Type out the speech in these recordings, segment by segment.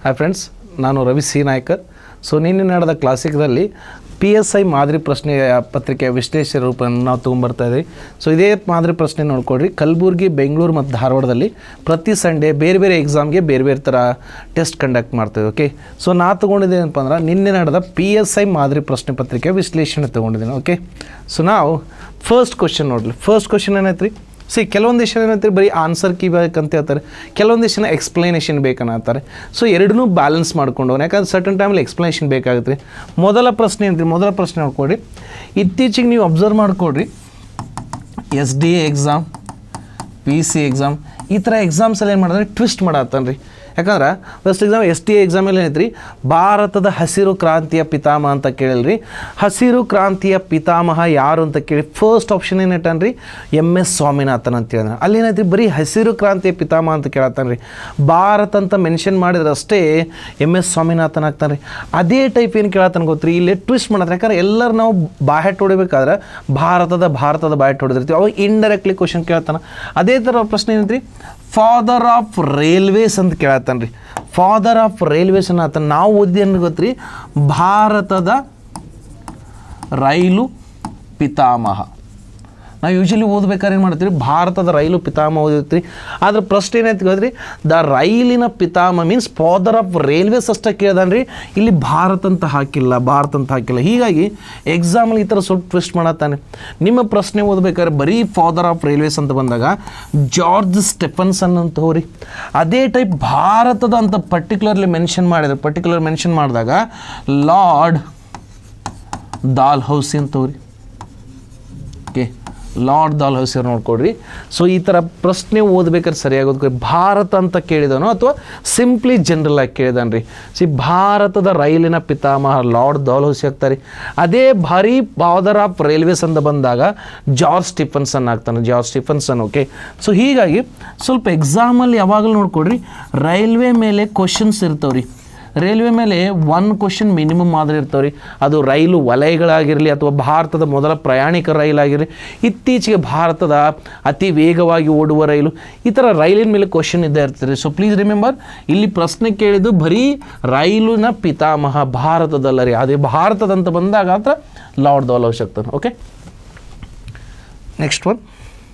Hi friends ನಾನು Ravi C Naikar so ನಿನ್ನೆ ನಡೆದ ಕ್ಲಾಸಿಕ್ದಲ್ಲಿ ಪಿ ಎಸ್ ಐ ಮಾದರಿ ಪ್ರಶ್ನೆ ಪತ್ರಿಕೆಯ ವಿಶ್ಲೇಷಣೆ ರೂಪವನ್ನು ನಾವು ತೊಗೊಂಬರ್ತಾ ಇದ್ದೀವಿ ಸೊ ಇದೇ ಮಾದರಿ ಪ್ರಶ್ನೆ ನೋಡ್ಕೊಡ್ರಿ ಕಲಬುರ್ಗಿ ಬೆಂಗಳೂರು ಮತ್ತು ಧಾರವಾಡದಲ್ಲಿ ಪ್ರತಿ ಸಂಡೇ ಬೇರೆ ಬೇರೆ ಎಕ್ಸಾಮ್ಗೆ ಬೇರೆ ಬೇರೆ ಥರ ಟೆಸ್ಟ್ ಕಂಡಕ್ಟ್ ಮಾಡ್ತೇವೆ ಓಕೆ ಸೊ ನಾ ತೊಗೊಂಡಿದ್ದೇನಪ್ಪ ಅಂದ್ರೆ ನಿನ್ನೆ ನಡೆದ ಪಿ ಎಸ್ ಐ ಮಾದರಿ ಪ್ರಶ್ನೆ ಪತ್ರಿಕೆ ವಿಶ್ಲೇಷಣೆ ತೊಗೊಂಡಿದ್ದೀನಿ ಓಕೆ ಸೊ ನಾವು ಫಸ್ಟ್ ಕ್ವಶನ್ ನೋಡಲಿ ಫಸ್ಟ್ ಕ್ವಶನ್ ಏನೈತೆ ರೀ ಸಿ ಕೆಲವೊಂದಿಷ್ಟು ಏನಂತಾರೆ ಬರೀ ಆನ್ಸರ್ ಕೀ ಬೇಕಂತ ಹೇಳ್ತಾರೆ ಕೆಲವೊಂದಿಷ್ಟು ಜನ ಎಕ್ಸ್ಪ್ಲನೇಷನ್ ಬೇಕನ್ನತ್ತಾರೆ ಸೊ ಎರಡನ್ನೂ ಬ್ಯಾಲೆನ್ಸ್ ಮಾಡ್ಕೊಂಡು ಹೋಗೋಣ ಯಾಕಂದ್ರೆ ಸರ್ಟನ್ ಟೈಮಲ್ಲಿ ಎಕ್ಸ್ಪ್ಲನೇಷನ್ ಬೇಕಾಗುತ್ತೆ ರೀ ಮೊದಲ ಪ್ರಶ್ನೆ ಏನ್ರಿ ಮೊದಲ ಪ್ರಶ್ನೆ ನೋಡ್ಕೊಡ್ರಿ ಇತ್ತೀಚೆಗೆ ನೀವು ಅಬ್ಸರ್ವ್ ಮಾಡ್ಕೊಡ್ರಿ S D A exam P C exam ಈ ಥರ ಎಕ್ಸಾಮ್ಸಲ್ಲಿ ಏನು ಮಾಡಿದ್ರೆ ಟ್ವಿಸ್ಟ್ ಮಾಡತ್ತಾನ ರೀ ಯಾಕಂದ್ರೆ ಫಸ್ಟ್ ಎಕ್ಸಾಮ್ ಎಸ್ ಟಿ ಎಕ್ಸಾಮಲ್ಲಿ ಏನೈತ್ರಿ ಭಾರತದ ಹಸಿರು ಕ್ರಾಂತಿಯ ಪಿತಾಮಹ ಅಂತ ಕೇಳಿಲ್ರಿ ಹಸಿರು ಕ್ರಾಂತಿಯ ಪಿತಾಮಹ ಯಾರು ಅಂತ ಕೇಳಿ ಫಸ್ಟ್ ಆಪ್ಷನ್ ಏನೈತನ್ ರೀ ಎಮ್ ಎಸ್ ಸ್ವಾಮಿನಾಥನ್ ಅಂತ ಹೇಳಿದ್ರೆ ಅಲ್ಲಿ ಏನೈತ್ರಿ ಬರೀ ಹಸಿರು ಕ್ರಾಂತಿಯ ಪಿತಾಮಹ ಅಂತ ಕೇಳತ್ತಾನ ರೀ ಭಾರತ ಅಂತ ಮೆನ್ಷನ್ ಮಾಡಿದ್ರಷ್ಟೇ ಎಮ್ ಎಸ್ ಸ್ವಾಮಿನಾಥನ್ ಆಗ್ತಾನೆ ರೀ ಅದೇ ಟೈಪ್ ಏನು ಕೇಳತ್ತಾನ ಗೊತ್ತ್ರಿ ಇಲ್ಲಿ ಟ್ವಿಸ್ಟ್ ಮಾಡತ್ತೆ ಯಾಕಂದ್ರೆ ಎಲ್ಲರೂ ನಾವು ಬಾಹೆಟ್ ಹೊಡಿಬೇಕಾದ್ರೆ ಭಾರತದ ಭಾರತದ ಬಾಹೆಟ್ ಹೊಡೆದಿರ್ತೀವಿ ಅವಾಗ ಇಂಡೈರೆಕ್ಟ್ಲಿ ಕ್ವಶನ್ ಕೇಳ್ತಾನೆ ಅದೇ ಥರ ಪ್ರಶ್ನೆ ಏನೈತ್ರಿ ಫಾದರ್ ಆಫ್ ರೈಲ್ವೇಸ್ ಅಂತ ಕೇಳತ್ತಾನ ರೀ ಫಾದರ್ ಆಫ್ ರೈಲ್ವೇಸ್ ಅನ್ನತ್ತ ನಾವು ಓದಿ ಏನು ಗೊತ್ತ್ರಿ ಭಾರತದ ರೈಲು ಪಿತಾಮಹ ನಾವು ಯೂಶಲಿ ಓದ್ಬೇಕಾದ್ರೆ ಏನು ಮಾಡ್ತೀವಿ ಭಾರತದ ರೈಲು ಪಿತಾಮಹ ಓದಿರ್ತೀವಿ ಆದ್ರೆ ಪ್ರಶ್ನೆ ಏನೈತೆ ಗೊತ್ತ್ರಿ ದ ರೈಲಿನ ಪಿತಾಮಹ ಮೀನ್ಸ್ ಫಾದರ್ ಆಫ್ ರೈಲ್ವೇಸ್ ಅಷ್ಟೇ ಕೇಳ್ದಾನ್ರಿ ಇಲ್ಲಿ ಭಾರತ ಅಂತ ಹಾಕಿಲ್ಲ ಭಾರತ ಅಂತ ಹಾಕಿಲ್ಲ ಹೀಗಾಗಿ ಎಕ್ಸಾಮಲ್ಲಿ ಈ ಥರ ಸ್ವಲ್ಪ ಟ್ವಿಸ್ಟ್ ಮಾಡತ್ತಾನೆ ನಿಮ್ಮ ಪ್ರಶ್ನೆ ಓದ್ಬೇಕಾದ್ರೆ ಬರೀ ಫಾದರ್ ಆಫ್ ರೈಲ್ವೇಸ್ ಅಂತ ಬಂದಾಗ ಜಾರ್ಜ್ ಸ್ಟೆಫನ್ಸನ್ ಅಂತ ಹೋರಿ ಅದೇ ಟೈಪ್ ಭಾರತದ ಅಂತ ಪರ್ಟಿಕ್ಯುಲರ್ಲಿ ಮೆನ್ಷನ್ ಮಾಡಿದ್ರೆ ಪರ್ಟಿಕ್ಯುಲರ್ ಮೆನ್ಷನ್ ಮಾಡಿದಾಗ ಲಾರ್ಡ್ ದಾಲ್ ಹೌಸಿ ಅಂತ ಹೋರಿ ಓಕೆ ಲಾರ್ಡ್ ದಾಲ್ ಹೌಸಿಯರ್ ನೋಡ್ಕೊಡ್ರಿ ಸೊ ಈ ಥರ ಪ್ರಶ್ನೆ ಓದ್ಬೇಕಾದ್ರೆ ಸರಿಯಾಗಿ ಓದ್ಕೊರಿ ಭಾರತ ಅಂತ ಕೇಳಿದನೋ ಅಥವಾ ಸಿಂಪ್ಲಿ ಜನರಲ್ ಆಗಿ ಕೇಳಿದಾನ್ರಿ ಸಿ ಭಾರತದ ರೈಲಿನ ಪಿತಾಮಹ ಲಾರ್ಡ್ ದಾಲ್ ಹೌಸಿ ಆಗ್ತಾರೆ ಅದೇ ಭಾರಿ ಫಾದರ್ ಆಫ್ ರೈಲ್ವೇಸ್ ಅಂತ ಬಂದಾಗ ಜಾರ್ಜ್ ಸ್ಟಿಫನ್ಸನ್ ಆಗ್ತಾನೆ ಜಾರ್ಜ್ ಸ್ಟಿಫನ್ಸನ್ ಓಕೆ ಸೊ ಹೀಗಾಗಿ ಸ್ವಲ್ಪ ಎಕ್ಸಾಮಲ್ಲಿ ಯಾವಾಗಲೂ ನೋಡ್ಕೊಡ್ರಿ ರೈಲ್ವೆ ಮೇಲೆ ಕ್ವಶನ್ಸ್ ಇರ್ತಾವ್ರಿ ರೈಲ್ವೆ ಮೇಲೆ ಒನ್ ಕ್ವಶನ್ ಮಿನಿಮಮ್ ಮಾದರಿ ಇರ್ತಾವೆ ರೀ ಅದು ರೈಲು ವಲಯಗಳಾಗಿರಲಿ ಅಥವಾ ಭಾರತದ ಮೊದಲ ಪ್ರಯಾಣಿಕ ರೈಲಾಗಿರಲಿ ಇತ್ತೀಚೆಗೆ ಭಾರತದ ಅತಿ ವೇಗವಾಗಿ ಓಡುವ ರೈಲು ಈ ಥರ ರೈಲಿನ ಮೇಲೆ ಕ್ವಶನ್ ಇದ್ದೇ ಇರ್ತಾರೆ ಸೊ ಪ್ಲೀಸ್ ರಿಮೆಂಬರ್ ಇಲ್ಲಿ ಪ್ರಶ್ನೆ ಕೇಳಿದ್ದು ಬರೀ ರೈಲಿನ ಪಿತಾಮಹ ಭಾರತದಲ್ಲ ರೀ ಅದೇ ಭಾರತದಂತ ಬಂದಾಗ ಮಾತ್ರ ಲಾರ್ಡ್ ದೌಲ್ ಅವಶ್ಯಕತೆ ಓಕೆ ನೆಕ್ಸ್ಟ್ ಒನ್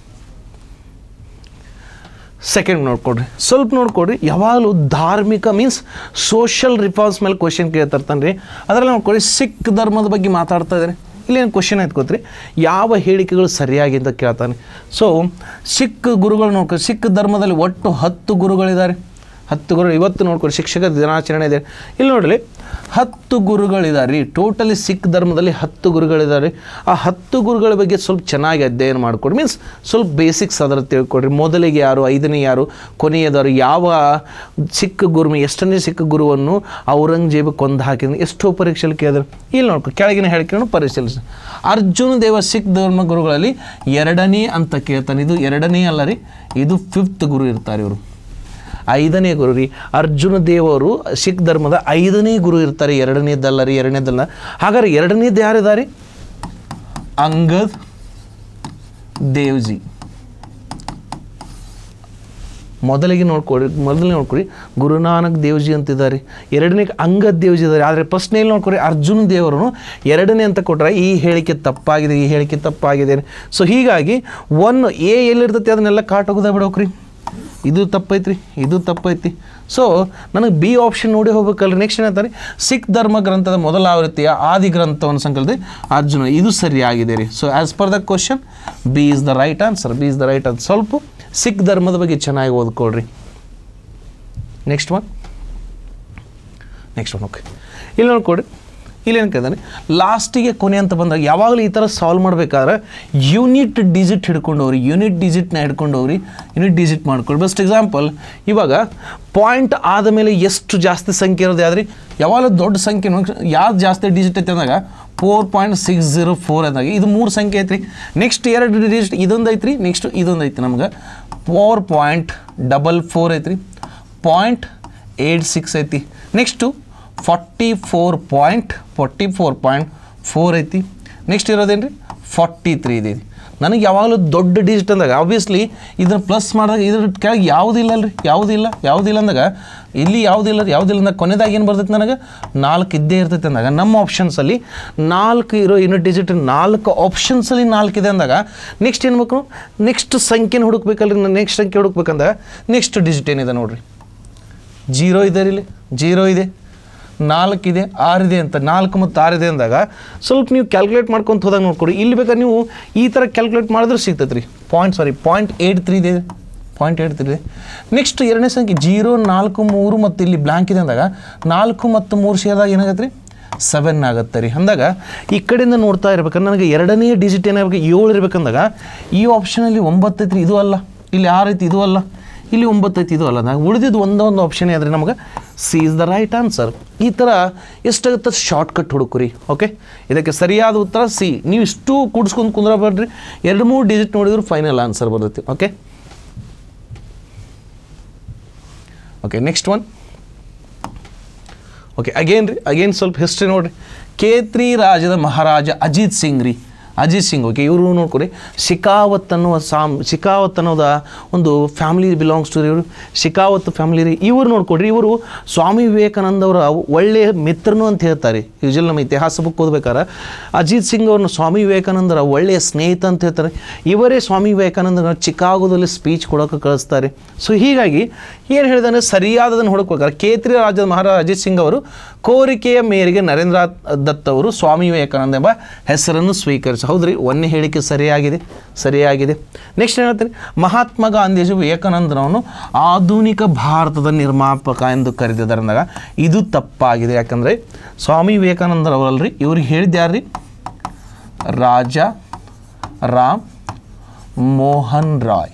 ಸೆಕೆಂಡ್ ನೋಡ್ಕೊಡ್ರಿ ಸ್ವಲ್ಪ ನೋಡ್ಕೊಡ್ರಿ ಯಾವಾಗಲೂ ಧಾರ್ಮಿಕ ಮೀನ್ಸ್ ಸೋಷಲ್ ರಿಫಾರ್ಮ್ಸ್ ಮೇಲೆ ಕ್ವಶನ್ ಕೇಳ್ತಿರ್ತಾನೆ ರೀ ಅದರಲ್ಲಿ ನೋಡ್ಕೊಡ್ರಿ ಸಿಖ್ ಧರ್ಮದ ಬಗ್ಗೆ ಮಾತಾಡ್ತಾ ಇದ್ದಾರೆ ಇಲ್ಲಿ ಏನು ಕ್ವಶನ್ ಆಯ್ತು ಗೊತ್ತ್ರಿ ಯಾವ ಹೇಳಿಕೆಗಳು ಸರಿಯಾಗಿ ಅಂತ ಕೇಳ್ತಾನೆ ಸೊ ಸಿಖ್ ಗುರುಗಳು ನೋಡ್ಕೊ ಸಿಖ್ ಧರ್ಮದಲ್ಲಿ ಒಟ್ಟು ಹತ್ತು ಗುರುಗಳಿದ್ದಾರೆ ಹತ್ತು ಗುರು ಇವತ್ತು ನೋಡ್ಕೊಡಿ ಶಿಕ್ಷಕ ದಿನಾಚರಣೆ ಇದೆ ಇಲ್ಲಿ ನೋಡ್ರಿ ಹತ್ತು ಗುರುಗಳಿದ್ದಾರೆ ರೀ ಟೋಟಲಿ ಸಿಖ್ ಧರ್ಮದಲ್ಲಿ ಹತ್ತು ಗುರುಗಳಿದ್ದಾರೆ ಆ ಹತ್ತು ಗುರುಗಳ ಬಗ್ಗೆ ಸ್ವಲ್ಪ ಚೆನ್ನಾಗಿ ಅಧ್ಯಯನ ಮಾಡಿಕೊಡಿ ಮೀನ್ಸ್ ಸ್ವಲ್ಪ ಬೇಸಿಕ್ಸ್ ಅದರ ತಿಳ್ಕೊಡ್ರಿ ಮೊದಲಿಗೆ ಯಾರು ಐದನೇ ಯಾರು ಕೊನೆಯದವರು ಯಾವ ಸಿಖ್ ಗುರು ಎಷ್ಟನೇ ಸಿಖ್ ಗುರುವನ್ನು ಔರಂಗಜೇಬ್ ಕೊಂದು ಹಾಕಿದ್ರು ಎಷ್ಟೋ ಪರೀಕ್ಷೆಯಲ್ಲಿ ಕೇಳಿದ್ರು ಇಲ್ಲಿ ನೋಡ್ಕೊ ಕೆಳಗಿನ ಹೇಳಿಕೆಯನ್ನು ಪರಿಶೀಲಿಸಿ ಅರ್ಜುನ ದೇವ ಸಿಖ್ ಧರ್ಮ ಗುರುಗಳಲ್ಲಿ ಎರಡನೇ ಅಂತ ಕೇಳ್ತಾನೆ ಇದು ಎರಡನೇ ಅಲ್ಲ ರೀ ಇದು ಫಿಫ್ತ್ ಗುರು ಇರ್ತಾರೆ ಇವರು ಐದನೇ ಗುರು ರೀ ಅರ್ಜುನ ದೇವರು ಸಿಖ್ ಧರ್ಮದ ಐದನೇ ಗುರು ಇರ್ತಾರೆ ಎರಡನೇದಲ್ಲ ರೀ ಎರಡನೇದಲ್ಲ ಹಾಗಾದ್ರೆ ಎರಡನೇದು ಯಾರಿದ್ದಾರೆ ಅಂಗದ್ ದೇವ್ಜಿ ಮೊದಲಿಗೆ ನೋಡ್ಕೊಡಿ ಮೊದಲಿಗೆ ನೋಡ್ಕೊಡಿ ಗುರುನಾನಕ್ ದೇವ್ಜಿ ಅಂತಿದ್ದಾರೆ ಎರಡನೇ ಅಂಗದ್ ದೇವ್ಜಿ ಇದ್ದಾರೆ ಆದರೆ ಪ್ರಶ್ನೆಯಲ್ಲಿ ನೋಡ್ಕೊಡಿ ಅರ್ಜುನ ದೇವರನ್ನು ಎರಡನೇ ಅಂತ ಕೊಟ್ಟರೆ ಈ ಹೇಳಿಕೆ ತಪ್ಪಾಗಿದೆ ಈ ಹೇಳಿಕೆ ತಪ್ಪಾಗಿದೆ ಸೊ ಹೀಗಾಗಿ ಒನ್ ಎ ಎಲ್ಲಿರ್ತೈತಿ ಅದನ್ನೆಲ್ಲ ಕಾಟ್ ಹೋಗೋದ ಬಿಡೋಕ್ರಿ ಇದು ತಪ್ಪೈತ್ರಿ ಇದು ತಪ್ಪೈತಿ ಸೊ ನನಗೆ ಬಿ ಆಪ್ಷನ್ ನೋಡಿ ಹೋಗ್ಬೇಕಲ್ರಿ ನೆಕ್ಸ್ಟ್ ಏನಂತಾರೆ ಸಿಖ್ ಧರ್ಮ ಗ್ರಂಥದ ಮೊದಲ ಆವೃತ್ತಿಯ ಆದಿ ಗ್ರಂಥವನ್ನು ಸಂಕಲಿಸಿ ಅರ್ಜುನ ಇದು ಸರಿಯಾಗಿದೆ ರೀ so as per the question B is the right answer B is the right answer ಸ್ವಲ್ಪ ಸಿಖ್ ಧರ್ಮದ ಬಗ್ಗೆ ಚೆನ್ನಾಗಿ ಓದ್ಕೊಳ್ರಿ next one next one okay ಇಲ್ಲಿ ನೋಡ್ಕೊಡ್ರಿ ಇಲ್ಲಿ ಏನು ಕೇಳಿದಾನೆ ಲಾಸ್ಟಿಗೆ ಕೊನೆ ಅಂತ ಬಂದಾಗ ಯಾವಾಗಲೂ ಈ ಥರ ಸಾಲ್ವ್ ಮಾಡಬೇಕಾದ್ರೆ ಯೂನಿಟ್ ಡಿಜಿಟ್ ಹಿಡ್ಕೊಂಡು ಹೋಗ್ರಿ ಯೂನಿಟ್ ಡಿಜಿಟ್ನ ಹಿಡ್ಕೊಂಡು ಹೋಗ್ರಿ ಯೂನಿಟ್ ಡಿಜಿಟ್ ಮಾಡ್ಕೊಳ್ಳಿ ಬೆಸ್ಟ್ ಎಕ್ಸಾಂಪಲ್ ಇವಾಗ ಪಾಯಿಂಟ್ ಆದಮೇಲೆ ಎಷ್ಟು ಜಾಸ್ತಿ ಸಂಖ್ಯೆ ಇರೋದು ಯಾವ್ದ್ರಿ ಯಾವಾಗಲೂ ದೊಡ್ಡ ಸಂಖ್ಯೆ ಯಾವ್ದು ಜಾಸ್ತಿ ಡಿಜಿಟ್ ಐತೆ ಅಂದಾಗ four point six zero four ಅಂದಾಗ ಇದು ಮೂರು ಸಂಖ್ಯೆ ಐತ್ರಿ ನೆಕ್ಸ್ಟ್ ಎರಡು ಡಿಜಿಟ್ ಇದೊಂದು ಐತ್ರಿ ನೆಕ್ಸ್ಟ್ ಇದೊಂದು ಐತಿ ನಮ್ಗೆ ಫೋರ್ ಪಾಯಿಂಟ್ ಡಬಲ್ ಫೋರ್ ಐತ್ರಿ ಪಾಯಿಂಟ್ ಏಯ್ಟ್ ಸಿಕ್ಸ್ ಐತಿ next forty four point forty four point four ಐತಿ ನೆಕ್ಸ್ಟ್ ಇರೋದೇನು ರೀ ಫಾರ್ಟಿ ತ್ರೀ ಇದೆ ನನಗೆ ಯಾವಾಗಲೂ ದೊಡ್ಡ ಡಿಜಿಟ್ ಅಂದಾಗ ಆಬ್ವಿಯಸ್ಲಿ ಇದನ್ನ ಪ್ಲಸ್ ಮಾಡಿದಾಗ ಇದ್ರ ಕೆಳಗೆ ಯಾವುದಿಲ್ಲ ಅಲ್ರಿ ಯಾವುದಿಲ್ಲ ಯಾವುದಿಲ್ಲ ಅಂದಾಗ ಇಲ್ಲಿ ಯಾವುದಿಲ್ಲ ಯಾವುದಿಲ್ಲ ಅಂದಾಗ ಕೊನೆದಾಗ ಏನು ಬರ್ತೈತೆ ನನಗೆ ನಾಲ್ಕು ಇದ್ದೇ ಇರ್ತೈತೆ ಅಂದಾಗ ನಮ್ಮ ಆಪ್ಷನ್ಸಲ್ಲಿ ನಾಲ್ಕು ಇರೋ ಯೂನಿಟ್ ಡಿಜಿಟ್ ನಾಲ್ಕು ಆಪ್ಷನ್ಸಲ್ಲಿ ನಾಲ್ಕು ಇದೆ ಅಂದಾಗ ನೆಕ್ಸ್ಟ್ ಏನು ಬೇಕು ನೆಕ್ಸ್ಟ್ ಸಂಖ್ಯೆನ ಹುಡುಕ್ಬೇಕಲ್ರಿ ನಾನು ನೆಕ್ಸ್ಟ್ ಸಂಖ್ಯೆ ಹುಡುಕ್ಬೇಕಂದಾಗ ನೆಕ್ಸ್ಟ್ ಡಿಜಿಟ್ ಏನಿದೆ ನೋಡ್ರಿ ಜೀರೋ ಇದೆ ರೀ ಇಲ್ಲಿ ಜೀರೋ ಇದೆ ನಾಲ್ಕಿದೆ ಆರಿದೆ ಅಂತ ನಾಲ್ಕು ಮತ್ತು ಆರಿದೆ ಅಂದಾಗ ಸ್ವಲ್ಪ ನೀವು ಕ್ಯಾಲ್ಕುಲೇಟ್ ಮಾಡ್ಕೊಂತ ಹೋದಾಗ ನೋಡ್ಕೊಡಿ ಇಲ್ಲಿ ಬೇಕಾದ್ರೆ ನೀವು ಈ ಥರ ಕ್ಯಾಲ್ಕುಲೇಟ್ ಮಾಡಿದ್ರೆ ಸಿಗ್ತೈತೆ ರೀ point sorry point eight three ಇದೆ ಪಾಯಿಂಟ್ ಏಯ್ಟ್ ತ್ರೀ ಇದೆ ನೆಕ್ಸ್ಟ್ ಎರಡನೇ ಸಂಖ್ಯೆ ಜೀರೋ ನಾಲ್ಕು ಮೂರು ಮತ್ತು ಇಲ್ಲಿ ಬ್ಲ್ಯಾಂಕ್ ಇದೆ ಅಂದಾಗ ನಾಲ್ಕು ಮತ್ತು ಮೂರು ಸೇರಿದಾಗ ಏನಾಗತ್ತೆ ರೀ ಸೆವೆನ್ ಆಗುತ್ತೆ ರೀ ಅಂದಾಗ ಈ ಕಡೆಯಿಂದ ನೋಡ್ತಾ ಇರ್ಬೇಕಂದ್ರೆ ನನಗೆ ಎರಡನೇ ಡಿಜಿಟ್ ಏನಾಗಬೇಕು ಏಳು ಇರ್ಬೇಕಂದಾಗ ಈ ಆಪ್ಷನಲ್ಲಿ ಒಂಬತ್ತು ಐತ್ರಿ ಇದು ಅಲ್ಲ ಇಲ್ಲಿ ಆರು ಐತಿ ಇದು ಅಲ್ಲ ಇಲ್ಲಿ ಒಂಬತ್ತು ಐತಿ ಇದು ಅಲ್ಲ ನಾವು ಉಳಿದಿದ್ದು ಒಂದೇ ಒಂದು ಆಪ್ಷನ್ ಆದರೆ ನಮಗೆ C is the right answer ಈ ಥರ ಎಷ್ಟಾಗುತ್ತೆ ಶಾರ್ಟ್ಕಟ್ ಹುಡುಕ್ರಿ ಓಕೆ ಇದಕ್ಕೆ ಸರಿಯಾದ ಉತ್ತರ ಸಿ ನೀವು ಇಷ್ಟು ಕೂಡಿಸ್ಕೊಂಡು ಕುಂದ್ರಬೇಡ್ರಿ ಎರಡು ಮೂರು ಡಿಜಿಟ್ ನೋಡಿದ್ರು ಫೈನಲ್ ಆನ್ಸರ್ ಬರುತ್ತೆ okay okay next one okay again ರೀ ಅಗೇನ್ ಸ್ವಲ್ಪ ಹಿಸ್ಟ್ರಿ ನೋಡ್ರಿ ಕೇತ್ರಿ ರಾಜ್ಯದ ಮಹಾರಾಜ ಅಜಿತ್ ಸಿಂಗ್ ರೀ ಅಜಿತ್ ಸಿಂಗ್ ಓಕೆ ಇವರು ನೋಡ್ಕೊರಿ ಶಿಕಾವತ್ ಅನ್ನುವ ಸಾಮ್ ಶಿಕಾವತ್ ಅನ್ನೋದ ಒಂದು ಫ್ಯಾಮಿಲಿ ಬಿಲಾಂಗ್ಸ್ ಟು ಇವರು ಶಿಕಾವತ್ ಫ್ಯಾಮಿಲಿ ರೀ ಇವರು ನೋಡ್ಕೊಡ್ರಿ ಇವರು ಸ್ವಾಮಿ ವಿವೇಕಾನಂದ ಅವರ ಒಳ್ಳೆಯ ಮಿತ್ರನು ಅಂತ ಹೇಳ್ತಾರೆ ಯೂಶಲ್ ನಮ್ಮ ಇತಿಹಾಸ ಬುಕ್ ಓದ್ಬೇಕಾರೆ ಅಜಿತ್ ಸಿಂಗ್ ಅವ್ರನ್ನ ಸ್ವಾಮಿ ವಿವೇಕಾನಂದರ ಒಳ್ಳೆಯ ಸ್ನೇಹಿತ ಅಂತ ಹೇಳ್ತಾರೆ ಇವರೇ ಸ್ವಾಮಿ ವಿವೇಕಾನಂದರ ಚಿಕಾಗೋದಲ್ಲಿ ಸ್ಪೀಚ್ ಕೊಡೋಕೆ ಕಳಿಸ್ತಾರೆ ಸೊ ಹೀಗಾಗಿ ಏನು ಹೇಳಿದಾನೆ ಸರಿಯಾದದನ್ನು ಹುಡುಕ್ಬೇಕಾದ್ರೆ ಕೇತ್ರಿ ರಾಜ್ಯದ ಮಹಾರಾಜ ಅಜಿತ್ ಸಿಂಗ್ ಅವರು ಕೋರಿಕೆಯ ಮೇರೆಗೆ ನರೇಂದ್ರ ದತ್ ಅವರು ಸ್ವಾಮಿ ವಿವೇಕಾನಂದ ಎಂಬ ಹೆಸರನ್ನು ಸ್ವೀಕರಿಸಿ ಹೌದ್ರಿ ಒಂದೇ ಹೇಳಿಕೆ ಸರಿಯಾಗಿದೆ ಸರಿಯಾಗಿದೆ ನೆಕ್ಸ್ಟ್ ಏನು ಹೇಳ್ತೀನಿ ಮಹಾತ್ಮ ಗಾಂಧೀಜಿ ವಿವೇಕಾನಂದರವನ್ನು ಆಧುನಿಕ ಭಾರತದ ನಿರ್ಮಾಪಕ ಎಂದು ಕರೆದಿದ್ದಾರೆ ಅಂದಾಗ ಇದು ತಪ್ಪಾಗಿದೆ ಯಾಕಂದರೆ ಸ್ವಾಮಿ ವಿವೇಕಾನಂದರವರಲ್ರಿ ಇವ್ರಿಗೆ ಹೇಳಿದ್ಯಾರ್ರಿ ರಾಜ ರಾಮ್ ಮೋಹನ್ ರಾಯ್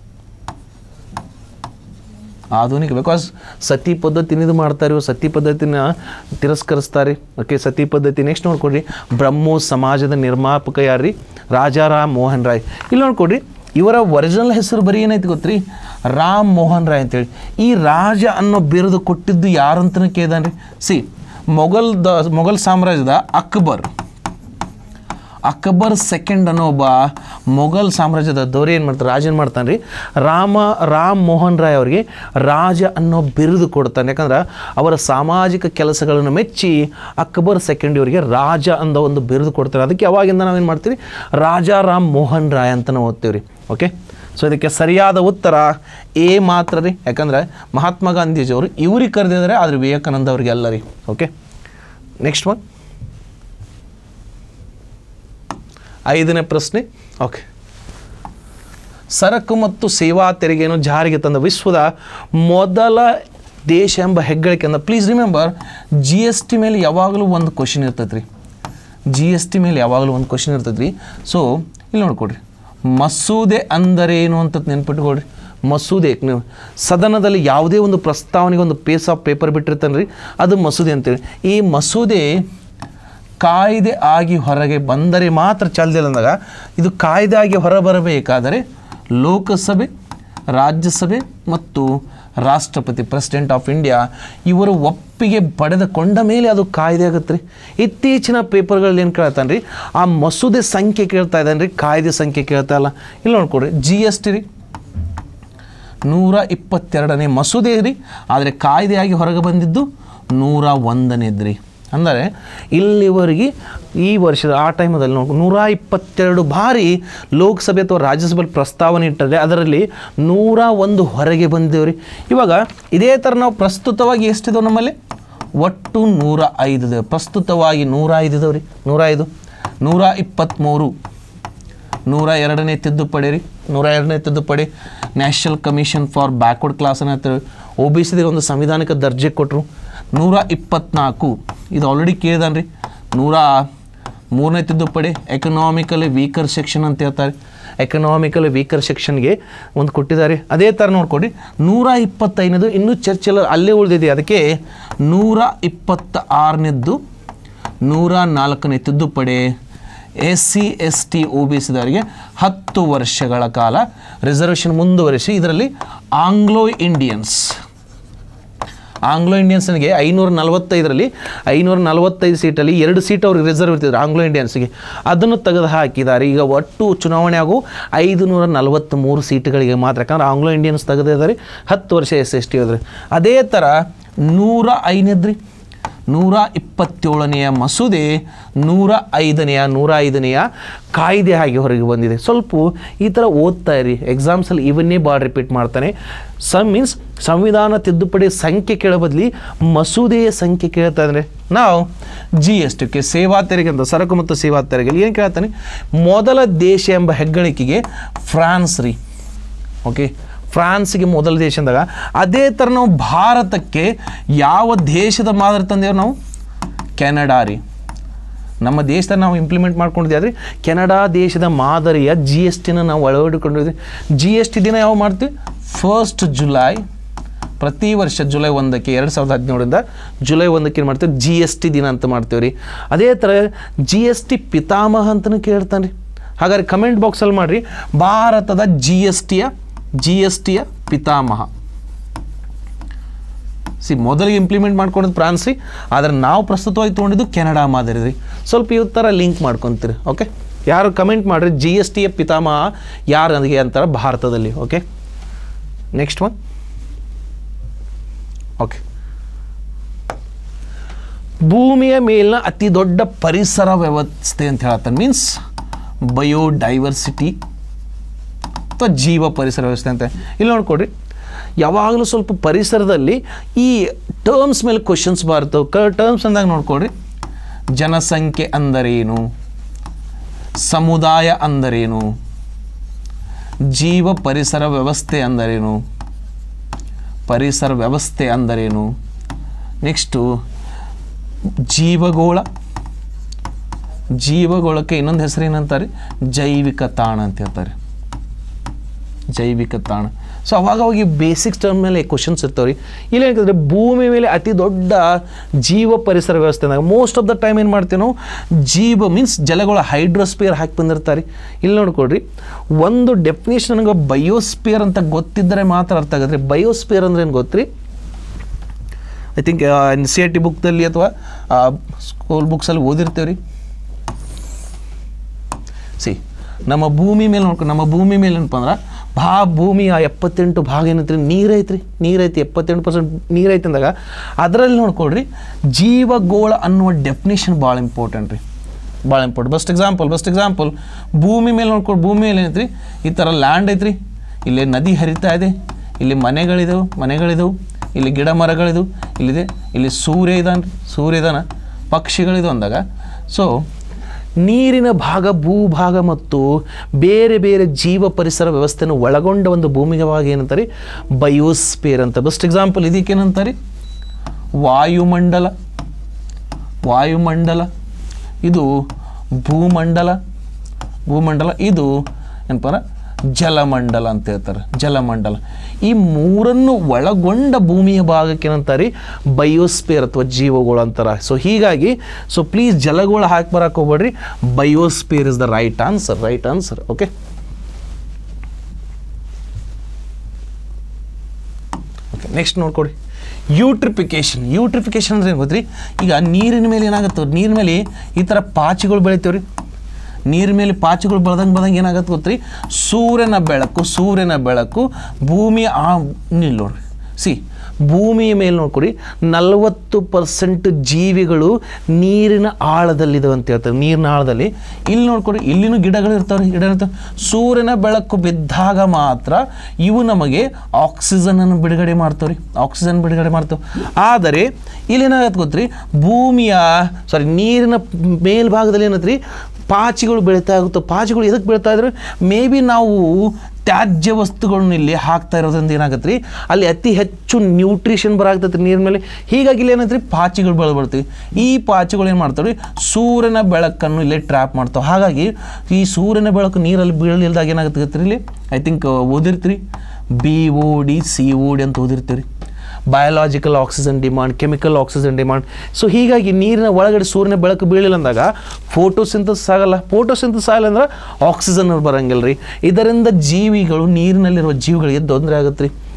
ಆಧುನಿಕ ಬಿಕಾಸ್ ಸತಿ ಪದ್ಧತಿನ ಇದು ಮಾಡ್ತಾರೆ ಇವ್ರು ಸತಿ ಪದ್ಧತಿನ ತಿರಸ್ಕರಿಸ್ತಾರೆ ಓಕೆ ಸತಿ ಪದ್ಧತಿ ನೆಕ್ಸ್ಟ್ ನೋಡ್ಕೊಡ್ರಿ ಬ್ರಹ್ಮೋ ಸಮಾಜದ ನಿರ್ಮಾಪಕ ಯಾರ್ರಿ ರಾಜಾರಾಮ್ ಮೋಹನ್ ರಾಯ್ ಇಲ್ಲಿ ನೋಡ್ಕೊಡ್ರಿ ಇವರ ಒರಿಜಿನಲ್ ಹೆಸರು ಬರೀ ಏನೈತಿ ಗೊತ್ತ್ರಿ ರಾಮ್ ಮೋಹನ್ ರಾಯ್ ಅಂತೇಳಿ ಈ ರಾಜ ಅನ್ನೋ ಬಿರುದು ಕೊಟ್ಟಿದ್ದು ಯಾರಂತನೇ ಕೇಳ್ದಾನ್ರಿ ಸಿ ಮೊಘಲ್ ದ ಮೊಘಲ್ ಸಾಮ್ರಾಜ್ಯದ ಅಕ್ಬರ್ ಅಕ್ಬರ್ ಸೆಕೆಂಡ್ ಅನ್ನೋ ಒಬ್ಬ ಮೊಘಲ್ ಸಾಮ್ರಾಜ್ಯದ ದೊರೆ ಏನು ಮಾಡ್ತಾರೆ ರಾಜ ಏನು ಮಾಡ್ತಾನೆ ರೀ ರಾಮ ರಾಮ್ ಮೋಹನ್ ರಾಯ್ ಅವರಿಗೆ ರಾಜ ಅನ್ನೋ ಬಿರುದು ಕೊಡ್ತಾನೆ ಯಾಕಂದ್ರೆ ಅವರ ಸಾಮಾಜಿಕ ಕೆಲಸಗಳನ್ನು ಮೆಚ್ಚಿ ಅಕ್ಬರ್ ಸೆಕೆಂಡ್ ಇವರಿಗೆ ರಾಜ ಅನ್ನೋ ಒಂದು ಬಿರುದು ಕೊಡ್ತಾರೆ ಅದಕ್ಕೆ ಅವಾಗಿಂದ ನಾವೇನು ಮಾಡ್ತೀವಿ ರಾಜ ರಾಮ್ ಮೋಹನ್ ರಾಯ್ ಅಂತ ನಾವು ಓದ್ತೀವಿ ರೀ ಓಕೆ ಸೊ ಇದಕ್ಕೆ ಸರಿಯಾದ ಉತ್ತರ ಎ ಮಾತ್ರ ರೀ ಯಾಕಂದ್ರೆ ಮಹಾತ್ಮ ಗಾಂಧೀಜಿಯವರು ಇವ್ರಿಗೆ ಕರೆದಿದ್ದಾರೆ ಆದರೆ ವಿವೇಕಾನಂದ ಅವರಿಗೆ ಅಲ್ಲ ರೀ ಓಕೆ ನೆಕ್ಸ್ಟ್ ಒನ್ ಐದನೇ ಪ್ರಶ್ನೆ ಓಕೆ ಸರಕು ಮತ್ತು ಸೇವಾ ತೆರಿಗೆಯನ್ನು ಜಾರಿಗೆ ತಂದ ವಿಶ್ವದ ಮೊದಲ ದೇಶ ಎಂಬ ಹೆಗ್ಗಳಿಕೆಯಿಂದ please remember G S T ಮೇಲೆ ಯಾವಾಗಲೂ ಒಂದು ಕ್ವಶನ್ ಇರ್ತೈತೆ ರೀ ಜಿ ಎಸ್ ಟಿ ಮೇಲೆ ಯಾವಾಗಲೂ ಒಂದು ಕ್ವಶನ್ ಇರ್ತೈತೆ ರೀ ಸೊ ಇಲ್ಲಿ ನೋಡ್ಕೊಡ್ರಿ ಮಸೂದೆ ಅಂದರೇನು ಅಂತ ನೆನ್ಪಿಟ್ಕೊಳ್ರಿ ಮಸೂದೆ ನೀವು ಸದನದಲ್ಲಿ ಯಾವುದೇ ಒಂದು ಪ್ರಸ್ತಾವನೆಗೆ ಒಂದು ಪೇಸ್ ಆಫ್ ಪೇಪರ್ ಬಿಟ್ಟಿರ್ತಾನೆ ರೀ ಅದು ಮಸೂದೆ ಅಂತೇಳಿ ಈ ಮಸೂದೆ ಕಾಯ್ದೆ ಆಗಿ ಹೊರಗೆ ಬಂದರೆ ಮಾತ್ರ ಚಲ್ದಿಲ್ಲ ಅಂದಾಗ ಇದು ಕಾಯ್ದೆ ಆಗಿ ಹೊರಬರಬೇಕಾದರೆ ಲೋಕಸಭೆ ರಾಜ್ಯಸಭೆ ಮತ್ತು ರಾಷ್ಟ್ರಪತಿ ಪ್ರೆಸಿಡೆಂಟ್ ಆಫ್ ಇಂಡಿಯಾ ಇವರು ಒಪ್ಪಿಗೆ ಪಡೆದುಕೊಂಡ ಮೇಲೆ ಅದು ಕಾಯ್ದೆ ಆಗುತ್ತೆ ರೀ ಇತ್ತೀಚಿನ ಪೇಪರ್ಗಳಲ್ಲಿ ಏನು ಕೇಳ್ತಾನೆ ರೀ ಆ ಮಸೂದೆ ಸಂಖ್ಯೆ ಕೇಳ್ತಾ ಇದ್ದಾನೆ ರೀ ಕಾಯ್ದೆ ಸಂಖ್ಯೆ ಕೇಳ್ತಾ ಇಲ್ಲ ಇಲ್ಲಿ ನೋಡ್ಕೊಡ್ರಿ ಜಿ ಎಸ್ ಟಿ ರೀ ನೂರ ಇಪ್ಪತ್ತೆರಡನೇ ಮಸೂದೆ ರೀ ಆದರೆ ಕಾಯ್ದೆಯಾಗಿ ಹೊರಗೆ ಬಂದಿದ್ದು ನೂರ ಒಂದನೇದು ರೀ ಅಂದರೆ ಇಲ್ಲಿವರೆಗೆ ಈ ವರ್ಷದ ಆ ಟೈಮದಲ್ಲಿ ನೋಡಿ ನೂರ ಇಪ್ಪತ್ತೆರಡು ಬಾರಿ ಲೋಕಸಭೆ ಅಥವಾ ರಾಜ್ಯಸಭೆಯಲ್ಲಿ ಪ್ರಸ್ತಾವನೆ ಇಟ್ಟರೆ ಅದರಲ್ಲಿ ನೂರ ಒಂದು ಹೊರಗೆ ಬಂದೇವ್ರಿ ಇವಾಗ ಇದೇ ಥರ ನಾವು ಪ್ರಸ್ತುತವಾಗಿ ಎಷ್ಟಿದಾವೆ ನಮ್ಮಲ್ಲಿ ಒಟ್ಟು ನೂರ ಐದು ಇದಾವೆ ಪ್ರಸ್ತುತವಾಗಿ ನೂರ ಐದು ಇದಾವೆ ರೀ ನೂರ ಐದು ನೂರ ಇಪ್ಪತ್ತ್ಮೂರು ನೂರ ಎರಡನೇ ತಿದ್ದುಪಡಿ ರೀ ನೂರ ಎರಡನೇ ತಿದ್ದುಪಡಿ national commission for backward class ಅಂತ ಒ ಬಿ ಸಿಗೆ ಒಂದು ಸಂವಿಧಾನಿಕ ದರ್ಜೆ ಕೊಟ್ಟರು ನೂರ ಇಪ್ಪತ್ನಾಲ್ಕು ಇದು ಆಲ್ರೆಡಿ ಕೇಳಿದಾನೆ ರೀ ನೂರ ಮೂರನೇ ತಿದ್ದುಪಡಿ ಎಕನಾಮಿಕಲಿ ವೀಕರ್ ಸೆಕ್ಷನ್ ಅಂತ ಹೇಳ್ತಾರೆ ಎಕನಾಮಿಕಲಿ ವೀಕರ್ ಸೆಕ್ಷನ್ಗೆ ಒಂದು ಕೊಟ್ಟಿದ್ದಾರೆ ಅದೇ ಥರ ನೋಡ್ಕೊಡಿ ನೂರ ಇಪ್ಪತ್ತೈನದು ಇನ್ನೂ ಚರ್ಚೆಲ್ಲ ಅಲ್ಲೇ ಉಳಿದಿದೆ ಅದಕ್ಕೆ ನೂರ ಇಪ್ಪತ್ತ ಆರನೇದ್ದು ನೂರ ನಾಲ್ಕನೇ ತಿದ್ದುಪಡಿ S C S T O B ಸಿದವರಿಗೆ ಹತ್ತು ವರ್ಷಗಳ ಕಾಲ ರಿಸರ್ವೇಷನ್ ಮುಂದುವರಿಸಿ ಇದರಲ್ಲಿ ಆಂಗ್ಲೋ ಇಂಡಿಯನ್ಸ್ ಆಂಗ್ಲೋ ಇಂಡಿಯನ್ಸ್ಗೆ ಐನೂರ ನಲವತ್ತೈದರಲ್ಲಿ ಐನೂರ ನಲವತ್ತೈದು ಸೀಟಲ್ಲಿ ಎರಡು ಸೀಟ್ ಅವ್ರಿಗೆ ರಿಸರ್ವ್ ಇರ್ತಿದ್ರು ಆಂಗ್ಲೋ ಇಂಡಿಯನ್ಸ್ಗೆ ಅದನ್ನು ತೆಗೆದು ಹಾಕಿದ್ದಾರೆ ಈಗ ಒಟ್ಟು ಚುನಾವಣೆ ಆಗು ಐದು ನೂರ ನಲವತ್ತ್ಮೂರು ಸೀಟ್ಗಳಿಗೆ ಮಾತ್ರ ಯಾಕಂದ್ರೆ ಆಂಗ್ಲೋ ಇಂಡಿಯನ್ಸ್ ತೆಗೆದಿದ್ದಾರೆ ಹತ್ತು ವರ್ಷ ಎಸ್ ಎಸ್ ಟಿ ಹೋದ್ರೆ ಅದೇ ಥರ ನೂರ ಐದನೇದ್ರಿ ನೂರ ಇಪ್ಪತ್ತೇಳನೆಯ ಮಸೂದೆ ನೂರ ಐದನೆಯ ನೂರ ಐದನೆಯ ಕಾಯ್ದೆ ಆಗಿ ಹೊರಗೆ ಬಂದಿದೆ ಸ್ವಲ್ಪ ಈ ಥರ ಓದ್ತಾ ಇರಿ ಎಕ್ಸಾಮ್ಸಲ್ಲಿ ಇವನ್ನೇ ಭಾಳ ರಿಪೀಟ್ ಮಾಡ್ತಾನೆ ಸಮ್ ಮೀನ್ಸ್ ಸಂವಿಧಾನ ತಿದ್ದುಪಡಿ ಸಂಖ್ಯೆ ಕೇಳೋ ಬದಲಿ ಮಸೂದೆಯ ಸಂಖ್ಯೆ ಕೇಳ್ತಾ ಇದ್ದಾರೆ ನಾವು ಜಿ ಎಸ್ ಟಿ ಸೇವಾ ತೆರಿಗೆ ಅಂತ ಸರಕು ಮತ್ತು ಸೇವಾ ತೆರಿಗೆ ಏನು ಕೇಳ್ತಾನೆ ಮೊದಲ ದೇಶ ಎಂಬ ಹೆಗ್ಗಳಿಕೆಗೆ ಫ್ರಾನ್ಸ್ ರೀ ಓಕೆ ಫ್ರಾನ್ಸ್ಗೆ ಮೊದಲ ದೇಶ ಅಂದಾಗ ಅದೇ ಥರ ನಾವು ಭಾರತಕ್ಕೆ ಯಾವ ದೇಶದ ಮಾದರಿ ತಂದೇವು ನಾವು ಕೆನಡಾ ರೀ ನಮ್ಮ ದೇಶದಲ್ಲಿ ನಾವು ಇಂಪ್ಲಿಮೆಂಟ್ ಮಾಡ್ಕೊಂಡಿದ್ದೆ ಆದರೆ ಕೆನಡಾ ದೇಶದ ಮಾದರಿಯ ಜಿ ಎಸ್ ಟಿನ ನಾವು ಅಳವಡಿಕೊಂಡಿದ್ವಿ ಜಿ ಎಸ್ ಟಿ ದಿನ ಯಾವ ಮಾಡ್ತೀವಿ ಫಸ್ಟ್ ಜುಲೈ ಪ್ರತಿ ವರ್ಷ ಜುಲೈ ಒಂದಕ್ಕೆ ಎರಡು ಸಾವಿರದ ಹದಿನೇಳರಿಂದ ಜುಲೈ ಒಂದಕ್ಕೆ ಏನು ಮಾಡ್ತೀವಿ ಜಿ ಎಸ್ ಟಿ ದಿನ ಅಂತ ಮಾಡ್ತೀವಿ ರೀ ಅದೇ ಥರ ಜಿ ಎಸ್ ಟಿ ಪಿತಾಮಹ ಅಂತಲೂ ಕೇಳ್ತಾನೆ ರೀ ಹಾಗಾದ್ರೆ ಕಮೆಂಟ್ ಬಾಕ್ಸಲ್ಲಿ ಮಾಡಿರಿ ಭಾರತದ ಜಿ ಎಸ್ ಟಿಯ ಜಿ ಎಸ್ ಟಿಯ ಪಿತಾಮಹ ಸಿ ಮೊದಲಿಗೆ ಇಂಪ್ಲಿಮೆಂಟ್ ಮಾಡ್ಕೊಂಡಿದ್ದು ಫ್ರಾನ್ಸ್ ರೀ ಆದರೆ ನಾವು ಪ್ರಸ್ತುತವಾಗಿ ತೊಗೊಂಡಿದ್ದು ಕೆನಡಾ ಮಾದರಿ ರೀ ಸ್ವಲ್ಪ ಈ ಥರ ಲಿಂಕ್ ಮಾಡ್ಕೊತೀರಿ ಓಕೆ ಯಾರು ಕಮೆಂಟ್ ಮಾಡಿರಿ ಜಿ ಎಸ್ ಟಿಯ ಪಿತಾಮಹ ಯಾರು ನನಗೆ ಅಂತಾರೆ ಭಾರತದಲ್ಲಿ ಓಕೆ ನೆಕ್ಸ್ಟ್ ಒನ್ ಓಕೆ ಭೂಮಿಯ ಮೇಲಿನ ಅತಿ ದೊಡ್ಡ ಪರಿಸರ ವ್ಯವಸ್ಥೆ ಅಂತ ಹೇಳ್ತಾನೆ ಮೀನ್ಸ್ ಬಯೋಡೈವರ್ಸಿಟಿ ಅಥವಾ ಜೀವ ಪರಿಸರ ವ್ಯವಸ್ಥೆ ಅಂತ ಇಲ್ಲಿ ನೋಡ್ಕೊಡ್ರಿ ಯಾವಾಗಲೂ ಸ್ವಲ್ಪ ಪರಿಸರದಲ್ಲಿ ಈ ಟರ್ಮ್ಸ್ ಮೇಲೆ ಕ್ವಶನ್ಸ್ ಬರ್ತವೆ ಕ ಟರ್ಮ್ಸ್ ಅಂದಾಗ ನೋಡ್ಕೊಡ್ರಿ ಜನಸಂಖ್ಯೆ ಅಂದರೇನು ಸಮುದಾಯ ಅಂದರೇನು ಜೀವ ಪರಿಸರ ವ್ಯವಸ್ಥೆ ಅಂದರೇನು ಪರಿಸರ ವ್ಯವಸ್ಥೆ ಅಂದರೇನು ನೆಕ್ಸ್ಟು ಜೀವಗೋಳ ಜೀವಗೋಳಕ್ಕೆ ಇನ್ನೊಂದು ಹೆಸರು ಏನಂತಾರೆ ಜೈವಿಕ ತಾಣ ಅಂತ ಹೇಳ್ತಾರೆ ಜೈವಿಕ ತಾಣ ಸೊ ಅವಾಗ ಅವಾಗ ಈ ಬೇಸಿಕ್ಸ್ ಟರ್ಮ್ ಮೇಲೆ ಕ್ವಶನ್ಸ್ ಇರ್ತಾವೆ ರೀ ಇಲ್ಲಿ ಏನಂತಂದರೆ ಭೂಮಿ ಮೇಲೆ ಅತಿ ದೊಡ್ಡ ಜೀವ ಪರಿಸರ ವ್ಯವಸ್ಥೆ ಅಂದಾಗ ಮೋಸ್ಟ್ ಆಫ್ ದ ಟೈಮ್ ಏನು ಮಾಡ್ತೀವಿ ನಾವು ಜೀವ ಮೀನ್ಸ್ ಜಲಗಳ ಹೈಡ್ರೋಸ್ಪಿಯರ್ ಹಾಕಿ ಬಂದಿರ್ತಾರೆ ಇಲ್ಲಿ ನೋಡ್ಕೊಡ್ರಿ ಒಂದು ಡೆಫಿನೇಷನ್ ನನಗೆ ಬಯೋಸ್ಪಿಯರ್ ಅಂತ ಗೊತ್ತಿದ್ದರೆ ಮಾತ್ರ ಅರ್ಥ ಆಗುತ್ತೆ ಬಯೋಸ್ಪಿಯರ್ ಅಂದ್ರೆ ಏನು ಗೊತ್ತ್ರಿ I think N C R T ಬುಕ್ದಲ್ಲಿ ಅಥವಾ ಸ್ಕೂಲ್ ಬುಕ್ಸಲ್ಲಿ ಓದಿರ್ತೇವೆ ರೀ ಸಿ ನಮ್ಮ ಭೂಮಿ ಮೇಲೆ ನೋಡ್ಕೊಂಡು ನಮ್ಮ ಭೂಮಿ ಮೇಲೆ ಏನಪ್ಪ ಅಂದ್ರೆ ಭಾ ಭೂಮಿಯ ಎಪ್ಪತ್ತೆಂಟು ಭಾಗ ಏನೈತ್ರಿ ನೀರೈತ್ರಿ ನೀರೈತಿ ಎಪ್ಪತ್ತೆಂಟು ಪರ್ಸೆಂಟ್ ನೀರೈತಿ ಅಂದಾಗ ಅದರಲ್ಲಿ ನೋಡ್ಕೊಳ್ರಿ ಜೀವಗೋಳ ಅನ್ನುವ ಡೆಫಿನೇಷನ್ ಭಾಳ ಇಂಪಾರ್ಟೆಂಟ್ ರೀ ಭಾಳ important best example best example ಭೂಮಿ ಮೇಲೆ ನೋಡ್ಕೊಂಡು ಭೂಮಿ ಮೇಲೆ ಏನೈತ್ರಿ ಈ ಥರ ಲ್ಯಾಂಡ್ ಐತ್ರಿ ಇಲ್ಲಿ ನದಿ ಹರಿತಾ ಇದೆ ಇಲ್ಲಿ ಮನೆಗಳಿದವು ಮನೆಗಳಿದವು ಇಲ್ಲಿ ಗಿಡ ಮರಗಳಿದವು ಇಲ್ಲಿದೆ ಇಲ್ಲಿ ಸೂರ್ಯ ಇದಾನ ಸೂರ್ಯ ಇದಾನ ಪಕ್ಷಿಗಳಿದು ಅಂದಾಗ ಸೊ ನೀರಿನ ಭಾಗ ಭೂಭಾಗ ಮತ್ತು ಬೇರೆ ಬೇರೆ ಜೀವ ಪರಿಸರ ವ್ಯವಸ್ಥೆಯನ್ನು ಒಳಗೊಂಡ ಒಂದು ಭೂಮಿಗೆ ಭಾಗ ಏನಂತಾರೆ ಬಯೋಸ್ಪೇರ್ ಅಂತ ಬೆಸ್ಟ್ ಎಕ್ಸಾಂಪಲ್ ಇದಕ್ಕೇನಂತಾರೆ ವಾಯುಮಂಡಲ ವಾಯುಮಂಡಲ ಇದು ಭೂಮಂಡಲ ಭೂಮಂಡಲ ಇದು ಏನಪ್ಪ ಅಂದ್ರೆ ಜಲಮಂಡಲ ಅಂತ ಹೇಳ್ತಾರೆ ಜಲಮಂಡಲ ಈ ಮೂರನ್ನು ಒಳಗೊಂಡ ಭೂಮಿಯ ಭಾಗಕ್ಕೆ ಏನಂತಾರೆ ಬಯೋಸ್ಪೇರ್ ಅಥವಾ ಜೀವಗಳು ಅಂತಾರೆ ಸೊ ಹೀಗಾಗಿ ಸೊ ಪ್ಲೀಸ್ ಜಲಗಳು ಹಾಕಿ ಬರಕ್ಕೆ ಹೋಗ್ಬೇಡ್ರಿ biosphere is the right answer right answer okay okay next ನೋಡ್ಕೊಡಿ ಯೂಟ್ರಿಫಿಕೇಶನ್ ಯೂಟ್ರಿಫಿಕೇಶನ್ ಅಂದ್ರೆ ಏನು ಗೊತ್ತ್ರಿ ಈಗ ನೀರಿನ ಮೇಲೆ ಏನಾಗುತ್ತೆ ನೀರಿನ ಮೇಲೆ ಈ ಥರ ಪಾಚಿಗಳು ಬೆಳಿತೇವ್ರಿ ನೀರ ಮೇಲೆ ಪಾಚಿಗಳು ಬೆಳೆದಂಗೆ ಬೆಳೆದಂಗೆ ಏನಾಗತ್ತೆ ಗೊತ್ತ್ರಿ ಸೂರ್ಯನ ಬೆಳಕು ಸೂರ್ಯನ ಬೆಳಕು ಭೂಮಿಯ ಆ ನಿಲ್ ನೋಡ್ರಿ ಸಿ ಭೂಮಿಯ ಮೇಲೆ ನೋಡ್ಕೊಡಿ ನಲವತ್ತು ಪರ್ಸೆಂಟ್ ಜೀವಿಗಳು ನೀರಿನ ಆಳದಲ್ಲಿದ್ದಾವೆ ಅಂತ ಹೇಳ್ತಾರೆ ನೀರಿನ ಆಳದಲ್ಲಿ ಇಲ್ಲಿ ನೋಡ್ಕೊಡಿ ಇಲ್ಲಿನೂ ಗಿಡಗಳು ಇರ್ತಾವೆ ಗಿಡ ಇರ್ತಾವೆ ಸೂರ್ಯನ ಬೆಳಕು ಬಿದ್ದಾಗ ಮಾತ್ರ ಇವು ನಮಗೆ ಆಕ್ಸಿಜನನ್ನು ಬಿಡುಗಡೆ ಮಾಡ್ತಾವ್ರಿ ಆಕ್ಸಿಜನ್ ಬಿಡುಗಡೆ ಮಾಡ್ತಾವೆ ಆದರೆ ಇಲ್ಲೇನಾಗತ್ತೆ ಗೊತ್ತ್ರಿ ಭೂಮಿಯ ಸಾರಿ ನೀರಿನ ಮೇಲ್ಭಾಗದಲ್ಲಿ ಏನತ್ರಿ ಪಾಚಿಗಳು ಬೆಳೀತಾ ಆಗುತ್ತೆ ಪಾಚಿಗಳು ಎದಕ್ಕೆ ಬೆಳೀತಾ ಇದ್ರೆ ಮೇ ಬಿ ನಾವು ತ್ಯಾಜ್ಯ ವಸ್ತುಗಳನ್ನ ಇಲ್ಲಿ ಹಾಕ್ತಾ ಇರೋದ್ರಿಂದ ಏನಾಗತ್ತೆ ರೀ ಅಲ್ಲಿ ಅತಿ ಹೆಚ್ಚು ನ್ಯೂಟ್ರಿಷನ್ ಬರಾಗ್ತೈತೆ ನೀರಿನ ಮೇಲೆ ಹೀಗಾಗಿ ಇಲ್ಲಿ ಏನೈತೆ ರೀ ಪಾಚಿಗಳು ಬೆಳೆ ಬರ್ತೀವಿ ಈ ಪಾಚಿಗಳು ಏನು ಮಾಡ್ತಾವೆ ರೀ ಸೂರ್ಯನ ಬೆಳಕನ್ನು ಇಲ್ಲೇ ಟ್ರ್ಯಾಪ್ ಮಾಡ್ತಾವೆ ಹಾಗಾಗಿ ಈ ಸೂರ್ಯನ ಬೆಳಕು ನೀರಲ್ಲಿ ಬೀಳಲಿಲ್ದಾಗ ಏನಾಗುತ್ತೆ ಗೊತ್ತ್ರಿ ಇಲ್ಲಿ ಐ ಥಿಂಕ್ ಓದಿರ್ತೀರಿ B O D C O D ಅಂತ ಓದಿರ್ತೀರಿ biological oxygen demand chemical oxygen demand so ಹೀಗಾಗಿ ನೀರಿನ ಒಳಗಡೆ ಸೂರ್ಯನ ಬೆಳಕು ಬೀಳಿಲ್ಲ ಅಂದಾಗ ಫೋಟೋಸಿಂಥಸಿಸ್ ಆಗಲ್ಲ ಫೋಟೋಸಿಂಥಸಿಸ್ ಆಗಲ್ಲ ಅಂದ್ರೆ ಆಕ್ಸಿಜನ್ ಬರಂಗಿಲ್ಲ ರೀ ಇದರಿಂದ ಜೀವಿಗಳು ನೀರಿನಲ್ಲಿರುವ ಜೀವಿಗಳಿಗೆ ತೊಂದರೆ ಆಗುತ್ತೆ ರೀ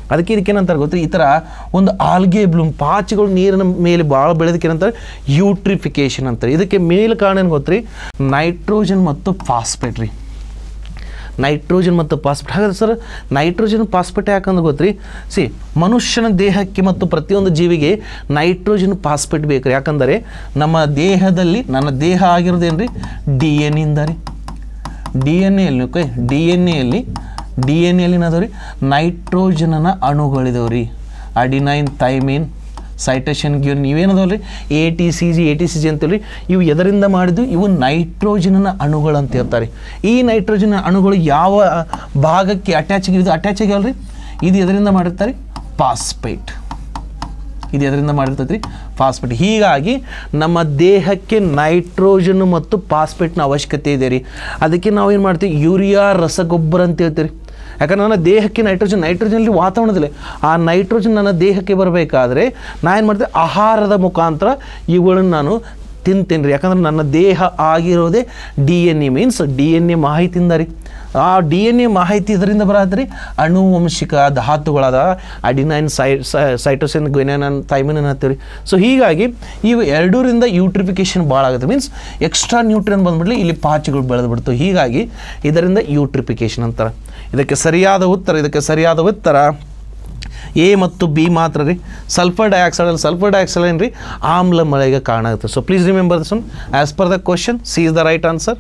ಅದಕ್ಕೆ ಇದಕ್ಕೆ ಏನಂತಾರೆ ಗೊತ್ತಾ ಈ ಥರ ಒಂದು ಆಲ್ಗೆ ಬ್ಲೂಮ್ ಪಾಚಿಗಳು ನೀರಿನ ಮೇಲೆ ಭಾಳ ಬೆಳೆದಕ್ಕೆ ಏನಂತಾರೆ ಯೂಟ್ರಿಫಿಕೇಶನ್ ಅಂತಾರೆ ಇದಕ್ಕೆ ಮೇಲ್ ಕಾರಣ ಏನು ಗೊತ್ತ್ರಿ ನೈಟ್ರೋಜನ್ ಮತ್ತು ಫಾಸ್ಫೇಟ್ ರೀ ನೈಟ್ರೋಜನ್ ಮತ್ತು ಫಾಸ್ಫೇಟ್ ಹಾಗಾದ್ರೆ ಸರ್ ನೈಟ್ರೋಜನ್ ಫಾಸ್ಫೇಟ್ ಯಾಕಂದ್ರೆ ಗೊತ್ತ್ರಿ ಸಿ ಮನುಷ್ಯನ ದೇಹಕ್ಕೆ ಮತ್ತು ಪ್ರತಿಯೊಂದು ಜೀವಿಗೆ ನೈಟ್ರೋಜನ್ ಫಾಸ್ಫೇಟ್ ಬೇಕು ಯಾಕಂದರೆ ನಮ್ಮ ದೇಹದಲ್ಲಿ ನನ್ನ ದೇಹ ಆಗಿರೋದೇನು ರೀ ಡಿ ಎನ್ ಇಂದ ರೀ ಡಿ ಎನ್ ಎಲ್ಲಿ ಓಕೆ ಡಿ ಎನ್ ಎಲ್ಲಿ ಡಿ ಎನ್ ಎಲ್ಲಿ ಏನದಾವ ರೀ ನೈಟ್ರೋಜನನ ಅಣುಗಳಿದಾವೆ ರೀ ಅಡಿನೈನ್ ಥೈಮಿನ್ ಸೈಟೇಷನ್ ಗ್ಯೂನ್ ಇವೇನದಾವ ರೀ A T C G A T C G ಅಂತೇಳಿ ಇವು ಎದರಿಂದ ಮಾಡಿದ್ದು ಇವು ನೈಟ್ರೋಜನ್ನ ಅಣುಗಳು ಅಂತ ಹೇಳ್ತಾರೆ ಈ ನೈಟ್ರೋಜನ್ ಅಣುಗಳು ಯಾವ ಭಾಗಕ್ಕೆ ಅಟ್ಯಾಚ್ ಇದು ಅಟ್ಯಾಚ್ ಆಗ್ಯಾವಲ್ಲ ರೀ ಇದು ಎದರಿಂದ ಮಾಡಿರ್ತಾರೆ ಪಾಸ್ಪೇಟ್ ಇದು ಎದರಿಂದ ಮಾಡಿರ್ತೈತೆ ರೀ ಫಾಸ್ಫೇಟ್ ಹೀಗಾಗಿ ನಮ್ಮ ದೇಹಕ್ಕೆ ನೈಟ್ರೋಜನ್ ಮತ್ತು ಫಾಸ್ಫೇಟ್ನ ಅವಶ್ಯಕತೆ ಇದೆ ರೀ ಅದಕ್ಕೆ ನಾವು ಏನು ಮಾಡ್ತೀವಿ ಯೂರಿಯಾ ರಸಗೊಬ್ಬರ ಅಂತ ಹೇಳ್ತೀವಿ ಯಾಕಂದ್ರೆ ನನ್ನ ದೇಹಕ್ಕೆ ನೈಟ್ರೋಜನ್ ನೈಟ್ರೋಜನಲ್ಲಿ ವಾತಾವರಣದಲ್ಲಿ ಆ ನೈಟ್ರೋಜನ್ ನನ್ನ ದೇಹಕ್ಕೆ ಬರಬೇಕಾದ್ರೆ ನಾ ಏನು ಮಾಡ್ತೀನಿ ಆಹಾರದ ಮುಖಾಂತರ ಇವುಗಳನ್ನು ನಾನು ತಿಂತೇನೆ ರೀ ಯಾಕಂದ್ರೆ ನನ್ನ ದೇಹ ಆಗಿರೋದೇ D N A means D N A ಮಾಹಿತಿಯಿಂದ ರೀ ಆ ಡಿ ಎನ್ ಎ ಮಾಹಿತಿ ಇದರಿಂದ ಬರತ್ರಿ ಅಣುವಂಶಿಕ ಧಾತುಗಳಾದ ಅಡಿನೈನ್ ಸೈ ಸೈಟೋಸಿನ್ ಗ್ವೆನನ್ ಥೈಮಿನ್ ಅಂತೀವಿ ರೀ ಸೊ ಹೀಗಾಗಿ ಇವು ಎರಡೂರಿಂದ ಯೂಟ್ರಿಫಿಕೇಶನ್ ಭಾಳ ಆಗುತ್ತೆ ಮೀನ್ಸ್ ಎಕ್ಸ್ಟ್ರಾ ನ್ಯೂಟ್ರಿಯನ್ ಬಂದ್ಬಿಡ್ಲಿ ಇಲ್ಲಿ ಪಾಚಿಗಳು ಬೆಳೆದು ಬಿಡ್ತು ಹೀಗಾಗಿ ಇದರಿಂದ ಯೂಟ್ರಿಫಿಕೇಶನ್ ಅಂತಾರೆ ಇದಕ್ಕೆ ಸರಿಯಾದ ಉತ್ತರ ಇದಕ್ಕೆ ಸರಿಯಾದ ಉತ್ತರ ಎ ಮತ್ತು ಬಿ ಮಾತ್ರ ರೀ ಸಲ್ಫರ್ ಡೈಆಕ್ಸೈಡ್ ಸಲ್ಫರ್ ಡೈಆಕ್ಸೈಡ್ ಏನು ರೀ ಆಮ್ಲ ಮಳೆಗೆ ಕಾರಣ ಆಗುತ್ತೆ so please remember this one as per the question C is the right answer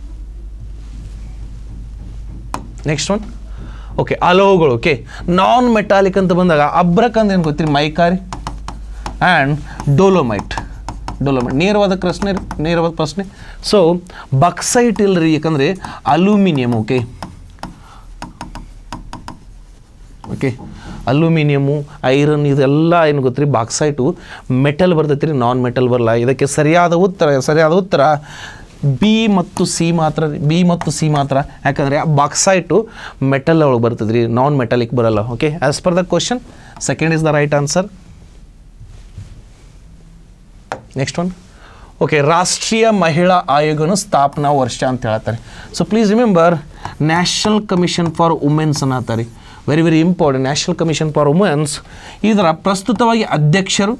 next one okay ಅಲೋಹಗಳು ಓಕೆ ನಾನ್ ಮೆಟಾಲಿಕ್ ಅಂತ ಬಂದಾಗ ಅಬ್ರಕ್ ಅಂತ ಏನು ಗೊತ್ತೀರಿ ಮೈಕಾರಿ ಆ್ಯಂಡ್ ಡೋಲೋಮೈಟ್ ಡೋಲೋಮೈಟ್ ನೇರವಾದ ಪ್ರಶ್ನೆ ರೀ ನೇರವಾದ ಪ್ರಶ್ನೆ ಸೊ ಬಕ್ಸೈಟ್ ಇಲ್ರಿ ಯಾಕಂದರೆ aluminium okay okay aluminium iron ಇದೆಲ್ಲ ಏನು ಗೊತ್ತ್ರಿ ಬಾಕ್ಸೈಟು ಮೆಟಲ್ ಬರ್ತೈತೆ ರೀ ನಾನ್ ಮೆಟಲ್ ಬರಲ್ಲ ಇದಕ್ಕೆ ಸರಿಯಾದ ಉತ್ತರ ಸರಿಯಾದ ಉತ್ತರ ಬಿ ಮತ್ತು ಸಿ ಮಾತ್ರ ಬಿ ಮತ್ತು ಸಿ ಮಾತ್ರ ಯಾಕಂದರೆ ಬಾಕ್ಸೈಟು ಮೆಟಲ್ ಒಳಗೆ ಬರ್ತದೆ ರೀ ನಾನ್ ಮೆಟಲಿಕ್ ಬರಲ್ಲ okay as per the question second is the right answer next one okay ರಾಷ್ಟ್ರೀಯ ಮಹಿಳಾ ಆಯೋಗನ ಸ್ಥಾಪನಾ ವರ್ಷ ಅಂತ ಹೇಳ್ತಾರೆ so please remember national commission for womens ಅನ್ನತ್ತಾರೆ very very important national commission for womens ಇದರ ಪ್ರಸ್ತುತವಾಗಿ ಅಧ್ಯಕ್ಷರು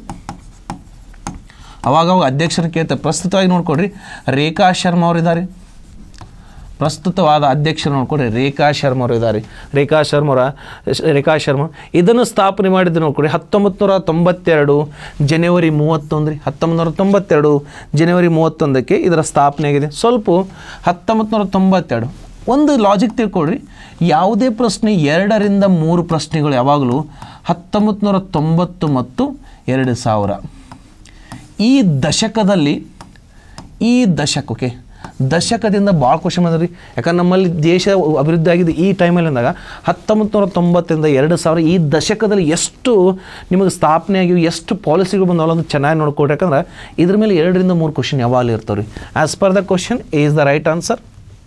ಅವಾಗ ಅವಾಗ ಅಧ್ಯಕ್ಷರು ಕೇಳ್ತಾರೆ ಪ್ರಸ್ತುತವಾಗಿ ನೋಡ್ಕೊಡ್ರಿ ರೇಖಾ ಶರ್ಮಾ ಅವರು ಇದ್ದಾರೆ ಪ್ರಸ್ತುತವಾದ ಅಧ್ಯಕ್ಷರು ನೋಡ್ಕೊಡ್ರಿ ರೇಖಾ ಶರ್ಮಾ ಅವರು ಇದ್ದಾರೆ ರೇಖಾ ಶರ್ಮರ ರೇಖಾ ಶರ್ಮಾ ಇದನ್ನು ಸ್ಥಾಪನೆ ಮಾಡಿದ್ದು ನೋಡ್ಕೊಡಿ ಹತ್ತೊಂಬತ್ತು ನೂರ ತೊಂಬತ್ತೆರಡು ಜನವರಿ ಮೂವತ್ತೊಂದು ರೀ ಹತ್ತೊಂಬತ್ತು ನೂರ ತೊಂಬತ್ತೆರಡು ಜನವರಿ ಮೂವತ್ತೊಂದಕ್ಕೆ ಇದರ ಸ್ಥಾಪನೆ ಆಗಿದೆ ಸ್ವಲ್ಪ ಹತ್ತೊಂಬತ್ತು ನೂರ ತೊಂಬತ್ತೆರಡು ಒಂದು ಲಾಜಿಕ್ ತಿಳ್ಕೊಳ್ರಿ ಯಾವುದೇ ಪ್ರಶ್ನೆ ಎರಡರಿಂದ ಮೂರು ಪ್ರಶ್ನೆಗಳು ಯಾವಾಗಲೂ ಹತ್ತೊಂಬತ್ತು ನೂರ ತೊಂಬತ್ತು ಮತ್ತು ಎರಡು ಸಾವಿರ ಈ ದಶಕದಲ್ಲಿ ಈ ದಶಕ ಓಕೆ ದಶಕದಿಂದ ಭಾಳ ಕ್ವಶನ್ ಬಂದ್ರಿ ಯಾಕಂದ್ರೆ ನಮ್ಮಲ್ಲಿ ದೇಶ ಅಭಿವೃದ್ಧಿ ಆಗಿದೆ ಈ ಟೈಮಲ್ಲಿ ಅಂದಾಗ ಹತ್ತೊಂಬತ್ತು ನೂರ ತೊಂಬತ್ತರಿಂದ ಎರಡು ಸಾವಿರ ಈ ದಶಕದಲ್ಲಿ ಎಷ್ಟು ನಿಮಗೆ ಸ್ಥಾಪನೆ ಆಗಿವೆ ಎಷ್ಟು ಪಾಲಿಸಿಗಳು ಬಂದವಲ್ಲ ಅದು ಚೆನ್ನಾಗಿ ನೋಡ್ಕೊಡ್ರಿ ಯಾಕಂದ್ರೆ ಇದ್ರ ಮೇಲೆ ಎರಡರಿಂದ ಮೂರು ಕ್ವಶನ್ ಯಾವಾಗಲೂ ಇರ್ತಾವೆ ರೀ as per the question is the right answer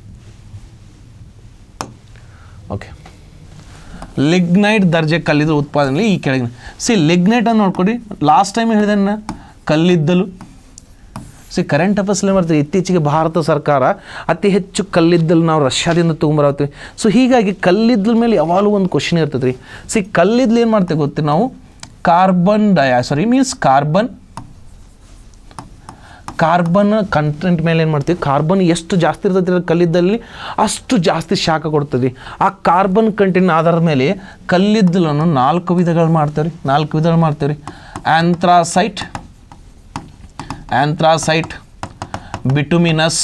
okay lignite ದರ್ಜೆ ಕಲ್ಲಿದ್ದಲು ಉತ್ಪಾದನೆ ಈ ಕೆಳಗಿನ ಸಿ ಲಿಗ್ನೈಟ್ ಅನ್ನು ನೋಡ್ಕೊಡಿ ಲಾಸ್ಟ್ ಟೈಮ್ ಹೇಳಿದೆ ನಾನು ಕಲ್ಲಿದ್ದಲು ಸಿ ಕರೆಂಟ್ ಅಫೇರ್ಸ್ಲಿ ಮಾಡ್ತೀವಿ ಇತ್ತೀಚೆಗೆ ಭಾರತ ಸರ್ಕಾರ ಅತಿ ಹೆಚ್ಚು ಕಲ್ಲಿದ್ದಲು ನಾವು ರಷ್ಯಾದಿಂದ ತೊಗೊಂಬರತ್ತೀವಿ ಸೊ ಹೀಗಾಗಿ ಕಲ್ಲಿದ್ದಲ ಮೇಲೆ ಯಾವಾಗಲೂ ಒಂದು ಕ್ವಶನ್ ಇರ್ತದೆ ರೀ ಸಿ ಕಲ್ಲಿದ್ದಲು ಏನು ಮಾಡ್ತೇವೆ ಗೊತ್ತಿ ನಾವು ಕಾರ್ಬನ್ ಡಯಾ sorry means carbon carbon content ಮೇಲೆ ಏನು ಮಾಡ್ತೀವಿ ಕಾರ್ಬನ್ ಎಷ್ಟು ಜಾಸ್ತಿ ಇರ್ತೈತಿ ಕಲ್ಲಿದ್ದಲ್ಲಿ ಅಷ್ಟು ಜಾಸ್ತಿ ಶಾಖ ಕೊಡ್ತದೆ ಆ ಕಾರ್ಬನ್ ಕಂಟೆಂಟ್ ಆಧಾರದ ಮೇಲೆ ಕಲ್ಲಿದ್ದಲನ್ನು ನಾಲ್ಕು ವಿಧಗಳು ಮಾಡ್ತೇವೆ ರೀ ನಾಲ್ಕು ವಿಧಗಳು ಮಾಡ್ತೇವೆ ರೀ anthracite anthracite bituminous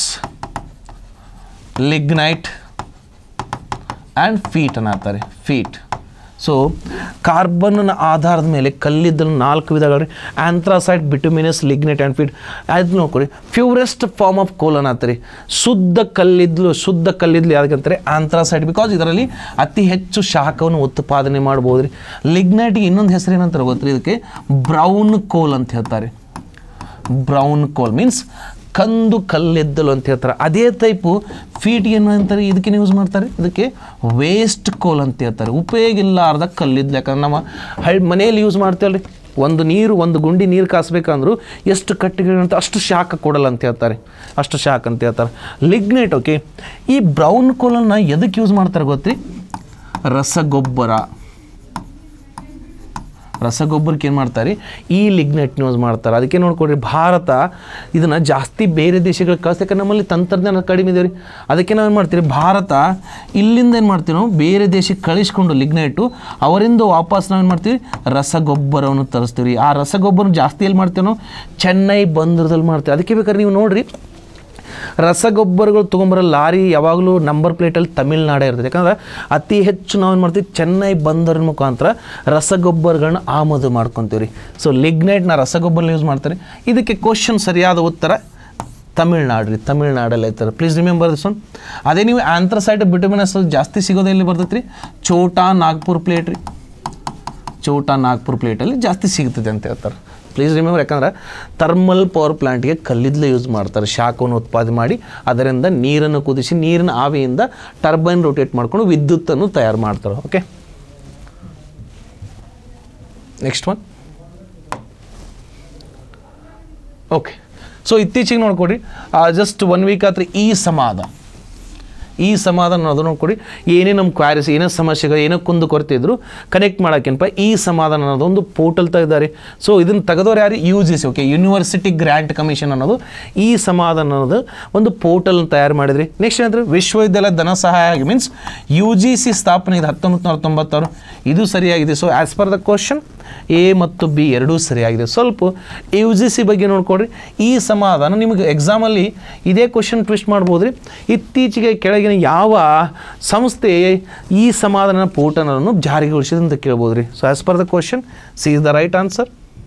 lignite and peat ಅನ್ನತ್ತಾರೆ ಫೀಟ್ ಸೊ ಕಾರ್ಬನ್ನ ಆಧಾರದ ಮೇಲೆ ಕಲ್ಲಿದ್ದಲು ನಾಲ್ಕು ವಿಧಗಳು anthracite bituminous lignite and peat ಅದು ನೋಡ್ಕೊಡಿ ಪ್ಯೂರೆಸ್ಟ್ ಫಾರ್ಮ್ ಆಫ್ ಕೋಲ್ ಅನ್ನತ್ತಾರೆ ಶುದ್ಧ ಕಲ್ಲಿದ್ದಲು ಶುದ್ಧ ಕಲ್ಲಿದ್ದಲು ಯಾವ್ದಕ್ಕಂತಾರೆ ಆಂಥ್ರಾಸೈಡ್ ಬಿಕಾಸ್ ಇದರಲ್ಲಿ ಅತಿ ಹೆಚ್ಚು ಶಾಖವನ್ನು ಉತ್ಪಾದನೆ ಮಾಡ್ಬೋದು ರೀ ಲಿಗ್ನೈಟ್ಗೆ ಇನ್ನೊಂದು ಹೆಸರು ಏನಂತಾರೆ ಗೊತ್ತ್ರಿ ಇದಕ್ಕೆ ಬ್ರೌನ್ ಕೋಲ್ ಅಂತ ಹೇಳ್ತಾರೆ ಬ್ರೌನ್ ಕೋಲ್ ಮೀನ್ಸ್ ಕಂದು ಕಲ್ಲಿದ್ದಲು ಅಂತ ಹೇಳ್ತಾರೆ ಅದೇ ಟೈಪು ಫೀಟ್ ಏನು ಅಂತಾರೆ ಇದಕ್ಕೆ ಯೂಸ್ ಮಾಡ್ತಾರೆ ಇದಕ್ಕೆ ವೇಸ್ಟ್ ಕೋಲ್ ಅಂತ ಹೇಳ್ತಾರೆ ಉಪಯೋಗ ಇಲ್ಲಾರ್ದ ಕಲ್ಲಿದ್ದಲು ಯಾಕಂದ್ರೆ ನಮ್ಮ ಹಳ್ ಮನೆಯಲ್ಲಿ ಯೂಸ್ ಮಾಡ್ತೇವಲ್ಲ ರೀ ಒಂದು ನೀರು ಒಂದು ಗುಂಡಿ ನೀರು ಕಾಸ್ಬೇಕಂದ್ರೂ ಎಷ್ಟು ಕಟ್ಟಿಗೆ ಅಂತ ಅಷ್ಟು ಶಾಖ ಕೊಡಲ್ಲ ಅಂತ ಹೇಳ್ತಾರೆ ಅಷ್ಟು ಶಾಖ ಅಂತ ಹೇಳ್ತಾರೆ ಲಿಗ್ನೇಟ್ ಓಕೆ ಈ ಬ್ರೌನ್ ಕೋಲನ್ನು ಎದಕ್ಕೆ ಯೂಸ್ ಮಾಡ್ತಾರೆ ಗೊತ್ತ್ರಿ ರಸಗೊಬ್ಬರ ರಸಗೊಬ್ಬರಕ್ಕೆ ಏನು ಮಾಡ್ತಾರೆ ಈ ಲಿಗ್ನೆಟ್ ಯೂಸ್ ಮಾಡ್ತಾರೆ ಅದಕ್ಕೆ ನೋಡ್ಕೊಡ್ರಿ ಭಾರತ ಇದನ್ನು ಜಾಸ್ತಿ ಬೇರೆ ದೇಶಗಳಿಗೆ ಕಳಿಸ್ ಯಾಕಂದ್ರೆ ನಮ್ಮಲ್ಲಿ ತಂತ್ರಜ್ಞಾನ ಕಡಿಮೆ ಇದೆ ರೀ ಅದಕ್ಕೆ ನಾವು ಏನು ಮಾಡ್ತೀವಿ ಭಾರತ ಇಲ್ಲಿಂದ ಏನು ಮಾಡ್ತೀವಿ ನಾವು ಬೇರೆ ದೇಶಕ್ಕೆ ಕಳಿಸ್ಕೊಂಡು ಲಿಗ್ನೆಟು ಅವರಿಂದ ವಾಪಸ್ ನಾವು ಏನು ಮಾಡ್ತೀವಿ ರಸಗೊಬ್ಬರವನ್ನು ತರಿಸ್ತೀವಿ ರೀ ಆ ರಸಗೊಬ್ಬರ ಜಾಸ್ತಿ ಎಲ್ಲಿ ಮಾಡ್ತೀವಿ ನಾವು ಚೆನ್ನೈ ಬಂದರದಲ್ಲಿ ಮಾಡ್ತೀವಿ ಅದಕ್ಕೆ ಬೇಕಾದ್ರೆ ನೀವು ನೋಡಿರಿ ರಸಗೊಬ್ಬರಗಳು ತೊಗೊಂಬರೋ ಲಾರಿ ಯಾವಾಗಲೂ ನಂಬರ್ ಪ್ಲೇಟಲ್ಲಿ ತಮಿಳ್ನಾಡೇ ಇರ್ತದೆ ಯಾಕಂದ್ರೆ ಅತಿ ಹೆಚ್ಚು ನಾವು ಏನು ಮಾಡ್ತೀವಿ ಚೆನ್ನೈ ಬಂದರ ಮುಖಾಂತರ ರಸಗೊಬ್ಬರಗಳನ್ನ ಆಮದು ಮಾಡ್ಕೊತೀವಿ ರೀ ಸೊ ಲಿಗ್ನೈಟ್ನ ರಸಗೊಬ್ಬರ ಯೂಸ್ ಮಾಡ್ತಾರೆ ಇದಕ್ಕೆ ಕ್ವಶನ್ ಸರಿಯಾದ ಉತ್ತರ ತಮಿಳ್ನಾಡು ರೀ ತಮಿಳ್ನಾಡಲ್ಲಿ ಐತಾರೆ ಪ್ಲೀಸ್ ರಿಮೆಂಬರ್ ದಿಸ್ ಒನ್ ಅದೇ ನೀವು ಆಂಥ್ರಸೈಟ್ ಬಿಟಮಿನಸ್ ಜಾಸ್ತಿ ಸಿಗೋದು ಎಲ್ಲಿ ಬರ್ತೈತೆ ರೀ ಚೋಟಾ ನಾಗ್ಪುರ್ ಪ್ಲೇಟ್ ರೀ ಚೋಟಾ ನಾಗ್ಪುರ್ ಪ್ಲೇಟಲ್ಲಿ ಜಾಸ್ತಿ ಸಿಗ್ತದೆ ಅಂತ ಹೇಳ್ತಾರೆ ಪ್ಲೀಸ್ ರಿಮೆಂಬರ್ ಯಾಕಂದ್ರೆ ಥರ್ಮಲ್ ಪವರ್ ಪ್ಲಾಂಟ್ಗೆ ಕಲ್ಲಿದ್ದಲು ಯೂಸ್ ಮಾಡ್ತಾರೆ ಶಾಖವನ್ನು ಉತ್ಪಾದನೆ ಮಾಡಿ ಅದರಿಂದ ನೀರನ್ನು ಕುದಿಸಿ ನೀರಿನ ಆವಿಯಿಂದ ಟರ್ಬೈನ್ ರೊಟೇಟ್ ಮಾಡ್ಕೊಂಡು ವಿದ್ಯುತ್ತನ್ನು ತಯಾರು ಮಾಡ್ತಾರೆ okay next one okay so ಇತ್ತೀಚೆಗೆ ನೋಡ್ಕೊಡ್ರಿ ಜಸ್ಟ್ ಒನ್ ವೀಕ್ ಆದ್ರೆ ಈ ಸಮಾಧ ಈ ಸಮಾಧಾನ ಅನ್ನೋದು ನೋಡ್ಕೊಡಿ ಏನೇ ನಮ್ಮ ಕ್ವಾರಿಸ್ ಏನೇ ಸಮಸ್ಯೆಗಳು ಏನೋ ಕುಂದು ಕೊರತೆ ಇದ್ರು ಕನೆಕ್ಟ್ ಮಾಡೋಕ್ಕೇನಪ್ಪ ಈ ಸಮಾಧಾನ ಅನ್ನೋದು ಒಂದು ಪೋರ್ಟಲ್ ತೆಗೆದಾರೆ ಸೊ ಇದನ್ನು ತೆಗೆದವ್ರು ಯಾರು U G C okay university grant commission ಅನ್ನೋದು ಈ ಸಮಾಧಾನ ಅನ್ನೋದು ಒಂದು ಪೋರ್ಟಲ್ ತಯಾರು ಮಾಡಿದ್ರಿ ನೆಕ್ಸ್ಟ್ ಏನಂದ್ರೆ ವಿಶ್ವವಿದ್ಯಾಲಯ ಧನ ಸಹಾಯ ಮೀನ್ಸ್ ಯು ಜಿ ಸಿ ಸ್ಥಾಪನೆ ಇದು ಹತ್ತೊಂಬತ್ತು ನೂರ ತೊಂಬತ್ತಾರು ಇದು ಸರಿಯಾಗಿದೆ so as per the question A ಮತ್ತು ಬಿ ಎರಡೂ ಸರಿಯಾಗಿದೆ ಸ್ವಲ್ಪ ಯು ಜಿ ಸಿ ಬಗ್ಗೆ ನೋಡ್ಕೊಡ್ರಿ ಈ ಸಮಾಧಾನ ನಿಮಗೆ ಎಕ್ಸಾಮಲ್ಲಿ ಇದೇ ಕ್ವಶನ್ ಟ್ವಿಸ್ಟ್ ಮಾಡ್ಬೋದು ರೀ ಇತ್ತೀಚೆಗೆ ಕೆಳಗಿನ ಯಾವ ಸಂಸ್ಥೆ ಈ ಸಮಾಧಾನ ಪೋರ್ಟಲನ್ನು ಜಾರಿಗೊಳಿಸಿದೆ ಅಂತ ಕೇಳ್ಬೋದು ರೀ so as per the question C is the right answer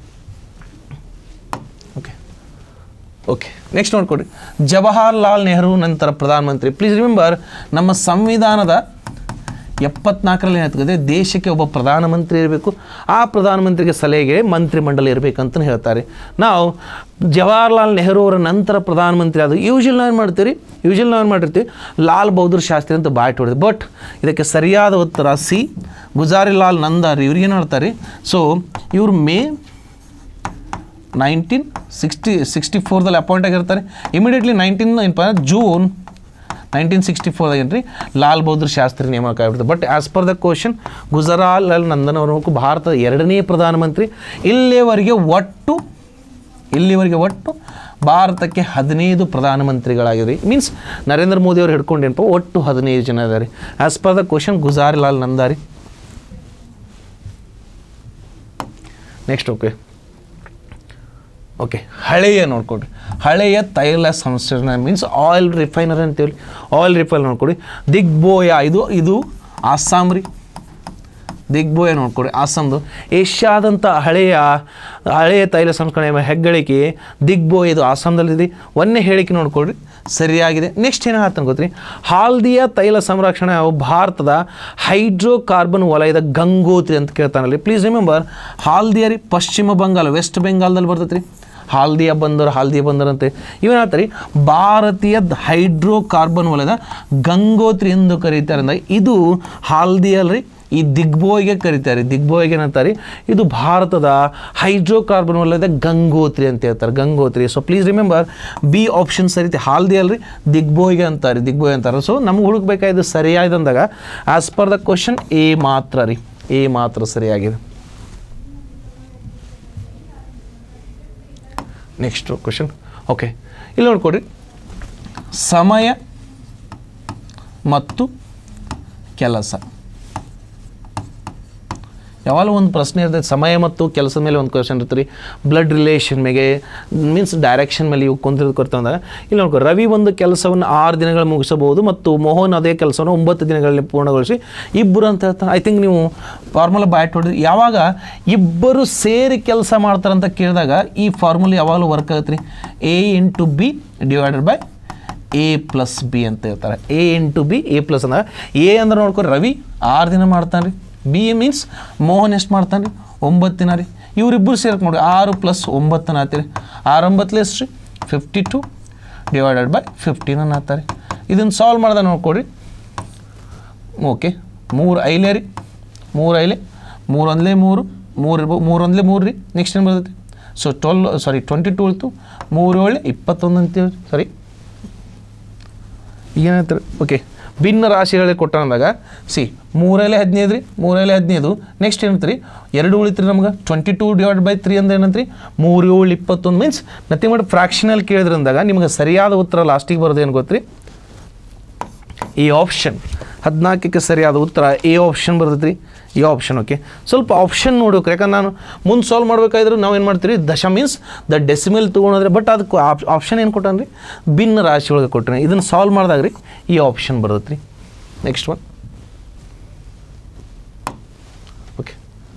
okay okay next ನೋಡ್ಕೊಡಿ ಜವಾಹರ್ಲಾಲ್ ನೆಹರು ನಂತರ ಪ್ರಧಾನಮಂತ್ರಿ ಪ್ಲೀಸ್ ರಿಮೆಂಬರ್ ನಮ್ಮ ಸಂವಿಧಾನದ ಎಪ್ಪತ್ನಾಲ್ಕರಲ್ಲಿ ಏನಾಗ್ತದೆ ದೇಶಕ್ಕೆ ಒಬ್ಬ ಪ್ರಧಾನಮಂತ್ರಿ ಇರಬೇಕು ಆ ಪ್ರಧಾನಮಂತ್ರಿಗೆ ಸಲಹೆಗೆ ಮಂತ್ರಿಮಂಡಲ ಇರಬೇಕಂತ ಹೇಳ್ತಾರೆ ನಾವು ಜವಾಹರ್ಲಾಲ್ ನೆಹರು ಅವರ ನಂತರ ಪ್ರಧಾನಮಂತ್ರಿ ಆದ ಯೂಶಲ್ ನಾವು ಏನು ಮಾಡ್ತೀವಿ ಯೂಶಲ್ ನಾವು ಏನು ಮಾಡಿರ್ತೀವಿ ಲಾಲ್ ಬಹದ್ದೂರ್ ಶಾಸ್ತ್ರಿ ಅಂತ ಬಾಯ್ಟ್ ಹೊಡೆದು ಬಟ್ ಇದಕ್ಕೆ ಸರಿಯಾದ ಉತ್ತರ ಸಿ ಗುಜಾರಿಲಾಲ್ ನಂದಾರಿ ಇವ್ರಿಗೇನು ಹೇಳ್ತಾರೆ ಸೊ ಇವರು ಮೇ ನೈನ್ಟೀನ್ ಸಿಕ್ಸ್ಟಿ ಸಿಕ್ಸ್ಟಿ ಫೋರ್ದಲ್ಲಿ ಅಪಾಯಿಂಟ್ ಆಗಿರ್ತಾರೆ ಇಮಿಡಿಯೇಟ್ಲಿ ನೈನ್ಟೀನ್ ಏನಪ್ಪ ಜೂನ್ ನೈನ್ಟೀನ್ ಸಿಕ್ಸ್ಟಿ ಫೋರ್ದಾಗ ಏನ್ರಿ ಲಾಲ್ ಬಹದ್ದೂರ್ ಶಾಸ್ತ್ರಿ ನೇಮಕ ಆಗಿಬಿಡ್ತು but as per the question Gulzari Lal Nanda ಅವರು ಭಾರತದ ಎರಡನೇ ಪ್ರಧಾನಮಂತ್ರಿ ಇಲ್ಲಿಯವರೆಗೆ ಒಟ್ಟು ಇಲ್ಲಿವರೆಗೆ ಒಟ್ಟು ಭಾರತಕ್ಕೆ ಹದಿನೈದು ಪ್ರಧಾನಮಂತ್ರಿಗಳಾಗಿದೆ ಮೀನ್ಸ್ ನರೇಂದ್ರ ಮೋದಿ ಅವರು ಹಿಡ್ಕೊಂಡು ಏನಪ್ಪ ಒಟ್ಟು ಹದಿನೈದು ಜನ ಇದ್ದಾರೆ as per the question Gulzarilal ನಂದಾರಿ ನೆಕ್ಸ್ಟ್ ಓಕೆ ಓಕೆ ಹಳೆಯ ನೋಡ್ಕೊಡ್ರಿ ಹಳೆಯ ತೈಲ ಸಂಸ್ಕರಣೆ ಮೀನ್ಸ್ ಆಯಿಲ್ ರಿಫೈನರ್ ಅಂತೇಳಿ ಆಯಿಲ್ ರಿಫೈನ್ ನೋಡ್ಕೊಡಿ ದಿಗ್ಬೋಯ ಇದು ಇದು ಆಸಾಮ್ ರೀ ದಿಗ್ಬೋಯ ನೋಡ್ಕೊಡಿ ಆಸಾಮ್ದು ಏಷ್ಯಾದಂಥ ಹಳೆಯ ಹಳೆಯ ತೈಲ ಸಂಸ್ಕರಣೆ ಹೆಗ್ಗಳಿಕೆ ದಿಗ್ಬೋಯ ಇದು ಆಸಾಮ್ದಲ್ಲಿದೆ ಒಂದೇ ಹೇಳಿಕೆ ನೋಡ್ಕೊಡ್ರಿ ಸರಿಯಾಗಿದೆ ನೆಕ್ಸ್ಟ್ ಏನು ಹೇಳ್ತಾನೆ ಗೊತ್ತ್ರಿ ಹಾಲ್ದಿಯ ತೈಲ ಸಂರಕ್ಷಣೆ ಅವು ಭಾರತದ ಹೈಡ್ರೋಕಾರ್ಬನ್ ವಲಯದ ಗಂಗೋತ್ರಿ ಅಂತ ಕೇಳ್ತಾನಲ್ಲಿ ಪ್ಲೀಸ್ ರಿಮೆಂಬರ್ ಹಾಲ್ದಿಯ ರೀ ಪಶ್ಚಿಮ ಬಂಗಾಳ ವೆಸ್ಟ್ ಬೆಂಗಾಲ್ದಲ್ಲಿ ಬರ್ತೈತೆ ರೀ ಹಾಲ್ದಿಯ ಬಂದರು ಹಾಲ್ದಿಯ ಬಂದರಂತೆ ಇವನ್ ಹೇಳ್ತಾರೆ ಭಾರತೀಯ ಹೈಡ್ರೋಕಾರ್ಬನ್ ವಲಯದ ಗಂಗೋತ್ರಿ ಎಂದು ಕರೀತಾರೆ ಅಂದ್ರೆ ಇದು ಹಾಲ್ದಿಯಲ್ಲಿ ಈ ದಿಗ್ಬೋಯ್ಗೆ ಕರೀತಾರೆ ದಿಗ್ಬೋಯ್ಗೆ ಏನಂತಾರೆ ಇದು ಭಾರತದ ಹೈಡ್ರೋಕಾರ್ಬನ್ ವಲಯದ ಗಂಗೋತ್ರಿ ಅಂತ ಹೇಳ್ತಾರೆ Gangotri so please remember B option ಸರಿತಿ ಹಾಲ್ದಿ ಅಲ್ರಿ ದಿಗ್ಬೋಯ್ಗೆ ಅಂತಾರೆ ದಿಗ್ಬೋಯ್ ಅಂತಾರೆ ಸೊ ನಮ್ಗೆ ಹುಡುಕ್ಬೇಕಾಯ್ದು ಸರಿಯಾಗಿದೆ ಅಂದಾಗ as per the question A ಮಾತ್ರ ರೀ ಎ ಮಾತ್ರ ಸರಿಯಾಗಿದೆ ನೆಕ್ಸ್ಟ್ ಕ್ವಶನ್ ಓಕೆ ಇಲ್ಲಿ ನೋಡ್ಕೊಡ್ರಿ ಸಮಯ ಮತ್ತು ಕೆಲಸ ಯಾವಾಗಲೂ ಒಂದು ಪ್ರಶ್ನೆ ಇರ್ತದೆ ಸಮಯ ಮತ್ತು ಕೆಲಸದ ಮೇಲೆ ಒಂದು ಕ್ವಶನ್ ಇರ್ತದೆ ರೀ ಬ್ಲಡ್ ರಿಲೇಷನ್ ಮೇಲೆ ಮೀನ್ಸ್ ಡೈರೆಕ್ಷನ್ ಮೇಲೆ ಇವು ಕುಂತಿರೋದು ಕೊಡ್ತಾ ಅಂದಾಗ ಇಲ್ಲಿ ನೋಡ್ಕೊ ರವಿ ಒಂದು ಕೆಲಸವನ್ನು ಆರು ದಿನಗಳು ಮುಗಿಸಬಹುದು ಮತ್ತು ಮೋಹನ್ ಅದೇ ಕೆಲಸವನ್ನು ಒಂಬತ್ತು ದಿನಗಳಲ್ಲಿ ಪೂರ್ಣಗೊಳಿಸಿ ಇಬ್ಬರು ಅಂತ ಹೇಳ್ತಾರೆ ಐ ಥಿಂಕ್ ನೀವು ಫಾರ್ಮುಲಾ ಬ್ಯಾಟ್ ಹೊಡೆದ್ರಿ ಯಾವಾಗ ಇಬ್ಬರು ಸೇರಿ ಕೆಲಸ ಮಾಡ್ತಾರಂತ ಕೇಳಿದಾಗ ಈ ಫಾರ್ಮುಲಾ ಯಾವಾಗಲೂ ವರ್ಕ್ ಆಗುತ್ತೆ ರೀ A into B divided by A plus B ಅಂತ ಹೇಳ್ತಾರೆ A into B A plus ಅಂದಾಗ ಎ ಅಂದ್ರೆ ನೋಡ್ಕೊರಿ ರವಿ ಆರು ದಿನ ಮಾಡ್ತಾನೆ ರೀ ಬಿ ಮೀನ್ಸ್ ಮೋಹನ್ ಎಷ್ಟು ಮಾಡ್ತಾನೆ ರೀ ಒಂಬತ್ತು ದಿನ ರೀ ಇವರಿಬ್ಬರು ಸೇರ್ಕೊಂಡು ನೋಡಿ ಆರು ಪ್ಲಸ್ ಒಂಬತ್ತನ ಆತೀರಿ ಆರು ಒಂಬತ್ತಲೆ ಎಷ್ಟು ರೀ fifty two divided by fifteen ಅನ್ನ ಆತಾರೆ ಇದನ್ನು ಸಾಲ್ವ್ ಮಾಡ್ದೆ ನೋಡ್ಕೊಡ್ರಿ ಓಕೆ ಮೂರು ಐಲೆ ರೀ ಮೂರು ಐಲೆ ಮೂರೊಂದಲೇ ಮೂರು ಮೂರು ಇರ್ಬೋದು ಮೂರೊಂದಲೇ ಮೂರು ರೀ ನೆಕ್ಸ್ಟ್ ಏನು ಬರ್ತೈತಿ so twelve sorry twenty two ಇತ್ತು ಮೂರು ಏಳು ಇಪ್ಪತ್ತೊಂದು ಅಂತೀವಿ ಸಾರಿ ಏನಂತಾರೆ ಓಕೆ ಭಿನ್ನ ರಾಶಿಗಳಿಗೆ ಕೊಟ್ಟ ಅಂದಾಗ ಸಿ ಮೂರಲ್ಲಿ ಹದಿನೈದು ರೀ ಮೂರಲ್ಲಿ ಹದಿನೈದು ನೆಕ್ಸ್ಟ್ ಏನಂತ ರೀ ಎರಡು ಉಳಿತ್ರಿ ನಮ್ಗೆ twenty two divide by three ಅಂದ್ರೆ ಏನಂತ್ರಿ ಮೂರು ಏಳು ಇಪ್ಪತ್ತೊಂದು ಮೀನ್ಸ್ ನಥಿಂಗ್ ಮಾಡಿ ಫ್ರಾಕ್ಷನಲ್ಲಿ ಕೇಳಿದ್ರಂದಾಗ ನಿಮ್ಗೆ ಸರಿಯಾದ ಉತ್ತರ ಲಾಸ್ಟಿಗೆ ಬರೋದು ಏನು ಗೊತ್ತ್ರಿ ಈ ಆಪ್ಷನ್ ಹದಿನಾಲ್ಕಕ್ಕೆ ಸರಿಯಾದ ಉತ್ತರ ಎ ಆಪ್ಷನ್ ಬರ್ತೈತೆ ರೀ ಈ ಆಪ್ಷನ್ ಓಕೆ ಸ್ವಲ್ಪ ಆಪ್ಷನ್ ನೋಡ್ಬೇಕು ಯಾಕಂದ್ರೆ ನಾನು ಮುಂದೆ ಸಾಲ್ವ್ ಮಾಡ್ಬೇಕಾದ್ರೆ ನಾವು ಏನು ಮಾಡ್ತೀವಿ ದಶ ಮೀನ್ಸ್ ದ ಡೆಸಿಮಲ್ ತೊಗೊಂಡ್ರೆ ಬಟ್ ಅದಕ್ಕೆ ಆಪ್ಷನ್ ಏನು ಕೊಟ್ಟಾನ ರೀ ಭಿನ್ನ ರಾಶಿ ಒಳಗೆ ಕೊಟ್ಟರೆ ಇದನ್ನು ಸಾಲ್ವ್ ಮಾಡಿದಾಗ ರೀ ಈ ಆಪ್ಷನ್ ಬರ್ತೈತೆ ರೀ ನೆಕ್ಸ್ಟ್ ಒನ್ ಓಕೆ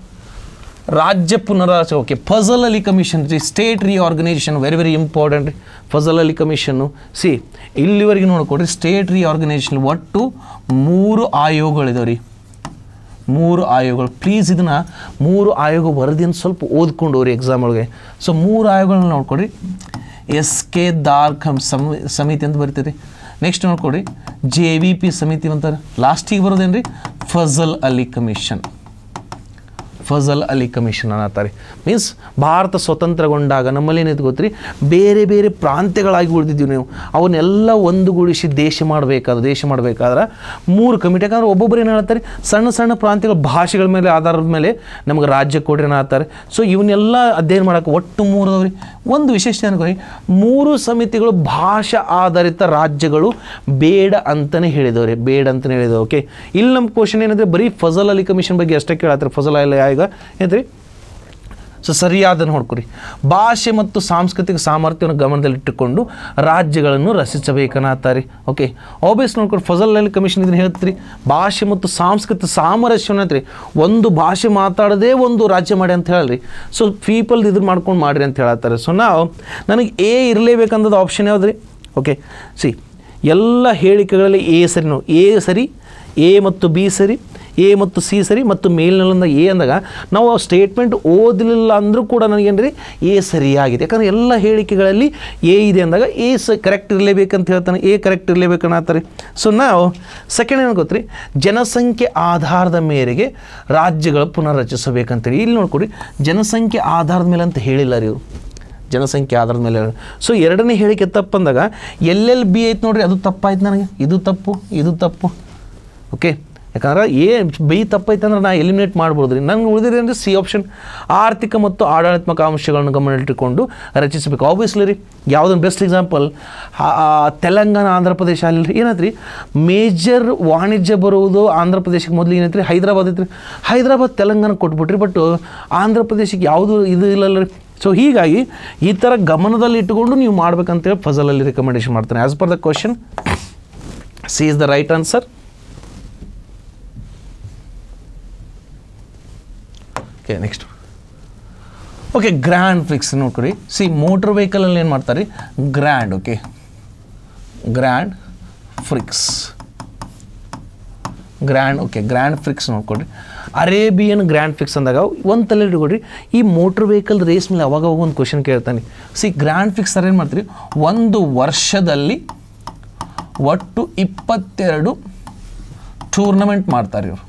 ರಾಜ್ಯ ಪುನರಾಚ ಓಕೆ ಫಜಲ್ ಅಲಿ ಕಮಿಷನ್ ರೀ state reorganisation very very important ರೀ ಫಜಲ್ ಅಲಿ ಕಮಿಷನ್ನು ಸಿ ಇಲ್ಲಿವರೆಗೆ ನೋಡ್ಕೊಡ್ರಿ ಸ್ಟೇಟ್ ರಿಆರ್ಗನೈಸೇಷನ್ ಒಟ್ಟು ಮೂರು ಆಯೋಗಗಳಿದಾವೆ ರೀ ಮೂರು ಆಯೋಗಗಳು ಪ್ಲೀಸ್ ಇದನ್ನು ಮೂರು ಆಯೋಗ ವರದಿಯನ್ನು ಸ್ವಲ್ಪ ಓದ್ಕೊಂಡು ಹೋಗ್ರಿ ಎಕ್ಸಾಮ್ ಒಳಗೆ ಸೊ ಮೂರು ಆಯೋಗಗಳನ್ನ ನೋಡ್ಕೊಡ್ರಿ ಎಸ್ ಕೆ ದಾರ್ ಖಮ್ ಸಮ ಸಮಿತಿ ಅಂತ ಬರ್ತೈತಿ ನೆಕ್ಸ್ಟ್ ನೋಡ್ಕೊಡ್ರಿ ಜೆ ವಿ ಪಿ ಸಮಿತಿ ಅಂತಾರೆ ಲಾಸ್ಟಿಗೆ ಬರೋದೇನು ರೀ ಫಜಲ್ ಅಲಿ ಕಮಿಷನ್ ಫಜಲ್ ಅಲಿ ಕಮಿಷನ್ ಅನ್ನತ್ತಾರೆ ಮೀನ್ಸ್ ಭಾರತ ಸ್ವತಂತ್ರಗೊಂಡಾಗ ನಮ್ಮಲ್ಲಿ ಏನಿದೆ ಗೊತ್ತ್ರಿ ಬೇರೆ ಬೇರೆ ಪ್ರಾಂತ್ಯಗಳಾಗಿ ಉಳಿದಿದ್ದೀವಿ ನೀವು ಅವನ್ನೆಲ್ಲ ಒಂದುಗೂಡಿಸಿ ದೇಶ ಮಾಡಬೇಕಾದ್ರೆ ದೇಶ ಮಾಡಬೇಕಾದ್ರೆ ಮೂರು ಕಮಿಟಿ ಯಾಕಂದ್ರೆ ಒಬ್ಬೊಬ್ಬರು ಏನು ಹೇಳ್ತಾರೆ ಸಣ್ಣ ಸಣ್ಣ ಪ್ರಾಂತ್ಯಗಳ ಭಾಷೆಗಳ ಮೇಲೆ ಆಧಾರದ ಮೇಲೆ ನಮಗೆ ರಾಜ್ಯ ಕೊಡ್ರಿ ಅನ್ನತ್ತಾರೆ ಸೊ ಇವನ್ನೆಲ್ಲ ಅಧ್ಯಯನ ಮಾಡೋಕೆ ಒಟ್ಟು ಮೂರು ಅದಾವ್ರಿ ಒಂದು ವಿಶೇಷ ಅನ್ಕೋರಿ ಮೂರು ಸಮಿತಿಗಳು ಭಾಷಾ ಆಧಾರಿತ ರಾಜ್ಯಗಳು ಬೇಡ ಅಂತಲೇ ಹೇಳಿದವ್ರಿ ಬೇಡ ಅಂತಲೇ ಹೇಳಿದವು ಓಕೆ ಇಲ್ಲಿ ನಮ್ಮ ಕ್ವಶನ್ ಏನಂದರೆ ಬರೀ ಫಜಲ್ ಅಲಿ ಕಮಿಷನ್ ಬಗ್ಗೆ ಅಷ್ಟೇ ಕೇಳತ್ತಾರೆ ಫಜಲ್ ಅಲಿ ಆಯೋಗ ಏನಂದ್ರಿ ಸೊ ಸರಿಯಾದ ನೋಡ್ಕೊರಿ ಭಾಷೆ ಮತ್ತು ಸಾಂಸ್ಕೃತಿಕ ಸಾಮರ್ಥ್ಯವನ್ನು ಗಮನದಲ್ಲಿಟ್ಟುಕೊಂಡು ರಾಜ್ಯಗಳನ್ನು ರಚಿಸಬೇಕನ್ನತ್ತಾರೆ ಓಕೆ ಆಬ್ವಿಯಸ್ ನೋಡ್ಕೊರಿ ಫಜಲ್ ಅಲಿ ಕಮಿಷನ್ ಇದನ್ನು ಹೇಳ್ತೀರಿ ಭಾಷೆ ಮತ್ತು ಸಾಂಸ್ಕೃತಿಕ ಸಾಮರಸ್ಯವನ್ನು ಐತ್ರಿ ಒಂದು ಭಾಷೆ ಮಾತಾಡದೇ ಒಂದು ರಾಜ್ಯ ಮಾಡಿ ಅಂತ ಹೇಳ್ರಿ ಸೊ ಪೀಪಲ್ ಇದ್ರ ಮಾಡ್ಕೊಂಡು ಮಾಡ್ರಿ ಅಂತ ಹೇಳತ್ತಾರೆ ಸೊ ನಾವು ನನಗೆ ಎ ಇರಲೇಬೇಕಂದದ ಆಪ್ಷನ್ ಯಾವ್ದು ರೀ ಓಕೆ ಸಿ ಎಲ್ಲ ಹೇಳಿಕೆಗಳಲ್ಲಿ ಎ ಸರಿ ನಾವು ಎ ಸರಿ ಎ ಮತ್ತು ಬಿ ಸರಿ ಎ ಮತ್ತು ಸಿ ಸರಿ ಮತ್ತು ಮೇಲ್ನಲ್ಲಿಂದ ಎ ಅಂದಾಗ ನಾವು ಆ ಸ್ಟೇಟ್ಮೆಂಟ್ ಓದಲಿಲ್ಲ ಅಂದರೂ ಕೂಡ ನನಗೇನು ರೀ ಎ ಸರಿಯಾಗಿದೆ ಯಾಕಂದರೆ ಎಲ್ಲ ಹೇಳಿಕೆಗಳಲ್ಲಿ ಎ ಇದೆ ಅಂದಾಗ ಎ ಸ ಕರೆಕ್ಟ್ ಇರಲೇಬೇಕಂತ ಹೇಳ್ತಾನೆ ಎ ಕರೆಕ್ಟ್ ಇರಲೇಬೇಕನ್ನತ್ತಾರೆ ಸೊ ನಾವು ಸೆಕೆಂಡ್ ಏನು ಗೊತ್ತ್ರಿ ಜನಸಂಖ್ಯೆ ಆಧಾರದ ಮೇರೆಗೆ ರಾಜ್ಯಗಳು ಪುನರ್ರಚಿಸಬೇಕಂತೇಳಿ ಇಲ್ಲಿ ನೋಡ್ಕೊಡಿ ಜನಸಂಖ್ಯೆ ಆಧಾರದ ಮೇಲೆ ಅಂತ ಹೇಳಿಲ್ಲ ರೀ ಇವರು ಜನಸಂಖ್ಯೆ ಆಧಾರದ ಮೇಲೆ ಸೊ ಎರಡನೇ ಹೇಳಿಕೆ ತಪ್ಪಂದಾಗ ಎಲ್ಲೆಲ್ಲಿ ಬಿ ಐತೆ ನೋಡ್ರಿ ಅದು ತಪ್ಪಾಯ್ತು ನನಗೆ ಇದು ತಪ್ಪು ಇದು ತಪ್ಪು ಓಕೆ ಯಾಕಂದ್ರೆ ಏ ಬಿ ತಪ್ಪೈತೆ ಅಂದ್ರೆ ನಾ ಎಲಿಮಿನೇಟ್ ಮಾಡ್ಬೋದು ರೀ ನಂಗೆ ಉಳಿದಿದೆ ಅಂದರೆ ಸಿ ಆಪ್ಷನ್ ಆರ್ಥಿಕ ಮತ್ತು ಆಡಳಿತಾತ್ಮಕ ಅಂಶಗಳನ್ನು ಗಮನದಲ್ಲಿಟ್ಟುಕೊಂಡು ರಚಿಸಬೇಕು ಆಬ್ವಿಯಸ್ಲಿ ರೀ ಯಾವುದೊಂದು ಬೆಸ್ಟ್ ಎಕ್ಸಾಂಪಲ್ ತೆಲಂಗಾಣ ಆಂಧ್ರ ಪ್ರದೇಶ ಅಲ್ಲಿ ಏನಾಯ್ತು ರೀ ಮೇಜರ್ ವಾಣಿಜ್ಯ ಬರುವುದು ಆಂಧ್ರ ಪ್ರದೇಶಕ್ಕೆ ಮೊದಲು ಏನೈತೆ ರೀ ಹೈದರಾಬಾದ್ ಐತ್ರಿ ಹೈದರಾಬಾದ್ ತೆಲಂಗಾಣ ಕೊಟ್ಬಿಟ್ರಿ ಬಟ್ ಆಂಧ್ರ ಪ್ರದೇಶಕ್ಕೆ ಯಾವುದು ಇದು ಇಲ್ಲಲ್ಲ ರೀ ಸೊ ಹೀಗಾಗಿ ಈ ಥರ ಗಮನದಲ್ಲಿ ಇಟ್ಟುಕೊಂಡು ನೀವು ಮಾಡ್ಬೇಕಂತೇಳಿ ಫಜಲಲ್ಲಿ ರೆಕಮೆಂಡೇಶನ್ ಮಾಡ್ತಾನೆ as per the question C is the right answer okay next okay grand prix ನೋಡ್ಕೊಡಿ ಸಿ ಮೋಟ್ರ್ ವೆಹಿಕಲಲ್ಲಿ ಏನು ಮಾಡ್ತಾರೆ grand okay grand prix grand okay grand prix ನೋಡ್ಕೊಡ್ರಿ ಅರೇಬಿಯನ್ ಗ್ರ್ಯಾಂಡ್ ಫಿಕ್ಸ್ ಅಂದಾಗ ಒಂದು ತಲೆ ಇಟ್ಕೊಡ್ರಿ ಈ ಮೋಟ್ರ್ ವೆಹಿಕಲ್ ರೇಸ್ ಮೇಲೆ ಅವಾಗ ಅವಾಗ ಒಂದು ಕ್ವಶನ್ ಕೇಳ್ತಾನೆ ಸಿ ಗ್ರ್ಯಾಂಡ್ ಫಿಕ್ಸ್ ಸರ್ ಏನು ಮಾಡ್ತೀರಿ ಒಂದು ವರ್ಷದಲ್ಲಿ ಒಟ್ಟು ಇಪ್ಪತ್ತೆರಡು ಟೂರ್ನಮೆಂಟ್ ಮಾಡ್ತಾರೆ ಇವರು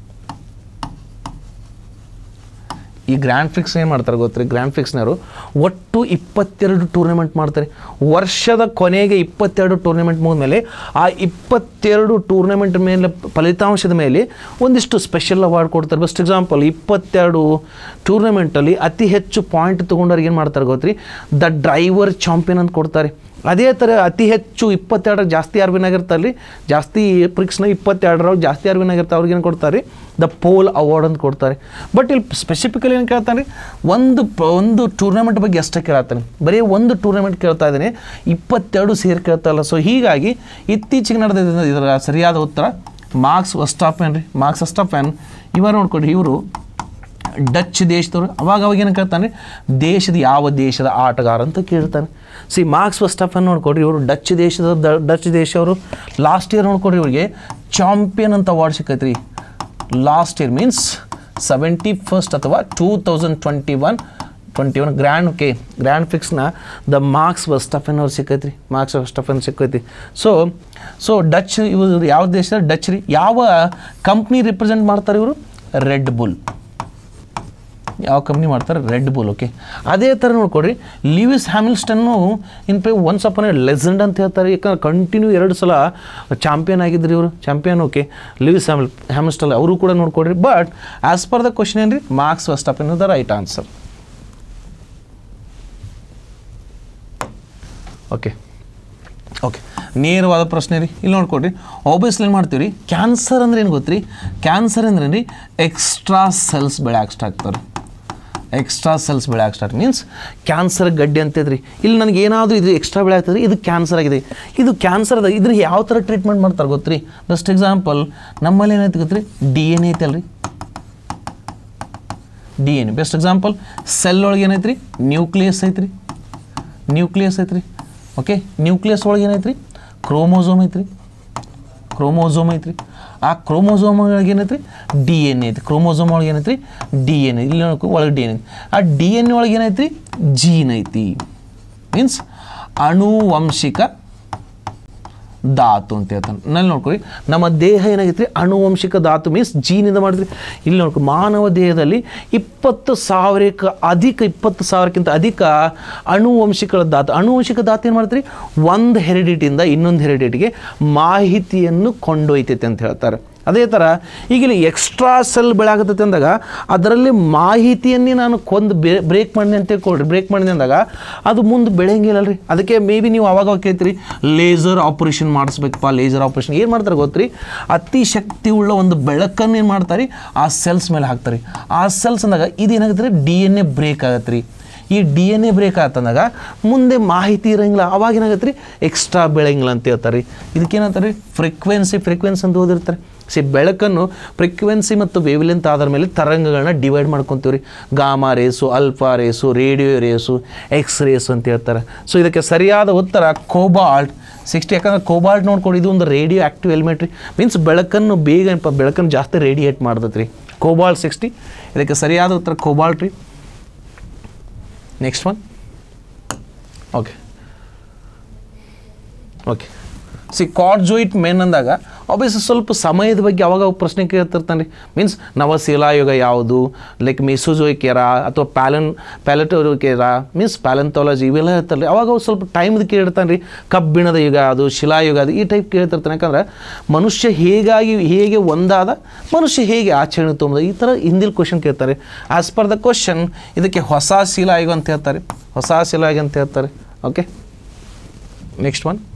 ಈ ಗ್ರ್ಯಾಂಡ್ ಫಿಕ್ಸ್ ಏನು ಮಾಡ್ತಾರೆ ಗೊತ್ತ್ರಿ ಗ್ರ್ಯಾಂಡ್ ಫಿಕ್ಸ್ನವರು ಒಟ್ಟು ಇಪ್ಪತ್ತೆರಡು ಟೂರ್ನಮೆಂಟ್ ಮಾಡ್ತಾರೆ ವರ್ಷದ ಕೊನೆಗೆ ಇಪ್ಪತ್ತೆರಡು ಟೂರ್ನಮೆಂಟ್ ಮುಗಿದ್ಮೇಲೆ ಆ ಇಪ್ಪತ್ತೆರಡು ಟೂರ್ನಮೆಂಟ್ ಮೇಲೆ ಫಲಿತಾಂಶದ ಮೇಲೆ ಒಂದಿಷ್ಟು ಸ್ಪೆಷಲ್ ಅವಾರ್ಡ್ ಕೊಡ್ತಾರೆ ಬೆಸ್ಟ್ ಎಕ್ಸಾಂಪಲ್ ಇಪ್ಪತ್ತೆರಡು ಟೂರ್ನಮೆಂಟಲ್ಲಿ ಅತಿ ಹೆಚ್ಚು ಪಾಯಿಂಟ್ ತೊಗೊಂಡವ್ರಿಗೆ ಏನು ಮಾಡ್ತಾರೆ ಗೊತ್ತ್ರಿ ದ ಡ್ರೈವರ್ ಚಾಂಪಿಯನ್ ಅಂತ ಕೊಡ್ತಾರೆ ಅದೇ ಥರ ಅತಿ ಹೆಚ್ಚು ಇಪ್ಪತ್ತೆರಡರ ಜಾಸ್ತಿ ಯಾರು ವಿನ್ ಆಗಿರ್ತಾರೆ ರೀ ಜಾಸ್ತಿ ಪ್ರಿಕ್ಸ್ನ ಇಪ್ಪತ್ತೆರಡರೊಳಗೆ ಜಾಸ್ತಿ ಯಾರು ವಿನ್ ಆಗಿರ್ತಾರೆ ಅವ್ರಿಗೆ ಏನು ಕೊಡ್ತಾರೆ ದ ಪೋಲ್ ಅವಾರ್ಡ್ ಅಂತ ಕೊಡ್ತಾರೆ ಬಟ್ ಇಲ್ಲಿ ಸ್ಪೆಸಿಫಿಕಲಿ ಏನು ಕೇಳ್ತಾನೆ ರೀ ಒಂದು ಪ- ಒಂದು ಟೂರ್ನಮೆಂಟ್ ಬಗ್ಗೆ ಅಷ್ಟೇ ಕೇಳ್ತಾನೆ ಬರೀ ಒಂದು ಟೂರ್ನಮೆಂಟ್ ಕೇಳ್ತಾ ಇದ್ದಾನೆ ಇಪ್ಪತ್ತೆರಡು ಸೇರಿ ಕೇಳ್ತಾ ಇಲ್ಲ ಸೊ ಹೀಗಾಗಿ ಇತ್ತೀಚೆಗೆ ನಡೆದ ಇದರ ಸರಿಯಾದ ಉತ್ತರ ಮಾರ್ಕ್ಸ್ ವಸ್ಟಾಪೆನ್ ರೀ ಮಾರ್ಕ್ಸ್ ವಸ್ಟಾಪೆನ್ ಇವ ನೋಡ್ಕೊಡಿ ಇವರು ಡಚ್ ದೇಶದವರು ಅವಾಗ ಅವಾಗ ಏನು ಕೇಳ್ತಾನೆ ದೇಶದ ಯಾವ ದೇಶದ ಆಟಗಾರ ಅಂತ ಕೇಳ್ತಾನೆ ಸಿ ಮಾರ್ಕ್ಸ್ ಫಸ್ಟಫನ್ ನೋಡ್ಕೊಡ್ರಿ ಇವರು ಡಚ್ ದೇಶದ ದ- ಡಚ್ ದೇಶವರು ಲಾಸ್ಟ್ ಇಯರ್ ನೋಡ್ಕೊಡ್ರಿ ಇವರಿಗೆ ಚಾಂಪಿಯನ್ ಅಂತ ಅವಾರ್ಡ್ ಸಿಕ್ಕೈತ್ರಿ last year means seventy first ಅಥವಾ two thousand twenty one twenty one grand okay grand ಫಿಕ್ಸ್ನ ದ ಮಾರ್ಕ್ಸ್ ವಸ್ಟಫನ್ ಅವ್ರು ಸಿಕ್ಕೈತ್ರಿ ಮಾರ್ಕ್ಸ್ ವಸ್ಟಫನ್ ಸಿಕ್ಕೈತಿ ಸೊ ಸೊ ಡಚ್ ಇವರು ಯಾವ ದೇಶದ ಡಚ್ ರೀ ಯಾವ ಕಂಪ್ನಿ ರಿಪ್ರೆಸೆಂಟ್ ಮಾಡ್ತಾರೆ ಇವರು ರೆಡ್ ಬುಲ್ ಯಾವ ಕಂಪ್ನಿ ಮಾಡ್ತಾರೆ ರೆಡ್ ಬುಲ್ ಓಕೆ ಅದೇ ಥರ ನೋಡ್ಕೊಡ್ರಿ ಲಿವಿಸ್ ಹ್ಯಾಮಿಲ್ಸ್ಟನ್ನು in pay once upon a legend ಅಂತ ಹೇಳ್ತಾರೆ ಯಾಕಂದ್ರೆ ಕಂಟಿನ್ಯೂ ಎರಡು ಸಲ ಚಾಂಪಿಯನ್ ಆಗಿದ್ರಿ ಇವರು ಚಾಂಪಿಯನ್ ಓಕೆ ಲಿವಿಸ್ ಹ್ಯಾಮಿಲ್ ಹ್ಯಾಮಿಲ್ಸ್ಟಲ್ ಅವರು ಕೂಡ ನೋಡ್ಕೊಡ್ರಿ but as per the question ಏನು ರೀ Max first up the right answer okay okay ನೇರವಾದ ಪ್ರಶ್ನೆ ರೀ ಇಲ್ಲಿ ನೋಡ್ಕೊಡ್ರಿ ಆಬ್ವಿಯಸ್ಲಿ ಏನು ಮಾಡ್ತೀವಿ ರೀ ಕ್ಯಾನ್ಸರ್ ಅಂದ್ರೆ ಏನು ಗೊತ್ತ್ರಿ ಕ್ಯಾನ್ಸರ್ ಅಂದ್ರೆ ರೀ ಎಕ್ಸ್ಟ್ರಾ ಸೆಲ್ಸ್ ಬೆಳೆಯಕ್ಕೆ ಸ್ಟಾರ್ಟ್ ಆಗ್ತಾರೆ ಎಕ್ಸ್ಟ್ರಾ ಸೆಲ್ಸ್ ಬೆಳೆಯಕ್ಕೆ ಸ್ಟಾರ್ಟ್ ಮೀನ್ಸ್ ಕ್ಯಾನ್ಸರ್ ಗಡ್ಡೆ ಅಂತೈತ್ರಿ ಇಲ್ಲಿ ನನಗೆ ಏನಾದರೂ ಇದು ಎಕ್ಸ್ಟ್ರಾ ಬೆಳೆ ಆಗ್ತದೆ ಇದು ಕ್ಯಾನ್ಸರ್ ಆಗಿದೆ ಇದು ಕ್ಯಾನ್ಸರ್ ಅದ ಇದ್ರ ಯಾವ ಥರ ಟ್ರೀಟ್ಮೆಂಟ್ ಮಾಡ್ತಾರೆ ಗೊತ್ತ್ರಿ ಬೆಸ್ಟ್ ಎಕ್ಸಾಂಪಲ್ ನಮ್ಮಲ್ಲಿ ಏನೈತೆ ಗೊತ್ತ್ರಿ ಡಿ ಎನ್ ಎ ಐತಲ್ರಿ D N A best example cell ಒಳಗೆ ಏನೈತ್ರಿ ನ್ಯೂಕ್ಲಿಯಸ್ ಐತ್ರಿ ನ್ಯೂಕ್ಲಿಯಸ್ ಐತ್ರಿ ಓಕೆ ನ್ಯೂಕ್ಲಿಯಸ್ ಒಳಗೆ ಏನೈತ್ರಿ ಕ್ರೋಮೋಸೋಮ್ ಐತ್ರಿ ಕ್ರೋಮೋಸೋಮ್ ಐತ್ರಿ ಆ ಕ್ರೋಮೋಸೋಮ್ ಒಳಗೆ ಏನೈತ್ರಿ ಡಿ ಎನ್ ಎ ಐತಿ ಕ್ರೋಮೋಸೋಮ್ ಒಳಗೆ ಏನೈತ್ರಿ ಡಿ ಎನ್ ಎ ಇಲ್ಲಿ ನೋಡ್ಕೊ ಒಳಗೆ ಡಿ ಎನ್ ಎ ಆ ಡಿ ಎನ್ ಎ ಒಳಗೆ ಏನೈತ್ರಿ ಜೀನ್ ಐತಿ ಮೀನ್ಸ್ ಅಣುವಂಶಿಕ ಧಾತು ಅಂತ ಹೇಳ್ತಾನೆ ನಲ್ಲಿ ನೋಡ್ಕೊಳ್ಳಿ ನಮ್ಮ ದೇಹ ಏನಾಗೈತ್ರಿ ಅಣುವಂಶಿಕ ಧಾತು ಮೀನ್ಸ್ ಜೀನಿಂದ ಮಾಡಿದ್ರಿ ಇಲ್ಲಿ ನೋಡ್ಕೊ ಮಾನವ ದೇಹದಲ್ಲಿ ಇಪ್ಪತ್ತು ಸಾವಿರಕ್ಕೆ ಅಧಿಕ ಇಪ್ಪತ್ತು ಸಾವಿರಕ್ಕಿಂತ ಅಧಿಕ ಅಣುವಂಶಿಕ ಧಾತು ಅಣುವಂಶಿಕ ಧಾತು ಏನು ಮಾಡ್ತೀರಿ ಒಂದು ಹೆರಿಡಿಟಿಯಿಂದ ಇನ್ನೊಂದು ಹೆರಿಡಿಟಿಗೆ ಮಾಹಿತಿಯನ್ನು ಕೊಂಡೊಯ್ತೈತೆ ಅಂತ ಹೇಳ್ತಾರೆ ಅದೇ ಥರ ಈಗ ಇಲ್ಲಿ ಎಕ್ಸ್ಟ್ರಾ ಸೆಲ್ ಬೆಳಾಗತ್ತೈತೆ ಅಂದಾಗ ಅದರಲ್ಲಿ ಮಾಹಿತಿಯನ್ನೇ ನಾನು ಕೊಂದು ಬ್ರೇಕ್ ಮಾಡಿದೆ ಅಂತ ತಿಳ್ಕೊಳ್ರಿ ಬ್ರೇಕ್ ಮಾಡಿದೆ ಅಂದಾಗ ಅದು ಮುಂದೆ ಬೆಳೆಯಂಗಿಲ್ಲಲ್ರಿ ಅದಕ್ಕೆ ಮೇ ಬಿ ನೀವು ಅವಾಗ ಅವಾಗ ಕೇಳ್ತೀರಿ ಲೇಸರ್ ಆಪ್ರೇಷನ್ ಮಾಡಿಸ್ಬೇಕಪ್ಪ ಲೇಸರ್ ಆಪ್ರೇಷನ್ ಏನು ಮಾಡ್ತಾರೆ ಗೊತ್ತ್ರಿ ಅತಿ ಶಕ್ತಿ ಉಳ್ಳ ಒಂದು ಬೆಳಕನ್ನು ಏನು ಮಾಡ್ತಾರೆ ಆ ಸೆಲ್ಸ್ ಮೇಲೆ ಹಾಕ್ತಾರೆ ಆ ಸೆಲ್ಸ್ ಅಂದಾಗ ಇದೇನಾಗುತ್ತೆ ಡಿ ಎನ್ ಎ ಬ್ರೇಕ್ ಆಗತ್ತೆ ರೀ ಈ ಡಿ ಎನ್ ಎ ಬ್ರೇಕ್ ಆತಂದಾಗ ಮುಂದೆ ಮಾಹಿತಿ ಇರಂಗಿಲ್ಲ ಅವಾಗ ಏನಾಗತ್ತೆ ರೀ ಎಕ್ಸ್ಟ್ರಾ ಬೆಳೆಯಂಗಿಲ್ಲ ಅಂತ ಹೇಳ್ತಾರೆ ಇದಕ್ಕೇನಂತಾರೆ ಫ್ರೀಕ್ವೆನ್ಸಿ ಫ್ರೀಕ್ವೆನ್ಸಿ ಅಂತ ಓದಿರ್ತಾರೆ ಸಿ ಬೆಳಕನ್ನು ಫ್ರೀಕ್ವೆನ್ಸಿ ಮತ್ತು ವೇವ್ಲೆಂತ್ ಆಧಾರ ಮೇಲೆ ತರಂಗಗಳನ್ನ ಡಿವೈಡ್ ಮಾಡ್ಕೊತೀವಿ ರೀ gamma rays alpha rays radio rays X rays ಅಂತ ಹೇಳ್ತಾರೆ ಸೊ ಇದಕ್ಕೆ ಸರಿಯಾದ ಉತ್ತರ ಕೋಬಾಲ್ಟ್ ಸಿಕ್ಸ್ಟಿ ಯಾಕಂದ್ರೆ ಕೋಬಾಲ್ಟ್ ನೋಡ್ಕೊಂಡು ಇದು ಒಂದು ರೇಡಿಯೋ ಆ್ಯಕ್ಟಿವ್ ಎಲಿಮೆಂಟ್ ರೀ ಮೀನ್ಸ್ ಬೆಳಕನ್ನು ಬೇಗ ಏನಪ್ಪ ಬೆಳಕನ್ನು ಜಾಸ್ತಿ ರೇಡಿಯೇಟ್ ಮಾಡ್ತೈತೆ ರೀ ಕೋಬಾಲ್ಟ್ ಸಿಕ್ಸ್ಟಿ ಇದಕ್ಕೆ ಸರಿಯಾದ ಉತ್ತರ ಕೋಬಾಲ್ಟ್ ರೀ next one okay okay C ಕಾರ್ಜೋಯಿಟ್ ಮೆನ್ ಅಂದಾಗ ಆಬ್ವಿಯಸ್ ಸ್ವಲ್ಪ ಸಮಯದ ಬಗ್ಗೆ ಅವಾಗ ಅವಾಗ ಪ್ರಶ್ನೆ ಕೇಳ್ತಿರ್ತಾನೆ ರೀ ಮೀನ್ಸ್ ನವಶಿಲಾಯುಗ ಯಾವುದು ಲೈಕ್ ಮಿಸೋಜೋಯಿಕ್ ಎರ ಅಥವಾ ಪ್ಯಾಲನ್ ಪ್ಯಾಲೆಟೋರಿಕ್ ಎರ ಮೀನ್ಸ್ ಪ್ಯಾಲೆಂಥಾಲಜಿ ಇವೆಲ್ಲ ಹೇಳ್ತಾರೆ ರೀ ಅವಾಗ ಅವಾಗ ಸ್ವಲ್ಪ ಟೈಮ್ದು ಕೇಳ್ತಾನೆ ರೀ ಕಬ್ಬಿಣದ ಯುಗ ಅದು ಶಿಲಾಯುಗ ಅದು ಈ ಟೈಪ್ ಕೇಳ್ತಿರ್ತಾನೆ ಯಾಕಂದ್ರೆ ಮನುಷ್ಯ ಹೇಗಾಗಿ ಹೇಗೆ ಒಂದಾದ ಮನುಷ್ಯ ಹೇಗೆ ಆಚರಣೆ ತೊಗೊಂಬ ಈ ಥರ ಹಿಂದಿಲ್ ಕ್ವಶನ್ ಕೇಳ್ತಾರೆ ಆ್ಯಸ್ ಪರ್ ದ ಕ್ವಶನ್ ಇದಕ್ಕೆ ಹೊಸ ಶಿಲಾಯುಗ ಅಂತ ಹೇಳ್ತಾರೆ ಹೊಸ ಶಿಲಾಯುಗ ಅಂತ ಹೇಳ್ತಾರೆ okay next one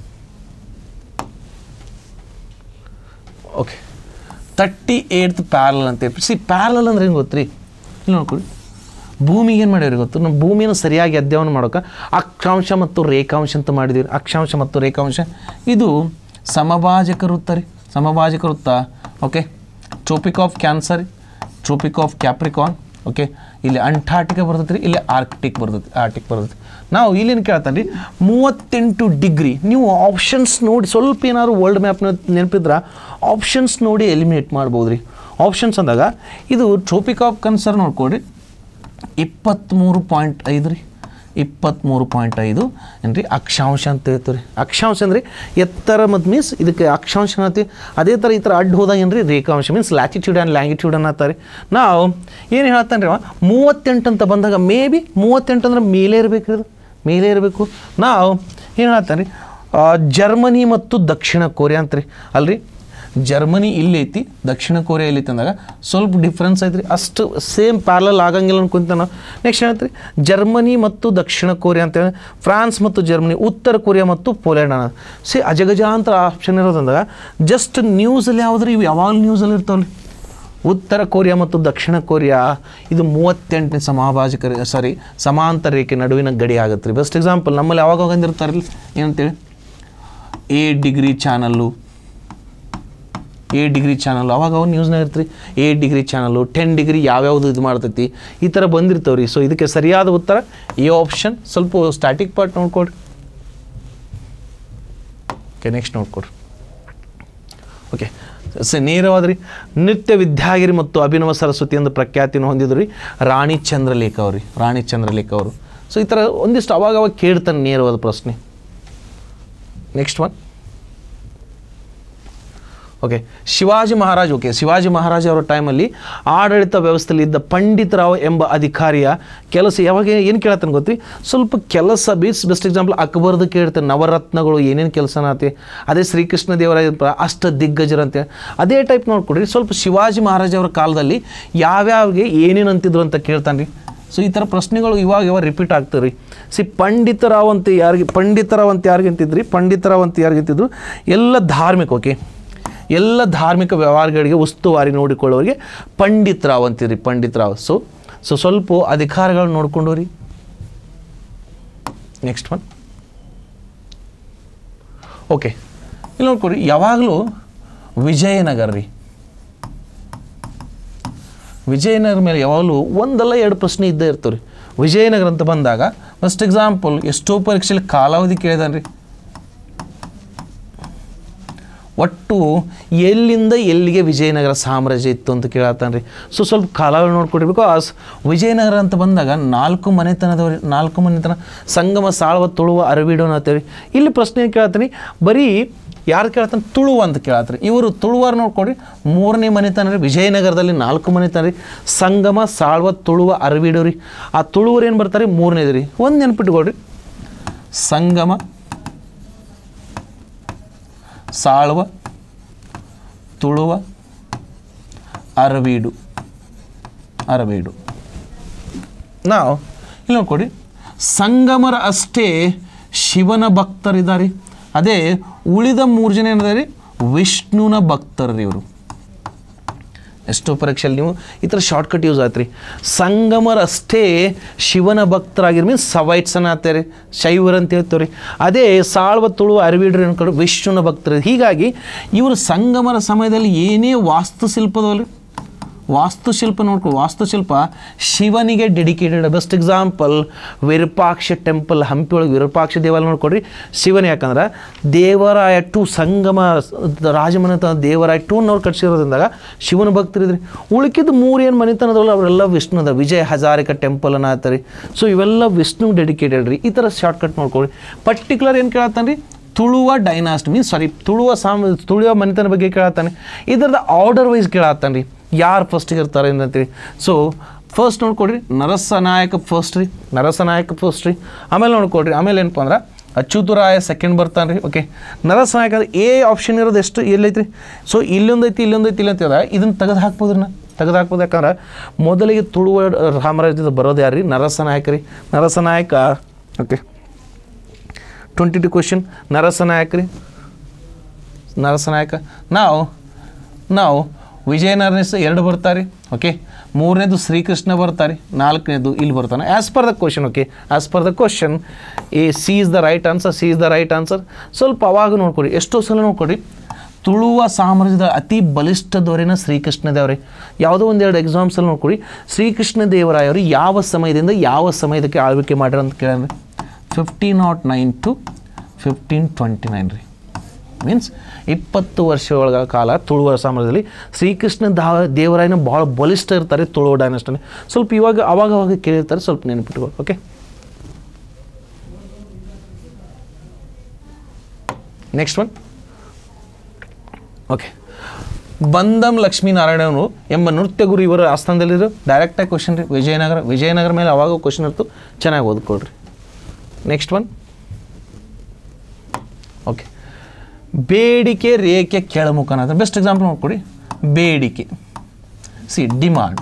okay thirty eight parallel ಅಂತ ಹೇಳಿ ಸಿ ಪ್ಯಾರಲ್ ಅಂದ್ರೆ ಏನು ಗೊತ್ತ್ರಿ ಇಲ್ಲಿ ನೋಡ್ಕೊಳ್ಳಿ ಭೂಮಿಗೆ ಏನು ಮಾಡಿವ್ರಿ ಗೊತ್ತು ನಮ್ಮ ಭೂಮಿಯನ್ನು ಸರಿಯಾಗಿ ಅಧ್ಯಯನ ಮಾಡೋಕೆ ಅಕ್ಷಾಂಶ ಮತ್ತು ರೇಖಾಂಶ ಅಂತ ಮಾಡಿದ್ದೀವಿ ಅಕ್ಷಾಂಶ ಮತ್ತು ರೇಖಾಂಶ ಇದು ಸಮಭಾಜಕ ವೃತ್ತ ರೀ ಸಮಭಾಜಕ ವೃತ್ತ okay tropic of cancer tropic of Capricorn okay ಇಲ್ಲಿ ಅಂಟಾರ್ಟಿಕ ಬರ್ತೈತೆ ರೀ ಇಲ್ಲಿ ಆರ್ಕ್ಟಿಕ್ ಬರ್ತೈತಿ ಆರ್ಟಿಕ್ ಬರ್ತೈತಿ ನಾವು ಇಲ್ಲೇನು ಕೇಳ್ತಾನೆ ರೀ ಮೂವತ್ತೆಂಟು ಡಿಗ್ರಿ ನೀವು ಆಪ್ಷನ್ಸ್ ನೋಡಿ ಸ್ವಲ್ಪ ಏನಾದ್ರು ವರ್ಲ್ಡ್ ಮ್ಯಾಪ್ನ ನೆನಪಿದ್ರೆ ಆಪ್ಷನ್ಸ್ ನೋಡಿ ಎಲಿಮಿನೇಟ್ ಮಾಡ್ಬೋದು ರೀ ಆಪ್ಷನ್ಸ್ ಅಂದಾಗ ಇದು ಟ್ರೋಪಿಕ್ ಆಫ್ ಕನ್ಸರ್ ನೋಡ್ಕೊಡ್ರಿ ಇಪ್ಪತ್ತ್ಮೂರು ಪಾಯಿಂಟ್ ಐದು ರೀ ಇಪ್ಪತ್ತ್ಮೂರು ಪಾಯಿಂಟ್ ಐದು ಏನು ರೀ ಅಕ್ಷಾಂಶ ಅಂತ ಹೇಳ್ತೀವಿ ರೀ ಅಕ್ಷಾಂಶ ಅಂದ್ರೆ ಎತ್ತರ ಮತ್ತು ಮೀನ್ಸ್ ಇದಕ್ಕೆ ಅಕ್ಷಾಂಶ ಅನ್ನತ್ತೀವಿ ಅದೇ ಥರ ಈ ಥರ ಅಡ್ಡ ಹೋದಾಗ ಏನು ರೀ ರೇಖಾಂಶ ಮೀನ್ಸ್ ಲ್ಯಾಟಿಟ್ಯೂಡ್ ಆ್ಯಂಡ್ ಲ್ಯಾಂಗಿಟ್ಯೂಡ್ ಅನ್ನತ್ತಾರೆ ನಾವು ಏನು ಹೇಳ್ತಾನೆ ರೀ ಅವ ಮೂವತ್ತೆಂಟು ಅಂತ ಬಂದಾಗ ಮೇ ಬಿ ಮೂವತ್ತೆಂಟು ಅಂದ್ರೆ ಮೇಲೆ ಇರಬೇಕು ರೀ ಅದು ಮೇಲೆ ಇರಬೇಕು ನಾವು ಏನು ಹೇಳ್ತಾನೆ ರೀ ಜರ್ಮನಿ ಮತ್ತು ದಕ್ಷಿಣ ಕೊರಿಯಾ ಅಂತ್ರಿ ಅಲ್ರಿ ಜರ್ಮನಿ ಇಲ್ಲಿ ಐತಿ ದಕ್ಷಿಣ ಕೊರಿಯಾ ಇಲ್ಲಿ ಐತಿ ಅಂದಾಗ ಸ್ವಲ್ಪ ಡಿಫ್ರೆನ್ಸ್ ಐತ್ರಿ ಅಷ್ಟು ಸೇಮ್ ಪ್ಯಾರಲಲ್ ಆಗಂಗಿಲ್ಲ ಅನ್ಕೊಂತ ನಾವು ನೆಕ್ಸ್ಟ್ ಏನಂತ್ರಿ ಜರ್ಮನಿ ಮತ್ತು ದಕ್ಷಿಣ ಕೊರಿಯಾ ಅಂತ ಹೇಳಿ ಫ್ರಾನ್ಸ್ ಮತ್ತು ಜರ್ಮನಿ ಉತ್ತರ ಕೊರಿಯಾ ಮತ್ತು ಪೋಲೆಂಡ್ ಅನ್ನೋದು ಸಿ ಅಜಗಜಾಂತರ ಆಪ್ಷನ್ ಇರೋದಂದಾಗ ಜಸ್ಟ್ ನ್ಯೂಸಲ್ಲಿ ಯಾವುದ್ರಿ ಇವು ಯಾವಾಗ ನ್ಯೂಸಲ್ಲಿ ಇರ್ತಾವಲ್ಲ ಉತ್ತರ ಕೊರಿಯಾ ಮತ್ತು ದಕ್ಷಿಣ ಕೊರಿಯಾ ಇದು ಮೂವತ್ತೆಂಟನೇ ಸಮಾಭಾಜಕ ಸಾರಿ ಸಮಾಂತರ ರೇಖೆ ನಡುವಿನ ಗಡಿ ಆಗುತ್ತೆ ರೀ ಬೆಸ್ಟ್ ಎಕ್ಸಾಂಪಲ್ ನಮ್ಮಲ್ಲಿ ಯಾವಾಗ ಅಂದಿರ್ತಾರಲ್ಲ ಏನಂತೇಳಿ A degree channel A degree channel ಅವಾಗ ಅವು ನ್ಯೂಸ್ನಾಗ ಇರ್ತೀರಿ A degree channel ten degree ಯಾವ್ಯಾವುದು ಇದು ಮಾಡ್ತೈತಿ ಈ ಥರ ಬಂದಿರ್ತಾವೆ ರೀ ಸೊ ಇದಕ್ಕೆ ಸರಿಯಾದ ಉತ್ತರ ಎ ಆಪ್ಷನ್ ಸ್ವಲ್ಪ ಸ್ಟ್ಯಾಟಿಕ್ ಪಾರ್ಟ್ ನೋಡ್ಕೊಡ್ರಿ ಓಕೆ ನೆಕ್ಸ್ಟ್ ನೋಡ್ಕೊಡ್ರಿ ಓಕೆ ಸ ನೇರವಾದ್ರಿ ನೃತ್ಯ ವಿದ್ಯಾಗಿರಿ ಮತ್ತು ಅಭಿನವ ಸರಸ್ವತಿ ಎಂದು ಪ್ರಖ್ಯಾತಿಯನ್ನು ಹೊಂದಿದ್ರು ರೀ ರಾಣಿ ಚಂದ್ರಲೇಖ ಅವ್ರು ರೀ ರಾಣಿ ಚಂದ್ರಲೇಖ ಅವರು ಸೊ ಈ ಥರ ಒಂದಿಷ್ಟು ಅವಾಗ ಅವಾಗ ಕೇಳ್ತಾನೆ ನೇರವಾದ ಪ್ರಶ್ನೆ next one okay Shivaji Maharaj okay Shivaji Maharaj ಅವರ ಟೈಮಲ್ಲಿ ಆಡಳಿತ ವ್ಯವಸ್ಥೆಯಲ್ಲಿ ಇದ್ದ ಪಂಡಿತರಾವ್ ಎಂಬ ಅಧಿಕಾರಿಯ ಕೆಲಸ ಯಾವಾಗ ಏನು ಕೇಳತ್ತಾನೆ ಗೊತ್ತಿ ಸ್ವಲ್ಪ ಕೆಲಸ ಬೀಸ್ ಬೆಸ್ಟ್ ಎಕ್ಸಾಂಪಲ್ ಅಕ್ಬರ್ದು ಕೇಳ್ತಾರೆ ನವರತ್ನಗಳು ಏನೇನು ಕೆಲಸನ ಆತಿ ಅದೇ ಶ್ರೀಕೃಷ್ಣ ದೇವರಾಯ ಅಷ್ಟ ದಿಗ್ಗಜರಂತೆ ಅದೇ ಟೈಪ್ ನೋಡ್ಕೊಡ್ರಿ ಸ್ವಲ್ಪ ಶಿವಾಜಿ ಮಹಾರಾಜ್ ಅವರ ಕಾಲದಲ್ಲಿ ಯಾವ್ಯಾವ್ಗೆ ಏನೇನು ಅಂತಿದ್ರು ಅಂತ ಕೇಳ್ತಾನೆ ರೀ ಸೊ ಈ ಥರ ಪ್ರಶ್ನೆಗಳು ಇವಾಗ ಇವಾಗ ರಿಪೀಟ್ ಆಗ್ತವೆ ರೀ ಸಿ ಪಂಡಿತರಾವ್ ಅಂತ ಯಾರಿಗೆ ಪಂಡಿತರಾವ್ ಅಂತ ಯಾರಿಗೆ ಅಂತಿದ್ರಿ ಪಂಡಿತರಾವ್ ಅಂತ ಯಾರಿಗೆ ಅಂತಿದ್ರು ಎಲ್ಲ ಧಾರ್ಮಿಕ ಓಕೆ ಎಲ್ಲ ಧಾರ್ಮಿಕ ವ್ಯವಹಾರಗಳಿಗೆ ಉಸ್ತುವಾರಿ ನೋಡಿಕೊಳ್ಳೋರಿಗೆ ಪಂಡಿತರಾವ್ ಅಂತಿದ್ರಿ ಪಂಡಿತರಾವ್ ಸೊ ಸೊ ಸ್ವಲ್ಪ ಅಧಿಕಾರಗಳನ್ನ ನೋಡ್ಕೊಂಡು ರೀ ನೆಕ್ಸ್ಟ್ ಒನ್ ಓಕೆ ಇಲ್ಲಿ ನೋಡ್ಕೊಡ್ರಿ ಯಾವಾಗಲೂ ವಿಜಯನಗರ ರೀ ವಿಜಯನಗರ ಮೇಲೆ ಯಾವಾಗಲೂ ಒಂದಲ್ಲ ಎರಡು ಪ್ರಶ್ನೆ ಇದ್ದೇ ಇರ್ತವೆ ರೀ ವಿಜಯನಗರ ಅಂತ ಬಂದಾಗ ಫಸ್ಟ್ ಎಕ್ಸಾಂಪಲ್ ಎಷ್ಟೋ ಪರೀಕ್ಷೆಯಲ್ಲಿ ಕಾಲಾವಧಿ ಕೇಳಿದಾನೆ ರೀ ಒಟ್ಟು ಎಲ್ಲಿಂದ ಎಲ್ಲಿಗೆ ವಿಜಯನಗರ ಸಾಮ್ರಾಜ್ಯ ಇತ್ತು ಅಂತ ಕೇಳತ್ತಾನೆ ರೀ ಸೊ ಸ್ವಲ್ಪ ಕಾಲಾವಧಿ ನೋಡ್ಕೊಡ್ರಿ ಬಿಕಾಸ್ ವಿಜಯನಗರ ಅಂತ ಬಂದಾಗ ನಾಲ್ಕು ಮನೆತನದವ್ರಿ ನಾಲ್ಕು ಮನೆತನ ಸಂಗಮ ಸಾಳ್ವ ತುಳುವ ಅರವಿಡು ಅಂತೇಳಿ ಇಲ್ಲಿ ಪ್ರಶ್ನೆ ಏನು ಕೇಳತ್ತೀನಿ ಬರೀ ಯಾರು ಕೇಳ್ತಾನೆ ತುಳುವ ಅಂತ ಕೇಳತ್ತಾರೆ ಇವರು ತುಳುವಾರ ನೋಡ್ಕೊಡ್ರಿ ಮೂರನೇ ಮನೆತನ ರೀ ವಿಜಯನಗರದಲ್ಲಿ ನಾಲ್ಕು ಮನೆತನ ರೀ ಸಂಗಮ ಸಾಳ್ವ ತುಳುವ ಅರವಿಡು ರೀ ಆ ತುಳುವರು ಏನು ಬರ್ತಾರೆ ಮೂರನೇದು ರೀ ಒಂದು ನೆನಪಿಟ್ಕೊಡ್ರಿ ಸಂಗಮ ಸಾಳ್ವ ತುಳುವ ಅರವೀಡು ಅರವೀಡು ನಾವು ಇಲ್ಲಿ ನೋಡ್ಕೊಡಿ ಸಂಗಮರ ಅಷ್ಟೇ ಶಿವನ ಭಕ್ತರಿದ್ದಾರೆ ಅದೇ ಉಳಿದ ಮೂರು ಜನ ಏನಿದ್ದಾರೆ ವಿಷ್ಣುನ ಭಕ್ತರು ರೀ ಇವರು ಎಷ್ಟೋ ಪರೀಕ್ಷೆಯಲ್ಲಿ ನೀವು ಈ ಥರ ಶಾರ್ಟ್ಕಟ್ ಯೂಸ್ ಆಯ್ತು ರೀ ಸಂಗಮರಷ್ಟೇ ಶಿವನ ಭಕ್ತರಾಗಿರ್ ಮೀನ್ಸ್ ಸವೈಟ್ಸ್ ಅನ್ನತ್ತಾರೆ ಶೈವರ್ ಅಂತ ಹೇಳ್ತೇವೆ ರೀ ಅದೇ ಸಾಳ್ವ ತುಳು ಅರವಿಡ್ರಿ ಅನ್ಕೊಂಡು ವಿಷ್ಣುನ ಭಕ್ತರು ಹೀಗಾಗಿ ಇವರು ಸಂಗಮರ ಸಮಯದಲ್ಲಿ ಏನೇ ವಾಸ್ತುಶಿಲ್ಪದವಲ್ಲಿ ವಾಸ್ತುಶಿಲ್ಪ ನೋಡ್ಕೊ ವಾಸ್ತುಶಿಲ್ಪ ಶಿವನಿಗೆ dedicated best example Virupaksha temple Hampi ಒಳಗೆ ವಿರೂಪಾಕ್ಷ ದೇವಾಲಯ ನೋಡ್ಕೊಡ್ರಿ ಶಿವನ ಯಾಕಂದ್ರೆ ದೇವರಾಯ ಟು ಸಂಗಮ ರಾಜಮನೆತನ ದೇವರಾಯ ಟು ಅವ್ರು ಕಟ್ಸಿರೋದ್ರಿಂದಾಗ ಶಿವನ ಭಕ್ತರಿದ್ರಿ ಉಳ್ಕಿದ ಮೂರು ಏನು ಮನೆತನದಲ್ಲ ಅವರೆಲ್ಲ ವಿಷ್ಣುದ ವಿಜಯ ಹಜಾರಿಕ ಟೆಂಪಲ್ ಅನ್ನ ಆಯ್ತಾರೆ ಸೊ ಇವೆಲ್ಲ ವಿಷ್ಣು ಡೆಡಿಕೇಟೆಡ್ ರೀ ಈ ಥರ ಶಾರ್ಟ್ಕಟ್ ನೋಡ್ಕೊಡ್ರಿ ಪರ್ಟಿಕ್ಯುಲರ್ ಏನು ಕೇಳತ್ತಾನೆ ರೀ ತುಳುವ ಡೈನಾಸ್ಟ್ ಮೀನ್ಸ್ ಸಾರಿ ತುಳುವ ಸಾಮ್ ತುಳುವ ಮನೆತನ ಬಗ್ಗೆ ಕೇಳತ್ತಾನೆ ಇದರದ ಆರ್ಡರ್ ವೈಸ್ ಕೇಳತ್ತಾನೆ ರೀ ಯಾರು ಫಸ್ಟಿಗೆ ಇರ್ತಾರೆ ಅಂತೇಳಿ ಸೊ ಫಸ್ಟ್ ನೋಡ್ಕೊಡ್ರಿ ನರಸನಾಯಕ ಫಸ್ಟ್ ರೀ ನರಸನಾಯಕ ಫಸ್ಟ್ ರೀ ಆಮೇಲೆ ನೋಡ್ಕೊಡ್ರಿ ಆಮೇಲೆ ಏನಪ್ಪ ಅಂದ್ರೆ ಅಚ್ಯುತರಾಯ ಸೆಕೆಂಡ್ ಬರ್ತಾನೆ ರೀ ಓಕೆ ನರಸನಾಯಕ ಅಂದ್ರೆ ಎ ಆಪ್ಷನ್ ಇರೋದು ಎಷ್ಟು ಎಲ್ಲೈತ್ರಿ ಸೊ ಇಲ್ಲೊಂದು ಐತಿ ಇಲ್ಲೊಂದು ಐತಿ ಇಲ್ಲ ಅಂತ ಇದನ್ನು ತೆಗೆದು ಹಾಕ್ಬೋದ್ರಿ ನಾ ತೆಗೆದು ಹಾಕ್ಬೋದು ಯಾಕಂದ್ರೆ ಮೊದಲಿಗೆ ತುಳುವ ಸಾಮ್ರಾಜ್ಯದ ಬರೋದು ಯಾರು ರೀ ನರಸನಾಯಕ ರೀ Narasanayaka okay twenty two question Narasanayaka ರೀ ನರಸನಾಯಕ ನಾವು ನಾವು ವಿಜಯನಗರನೇ ಸ ಎರಡು ಬರ್ತಾರೆ ಓಕೆ ಮೂರನೇದು ಶ್ರೀಕೃಷ್ಣ ಬರ್ತಾರೆ ನಾಲ್ಕನೇದು ಇಲ್ಲಿ ಬರ್ತಾನೆ as per the question okay as per the question A C is the right answer C is the right answer ಸ್ವಲ್ಪ ಅವಾಗ ನೋಡ್ಕೊಡಿ ಎಷ್ಟೋ ಸಲ ನೋಡ್ಕೊಡಿ ತುಳುವ ಸಾಮ್ರಾಜ್ಯದ ಅತಿ ಬಲಿಷ್ಠ ದೊರೆನ ಶ್ರೀಕೃಷ್ಣ ದೇವರೇ ಯಾವುದೋ ಒಂದೆರಡು ಎಕ್ಸಾಮ್ಸಲ್ಲಿ ನೋಡ್ಕೊಡಿ ಶ್ರೀಕೃಷ್ಣ ದೇವರಾಯವರು ಯಾವ ಸಮಯದಿಂದ ಯಾವ ಸಮಯದಕ್ಕೆ ಆಳ್ವಿಕೆ ಮಾಡ್ಯಾರ ಅಂತ ಕೇಳಿದ್ರೆ fifteen nought nine to fifteen twenty nine ರೀ ಮೀನ್ಸ್ ಇಪ್ಪತ್ತು ವರ್ಷಗಳ ಕಾಲ ತುಳುವ ಸಾಮ್ರಾಜ್ಯದಲ್ಲಿ ಶ್ರೀಕೃಷ್ಣ ದಾ ದೇವರಾಯನ ಭಾಳ ಬಲಿಷ್ಠ ಇರ್ತಾರೆ ತುಳುವ ಡೈನಸ್ಟಲ್ಲಿ ಸ್ವಲ್ಪ ಇವಾಗ ಅವಾಗ ಅವಾಗ ಕೇಳಿರ್ತಾರೆ ಸ್ವಲ್ಪ ನೆನಪಿಟ್ಕೊಳ್ಳಿ ಓಕೆ ನೆಕ್ಸ್ಟ್ ಒನ್ ಓಕೆ ಬಂದಂ ಲಕ್ಷ್ಮೀನಾರಾಯಣವರು ಎಂಬ ನೃತ್ಯ ಗುರು ಇವರ ಆಸ್ಥಾನದಲ್ಲಿರೋ ಡೈರೆಕ್ಟಾಗಿ ಕ್ವಶನ್ ರೀ ವಿಜಯನಗರ ವಿಜಯನಗರ ಮೇಲೆ ಅವಾಗ ಕ್ವಶನ್ ಇರ್ತು ಚೆನ್ನಾಗಿ ಓದ್ಕೊಳ್ರಿ ನೆಕ್ಸ್ಟ್ ಒನ್ ಓಕೆ ಬೇಡಿಕೆ ರೇಖೆ ಕೆಳಮುಖ ಅಂತ ಬೆಸ್ಟ್ ಎಕ್ಸಾಂಪಲ್ ನೋಡ್ಕೊಡಿ ಬೇಡಿಕೆ ಸಿ ಡಿಮಾಂಡ್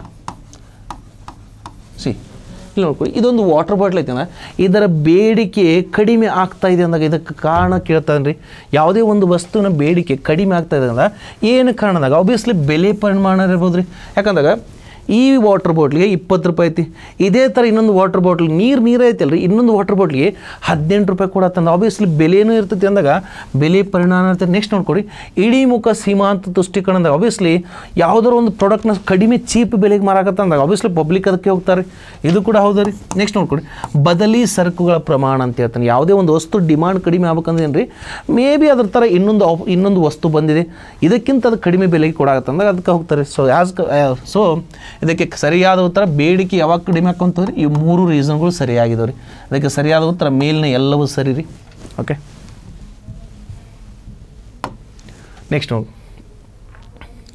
ಸಿ ಇಲ್ಲಿ ನೋಡ್ಕೊಳ್ಳಿ ಇದೊಂದು ವಾಟರ್ ಬಾಟ್ಲ್ ಐತೆ ಇದರ ಬೇಡಿಕೆ ಕಡಿಮೆ ಆಗ್ತಾ ಇದೆ ಅಂದಾಗ ಇದಕ್ಕೆ ಕಾರಣ ಕೇಳ್ತಾನೆ ರೀ ಯಾವುದೇ ಒಂದು ವಸ್ತುವಿನ ಬೇಡಿಕೆ ಕಡಿಮೆ ಆಗ್ತಾ ಇದೆ ಅಂದಾಗ ಏನು ಕಾರಣದಾಗ ಆಬ್ವಿಯಸ್ಲಿ ಬೆಲೆ ಪರಿಮಾಣ ಇರ್ಬೋದು ರೀ ಯಾಕಂದಾಗ ಈ ವಾಟರ್ ಬಾಟ್ಲಿಗೆ ಇಪ್ಪತ್ತು ರೂಪಾಯಿ ಐತಿ ಇದೇ ಥರ ಇನ್ನೊಂದು ವಾಟರ್ ಬಾಟ್ಲ್ ನೀರು ನೀರೇ ಐತಲ್ಲ ರೀ ಇನ್ನೊಂದು ವಾಟರ್ ಬಾಟ್ಲಿಗೆ ಹದಿನೆಂಟು ರೂಪಾಯಿ ಕೊಡತ್ತಂದ ಆಬ್ವಿಯಸ್ಲಿ ಬೆಲೆನೂ ಇರ್ತೈತಿ ಅಂದಾಗ ಬೆಲೆ ಪರಿಣಾಮ ಇರ್ತೈತೆ ನೆಕ್ಸ್ಟ್ ನೋಡ್ಕೊಡಿ ಇಡೀ ಮುಖ ಸೀಮಾಂತ ತುಷ್ಟೀಕರಣ ಅಂದಾಗ ಆಬ್ವಿಯಸ್ಲಿ ಯಾವುದಾದ್ರು ಒಂದು ಪ್ರಾಡಕ್ಟ್ನ ಕಡಿಮೆ ಚೀಪ್ ಬೆಲೆಗೆ ಮಾರಾಕತ್ತಂದಾಗ ಆಬ್ವಿಯಸ್ಲಿ ಪಬ್ಲಿಕ್ ಅದಕ್ಕೆ ಹೋಗ್ತಾರೆ ಇದು ಕೂಡ ಹೌದು ರೀ ನೆಕ್ಸ್ಟ್ ನೋಡ್ಕೊಡಿ ಬದಲಿ ಸರಕುಗಳ ಪ್ರಮಾಣ ಅಂತ ಹೇಳ್ತಾನೆ ಯಾವುದೇ ಒಂದು ವಸ್ತು ಡಿಮಾಂಡ್ ಕಡಿಮೆ ಆಗ್ಬೇಕಂದ್ರೆ ಏನು ರೀ ಮೇ ಬಿ ಅದ್ರ ಥರ ಇನ್ನೊಂದು ಆಪ್ ಇನ್ನೊಂದು ವಸ್ತು ಬಂದಿದೆ ಇದಕ್ಕಿಂತ ಅದು ಕಡಿಮೆ ಬೆಲೆಗೆ ಕೊಡಾಕತ್ತಂದಾಗ ಅದಕ್ಕೆ ಹೋಗ್ತಾರೆ ಸೊ ಆ್ಯಸ್ ಸೊ ಇದಕ್ಕೆ ಸರಿಯಾದ ಉತ್ತರ ಬೇಡಿಕೆ ಯಾವಾಗ ಕಡಿಮೆ ಹಾಕೊಂತಂದ್ರೆ ಈ ಮೂರು ರೀಸನ್ಗಳು ಸರಿಯಾಗಿದಾವೆ ರೀ ಅದಕ್ಕೆ ಸರಿಯಾದ ಉತ್ತರ ಮೇಲಿನ ಎಲ್ಲವೂ ಸರಿ ರೀ ಓಕೆ ನೆಕ್ಸ್ಟ್ ನೋಡಿ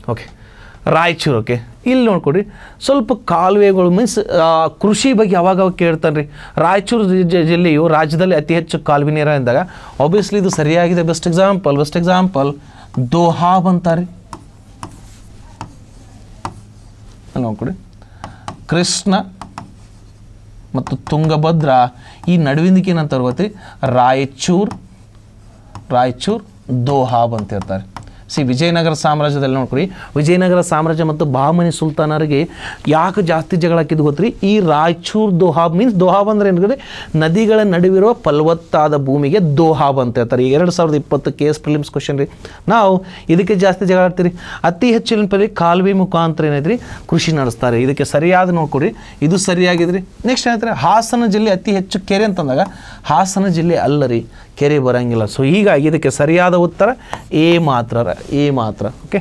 ಓಕೆ ರಾಯಚೂರು ಓಕೆ ಇಲ್ಲಿ ನೋಡ್ಕೊಡ್ರಿ ಸ್ವಲ್ಪ ಕಾಲುವೆಗಳು ಮೀನ್ಸ್ ಕೃಷಿ ಬಗ್ಗೆ ಅವಾಗ ಅವಾಗ ಕೇಳ್ತಾನೆ ರೀ ರಾಯಚೂರು ಜಿ- ಜಿಲ್ಲೆಯು ರಾಜ್ಯದಲ್ಲಿ ಅತಿ ಹೆಚ್ಚು ಕಾಲುವೆ ನೀರ ಎಂದಾಗ ಆಬ್ವಿಯಸ್ಲಿ ಇದು ಸರಿಯಾಗಿದೆ best example best example Doab ಅಂತಾರೆ ಅಲ್ಲಿ ನೋಡ್ಕೊಡಿ ಕೃಷ್ಣ ಮತ್ತು ತುಂಗಭದ್ರಾ ಈ ನಡುವಿಂದಕ್ಕೆ ಏನಂತ ಗೊತ್ತಿ ರಾಯಚೂರ್ ರಾಯಚೂರ್ ದೋಹಾಬ್ ಅಂತ ಇರ್ತಾರೆ ಸಿ ವಿಜಯನಗರ ಸಾಮ್ರಾಜ್ಯದಲ್ಲಿ ನೋಡ್ಕೊಡಿ ವಿಜಯನಗರ ಸಾಮ್ರಾಜ್ಯ ಮತ್ತು ಬಹಮನಿ ಸುಲ್ತಾನರಿಗೆ ಯಾಕೆ ಜಾಸ್ತಿ ಜಗಳ ಹಾಕಿದ್ದು ಗೊತ್ತ್ರಿ ಈ ರಾಯಚೂರ್ ದೋಹಾಬ್ ಮೀನ್ಸ್ ದೋಹಾಬ್ ಅಂದ್ರೆ ಏನು ನದಿಗಳ ನಡುವಿರುವ ಫಲವತ್ತಾದ ಭೂಮಿಗೆ ದೋಹಾಬ್ ಅಂತ ಹೇಳ್ತಾರೆ ಎರಡು ಸಾವಿರದ ಇಪ್ಪತ್ತು ಕೆ ಎಸ್ ಪ್ರಿಲಿಮ್ಸ್ ಕ್ವಶನ್ ರೀ ನಾವು ಇದಕ್ಕೆ ಜಾಸ್ತಿ ಜಗಳ ಆಡ್ತೀರಿ ಅತಿ ಹೆಚ್ಚಿನ ಪರಿ ಕಾಲುವೆ ಮುಖಾಂತರ ಏನೈತ್ರಿ ಕೃಷಿ ನಡೆಸ್ತಾರೆ ಇದಕ್ಕೆ ಸರಿಯಾದ ನೋಡ್ಕೊಡ್ರಿ ಇದು ಸರಿಯಾಗಿದ್ರಿ ನೆಕ್ಸ್ಟ್ ಏನಂತಾರೆ ಹಾಸನ ಜಿಲ್ಲೆ ಅತಿ ಹೆಚ್ಚು ಕೆರೆ ಅಂತಂದಾಗ ಹಾಸನ ಜಿಲ್ಲೆ ಅಲ್ಲ ರೀ ಕೆರೆ ಬರಂಗಿಲ್ಲ ಸೊ ಹೀಗಾಗಿ ಇದಕ್ಕೆ ಸರಿಯಾದ ಉತ್ತರ ಎ ಮಾತ್ರ ರ- ಎ ಮಾತ್ರ ಓಕೆ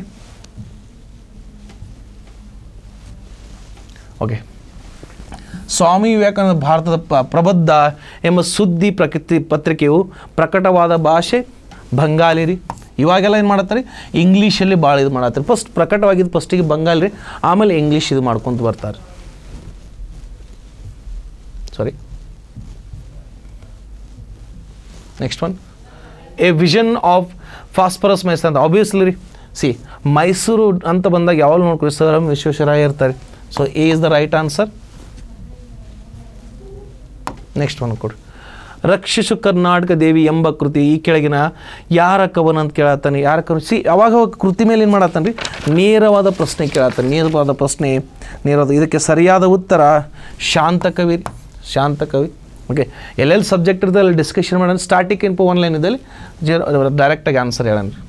ಓಕೆ ಸ್ವಾಮಿ ವಿವೇಕಾನಂದ ಭಾರತದ ಪ- ಪ್ರಬುದ್ಧ ಎಂಬ ಸುದ್ದಿ ಪ್ರಕೃತಿ ಪತ್ರಿಕೆಯು ಪ್ರಕಟವಾದ ಭಾಷೆ ಬಂಗಾಲಿ ರೀ ಇವಾಗೆಲ್ಲ ಏನು ಮಾಡತ್ತಾರೆ ಇಂಗ್ಲೀಷಲ್ಲಿ ಭಾಳ ಇದು ಮಾಡತ್ತಾರೆ ಫಸ್ಟ್ ಪ್ರಕಟವಾಗಿದ್ದು ಫಸ್ಟಿಗೆ ಬಂಗಾಲಿ ರೀ ಆಮೇಲೆ ಇಂಗ್ಲೀಷ್ ಇದು ಮಾಡ್ಕೊಂತ ಬರ್ತಾರೆ sorry next one A vision of phosphorus Mysore ಅಂತ ಆಬ್ವಿಯಸ್ಲಿ ರೀ ಸಿ ಮೈಸೂರು ಅಂತ ಬಂದಾಗ ಯಾವಾಗ ನೋಡ್ಕೊಳ್ಳಿ ಸರ್ ಎಂ ವಿಶ್ವೇಶ್ವರಯ್ಯ ಇರ್ತಾರೆ so A is the right answer next one ಕೊಡಿ ರಕ್ಷಿಸು ಕರ್ನಾಟಕ ದೇವಿ ಎಂಬ ಕೃತಿ ಈ ಕೆಳಗಿನ ಯಾರ ಕವನ ಅಂತ ಕೇಳತ್ತಾನೆ ಯಾರ ಕವನ ಸಿ ಅವಾಗ ಅವಾಗ ಕೃತಿ ಮೇಲೆ ಏನು ಮಾಡತ್ತಾನೆ ರೀ ನೇರವಾದ ಪ್ರಶ್ನೆ ಕೇಳತ್ತಾನೆ ನೇರವಾದ ಪ್ರಶ್ನೆ ನೇರವಾದ ಇದಕ್ಕೆ ಸರಿಯಾದ ಉತ್ತರ ಶಾಂತ ಕವಿ ರೀ ಶಾಂತ ಕವಿ ಓಕೆ ಎಲ್ಲೆಲ್ಲಿ ಸಬ್ಜೆಕ್ಟ್ ಇರ್ತದೆ ಅಲ್ಲಿ ಡಿಸ್ಕಷನ್ ಮಾಡೋಣ ಸ್ಟಾರ್ಟಿಂಗ್ ಇನ್ಪೋ ಒನ್ ಲೈನ್ ಇದ್ದಲ್ಲಿ ಜೆ ಡೈರೆಕ್ಟಾಗಿ ಆನ್ಸರ್ ಹೇಳೋಣ ರೀ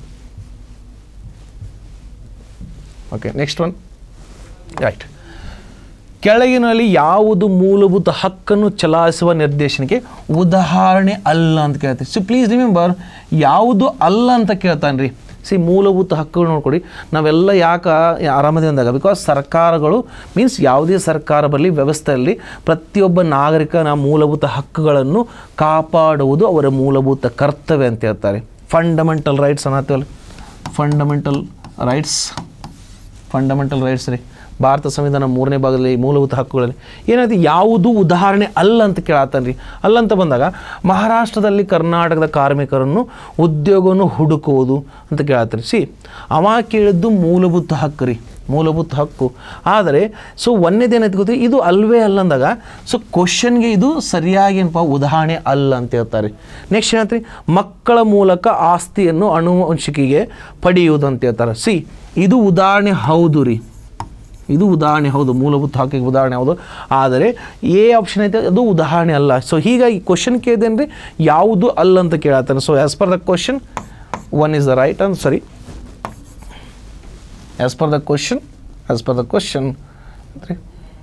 ಓಕೆ ನೆಕ್ಸ್ಟ್ ಒನ್ ರೈಟ್ ಕೆಳಗಿನಲ್ಲಿ ಯಾವುದು ಮೂಲಭೂತ ಹಕ್ಕನ್ನು ಚಲಾಯಿಸುವ ನಿರ್ದೇಶನಕ್ಕೆ ಉದಾಹರಣೆ ಅಲ್ಲ ಅಂತ ಕೇಳ್ತೀವಿ ಸೊ ಪ್ಲೀಸ್ ರಿಮೆಂಬರ್ ಯಾವುದು ಅಲ್ಲ ಅಂತ ಕೇಳ್ತಾನೆ ರೀ ಸಿ ಮೂಲಭೂತ ಹಕ್ಕುಗಳು ನೋಡ್ಕೊಡಿ ನಾವೆಲ್ಲ ಯಾಕೆ ಆರಾಮದಿ ಅಂದಾಗ ಬಿಕಾಸ್ ಸರ್ಕಾರಗಳು ಮೀನ್ಸ್ ಯಾವುದೇ ಸರ್ಕಾರ ಬರಲಿ ವ್ಯವಸ್ಥೆಯಲ್ಲಿ ಪ್ರತಿಯೊಬ್ಬ ನಾಗರಿಕನ ಮೂಲಭೂತ ಹಕ್ಕುಗಳನ್ನು ಕಾಪಾಡುವುದು ಅವರ ಮೂಲಭೂತ ಕರ್ತವ್ಯ ಅಂತ ಹೇಳ್ತಾರೆ ಫಂಡಮೆಂಟಲ್ ರೈಟ್ಸ್ ಅನ್ನತ್ತೀವಲ್ಲ ಫಂಡಮೆಂಟಲ್ ರೈಟ್ಸ್ ಫಂಡಮೆಂಟಲ್ ರೈಟ್ಸ್ ರೀ ಭಾರತ ಸಂವಿಧಾನ ಮೂರನೇ ಭಾಗದಲ್ಲಿ ಮೂಲಭೂತ ಹಕ್ಕುಗಳಲ್ಲಿ ಏನಾಯ್ತು ಯಾವುದು ಉದಾಹರಣೆ ಅಲ್ಲ ಅಂತ ಕೇಳತ್ತಾನೆ ರೀ ಅಲ್ಲ ಅಂತ ಬಂದಾಗ ಮಹಾರಾಷ್ಟ್ರದಲ್ಲಿ ಕರ್ನಾಟಕದ ಕಾರ್ಮಿಕರನ್ನು ಉದ್ಯೋಗವನ್ನು ಹುಡುಕುವುದು ಅಂತ ಕೇಳತ್ತಾರೆ ಸಿ ಅವ ಕೇಳಿದ್ದು ಮೂಲಭೂತ ಹಕ್ಕು ರೀ ಮೂಲಭೂತ ಹಕ್ಕು ಆದರೆ ಸೊ ಒಂದೇದೇನೈತೆ ಗೊತ್ತಿ ಇದು ಅಲ್ವೇ ಅಲ್ಲ ಅಂದಾಗ ಸೊ ಕ್ವಶನ್ಗೆ ಇದು ಸರಿಯಾಗಿ ಏನಪ್ಪ ಉದಾಹರಣೆ ಅಲ್ಲ ಅಂತ ಹೇಳ್ತಾರೆ ನೆಕ್ಸ್ಟ್ ಏನಂತ್ರಿ ಮಕ್ಕಳ ಮೂಲಕ ಆಸ್ತಿಯನ್ನು ಅನುವಂಶಿಕೆಗೆ ಪಡೆಯುವುದು ಅಂತ ಹೇಳ್ತಾರೆ ಸಿ ಇದು ಉದಾಹರಣೆ ಹೌದು ರೀ ಇದು ಉದಾಹರಣೆ ಹೌದು ಮೂಲಭೂತ ಹಕ್ಕಿಗೆ ಉದಾಹರಣೆ ಹೌದು ಆದರೆ ಎ ಆಪ್ಷನ್ ಐತೆ ಅದು ಉದಾಹರಣೆ ಅಲ್ಲ ಸೊ ಹೀಗಾಗಿ ಕ್ವಶನ್ ಕೇಳಿದೇನು ರೀ ಯಾವುದು ಅಲ್ಲ ಅಂತ ಕೇಳತ್ತಾನೆ so as per the question one is the right answer ಸರಿ as per the question as per the question ರೀ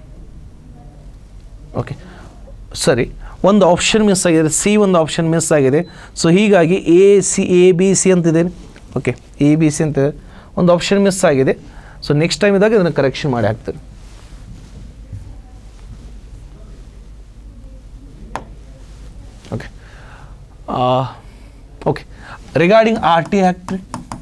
ಓಕೆ ಸರಿ ಒಂದು ಆಪ್ಷನ್ ಮಿಸ್ ಆಗಿದೆ ಸಿ ಒಂದು ಆಪ್ಷನ್ ಮಿಸ್ ಆಗಿದೆ ಸೊ ಹೀಗಾಗಿ A C A B C ಅಂತಿದೆ ಓಕೆ ಎ ಬಿ ಸಿ ಅಂತ ಒಂದು ಆಪ್ಷನ್ ಮಿಸ್ ಆಗಿದೆ ಸೊ ನೆಕ್ಸ್ಟ್ ಟೈಮ್ ಇದ್ದಾಗ ಇದನ್ನು ಕರೆಕ್ಷನ್ ಮಾಡಿ ಹಾಕ್ತೀನಿ okay okay regarding R T act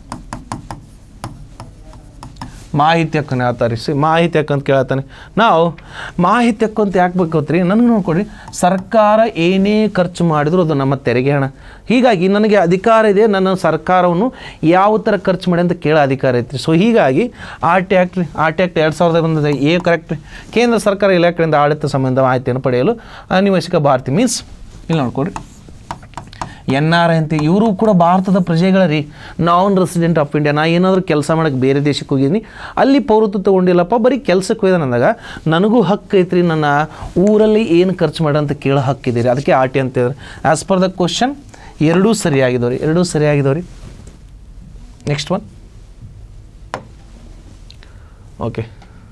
ಮಾಹಿತಿ ಹಕ್ಕನ್ನು ಹೇಳ್ತಾರೆ ಸಿ ಮಾಹಿತಿ ಹಕ್ಕು ಅಂತ ಕೇಳ್ತಾನೆ ನಾವು ಮಾಹಿತಿ ಹಕ್ಕು ಅಂತ ಯಾಕೆ ಬೇಕು ಗೊತ್ತ್ರಿ ನನಗೆ ನೋಡ್ಕೊಡ್ರಿ ಸರ್ಕಾರ ಏನೇ ಖರ್ಚು ಮಾಡಿದ್ರು ಅದು ನಮ್ಮ ತೆರಿಗೆ ಹಣ ಹೀಗಾಗಿ ನನಗೆ ಅಧಿಕಾರ ಇದೆ ನನ್ನ ಸರ್ಕಾರವನ್ನು ಯಾವ ಥರ ಖರ್ಚು ಮಾಡಿ ಅಂತ ಕೇಳೋ ಅಧಿಕಾರ ಐತ್ರಿ ಸೊ ಹೀಗಾಗಿ ಆರ್ ಟಿ ಆ್ಯಕ್ಟ್ ರೀ ಆರ್ ಟಿ ಆ್ಯಕ್ಟ್ ಎರಡು ಸಾವಿರದ ಬಂದಿದೆ ಎ ಕರೆಕ್ಟ್ ರೀ ಕೇಂದ್ರ ಸರ್ಕಾರ ಇಲಾಖೆಯಿಂದ ಆಡಳಿತ ಸಂಬಂಧ ಮಾಹಿತಿಯನ್ನು ಪಡೆಯಲು ಅನಿವಾಸಿಕ ಭಾರತಿ ಮೀನ್ಸ್ ಇಲ್ಲಿ ನೋಡ್ಕೊಡ್ರಿ ಎನ್ ಆರ್ ಐ ಅಂತ ಇವರು ಕೂಡ ಭಾರತದ ಪ್ರಜೆಗಳ ರೀ ನಾನ್ ರೆಸಿಡೆಂಟ್ ಆಫ್ ಇಂಡಿಯಾ ನಾ ಏನಾದರೂ ಕೆಲಸ ಮಾಡೋಕ್ಕೆ ಬೇರೆ ದೇಶಕ್ಕೆ ಹೋಗಿದ್ದೀನಿ ಅಲ್ಲಿ ಪೌರತ್ವ ತೊಗೊಂಡಿಲ್ಲಪ್ಪ ಬರೀ ಕೆಲಸಕ್ಕೆ ಹೋಯ್ದಾನ ಅಂದಾಗ ನನಗೂ ಹಕ್ಕು ಐತ್ರಿ ನನ್ನ ಊರಲ್ಲಿ ಏನು ಖರ್ಚು ಮಾಡ ಅಂತ ಕೇಳೋ ಹಕ್ಕಿದೆ ರೀ ಅದಕ್ಕೆ ಆರ್ ಟಿ ಅಂತ ಹೇಳಿದ್ರೆ ಆ್ಯಸ್ ಪರ್ ದ ಕ್ವಶನ್ ಎರಡೂ ಸರಿಯಾಗಿದ್ದಾವೆ ರೀ ಎರಡೂ ಸರಿಯಾಗಿದ್ದಾವೆ ರೀ next one okay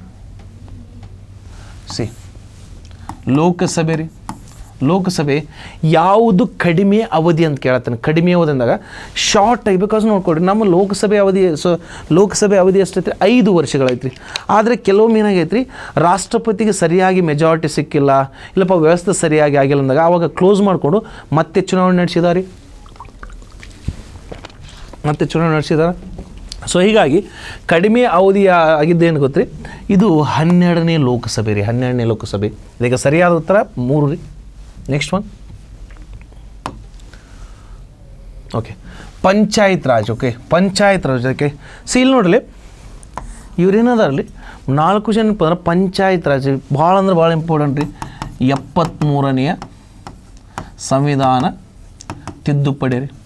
C Lok Sabha ರೀ ಲೋಕಸಭೆ ಯಾವುದು ಕಡಿಮೆ ಅವಧಿ ಅಂತ ಕೇಳತ್ತಾನೆ ಕಡಿಮೆ ಅವಧಿ ಅಂದಾಗ ಶಾರ್ಟ್ ಆಗಿ ಬಿಕಾಸ್ ನೋಡ್ಕೊಡ್ರಿ ನಮ್ಮ ಲೋಕಸಭೆ ಅವಧಿ ಸೊ ಲೋಕಸಭೆ ಅವಧಿ ಎಷ್ಟೈತ್ರಿ ಐದು ವರ್ಷಗಳೈತ್ರಿ ಆದರೆ ಕೆಲವೊಮ್ಮೆ ಏನಾಗೈತ್ರಿ ರಾಷ್ಟ್ರಪತಿಗೆ ಸರಿಯಾಗಿ ಮೆಜಾರಿಟಿ ಸಿಕ್ಕಿಲ್ಲ ಇಲ್ಲಪ್ಪ ವ್ಯವಸ್ಥೆ ಸರಿಯಾಗಿ ಆಗಿಲ್ಲ ಅಂದಾಗ ಆವಾಗ ಕ್ಲೋಸ್ ಮಾಡಿಕೊಂಡು ಮತ್ತೆ ಚುನಾವಣೆ ನಡೆಸಿದಾರೆ ಮತ್ತೆ ಚುನಾವಣೆ ನಡೆಸಿದಾರೆ ಸೊ ಹೀಗಾಗಿ ಕಡಿಮೆ ಅವಧಿಯ ಆಗಿದ್ದೇನು ಗೊತ್ತ್ರಿ ಇದು ಹನ್ನೆರಡನೇ ಲೋಕಸಭೆ ರೀ ಹನ್ನೆರಡನೇ ಲೋಕಸಭೆ ಇದಕ್ಕೆ ಸರಿಯಾದ ಉತ್ತರ ಮೂರು ರೀ next one okay panchayat raj okay panchayat raj okay C ಇಲ್ಲಿ ನೋಡ್ರಿ ಇವ್ರೇನದಾರಲಿ ನಾಲ್ಕು ಜನ ಅಂದ್ರೆ ಪಂಚಾಯತ್ ರಾಜ್ ಭಾಳ ಅಂದ್ರೆ ಭಾಳ ಇಂಪಾರ್ಟೆಂಟ್ ರೀ ಎಪ್ಪತ್ತ್ಮೂರನೆಯ ಸಂವಿಧಾನ ತಿದ್ದುಪಡಿ ರೀ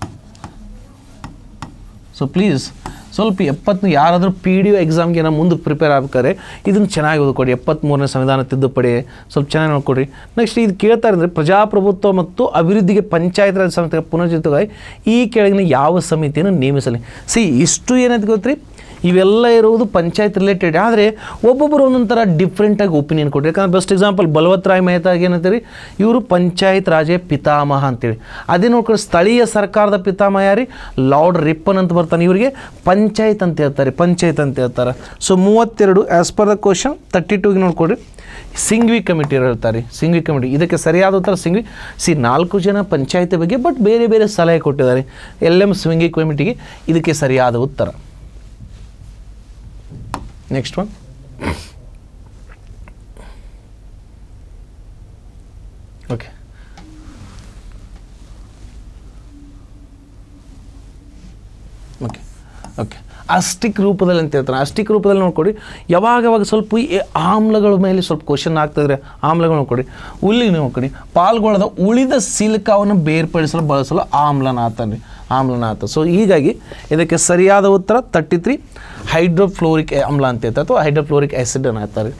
ಸೊ ಪ್ಲೀಸ್ ಸ್ವಲ್ಪ ಎಪ್ಪತ್ತು ಯಾರಾದರೂ ಪಿ ಡಿ ಒ ಎಕ್ಸಾಮ್ಗೆ ಏನೋ ಮುಂದಕ್ಕೆ ಪ್ರಿಪೇರ್ ಆಗ್ಬೇಕಾದ್ರೆ ಇದನ್ನು ಚೆನ್ನಾಗಿ ಓದ್ಕೊಡಿ ಎಪ್ಪತ್ತ್ಮೂರನೇ ಸಂವಿಧಾನ ತಿದ್ದುಪಡಿ ಸ್ವಲ್ಪ ಚೆನ್ನಾಗಿ ನೋಡ್ಕೊಡ್ರಿ ನೆಕ್ಸ್ಟ್ ಇದು ಕೇಳ್ತಾರೆ ಅಂದರೆ ಪ್ರಜಾಪ್ರಭುತ್ವ ಮತ್ತು ಅಭಿವೃದ್ಧಿಗೆ ಪಂಚಾಯತ್ ರಾಜ್ ಸಮಿತಿ ಪುನರ್ಜಿತವಾಗಿ ಈ ಕೆಳಗಿನ ಯಾವ ಸಮಿತಿಯನ್ನು ನೇಮಿಸಲಿ ಸಿ ಇಷ್ಟು ಏನಂತ ಗೊತ್ತ್ರಿ ಇವೆಲ್ಲ ಇರುವುದು ಪಂಚಾಯತ್ ರಿಲೇಟೆಡ್ ಆದರೆ ಒಬ್ಬೊಬ್ಬರು ಒಂದೊಂದು ಥರ ಡಿಫ್ರೆಂಟಾಗಿ ಒಪಿನಿಯನ್ ಕೊಟ್ಟರು ಯಾಕಂದ್ರೆ ಬೆಸ್ಟ್ ಎಕ್ಸಾಂಪಲ್ ಬಲವತ್ ರಾಯ್ ಮೆಹತಾಗ್ ಏನಂತೀರಿ ಇವರು ಪಂಚಾಯತ್ ರಾಜೇ ಪಿತಾಮಹ ಅಂತೇಳಿ ಅದೇ ನೋಡ್ಕೊಂಡು ಸ್ಥಳೀಯ ಸರ್ಕಾರದ ಪಿತಾಮಹ ಯಾರಿ ಲಾರ್ಡ್ ರಿಪ್ಪನ್ ಅಂತ ಬರ್ತಾನೆ ಇವರಿಗೆ ಪಂಚಾಯತ್ ಅಂತ ಹೇಳ್ತಾರೆ ಪಂಚಾಯತ್ ಅಂತ ಹೇಳ್ತಾರೆ ಸೊ ಮೂವತ್ತೆರಡು as per the question thirty ಟೂಗೆ ನೋಡ್ಕೊಡ್ರಿ ಸಿಂಗ್ವಿ ಕಮಿಟಿ ಹೇಳ್ತಾರೆ ಸಿಂಗ್ವಿ ಕಮಿಟಿ ಇದಕ್ಕೆ ಸರಿಯಾದ ಉತ್ತರ ಸಿಂಗ್ವಿ ಸಿ ನಾಲ್ಕು ಜನ ಪಂಚಾಯತಿ ಬಗ್ಗೆ ಬಟ್ ಬೇರೆ ಬೇರೆ ಸಲಹೆ ಕೊಟ್ಟಿದ್ದಾರೆ ಎಲ್ ಎಮ್ ಸ್ವಿಂಗಿ ಕಮಿಟಿಗೆ ಇದಕ್ಕೆ ಸರಿಯಾದ ಉತ್ತರ next one okay okay okay ಅಸ್ಟಿಕ್ ರೂಪದಲ್ಲಿ ಅಂತ ಹೇಳ್ತಾರೆ ಅಸ್ಟಿಕ್ ರೂಪದಲ್ಲಿ ನೋಡ್ಕೊಡಿ ಯಾವಾಗ ಯಾವಾಗ ಸ್ವಲ್ಪ ಈ ಆಮ್ಲಗಳ ಮೇಲೆ ಸ್ವಲ್ಪ ಕ್ವಶನ್ ಆಗ್ತದ್ರೆ ಆಮ್ಲಗಳು ನೋಡ್ಕೊಡಿ ಉಲ್ಲಿ ನೋಡ್ಕೊಡಿ ಪಾಲ್ಗೊಳ್ಳದ ಉಳಿದ ಸಿಲಿಕಾವನ್ನು ಬೇರ್ಪಡಿಸಲು ಬಳಸಲು ಆಮ್ಲನಾಥ ರೀ ಆಮ್ಲನಾಥ ಸೊ ಹೀಗಾಗಿ ಇದಕ್ಕೆ ಸರಿಯಾದ ಉತ್ತರ ತರ್ಟಿ ತ್ರೀ ಹೈಡ್ರೋಫ್ಲೋರಿಕ್ ಆಮ್ಲ ಅಂತ ಹೇಳ್ತಾರೆ ಅಥವಾ ಹೈಡ್ರೋಫ್ಲೋರಿಕ್ ಆ್ಯಸಿಡ್ ಅನ್ನ ಹೇಳ್ತಾರೆ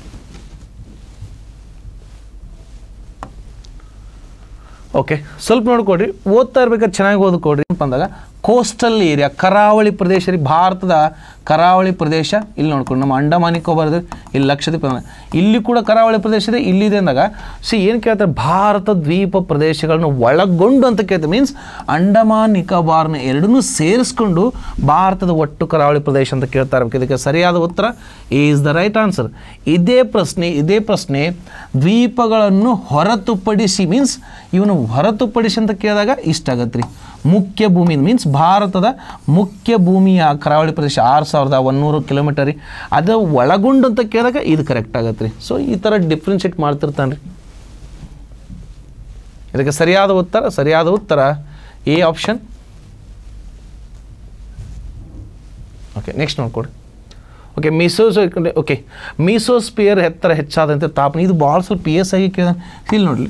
ಓಕೆ ಸ್ವಲ್ಪ ನೋಡ್ಕೊಡ್ರಿ ಓದ್ತಾ ಇರ್ಬೇಕಾದ್ರೆ ಚೆನ್ನಾಗಿ ಓದ್ಕೊಡ್ರಿ ಅಂತ ಅಂದಾಗ ಕೋಸ್ಟಲ್ ಏರಿಯಾ ಕರಾವಳಿ ಪ್ರದೇಶ ರೀ ಭಾರತದ ಕರಾವಳಿ ಪ್ರದೇಶ ಇಲ್ಲಿ ನೋಡ್ಕೊಂಡು ನಮ್ಮ ಅಂಡಮಾನ್ ನಿಕೋಬಾರ್ ಇದೆ ಇಲ್ಲಿ ಲಕ್ಷದ್ವೀಪ ಇದೆ. ಇಲ್ಲಿ ಕೂಡ ಕರಾವಳಿ ಪ್ರದೇಶ ಇದೆ ಇಲ್ಲಿದೆ ಅಂದಾಗ ಸಿ ಏನು ಕೇಳ್ತಾರೆ ಭಾರತ ದ್ವೀಪ ಪ್ರದೇಶಗಳನ್ನು ಒಳಗೊಂಡು ಅಂತ ಕೇಳ್ತಾರೆ ಮೀನ್ಸ್ ಅಂಡಮಾನ್ ನಿಕೋಬಾರ್ನ ಎರಡನ್ನೂ ಸೇರಿಸ್ಕೊಂಡು ಭಾರತದ ಒಟ್ಟು ಕರಾವಳಿ ಪ್ರದೇಶ ಅಂತ ಕೇಳ್ತಾ ಇರ್ಬೇಕು ಇದಕ್ಕೆ ಸರಿಯಾದ ಉತ್ತರ ಈಸ್ ದ ರೈಟ್ ಆನ್ಸರ್ ಇದೇ ಪ್ರಶ್ನೆ ಇದೇ ಪ್ರಶ್ನೆ ದ್ವೀಪಗಳನ್ನು ಹೊರತುಪಡಿಸಿ ಮೀನ್ಸ್ ಇವನು ಹೊರತುಪಡಿಸಿ ಅಂತ ಕೇಳಿದಾಗ ಇಷ್ಟ ಆಗತ್ತೆ ರೀ ಮುಖ್ಯ ಭೂಮಿ ಮೀನ್ಸ್ ಭಾರತದ ಮುಖ್ಯ ಭೂಮಿಯ ಕರಾವಳಿ ಪ್ರದೇಶ ಆರು ಸಾವಿರದ ಒಂದೂರು ಕಿಲೋಮೀಟರ್ ರೀ ಅದು ಒಳಗೊಂಡು ಅಂತ ಕೇಳಿದಾಗ ಇದು ಕರೆಕ್ಟ್ ಆಗತ್ತೆ ರೀ ಸೊ ಈ ಥರ ಡಿಫ್ರೆನ್ಷಿಯೇಟ್ ಮಾಡ್ತಿರ್ತಾನೆ ರೀ ಇದಕ್ಕೆ ಸರಿಯಾದ ಉತ್ತರ ಸರಿಯಾದ ಉತ್ತರ ಎ ಆಪ್ಷನ್ ಓಕೆ ನೆಕ್ಸ್ಟ್ ನೋಡ್ಕೊಡಿ ಓಕೆ ಮೀಸೋಸ್ ಓಕೆ ಮೀಸೋಸ್ಪಿಯರ್ ಎತ್ತರ ಹೆಚ್ಚಾದಂತೆ ತಾಪನ ಇದು ಭಾಳ ಸ್ವಲ್ಪ ಪಿ ಎಸ್ ಆಗಿ ಕೇಳ ಇಲ್ಲಿ ನೋಡಲಿ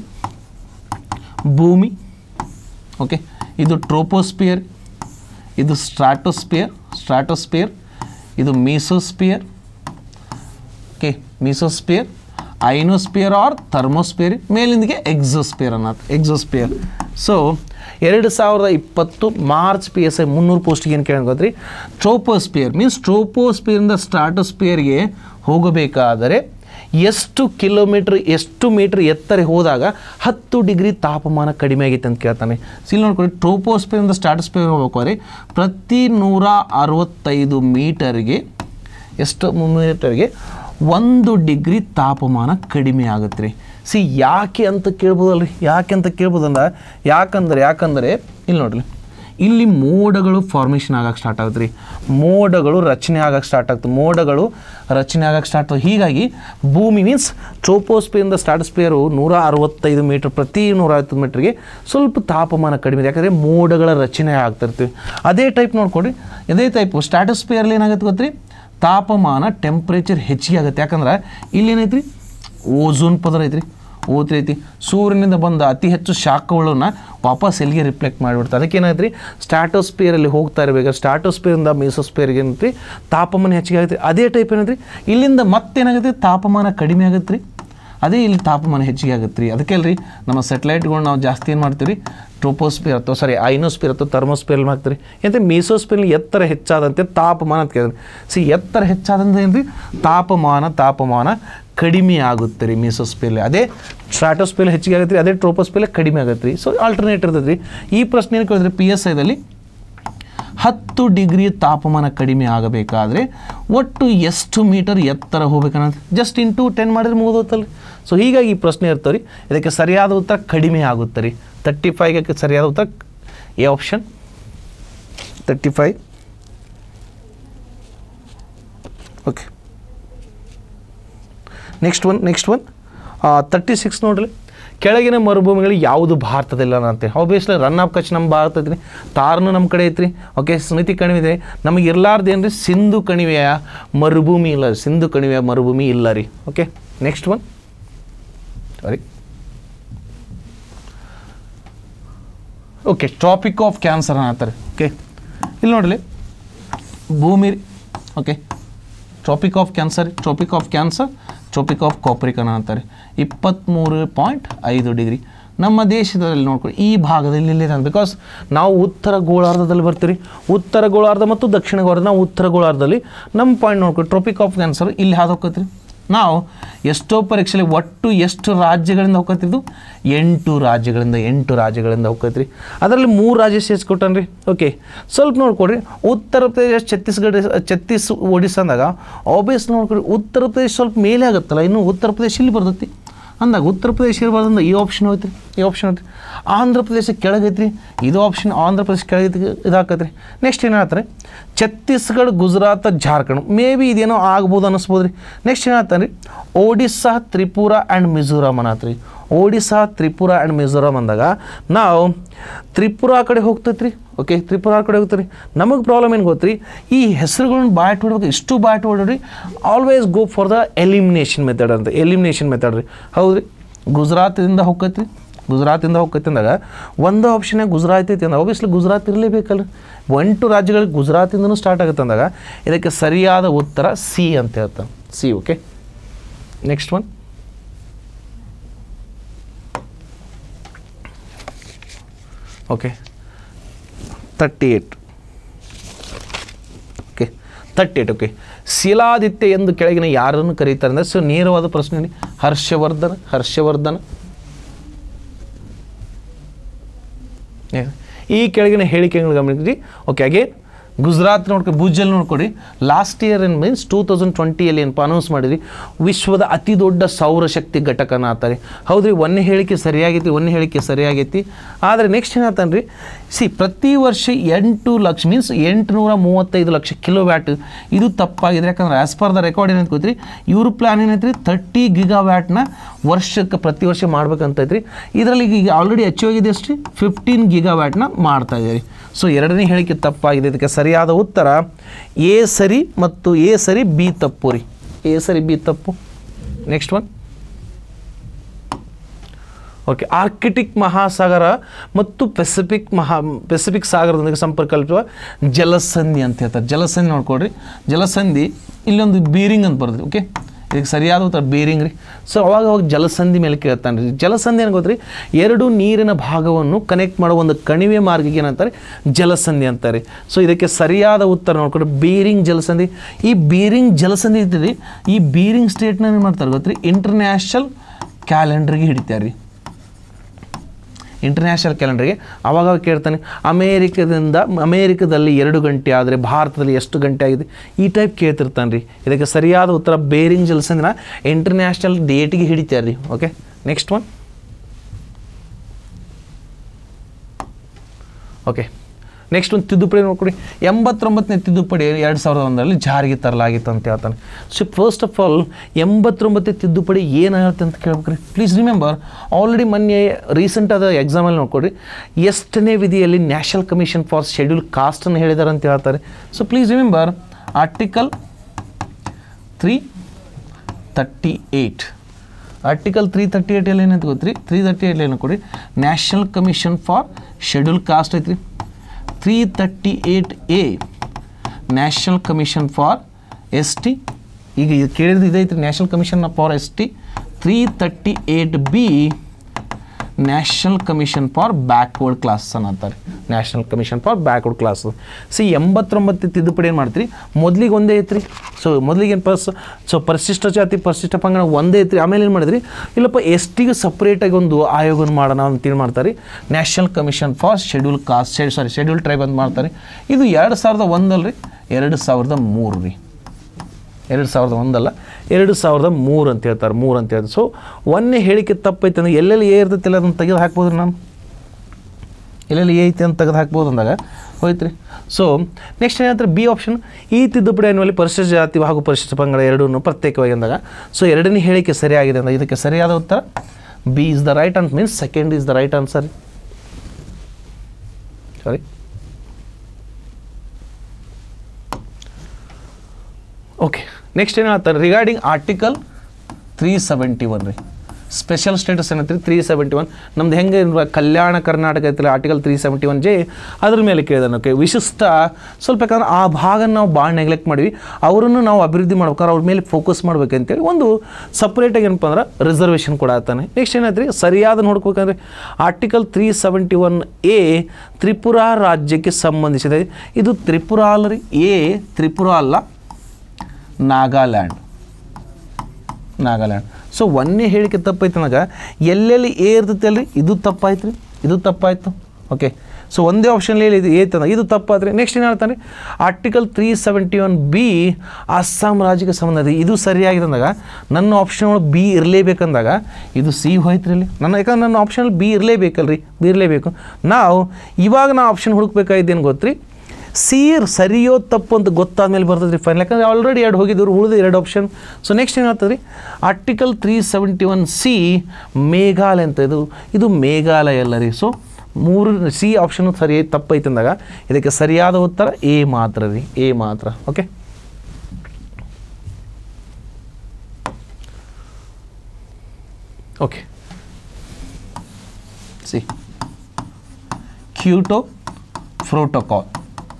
ಭೂಮಿ ಓಕೆ ಇದು ಟ್ರೋಪೋಸ್ಪಿಯರ್ ಇದು ಸ್ಟ್ರಾಟೋಸ್ಪಿಯರ್ ಸ್ಟ್ರಾಟೋಸ್ಪಿಯರ್ ಇದು mesosphere okay mesosphere ionosphere or thermosphere ಮೇಲಿಂದಿಗೆ ಎಕ್ಸೋಸ್ಪಿಯರ್ ಅನ್ನೋದು ಎಕ್ಸೋಸ್ಪಿಯರ್ ಸೊ ಎರಡು ಸಾವಿರದ ಇಪ್ಪತ್ತು ಮಾರ್ಚ್ ಪಿ ಎಸ್ ಐ ಮುನ್ನೂರು ಪೋಸ್ಟಿಗೆ ಏನು ಕೇಳಿ ಗೊತ್ತ್ರಿ ಟ್ರೋಪೋಸ್ಪಿಯರ್ ಮೀನ್ಸ್ ಟ್ರೋಪೋಸ್ಪಿಯರಿಂದ ಸ್ಟ್ರಾಟೋಸ್ಪಿಯರ್ಗೆ ಹೋಗಬೇಕಾದರೆ ಎಷ್ಟು ಕಿಲೋಮೀಟ್ರ್ ಎಷ್ಟು ಮೀಟ್ರ್ ಎತ್ತರ ಹೋದಾಗ ಹತ್ತು ಡಿಗ್ರಿ ತಾಪಮಾನ ಕಡಿಮೆ ಆಗೈತೆ ಅಂತ ಕೇಳ್ತಾನೆ ಇಲ್ಲಿ ನೋಡ್ಕೊಳ್ಳಿ ಟ್ರೋಪೋಸ್ಪಿಯರಿಂದ ಸ್ಟಾಟೋಸ್ಪಿಯರ್ ಹೋಗ್ಬೇಕಾದ್ರೆ ಪ್ರತಿ ನೂರ ಅರವತ್ತೈದು ಮೀಟರ್ಗೆ ಎಷ್ಟು ಮೀಟರ್ಗೆ ಒಂದು ಡಿಗ್ರಿ ತಾಪಮಾನ ಕಡಿಮೆ ಆಗುತ್ತೆ ರೀ ಸಿ ಯಾಕೆ ಅಂತ ಕೇಳ್ಬೋದಲ್ರಿ ಯಾಕೆ ಅಂತ ಕೇಳ್ಬೋದಂದ ಯಾಕಂದ್ರೆ ಯಾಕಂದರೆ ಇಲ್ಲಿ ನೋಡ್ರಿ ಇಲ್ಲಿ ಮೋಡಗಳು ಫಾರ್ಮೇಷನ್ ಆಗಕ್ಕೆ ಸ್ಟಾರ್ಟ್ ಆಗುತ್ತೆ ರೀ ಮೋಡಗಳು ರಚನೆ ಆಗಕ್ಕೆ ಸ್ಟಾರ್ಟ್ ಆಗ್ತದೆ ಮೋಡಗಳು ರಚನೆ ಆಗಕ್ಕೆ ಸ್ಟಾರ್ಟ್ ಆಗ್ತದೆ ಹೀಗಾಗಿ ಭೂಮಿ ಮೀನ್ಸ್ ಟ್ರೋಪೋಸ್ಪಿಯರಿಂದ ಸ್ಟಾಟೋಸ್ಪಿಯರು ನೂರ ಅರವತ್ತೈದು ಮೀಟ್ರ್ ಪ್ರತಿ ನೂರ ಐವತ್ತು ಮೀಟ್ರಿಗೆ ಸ್ವಲ್ಪ ತಾಪಮಾನ ಕಡಿಮೆ ಇದೆ ಯಾಕಂದರೆ ಮೋಡಗಳ ರಚನೆ ಆಗ್ತಿರ್ತೀವಿ ಅದೇ ಟೈಪ್ ನೋಡ್ಕೊಡ್ರಿ ಅದೇ ಟೈಪು ಸ್ಟಾಟೋಸ್ಪಿಯರ್ಲಿ ಏನಾಗುತ್ತೆ ಗೊತ್ತ್ರಿ ತಾಪಮಾನ ಟೆಂಪ್ರೇಚರ್ ಹೆಚ್ಚಿಗೆ ಆಗುತ್ತೆ ಯಾಕಂದ್ರೆ ಇಲ್ಲಿ ಏನೈತ್ರಿ ಓಝೋನ್ ಪದರ ಐತ್ರಿ ಓದ್ರಿ ಐತಿ ಸೂರ್ಯನಿಂದ ಬಂದ ಅತಿ ಹೆಚ್ಚು ಶಾಖಗಳನ್ನ ವಾಪಸ್ ಎಲ್ಲಿಗೆ ರಿಫ್ಲೆಕ್ಟ್ ಮಾಡಿಬಿಡ್ತಾರೆ ಅದಕ್ಕೆ ಏನಾಯ್ತು ಸ್ಟ್ಯಾಟೋಸ್ಪಿಯರಲ್ಲಿ ಹೋಗ್ತಾ ಇರಬೇಕಾದ್ರೆ ಸ್ಟ್ಯಾಟೋಸ್ಪಿಯರಿಂದ ಮೀಸೋಸ್ಪಿಯರ್ಗೆ ಏನೈತ್ರಿ ತಾಪಮಾನ ಹೆಚ್ಚಿಗೆ ಆಗುತ್ತೆ ಅದೇ ಟೈಪ್ ಏನೈತ್ರಿ ಇಲ್ಲಿಂದ ಮತ್ತೇನಾಗುತ್ತೆ ತಾಪಮಾನ ಕಡಿಮೆ ಆಗುತ್ತೆ ರೀ ಅದೇ ಇಲ್ಲಿ ತಾಪಮಾನ ಹೆಚ್ಚಿಗೆ ಆಗುತ್ತೆ ರೀ ಅದಕ್ಕೆ ಅಲ್ರಿ ನಮ್ಮ ಸೆಟಲೈಟ್ಗಳು ನಾವು ಜಾಸ್ತಿ ಏನು ಮಾಡ್ತೀವಿ ರೀ ಟ್ರೋಪೋಸ್ಪಿಯರ್ ಅಥವಾ ಸಾರಿ ಐನೋಸ್ಪಿಯರ್ ಅಥವಾ ಥರ್ಮೋಸ್ಪಿಯರ್ ಮಾಡ್ತೀರಿ ಯಾಕಂದರೆ ಮೀಸೋಸ್ಪಿಯರ್ ಎತ್ತರ ಹೆಚ್ಚಾದಂತೆ ತಾಪಮಾನ ಅಂತ ಕೇಳಿದ್ರೆ ಸಿ ಎತ್ತರ ಹೆಚ್ಚಾದಂತೆ ಏನು ರೀ ತಾಪಮಾನ ತಾಪಮಾನ ಕಡಿಮೆ ಆಗುತ್ತೆ ರೀ ಮೀಸೋಸ್ಪಿಯಲ್ಲಿ ಅದೇ ಸ್ಟ್ರಾಟೋಸ್ಪಿಯಲ್ ಹೆಚ್ಚಿಗೆ ಆಗುತ್ತೆ ರೀ ಅದೇ ಟ್ರೋಪೋಸ್ಪಿಯಲ್ ಕಡಿಮೆ ಆಗುತ್ತೆ ರೀ ಸೊ ಆಲ್ಟರ್ನೇಟ್ ಇರ್ತದೆ ರೀ ಈ ಪ್ರಶ್ನೆ ಏನು ಕೇಳಿದ್ರೆ ಪಿ ಎಸ್ ಐದಲ್ಲಿ ಹತ್ತು ಡಿಗ್ರಿ ತಾಪಮಾನ ಕಡಿಮೆ ಆಗಬೇಕಾದ್ರೆ ಒಟ್ಟು ಎಷ್ಟು ಮೀಟರ್ ಎತ್ತರ ಹೋಗ್ಬೇಕನ್ನೋದು ಜಸ್ಟ್ ಇಂಟು ಟೆನ್ ಮಾಡಿದ್ರೆ ಮುಗಿದೋತಲ್ಲ ಸೊ ಹೀಗಾಗಿ ಈ ಪ್ರಶ್ನೆ ಇರ್ತವೆ ರೀ ಇದಕ್ಕೆ ಸರಿಯಾದ ಉತ್ತರ ಕಡಿಮೆ ಆಗುತ್ತೆ ರೀ ತರ್ಟಿ ಫೈವ್ಗೆ ಸರಿಯಾದ ಉತ್ತರ A option thirty five okay next one next one thirty six ನೋಡ್ರಿ ಕೆಳಗಿನ ಮರುಭೂಮಿಗಳು ಯಾವುದು ಭಾರತದಿಲ್ಲ ಅಂತೆ ಆಬ್ವಿಯಸ್ಲಿ ರನ್ ಆಫ್ ಕಚ್ ನಮ್ಮ ಭಾರತ ಐತ್ರಿ ತಾರ್ನು ನಮ್ಮ ಕಡೆ ಐತ್ರಿ ಓಕೆ ಸ್ಮೃತಿ ಕಣಿವೆ ಇದೆ ನಮಗೆ ಇರಲಾರ್ದು ಏನು ರೀ ಸಿಂಧು ಕಣಿವೆಯ ಮರುಭೂಮಿ ಇಲ್ಲ ರೀ ಸಿಂಧು ಕಣಿವೆಯ ಮರುಭೂಮಿ ಇಲ್ಲ ರೀ okay next one sorry okay tropic of cancer ಅನ್ನತ್ತಾರೆ ಓಕೆ ಇಲ್ಲಿ ನೋಡಲಿ ಭೂಮಿ okay tropic of cancer tropic of cancer tropic of Capricorn ಅಂತಾರೆ ಇಪ್ಪತ್ತ್ಮೂರು ಪಾಯಿಂಟ್ ಐದು ಡಿಗ್ರಿ ನಮ್ಮ ದೇಶದಲ್ಲಿ ನೋಡ್ಕೊಳ್ಳಿ ಈ ಭಾಗದಲ್ಲಿ ಇಲ್ಲಿ ಬಿಕಾಸ್ ನಾವು ಉತ್ತರ ಗೋಳಾರ್ಧದಲ್ಲಿ ಬರ್ತೀವಿ ಉತ್ತರ ಗೋಳಾರ್ಧ ಮತ್ತು ದಕ್ಷಿಣ ಗೋಳಾರ್ಧ ನಾವು ಉತ್ತರ ಗೋಳಾರ್ಧದಲ್ಲಿ ನಮ್ಮ ಪಾಯಿಂಟ್ ನೋಡ್ಕೊಳ್ಳಿ ಟ್ರಾಪಿಕ್ ಆಫ್ ಕ್ಯಾನ್ಸರ್ ಇಲ್ಲಿ ಹಾದು ಹೋಗ್ತೈತ್ರಿ ನಾವು ಎಷ್ಟೋ ಪರೀಕ್ಷೆಲಿ ಒಟ್ಟು ಎಷ್ಟು ರಾಜ್ಯಗಳಿಂದ ಹೋಗ್ತಿದ್ದು ಎಂಟು ರಾಜ್ಯಗಳಿಂದ ಎಂಟು ರಾಜ್ಯಗಳಿಂದ ಹೋಗ್ತೈತ್ರಿ ಅದರಲ್ಲಿ ಮೂರು ರಾಜ್ಯ ಸೇರಿಸ್ಕೊಟ್ಟನ್ರಿ ಓಕೆ ಸ್ವಲ್ಪ ನೋಡ್ಕೊಡ್ರಿ ಉತ್ತರ ಪ್ರದೇಶ ಛತ್ತೀಸ್ಗಢ ಛತ್ತೀಸ್ ಒಡಿಸ್ಸಾ ಅಂದಾಗ ಆಬ್ವಿಯಸ್ ನೋಡ್ಕೊಡ್ರಿ ಉತ್ತರ ಪ್ರದೇಶ ಸ್ವಲ್ಪ ಮೇಲೆ ಆಗುತ್ತಲ್ಲ ಇನ್ನು ಉತ್ತರ ಪ್ರದೇಶ ಇಲ್ಲಿ ಬರ್ತೈತಿ ಅಂದಾಗ ಉತ್ತರ ಪ್ರದೇಶ ಇರಬಾರ್ದಂದ ಈ ಆಪ್ಷನ್ ಹೋಯ್ತು ಈ ಆಪ್ಷನ್ ಐತ್ರಿ ಆಂಧ್ರ ಪ್ರದೇಶ ಕೆಳಗೈತ್ರಿ ಇದು ಆಪ್ಷನ್ ಆಂಧ್ರ ಪ್ರದೇಶ ಕೆಳಗೈತಿ ಇದಾಕತ್ರಿ ನೆಕ್ಸ್ಟ್ ಏನಾಗ್ತಾರೆ ಛತ್ತೀಸ್ಗಢ ಗುಜರಾತ್ ಜಾರ್ಖಂಡ್ ಮೇ ಬಿ ಇದೇನೋ ಆಗ್ಬೋದು ಅನ್ನಿಸ್ಬೋದು ರೀ ನೆಕ್ಸ್ಟ್ ಏನಾಗ್ತಾನೆ ರೀ ಒಡಿಸ್ಸಾ ತ್ರಿಪುರ ಆ್ಯಂಡ್ ಮಿಜೋರಾಮ್ ಅನ್ನತ್ರಿ ಒಡಿಸ್ಸಾ ತ್ರಿಪುರ ಆ್ಯಂಡ್ ಮಿಜೋರಾಮ್ ಅಂದಾಗ ನಾವು ತ್ರಿಪುರ ಕಡೆ ಹೋಗ್ತೈತ್ರಿ ಓಕೆ ತ್ರಿಪುರ ಕಡೆ ಹೋಗ್ತೀರಿ ನಮಗೆ ಪ್ರಾಬ್ಲಮ್ ಏನು ಗೊತ್ತ್ರಿ ಈ ಹೆಸರುಗಳನ್ನ ಬಾಯ್ಟ್ ಹೊಡ್ಬೇಕು ಇಷ್ಟು ಬಾಯ್ಟ್ ಹೊಡ್ರಿ always go for the elimination method ಅಂತ ಎಲಿಮಿನೇಷನ್ ಮೆಥಡ್ ರೀ ಹೌದ್ರಿ ಗುಜರಾತಿಂದ ಹೋಗ್ತೈತ್ರಿ ಗುಜರಾತಿಂದ ಹೋಗ್ತೈತಿ ಅಂದಾಗ ಒಂದು ಆಪ್ಷನ್ ಗುಜರಾತ್ ಐತಿ ಅಂದಾಗ ಆಬ್ವಿಯಸ್ಲಿ ಗುಜರಾತ್ ಇರಲೇಬೇಕಲ್ಲ ಎಂಟು ರಾಜ್ಯಗಳಿಗೆ ಗುಜರಾತಿಂದನೂ ಸ್ಟಾರ್ಟ್ ಆಗುತ್ತೆ ಅಂದಾಗ ಇದಕ್ಕೆ ಸರಿಯಾದ ಉತ್ತರ ಸಿ ಅಂತ ಹೇಳ್ತಾನೆ C okay next one okay thirty eight okay thirty eight okay ಶಿಲಾದಿತ್ಯ ಎಂದು ಕೆಳಗಿನ ಯಾರನ್ನು ಕರೀತಾರೆ ಅಂದರೆ ಸೊ ನೇರವಾದ ಪ್ರಶ್ನೆ ಹರ್ಷವರ್ಧನ ಹರ್ಷವರ್ಧನ ಏ, ಈ ಕೆಳಗಿನ ಹೇಳಿಕೆಗಳು ಗಮನಿಸಿ ಓಕೆ ಅಗೇನ್ ಗುಜರಾತ್ ನೋಡ್ಕೊಂಡು ಭುಜಲ್ಲಿ ನೋಡ್ಕೊಡಿ ಲಾಸ್ಟ್ ಇಯರ್ ಏನು ಮೀನ್ಸ್ ಟೂ ತೌಸಂಡ್ ಟ್ವೆಂಟಿಯಲ್ಲಿ ಏನಪ್ಪ ಅನೌನ್ಸ್ ಮಾಡಿದ್ರಿ ವಿಶ್ವದ ಅತಿ ದೊಡ್ಡ ಸೌರಶಕ್ತಿ ಘಟಕನ ಆತಾರೆ ಹೌದ್ರಿ ಒಂದೇ ಹೇಳಿಕೆ ಸರಿಯಾಗೈತಿ ಒಂದೇ ಹೇಳಿಕೆ ಸರಿಯಾಗೈತಿ ಆದರೆ ನೆಕ್ಸ್ಟ್ ಏನಾಗ್ತಾನೆ ರೀ ಸಿ ಪ್ರತಿ ವರ್ಷ ಎಂಟು ಲಕ್ಷ ಮೀನ್ಸ್ ಎಂಟುನೂರ ಮೂವತ್ತೈದು ಲಕ್ಷ ಕಿಲೋ ವ್ಯಾಟ್ ಇದು ತಪ್ಪಾಗಿದೆ ಯಾಕಂದ್ರೆ ಆ್ಯಸ್ ಪರ್ ದ ರೆಕಾರ್ಡ್ ಏನಂತ ಗೊತ್ತ್ರಿ ಇವ್ರ ಪ್ಲಾನ್ ಏನೈತ್ರಿ ತರ್ಟಿ ಗಿಗಾ ವ್ಯಾಟ್ನ ವರ್ಷಕ್ಕೆ ಪ್ರತಿ ವರ್ಷ ಮಾಡ್ಬೇಕಂತೈತ್ರಿ ಇದರಲ್ಲಿ ಈಗ ಆಲ್ರೆಡಿ ಅಚೀವ್ ಆಗಿದೆ ಅಷ್ಟು ಫಿಫ್ಟೀನ್ ಗಿಗಾ ವ್ಯಾಟ್ನ ಮಾಡ್ತಾ ಇದ್ದೀರಿ ಸೊ ಎರಡನೇ ಹೇಳಿಕೆ ತಪ್ಪಾಗಿದೆ ಇದಕ್ಕೆ ಸರಿಯಾದ ಉತ್ತರ ಎ ಸರಿ ಮತ್ತು ಎ ಸರಿ ಬಿ ತಪ್ಪು ರೀ ಎ ಸರಿ ಬಿ ತಪ್ಪು ನೆಕ್ಸ್ಟ್ ಒನ್ ಓಕೆ ಆರ್ಕಿಟಿಕ್ ಮಹಾಸಾಗರ ಮತ್ತು ಪೆಸಿಫಿಕ್ ಮಹಾ ಪೆಸಿಫಿಕ್ ಸಾಗರದೊಂದಿಗೆ ಸಂಪರ್ಕ ಕಲ್ಪಿಸುವ ಜಲಸಂಧಿ ಅಂತ ಹೇಳ್ತಾರೆ ಜಲಸಂಧಿ ನೋಡ್ಕೊಡ್ರಿ ಜಲಸಂಧಿ ಇಲ್ಲೊಂದು ಬೀರಿಂಗ್ ಅಂತ ಬರ್ತದೆ ಓಕೆ ಇದಕ್ಕೆ ಸರಿಯಾದ ಉತ್ತರ ಬೇರಿಂಗ್ ರೀ ಸೊ ಅವಾಗ ಅವಾಗ ಜಲಸಂಧಿ ಮೇಲೆ ಕೇಳ್ತಾನೆ ರೀ ಜಲಸಂಧಿ ಏನು ಗೊತ್ತ್ರಿ ಎರಡು ನೀರಿನ ಭಾಗವನ್ನು ಕನೆಕ್ಟ್ ಮಾಡೋ ಒಂದು ಕಣಿವೆ ಮಾರ್ಗಕ್ಕೆ ಏನಂತಾರೆ ಜಲಸಂಧಿ ಅಂತಾರೆ ಸೊ ಇದಕ್ಕೆ ಸರಿಯಾದ ಉತ್ತರ ನೋಡ್ಕೊಂಡು ಬೀರಿಂಗ್ ಜಲಸಂಧಿ ಈ ಬೀರಿಂಗ್ ಜಲಸಂಧಿ ಇರ್ತದೆ ಈ ಬೀರಿಂಗ್ ಸ್ಟೇಟ್ನ ಏನು ಮಾಡ್ತಾರೆ ಗೊತ್ತ್ರಿ ಇಂಟರ್ನ್ಯಾಷನಲ್ ಕ್ಯಾಲೆಂಡ್ರಿಗೆ ಹಿಡಿತಾರೆ ರೀ ಇಂಟರ್ನ್ಯಾಷನಲ್ ಕ್ಯಾಲೆಂಡರ್ಗೆ ಅವಾಗ ಕೇಳ್ತಾನೆ ಅಮೇರಿಕದಿಂದ ಅಮೇರಿಕದಲ್ಲಿ ಎರಡು ಗಂಟೆ ಆದರೆ ಭಾರತದಲ್ಲಿ ಎಷ್ಟು ಗಂಟೆ ಆಗಿದೆ ಈ ಟೈಪ್ ಕೇಳ್ತಿರ್ತಾನೆ ರೀ ಇದಕ್ಕೆ ಸರಿಯಾದ ಉತ್ತರ ಬೇರಿಂಗ್ ಜಲ್ಸಂದಿನ ಇಂಟರ್ನ್ಯಾಷನಲ್ ಡೇಟಿಗೆ ಹಿಡಿತಾರೆ ರೀ okay next one okay next ಒಂದು ತಿದ್ದುಪಡಿ ನೋಡ್ಕೊಡಿ ಎಂಬತ್ತೊಂಬತ್ತನೇ ತಿದ್ದುಪಡಿ ಎರಡು ಸಾವಿರದ ಒಂದರಲ್ಲಿ ಜಾರಿಗೆ ತರಲಾಗಿತ್ತು ಅಂತ ಹೇಳ್ತಾನೆ ಸೊ ಫಸ್ಟ್ ಆಫ್ ಆಲ್ ಎಂಬತ್ತೊಂಬತ್ತನೇ ತಿದ್ದುಪಡಿ ಏನು ಹೇಳುತ್ತೆ ಅಂತ ಕೇಳ್ಬೇಕ್ರಿ ಪ್ಲೀಸ್ ರಿಮೆಂಬರ್ ಆಲ್ರೆಡಿ ಮೊನ್ನೆ ರೀಸೆಂಟ್ ಆದ ಎಕ್ಸಾಮಲ್ಲಿ ನೋಡ್ಕೊಡ್ರಿ ಎಷ್ಟನೇ ವಿಧಿಯಲ್ಲಿ ನ್ಯಾಷನಲ್ ಕಮಿಷನ್ ಫಾರ್ ಶೆಡ್ಯೂಲ್ ಕಾಸ್ಟನ್ನು ಹೇಳಿದ್ದಾರೆ ಅಂತ ಹೇಳ್ತಾರೆ so please remember article three thirty eight article three thirty ಏಯ್ಟಲ್ಲಿ ಏನಂತ ಗೊತ್ತ್ರಿ ತ್ರೀ ತರ್ಟಿ ಏಯ್ಟ್ ಏನು ಕೊಡಿ national commission for schedule caste ಐತ್ರಿ three thirty eight A national commission for S T ಈಗ ಇದು ಕೇಳಿದ್ದು ಇದೈತ್ರಿ national commission for S T three thirty eight B national commission for backward class ಅನ್ನತ್ತಾರೆ national commission for backward class C ಎಂಬತ್ತೊಂಬತ್ತು ತಿದ್ದುಪಡಿ ಏನು ಮಾಡ್ತೀರಿ ಮೊದಲಿಗೆ ಒಂದೇ ಐತ್ರಿ ಸೊ ಮೊದಲಿಗೆ ಏನು ಪರ್ಸ್ ಸೊ ಪರಿಶಿಷ್ಟ ಜಾತಿ ಪರಿಶಿಷ್ಟ ಪಂಗಡ ಒಂದೇ ಐತ್ರಿ ಆಮೇಲೆ ಏನು ಮಾಡಿದ್ರಿ ಇಲ್ಲಪ್ಪ ಎಸ್ ಟಿಗೆ ಸಪ್ರೇಟಾಗಿ ಒಂದು ಆಯೋಗನ ಮಾಡೋಣ ಅಂತ ಏನು ಮಾಡ್ತಾರೆ national commission for schedule caste sched sorry schedule tribe ಅಂತ ಮಾಡ್ತಾರೆ ಇದು ಎರಡು ಸಾವಿರದ ಒಂದಲ್ರಿ ಎರಡು ಸಾವಿರದ ಮೂರು ರೀ ಎರಡು ಸಾವಿರದ ಒಂದಲ್ಲ ಎರಡು ಸಾವಿರದ ಮೂರು ಅಂತ ಹೇಳ್ತಾರೆ ಮೂರು ಅಂತ ಹೇಳ್ತಾರೆ ಸೊ ಒಂದೇ ಹೇಳಿಕೆ ತಪ್ಪೈತೆ ಅಂದ್ರೆ ಎಲ್ಲೆಲ್ಲಿ ಏ ಇರ್ತೈತಿಲ್ಲ ಅದನ್ನು ತೆಗೆದು ಹಾಕ್ಬೋದು ನಾನು ಎಲ್ಲೆಲ್ಲಿ ಏ ಐತೆ ಅಂತ ತೆಗೆದು ಹಾಕ್ಬೋದು ಅಂದಾಗ ಹೋಯ್ತು ರೀ ಸೊ ನೆಕ್ಸ್ಟ್ ಏನಂತಾರೆ ಬಿ ಆಪ್ಷನ್ ಈ ತಿದ್ದುಪಡಿ ಅನ್ನುವಲ್ಲಿ ಪರಿಶಿಷ್ಟ ಜಾತಿ ಹಾಗೂ ಪರಿಶಿಷ್ಟ ಪಂಗಡ ಎರಡೂ ಪ್ರತ್ಯೇಕವಾಗಿ ಅಂದಾಗ ಸೊ ಎರಡನೇ ಹೇಳಿಕೆ ಸರಿಯಾಗಿದೆ ಅಂದಾಗ ಇದಕ್ಕೆ ಸರಿಯಾದ ಉತ್ತರ B is the right answer means second is the right answer sorry okay next ಏನು ಹೇಳ್ತಾರೆ regarding article three seventy one ರೀ ಸ್ಪೆಷಲ್ ಸ್ಟೇಟಸ್ ಏನಂತೀರಿ ತ್ರೀ ಸೆವೆಂಟಿ ಒನ್ ನಮ್ದು ಹೆಂಗೆ ಇರುವ ಕಲ್ಯಾಣ ಕರ್ನಾಟಕ ಐತಿಲ್ಲ article three seventy one J ಅದ್ರ ಮೇಲೆ ಕೇಳಿದಾನೆ ಓಕೆ ವಿಶಿಷ್ಟ ಸ್ವಲ್ಪ ಯಾಕಂದ್ರೆ ಆ ಭಾಗ ನಾವು ಭಾಳ ನೆಗ್ಲೆಕ್ಟ್ ಮಾಡಿವಿ ಅವರನ್ನು ನಾವು ಅಭಿವೃದ್ಧಿ ಮಾಡ್ಬೇಕಾದ್ರೆ ಅವ್ರ ಮೇಲೆ ಫೋಕಸ್ ಮಾಡ್ಬೇಕಂತೇಳಿ ಒಂದು ಸಪ್ರೇಟಾಗಿ ಏನಪ್ಪ ಅಂದ್ರೆ ರಿಸರ್ವೇಷನ್ ಕೂಡ ಆತಾನೆ ನೆಕ್ಸ್ಟ್ ಏನಾಯ್ತು ರೀ ಸರಿಯಾದ ನೋಡ್ಬೇಕಂದ್ರೆ article three seventy one A Tripura ರಾಜ್ಯಕ್ಕೆ ಸಂಬಂಧಿಸಿದೆ ಇದು ತ್ರಿಪುರಾ ಅಲ್ಲ ರೀ ಎ ತ್ರಿಪುರಾ ಅಲ್ಲ ನಾಗಾಲ್ಯಾಂಡ್ ನಾಗಾಲ್ಯಾಂಡ್ ಸೊ ಒಂದೇ ಹೇಳಿಕೆ ತಪ್ಪೈತೆ ನನಗೆ ಎಲ್ಲೆಲ್ಲಿ ಏ ಇರ್ತೈತೆ ಅಲ್ರಿ ಇದು ತಪ್ಪಾಯ್ತು ರೀ ಇದು ತಪ್ಪಾಯ್ತು ಓಕೆ ಸೊ ಒಂದೇ ಆಪ್ಷನ್ಲಿ ಇದು ಏತಂದ ಇದು ತಪ್ಪಾದ್ರೆ ನೆಕ್ಸ್ಟ್ ಏನು ಹೇಳ್ತಾನೆ article three seventy one B Assam ರಾಜ್ಯಕ್ಕೆ ಸಂಬಂಧ ಇದೆ ಇದು ಸರಿಯಾಗಿದೆ ಅಂದಾಗ ನನ್ನ ಆಪ್ಷನ್ ಒಳಗೆ ಬಿ ಇರಲೇಬೇಕಂದಾಗ ಇದು ಸಿ ಹೋಯ್ತು ಇಲ್ಲಿ ನನ್ನ ಯಾಕಂದ್ರೆ ನನ್ನ ಆಪ್ಷನಲ್ಲಿ ಬಿ ಇರಲೇಬೇಕಲ್ರಿ ಬಿ ಇರಲೇಬೇಕು ನಾವು ಇವಾಗ ನಾ ಆಪ್ಷನ್ ಹುಡುಕ್ಬೇಕಾಗಿದ್ದೇನು ಗೊತ್ತ್ರಿ ಸಿ ಸರಿಯೋ ತಪ್ಪು ಅಂತ ಗೊತ್ತಾದ ಮೇಲೆ ಬರ್ತದೆ ರೀ ಫೈನಲ್ ಯಾಕಂದ್ರೆ ಆಲ್ರೆಡಿ ಎರಡು ಹೋಗಿದ್ರು ಉಳಿದು ಎರಡು ಆಪ್ಷನ್ ಸೊ ನೆಕ್ಸ್ಟ್ ಏನು ಹೇಳ್ತದೆ ರೀ article three seventy one C Meghalaya ಅಂತ ಇದು ಇದು ಮೇಘಾಲಯ ಅಲ್ಲ ರೀ ಸೊ ಮೂರು ಸಿ ಆಪ್ಷನ್ ಸರಿ ತಪ್ಪೈತೆ ಅಂದಾಗ ಇದಕ್ಕೆ ಸರಿಯಾದ ಉತ್ತರ ಎ ಮಾತ್ರ ರೀ ಎ ಮಾತ್ರ okay okay C Kyoto protocol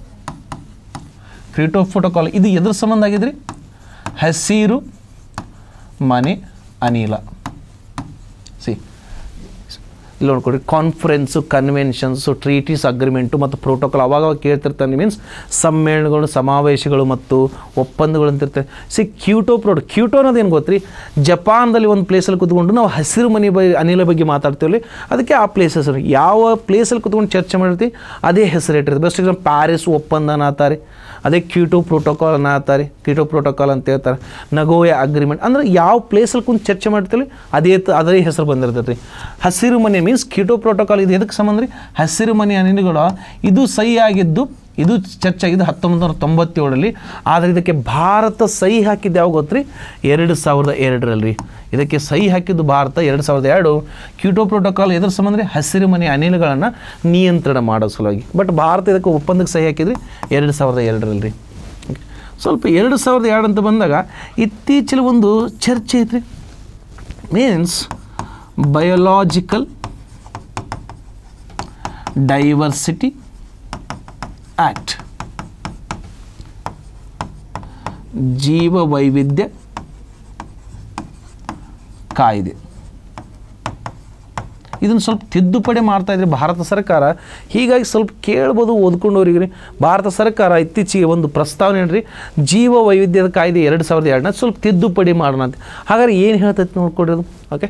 Kyoto protocol ಇದು ಎದ್ರ ಸಂಬಂಧ ಆಗಿದ್ರಿ ಹಸಿರು ಮನೆ ಅನಿಲ ಸಿ ಇಲ್ಲಿ ನೋಡ್ಕೊಡ್ರಿ ಕಾನ್ಫರೆನ್ಸು ಕನ್ವೆನ್ಷನ್ಸು ಟ್ರೀಟೀಸ್ ಅಗ್ರಿಮೆಂಟು ಮತ್ತು ಪ್ರೋಟೋಕಾಲ್ ಅವಾಗ ಅವಾಗ ಕೇಳ್ತಿರ್ತಾನೆ ಮೀನ್ಸ್ ಸಮ್ಮೇಳನಗಳು ಸಮಾವೇಶಗಳು ಮತ್ತು ಒಪ್ಪಂದಗಳು ಅಂತಿರ್ತಾರೆ ಸಿ ಕ್ಯೂಟೋ ಪ್ರೋಟೋ ಕ್ಯೂಟೋ ಅನ್ನೋದು ಏನು ಗೊತ್ತ್ರಿ ಜಪಾನ್ದಲ್ಲಿ ಒಂದು ಪ್ಲೇಸಲ್ಲಿ ಕೂತ್ಕೊಂಡು ನಾವು ಹಸಿರು ಮನೆ ಬೈ ಅನಿಲ ಬಗ್ಗೆ ಮಾತಾಡ್ತೀವಲ್ಲಿ ಅದಕ್ಕೆ ಆ ಪ್ಲೇಸ್ ಹೆಸರು ಯಾವ ಪ್ಲೇಸಲ್ಲಿ ಕೂತ್ಕೊಂಡು ಚರ್ಚೆ ಮಾಡಿರ್ತೀವಿ ಅದೇ ಹೆಸರು ಇಟ್ಟಿರ್ತೀವಿ ಬೆಸ್ಟ್ ಎಕ್ಸಾಂಪಲ್ ಪ್ಯಾರಿಸ್ ಒಪ್ಪಂದ ಅನ್ನತಾರೆ ಅದೇ ಕ್ಯೂಟೋ ಪ್ರೋಟೋಕಾಲ್ ಅನ್ನತ್ತಾರೆ ಕ್ಯೂಟೋ ಪ್ರೋಟೋಕಾಲ್ ಅಂತ ಹೇಳ್ತಾರೆ ನಗೋಯ ಅಗ್ರಿಮೆಂಟ್ ಅಂದ್ರೆ ಯಾವ ಪ್ಲೇಸಲ್ಲಿ ಕುಂತು ಚರ್ಚೆ ಮಾಡ್ತೀವಿ ಅದೇ ತ- ಅದೇ ಹೆಸರು ಬಂದಿರ್ತೈತೆ ರೀ ಹಸಿರು ಮನೆ ಮೀನ್ಸ್ ಕ್ಯೂಟೋ ಪ್ರೋಟೋಕಾಲ್ ಇದು ಎದಕ್ಕೆ ಸಂಬಂಧ ರೀ ಹಸಿರು ಮನೆ ಅನಿಲಗಳು ಇದು ಸಹಿ ಆಗಿದ್ದು ಇದು ಚರ್ಚೆ ಆಗಿದ್ದು ಹತ್ತೊಂಬತ್ತು ನೂರ ತೊಂಬತ್ತೇಳರಲ್ಲಿ ಆದರೆ ಇದಕ್ಕೆ ಭಾರತ ಸಹಿ ಹಾಕಿದ್ದು ಯಾವ ಗೊತ್ತ್ರಿ ಎರಡು ಸಾವಿರದ ಎರಡರಲ್ಲಿ ಇದಕ್ಕೆ ಸಹಿ ಹಾಕಿದ್ದು ಭಾರತ ಎರಡು ಸಾವಿರದ ಎರಡು ಕ್ಯೂಟೋ ಪ್ರೋಟೋಕಾಲ್ ಎದ್ರ ಸಂಬಂಧ ರೀ ಹಸಿರು ಮನೆ ಅನಿಲಗಳನ್ನು ನಿಯಂತ್ರಣ ಮಾಡೋ ಸಲುವಾಗಿ ಬಟ್ ಭಾರತ ಇದಕ್ಕೆ ಒಪ್ಪಂದಕ್ಕೆ ಸಹಿ ಹಾಕಿದ್ರಿ ಎರಡು ಸಾವಿರದ ಎರಡರಲ್ಲಿ ಸ್ವಲ್ಪ ಎರಡು ಸಾವಿರದ ಎರಡು ಅಂತ ಬಂದಾಗ ಇತ್ತೀಚೆಗೆ ಒಂದು ಚರ್ಚೆ ಐತ್ರಿ ಮೀನ್ಸ್ ಬಯೋಲಾಜಿಕಲ್ ಡೈವರ್ಸಿಟಿ ಆ್ಯಕ್ಟ್ ಜೀವ ವೈವಿಧ್ಯ ಕಾಯ್ದೆ ಇದನ್ನು ಸ್ವಲ್ಪ ತಿದ್ದುಪಡಿ ಮಾಡ್ತಾ ಇದ್ರೆ ಭಾರತ ಸರ್ಕಾರ ಹೀಗಾಗಿ ಸ್ವಲ್ಪ ಕೇಳ್ಬೋದು ಓದ್ಕೊಂಡವ್ರಿಗೆ ರೀ ಭಾರತ ಸರ್ಕಾರ ಇತ್ತೀಚೆಗೆ ಒಂದು ಪ್ರಸ್ತಾವನೆ ಹೇಳ್ರಿ ಜೀವ ವೈವಿಧ್ಯದ ಕಾಯ್ದೆ ಎರಡು ಸಾವಿರದ ಎರಡನ್ನ ಸ್ವಲ್ಪ ತಿದ್ದುಪಡಿ ಮಾಡೋಣ ಅಂತ ಹಾಗಾದ್ರೆ ಏನು ಹೇಳ್ತೈತೆ ನೋಡ್ಕೊಡ್ರಿ ಅದು ಓಕೆ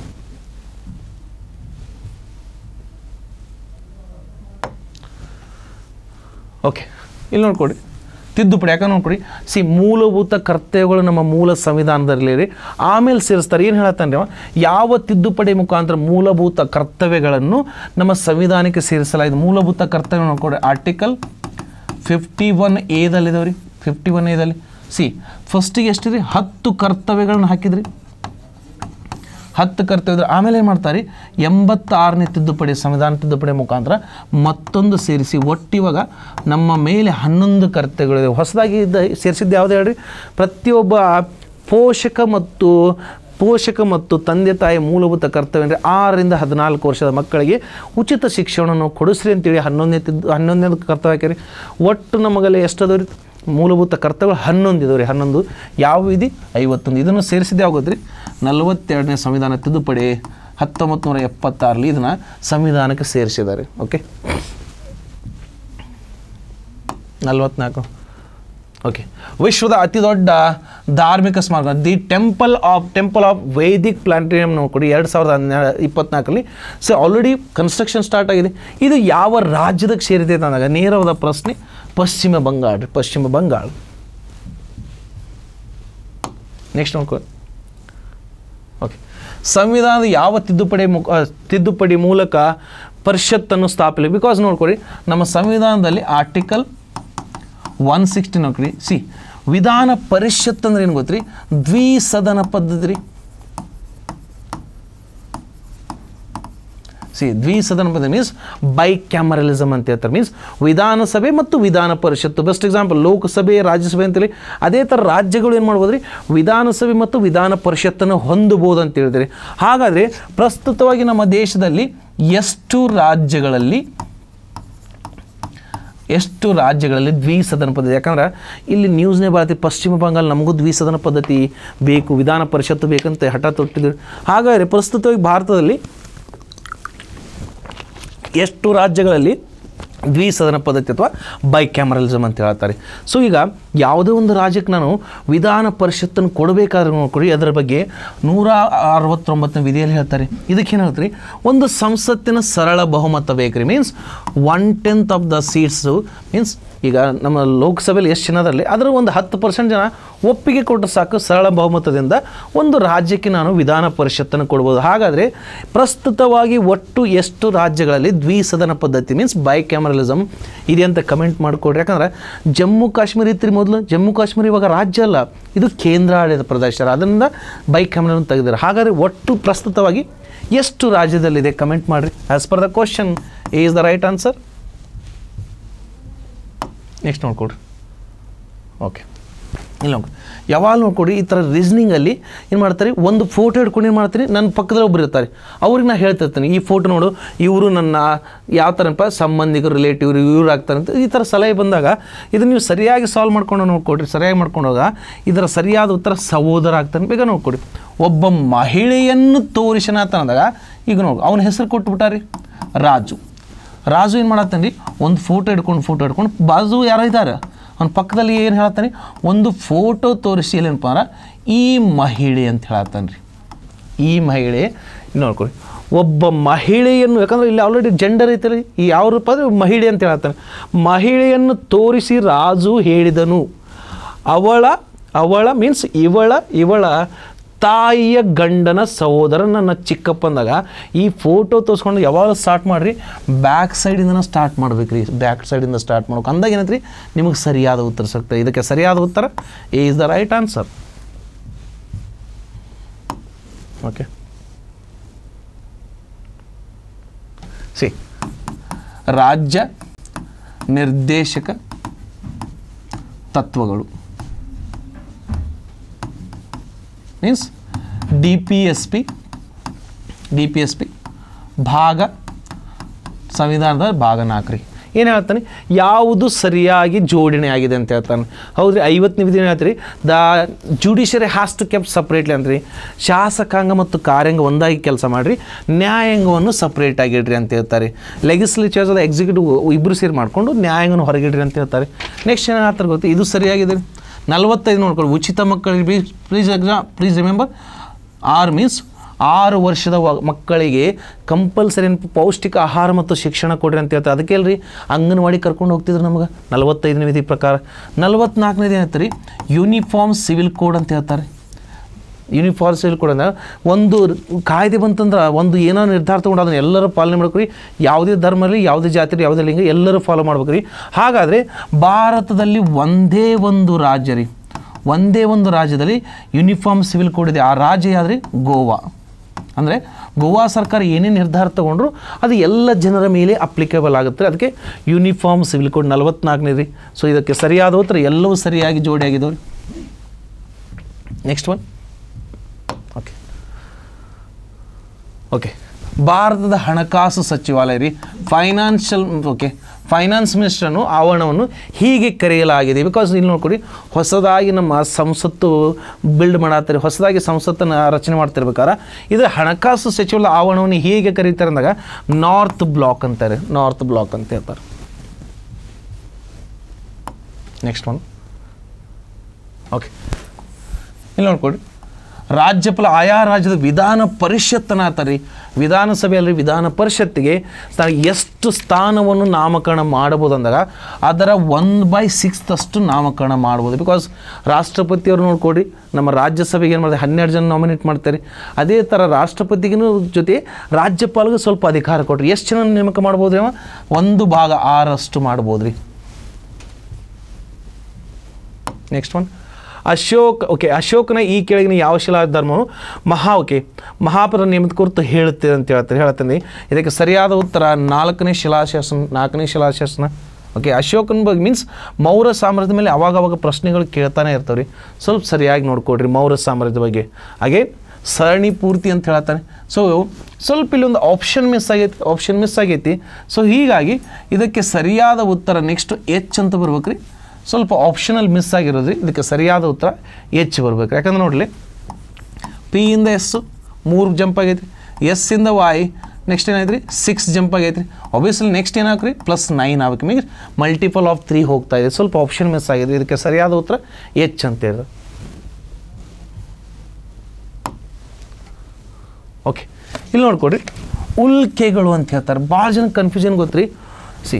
ಓಕೆ ಇಲ್ಲಿ ನೋಡ್ಕೊಡಿ ತಿದ್ದುಪಡಿ ಯಾಕಂದ್ರೆ ನೋಡ್ಕೊಡಿ ಸಿ ಮೂಲಭೂತ ಕರ್ತವ್ಯಗಳು ನಮ್ಮ ಮೂಲ ಸಂವಿಧಾನದಲ್ಲಿ ರೀ ಆಮೇಲೆ ಸೇರಿಸ್ತಾರೆ ಏನು ಹೇಳತ್ತಾನೆ ಅವ ಯಾವ ತಿದ್ದುಪಡಿ ಮುಖಾಂತರ ಮೂಲಭೂತ ಕರ್ತವ್ಯಗಳನ್ನು ನಮ್ಮ ಸಂವಿಧಾನಕ್ಕೆ ಸೇರಿಸಲಾಗಿದೆ ಮೂಲಭೂತ ಕರ್ತವ್ಯ ನೋಡ್ಕೊಡಿ ಆರ್ಟಿಕಲ್ ಫಿಫ್ಟಿ ಒನ್ ಎದಲ್ಲಿದಾವೆ ರೀ ಫಿಫ್ಟಿ ಒನ್ ಎದಲ್ಲಿ ಸಿ ಫಸ್ಟಿಗೆ ಎಷ್ಟು ರೀ ಹತ್ತು ಕರ್ತವ್ಯಗಳನ್ನ ಹಾಕಿದ್ರಿ ಹತ್ತು ಕರ್ತವ್ಯ ಆಮೇಲೆ ಏನು ಮಾಡ್ತಾರೆ ಎಂಬತ್ತಾರನೇ ತಿದ್ದುಪಡಿ ಸಂವಿಧಾನ ತಿದ್ದುಪಡಿ ಮುಖಾಂತರ ಮತ್ತೊಂದು ಸೇರಿಸಿ ಒಟ್ಟಿವಾಗ ನಮ್ಮ ಮೇಲೆ ಹನ್ನೊಂದು ಕರ್ತವ್ಯಗಳಿದೆ ಹೊಸದಾಗಿ ಇದ್ದ ಸೇರಿಸಿದ್ದು ಯಾವುದು ಹೇಳ್ರಿ ಪ್ರತಿಯೊಬ್ಬ ಪೋಷಕ ಮತ್ತು ಪೋಷಕ ಮತ್ತು ತಂದೆ ತಾಯಿ ಮೂಲಭೂತ ಕರ್ತವ್ಯ ಅಂದರೆ ಆರರಿಂದ ಹದಿನಾಲ್ಕು ವರ್ಷದ ಮಕ್ಕಳಿಗೆ ಉಚಿತ ಶಿಕ್ಷಣವನ್ನು ಕೊಡಿಸ್ರಿ ಅಂತೇಳಿ ಹನ್ನೊಂದನೇ ತಿದ್ದು ಹನ್ನೊಂದನೇ ಕರ್ತವ್ಯ ಹಾಕ್ಯಾರಿ ಒಟ್ಟು ನಮಗಲ್ಲಿ ಎಷ್ಟು ಅದಾವ ರೀ ಮೂಲಭೂತ ಕರ್ತವ್ಯಗಳು ಹನ್ನೊಂದು ಇದಾವೆ ರೀ ಹನ್ನೊಂದು ಯಾವ ವಿಧಿ ಐವತ್ತೊಂದು ಇದನ್ನು ಸೇರಿಸಿದ್ದು ಯಾವಾಗತ್ತೆ ರೀ ನಲವತ್ತೆರಡನೇ ಸಂವಿಧಾನ ತಿದ್ದುಪಡಿ ಹತ್ತೊಂಬತ್ತು ನೂರ ಎಪ್ಪತ್ತಾರರಲ್ಲಿ ಇದನ್ನು ಸಂವಿಧಾನಕ್ಕೆ ಸೇರಿಸಿದ್ದಾರೆ ಓಕೆ ನಲವತ್ನಾಲ್ಕು ಓಕೆ ವಿಶ್ವದ ಅತಿ ದೊಡ್ಡ ಧಾರ್ಮಿಕ ಸ್ಮಾರಕ the temple of temple of Vedic planetarium ನೋಡ್ಕೊಡಿ ಎರಡು ಸಾವಿರದ ಹನ್ನೆರಡು ಇಪ್ಪತ್ನಾಲ್ಕರಲ್ಲಿ ಸೊ ಆಲ್ರೆಡಿ ಕನ್ಸ್ಟ್ರಕ್ಷನ್ ಸ್ಟಾರ್ಟ್ ಆಗಿದೆ ಇದು ಯಾವ ರಾಜ್ಯದಕ್ಕೆ ಸೇರಿದೆ ಅಂದಾಗ ನೇರವಾದ ಪ್ರಶ್ನೆ ಪಶ್ಚಿಮ ಬಂಗಾಳ ರೀ ಪಶ್ಚಿಮ ಬಂಗಾಳ ನೆಕ್ಸ್ಟ್ ನೋಡ್ಕೊ ಓಕೆ ಸಂವಿಧಾನದ ಯಾವ ತಿದ್ದುಪಡಿ ಮುಖ ಆ, ತಿದ್ದುಪಡಿ ಮೂಲಕ ಪರಿಷತ್ತನ್ನು ಸ್ಥಾಪಿಸಲಿ ಬಿಕಾಸ್ ನೋಡ್ಕೊಳ್ಳಿ ನಮ್ಮ ಸಂವಿಧಾನದಲ್ಲಿ ಆರ್ಟಿಕಲ್ ಒನ್ ಸಿಕ್ಸ್ಟಿ ನೋಡ್ರಿ ಸಿ ವಿಧಾನ ಪರಿಷತ್ ಅಂದ್ರೆ ಏನು ಗೊತ್ತ್ರಿ ದ್ವಿಸದನ ಪದ್ಧತಿ ರೀ ಸಿ ದ್ವಿಸದನ ಪದ್ಧತಿ ಮೀನ್ಸ್ ಬೈ ಕ್ಯಾಮರಲಿಸಮ್ ಅಂತ ಹೇಳ್ತಾರೆ ಮೀನ್ಸ್ ವಿಧಾನಸಭೆ ಮತ್ತು ವಿಧಾನ ಪರಿಷತ್ತು ಬೆಸ್ಟ್ ಎಕ್ಸಾಂಪಲ್ ಲೋಕಸಭೆ ರಾಜ್ಯಸಭೆ ಅಂತೇಳಿ ಅದೇ ಥರ ರಾಜ್ಯಗಳು ಏನು ಮಾಡ್ಬೋದು ರೀ ವಿಧಾನಸಭೆ ಮತ್ತು ವಿಧಾನ ಪರಿಷತ್ತನ್ನು ಹೊಂದಬಹುದು ಅಂತ ಹೇಳಿದ್ರಿ ಹಾಗಾದರೆ ಪ್ರಸ್ತುತವಾಗಿ ನಮ್ಮ ದೇಶದಲ್ಲಿ ಎಷ್ಟು ರಾಜ್ಯಗಳಲ್ಲಿ ಎಷ್ಟು ರಾಜ್ಯಗಳಲ್ಲಿ ದ್ವಿಸದನ ಪದ್ಧತಿ ಯಾಕಂದ್ರೆ ಇಲ್ಲಿ ನ್ಯೂಸ್ನೇ ಬರತ್ತೆ ಪಶ್ಚಿಮ ಬಂಗಾಳ ನಮಗೂ ದ್ವಿಸದನ ಪದ್ಧತಿ ಬೇಕು ವಿಧಾನ ಪರಿಷತ್ತು ಬೇಕಂತ ಹಠ ತೊಟ್ಟಿದ್ರು ಹಾಗಾದರೆ ಪ್ರಸ್ತುತವಾಗಿ ಭಾರತದಲ್ಲಿ ಎಷ್ಟು ರಾಜ್ಯಗಳಲ್ಲಿ ದ್ವಿಸದನ ಪದ್ಧತಿ ಅಥವಾ ಬೈ ಕ್ಯಾಮರಲಿಸಮ್ ಅಂತ ಹೇಳ್ತಾರೆ ಸೊ ಈಗ ಯಾವುದೇ ಒಂದು ರಾಜ್ಯಕ್ಕೆ ನಾನು ವಿಧಾನ ಪರಿಷತ್ತನ್ನು ಕೊಡಬೇಕಾದ್ರೆ ನೋಡ್ಕೊಡಿ ಅದರ ಬಗ್ಗೆ ನೂರ ಅರವತ್ತೊಂಬತ್ತನೇ ವಿಧಿಯಲ್ಲಿ ಹೇಳ್ತಾರೆ ಇದಕ್ಕೇನು ಹೇಳ್ತಾರೆ ಒಂದು ಸಂಸತ್ತಿನ ಸರಳ ಬಹುಮತ ಬೇಕ್ರಿ means one tenth of the seats means ಈಗ ನಮ್ಮ ಲೋಕಸಭೆಯಲ್ಲಿ ಎಷ್ಟು ಜನದಲ್ಲಿ ಅದರ ಒಂದು ಹತ್ತು ಪರ್ಸೆಂಟ್ ಜನ ಒಪ್ಪಿಗೆ ಕೊಟ್ಟರೆ ಸಾಕು ಸರಳ ಬಹುಮತದಿಂದ ಒಂದು ರಾಜ್ಯಕ್ಕೆ ನಾನು ವಿಧಾನ ಪರಿಷತ್ತನ್ನು ಕೊಡ್ಬೋದು ಹಾಗಾದರೆ ಪ್ರಸ್ತುತವಾಗಿ ಒಟ್ಟು ಎಷ್ಟು ರಾಜ್ಯಗಳಲ್ಲಿ ದ್ವಿಸದನ ಪದ್ಧತಿ ಮೀನ್ಸ್ ಬೈ ಕ್ಯಾಮರಲಿಸಮ್ ಇದೆ ಅಂತ ಕಮೆಂಟ್ ಮಾಡಿಕೊಡ್ರಿ ಯಾಕಂದ್ರೆ ಜಮ್ಮು ಕಾಶ್ಮೀರ ಇತ್ತು ಮೊದಲು ಜಮ್ಮು ಕಾಶ್ಮೀರ ಇವಾಗ ರಾಜ್ಯ ಅಲ್ಲ ಇದು ಕೇಂದ್ರಾಡಳಿತ ಪ್ರದೇಶ ಅದರಿಂದ ಬೈ ಕ್ಯಾಮರನ್ನು ತೆಗೆದಿದ್ದಾರೆ ಹಾಗಾದರೆ ಒಟ್ಟು ಪ್ರಸ್ತುತವಾಗಿ ಎಷ್ಟು ರಾಜ್ಯದಲ್ಲಿದೆ ಕಮೆಂಟ್ ಮಾಡಿರಿ as per the question is the right answer next ನೋಡ್ಕೊಡ್ರಿ ಓಕೆ ಇಲ್ಲ ನೋಡ್ರಿ ಯಾವಾಗ ನೋಡ್ಕೊಡಿ ಈ ಥರ ರೀಸ್ನಿಂಗಲ್ಲಿ ಏನು ಮಾಡ್ತಾರೆ ಒಂದು ಫೋಟೋ ಹಿಡ್ಕೊಂಡು ಏನು ಮಾಡ್ತಾರೆ ನನ್ನ ಪಕ್ಕದಲ್ಲಿ ಒಬ್ರು ಇರ್ತಾರೆ ಅವ್ರಿಗೆ ನಾನು ಹೇಳ್ತಿರ್ತೀನಿ ಈ ಫೋಟೋ ನೋಡು ಇವರು ನನ್ನ ಯಾವ ಥರಪ್ಪ ಸಂಬಂಧಿಕರು ರಿಲೇಟಿವ್ ಇವ್ರು ಆಗ್ತಾರೆ ಅಂತ ಈ ಥರ ಸಲಹೆ ಬಂದಾಗ ಇದನ್ನು ನೀವು ಸರಿಯಾಗಿ ಸಾಲ್ವ್ ಮಾಡ್ಕೊಂಡು ನೋಡ್ಕೊಡ್ರಿ ಸರಿಯಾಗಿ ಮಾಡ್ಕೊಂಡೋಗ ಇದರ ಸರಿಯಾದ ಉತ್ತರ ಸಹೋದರ ಆಗ್ತಾನೆ ಬೇಗ ನೋಡ್ಕೊಡಿ ಒಬ್ಬ ಮಹಿಳೆಯನ್ನು ತೋರಿಸನಾತ ಅಂದಾಗ ಈಗ ನೋಡಿ ಅವನ ಹೆಸರು ಕೊಟ್ಬಿಟ್ಟಾರಿ ರಾಜು ರಾಜು ಏನು ಮಾಡತ್ತಾನೆ ರೀ ಒಂದು ಫೋಟೋ ಹಿಡ್ಕೊಂಡು ಫೋಟೋ ಹಿಡ್ಕೊಂಡು ಬಾಜು ಯಾರೋ ಇದ್ದಾರೆ ಅವ್ನ ಪಕ್ಕದಲ್ಲಿ ಏನು ಹೇಳ್ತಾನೆ ಒಂದು ಫೋಟೋ ತೋರಿಸಿ ಏನಪ್ಪ ಅಂದ್ರೆ ಈ ಮಹಿಳೆ ಅಂತ ಹೇಳತ್ತಾನೆ ರೀ ಈ ಮಹಿಳೆ ನೋಡ್ಕೊಳ್ಳಿ ಒಬ್ಬ ಮಹಿಳೆಯನ್ನು ಯಾಕಂದ್ರೆ ಇಲ್ಲಿ ಆಲ್ರೆಡಿ ಜೆಂಡರ್ ಐತಲ್ಲ ಈ ಯಾವ ರೂಪ ಅಂದರೆ ಮಹಿಳೆ ಅಂತ ಹೇಳ್ತಾನೆ ಮಹಿಳೆಯನ್ನು ತೋರಿಸಿ ರಾಜು ಹೇಳಿದನು ಅವಳ ಅವಳ ಮೀನ್ಸ್ ಇವಳ ಇವಳ ತಾಯಿಯ ಗಂಡನ ಸಹೋದರ ನನ್ನ ಚಿಕ್ಕಪ್ಪ ಅಂದಾಗ ಈ ಫೋಟೋ ತೋರಿಸ್ಕೊಂಡು ಯಾವಾಗ ಸ್ಟಾರ್ಟ್ ಮಾಡಿರಿ ಬ್ಯಾಕ್ ಸೈಡಿಂದನೇ ಸ್ಟಾರ್ಟ್ ಮಾಡ್ಬೇಕು ರೀ ಬ್ಯಾಕ್ ಸೈಡಿಂದ ಸ್ಟಾರ್ಟ್ ಮಾಡ್ಬೇಕು ಅಂದಾಗ ಏನಂತ್ರಿ ನಿಮಗೆ ಸರಿಯಾದ ಉತ್ತರ ಸಿಗ್ತದೆ ಇದಕ್ಕೆ ಸರಿಯಾದ ಉತ್ತರ is the right answer okay C ರಾಜ್ಯ ನಿರ್ದೇಶಕ ತತ್ವಗಳು means D P S P D P S P ಭಾಗ ಸಂವಿಧಾನದ ಭಾಗ ನಾಲ್ಕು ರೀ ಏನು ಹೇಳ್ತಾನೆ ಯಾವುದು ಸರಿಯಾಗಿ ಜೋಡಣೆ ಆಗಿದೆ ಅಂತ ಹೇಳ್ತಾನೆ ಹೌದ್ರಿ ಐವತ್ತನೇ ವಿಧಿ ಹೇಳ್ತೀರಿ the judiciary has to keep separately ಅಂತ್ರಿ ಶಾಸಕಾಂಗ ಮತ್ತು ಕಾರ್ಯಾಂಗ ಒಂದಾಗಿ ಕೆಲಸ ಮಾಡಿರಿ ನ್ಯಾಯಾಂಗವನ್ನು ಸಪ್ರೇಟಾಗಿ ಇಡ್ರಿ ಅಂತ ಹೇಳ್ತಾರೆ ಲೆಗಿಸ್ಲೇಚರ್ಸ್ ಅದ ಎಕ್ಸಿಕ್ಯೂಟಿವ್ ಇಬ್ಬರು ಸೇರಿ ಮಾಡಿಕೊಂಡು ನ್ಯಾಯಾಂಗನ ಹೊರಗಿಡ್ರಿ ಅಂತ ಹೇಳ್ತಾರೆ ನೆಕ್ಸ್ಟ್ ಏನು ಹೇಳ್ತಾರೆ ಗೊತ್ತಾ ಇದು ಸರಿಯಾಗಿದೆ ರೀ ನಲವತ್ತೈದು ನೋಡ್ಕೊಳ್ಳಿ ಉಚಿತ ಮಕ್ಕಳಿಗೆ ಪ್ಲೀಸ್ ಎಕ್ಸಾ ಪ್ಲೀಸ್ ರಿಮೆಂಬರ್ ಆರ್ ಮೀನ್ಸ್ ಆರು ವರ್ಷದ ವ- ಮಕ್ಕಳಿಗೆ ಕಂಪಲ್ಸರಿ ಪೌಷ್ಟಿಕ ಆಹಾರ ಮತ್ತು ಶಿಕ್ಷಣ ಕೊಡ್ರಿ ಅಂತ ಹೇಳ್ತಾರೆ ಅದಕ್ಕೆ ಅಲ್ರಿ ಅಂಗನವಾಡಿ ಕರ್ಕೊಂಡು ಹೋಗ್ತಿದ್ರು ನಮ್ಗೆ ನಲವತ್ತೈದನೇ ವಿಧಿ ಪ್ರಕಾರ ನಲವತ್ನಾಲ್ಕನೇದು ಏನೈತೆ ರೀ ಯೂನಿಫಾರ್ಮ್ ಸಿವಿಲ್ ಕೋಡ್ ಅಂತ ಹೇಳ್ತಾರೆ ಯೂನಿಫಾರ್ಮ್ ಸಿವಿಲ್ ಕೋಡ್ ಅಂದ್ರೆ ಒಂದು ಕಾಯ್ದೆ ಬಂತಂದ್ರೆ ಒಂದು ಏನೋ ನಿರ್ಧಾರ ತೊಗೊಂಡು ಅದನ್ನು ಎಲ್ಲರೂ ಪಾಲನೆ ಮಾಡ್ಬೇಕು ರೀ ಯಾವುದೇ ಧರ್ಮ ಇರಲಿ ಯಾವುದೇ ಜಾತಿ ಇರಲಿ ಯಾವುದೇ ಲಿಂಗ ಎಲ್ಲರೂ ಫಾಲೋ ಮಾಡ್ಬೇಕು ರೀ ಹಾಗಾದರೆ ಭಾರತದಲ್ಲಿ ಒಂದೇ ಒಂದು ರಾಜ್ಯ ರೀ ಒಂದೇ ಒಂದು ರಾಜ್ಯದಲ್ಲಿ ಯೂನಿಫಾರ್ಮ್ ಸಿವಿಲ್ ಕೋಡ್ ಇದೆ ಆ ರಾಜ್ಯ ಯಾವ್ದು ಗೋವಾ ಅಂದರೆ ಗೋವಾ ಸರ್ಕಾರ ಏನೇ ನಿರ್ಧಾರ ತಗೊಂಡ್ರು ಅದು ಎಲ್ಲ ಜನರ ಮೇಲೆ ಅಪ್ಲಿಕೇಬಲ್ ಆಗುತ್ತೆ ಅದಕ್ಕೆ ಯೂನಿಫಾರ್ಮ್ ಸಿವಿಲ್ ಕೋಡ್ ನಲವತ್ನಾಲ್ಕನೇ ರೀ ಸೊ ಇದಕ್ಕೆ ಸರಿಯಾದ ಉತ್ತರ ಎಲ್ಲವೂ ಸರಿಯಾಗಿ ಜೋಡಿಯಾಗಿದ್ದಾವೆ ನೆಕ್ಸ್ಟ್ ಒನ್ ಓಕೆ ಓಕೆ ಭಾರತದ ಹಣಕಾಸು ಸಚಿವಾಲಯ ರೀ ಫೈನಾನ್ಷಿಯಲ್ ಓಕೆ ಫೈನಾನ್ಸ್ ಮಿನಿಸ್ಟರ್ನು ಆವರಣವನ್ನು ಹೀಗೆ ಕರೆಯಲಾಗಿದೆ ಬಿಕಾಸ್ ಇಲ್ಲಿ ನೋಡ್ಕೊಡಿ ಹೊಸದಾಗಿ ನಮ್ಮ ಸಂಸತ್ತು ಬಿಲ್ಡ್ ಮಾಡತ್ತಾರೆ ಹೊಸದಾಗಿ ಸಂಸತ್ತನ್ನು ರಚನೆ ಮಾಡ್ತಿರ್ಬೇಕಾರೆ ಇದು ಹಣಕಾಸು ಸಚಿವಾಲಯ ಆವರಣವನ್ನು ಹೇಗೆ ಕರೀತಾರೆ ಅಂದಾಗ ನಾರ್ತ್ ಬ್ಲಾಕ್ ಅಂತಾರೆ ನಾರ್ತ್ ಬ್ಲಾಕ್ ಅಂತ ಹೇಳ್ತಾರೆ ನೆಕ್ಸ್ಟ್ ಒನ್ ಓಕೆ ಇಲ್ಲಿ ನೋಡ್ಕೊಡಿ ರಾಜ್ಯಪಾಲ ಆಯಾ ರಾಜ್ಯದ ವಿಧಾನ ಪರಿಷತ್ತನ್ನ ಆತಾರೆ ವಿಧಾನಸಭೆಯಲ್ಲಿ ವಿಧಾನ ಪರಿಷತ್ತಿಗೆ ತ- ಎಷ್ಟು ಸ್ಥಾನವನ್ನು ನಾಮಕರಣ ಮಾಡ್ಬೋದು ಅಂದಾಗ ಅದರ ಒನ್ ಬೈ ಸಿಕ್ಸ್ತ್ ಅಷ್ಟು ನಾಮಕರಣ ಮಾಡ್ಬೋದು ಬಿಕಾಸ್ ರಾಷ್ಟ್ರಪತಿಯವರು ನೋಡ್ಕೊಡಿ ನಮ್ಮ ರಾಜ್ಯಸಭೆಗೆ ಏನು ಮಾಡ್ತಾರೆ ಹನ್ನೆರಡು ಜನ ನಾಮಿನೇಟ್ ಮಾಡ್ತಾರೆ ಅದೇ ಥರ ರಾಷ್ಟ್ರಪತಿಗೂ ಜೊತೆ ರಾಜ್ಯಪಾಲಿಗೆ ಸ್ವಲ್ಪ ಅಧಿಕಾರ ಕೊಟ್ರಿ ಎಷ್ಟು ಜನ ನೇಮಕ ಮಾಡ್ಬೋದು ಅವ ಒಂದು ಭಾಗ ಆರಷ್ಟು ಮಾಡ್ಬೋದು ರೀ ನೆಕ್ಸ್ಟ್ ಒನ್ ಅಶೋಕ್ ಓಕೆ ಅಶೋಕನ ಈ ಕೆಳಗಿನ ಯಾವ ಶಿಲಾ ಧರ್ಮವು ಮಹಾ ಓಕೆ ಮಹಾಪರ ನಿಯಮದ ಕುರಿತು ಹೇಳುತ್ತೆ ಅಂತ ಹೇಳ್ತಾರೆ ಹೇಳ್ತೀನಿ ಇದಕ್ಕೆ ಸರಿಯಾದ ಉತ್ತರ ನಾಲ್ಕನೇ ಶಿಲಾಶಾಸನ ನಾಲ್ಕನೇ ಶಿಲಾಶಾಸನ ಓಕೆ ಅಶೋಕನ ಬಗ್ಗೆ ಮೀನ್ಸ್ ಮೌರ್ಯ ಸಾಮ್ರಾಜ್ಯದ ಮೇಲೆ ಅವಾಗ ಅವಾಗ ಪ್ರಶ್ನೆಗಳು ಕೇಳ್ತಾನೆ ಇರ್ತಾವೆ ರೀ ಸ್ವಲ್ಪ ಸರಿಯಾಗಿ ನೋಡ್ಕೊಡ್ರಿ ಮೌರ್ಯ ಸಾಮ್ರಾಜ್ಯದ ಬಗ್ಗೆ ಹಾಗೆ ಸರಣಿ ಪೂರ್ತಿ ಅಂತ ಹೇಳ್ತಾನೆ ಸೊ ಸ್ವಲ್ಪ ಇಲ್ಲಿ ಒಂದು ಆಪ್ಷನ್ ಮಿಸ್ ಆಗೈತಿ ಆಪ್ಷನ್ ಮಿಸ್ ಆಗೈತಿ ಸೊ ಹೀಗಾಗಿ ಇದಕ್ಕೆ ಸರಿಯಾದ ಉತ್ತರ ನೆಕ್ಸ್ಟ್ ಎಚ್ ಅಂತ ಬರ್ಬೇಕ್ರಿ ಸ್ವಲ್ಪ ಆಪ್ಷನಲ್ ಮಿಸ್ ಆಗಿರೋದ್ರಿ ಇದಕ್ಕೆ ಸರಿಯಾದ ಉತ್ತರ ಎಚ್ ಬರ್ಬೇಕು ಯಾಕಂದ್ರೆ ನೋಡಲಿ ಪಿ ಇಂದ ಎಸ್ಸು ಮೂರು ಜಂಪ್ ಆಗೈತಿ ಎಸ್ ಇಂದ ವಾಯ್ ನೆಕ್ಸ್ಟ್ ಏನಾಯ್ತು ರೀ ಸಿಕ್ಸ್ ಜಂಪ್ ಆಗೈತೆ ರೀ ಒಬ್ವಿಯಸ್ಲಿ ನೆಕ್ಸ್ಟ್ ಏನಾಗ್ರಿ ಪ್ಲಸ್ ನೈನ್ ಆಗ್ಬೇಕು ಮೀನ್ಸ್ ಮಲ್ಟಿಪಲ್ ಆಫ್ ತ್ರೀ ಹೋಗ್ತಾ ಇದೆ ಸ್ವಲ್ಪ ಆಪ್ಷನ್ ಮಿಸ್ ಆಗಿದೆ ಇದಕ್ಕೆ ಸರಿಯಾದ ಉತ್ತರ ಎಚ್ ಅಂತ ಹೇಳಿದ್ರು ಓಕೆ ಇಲ್ಲಿ ನೋಡ್ಕೊಡ್ರಿ ಉಲ್ಕೆಗಳು ಅಂತ ಹೇಳ್ತಾರೆ ಭಾಳ ಜನ ಕನ್ಫ್ಯೂಷನ್ ಗೊತ್ತ್ರಿ ಸಿ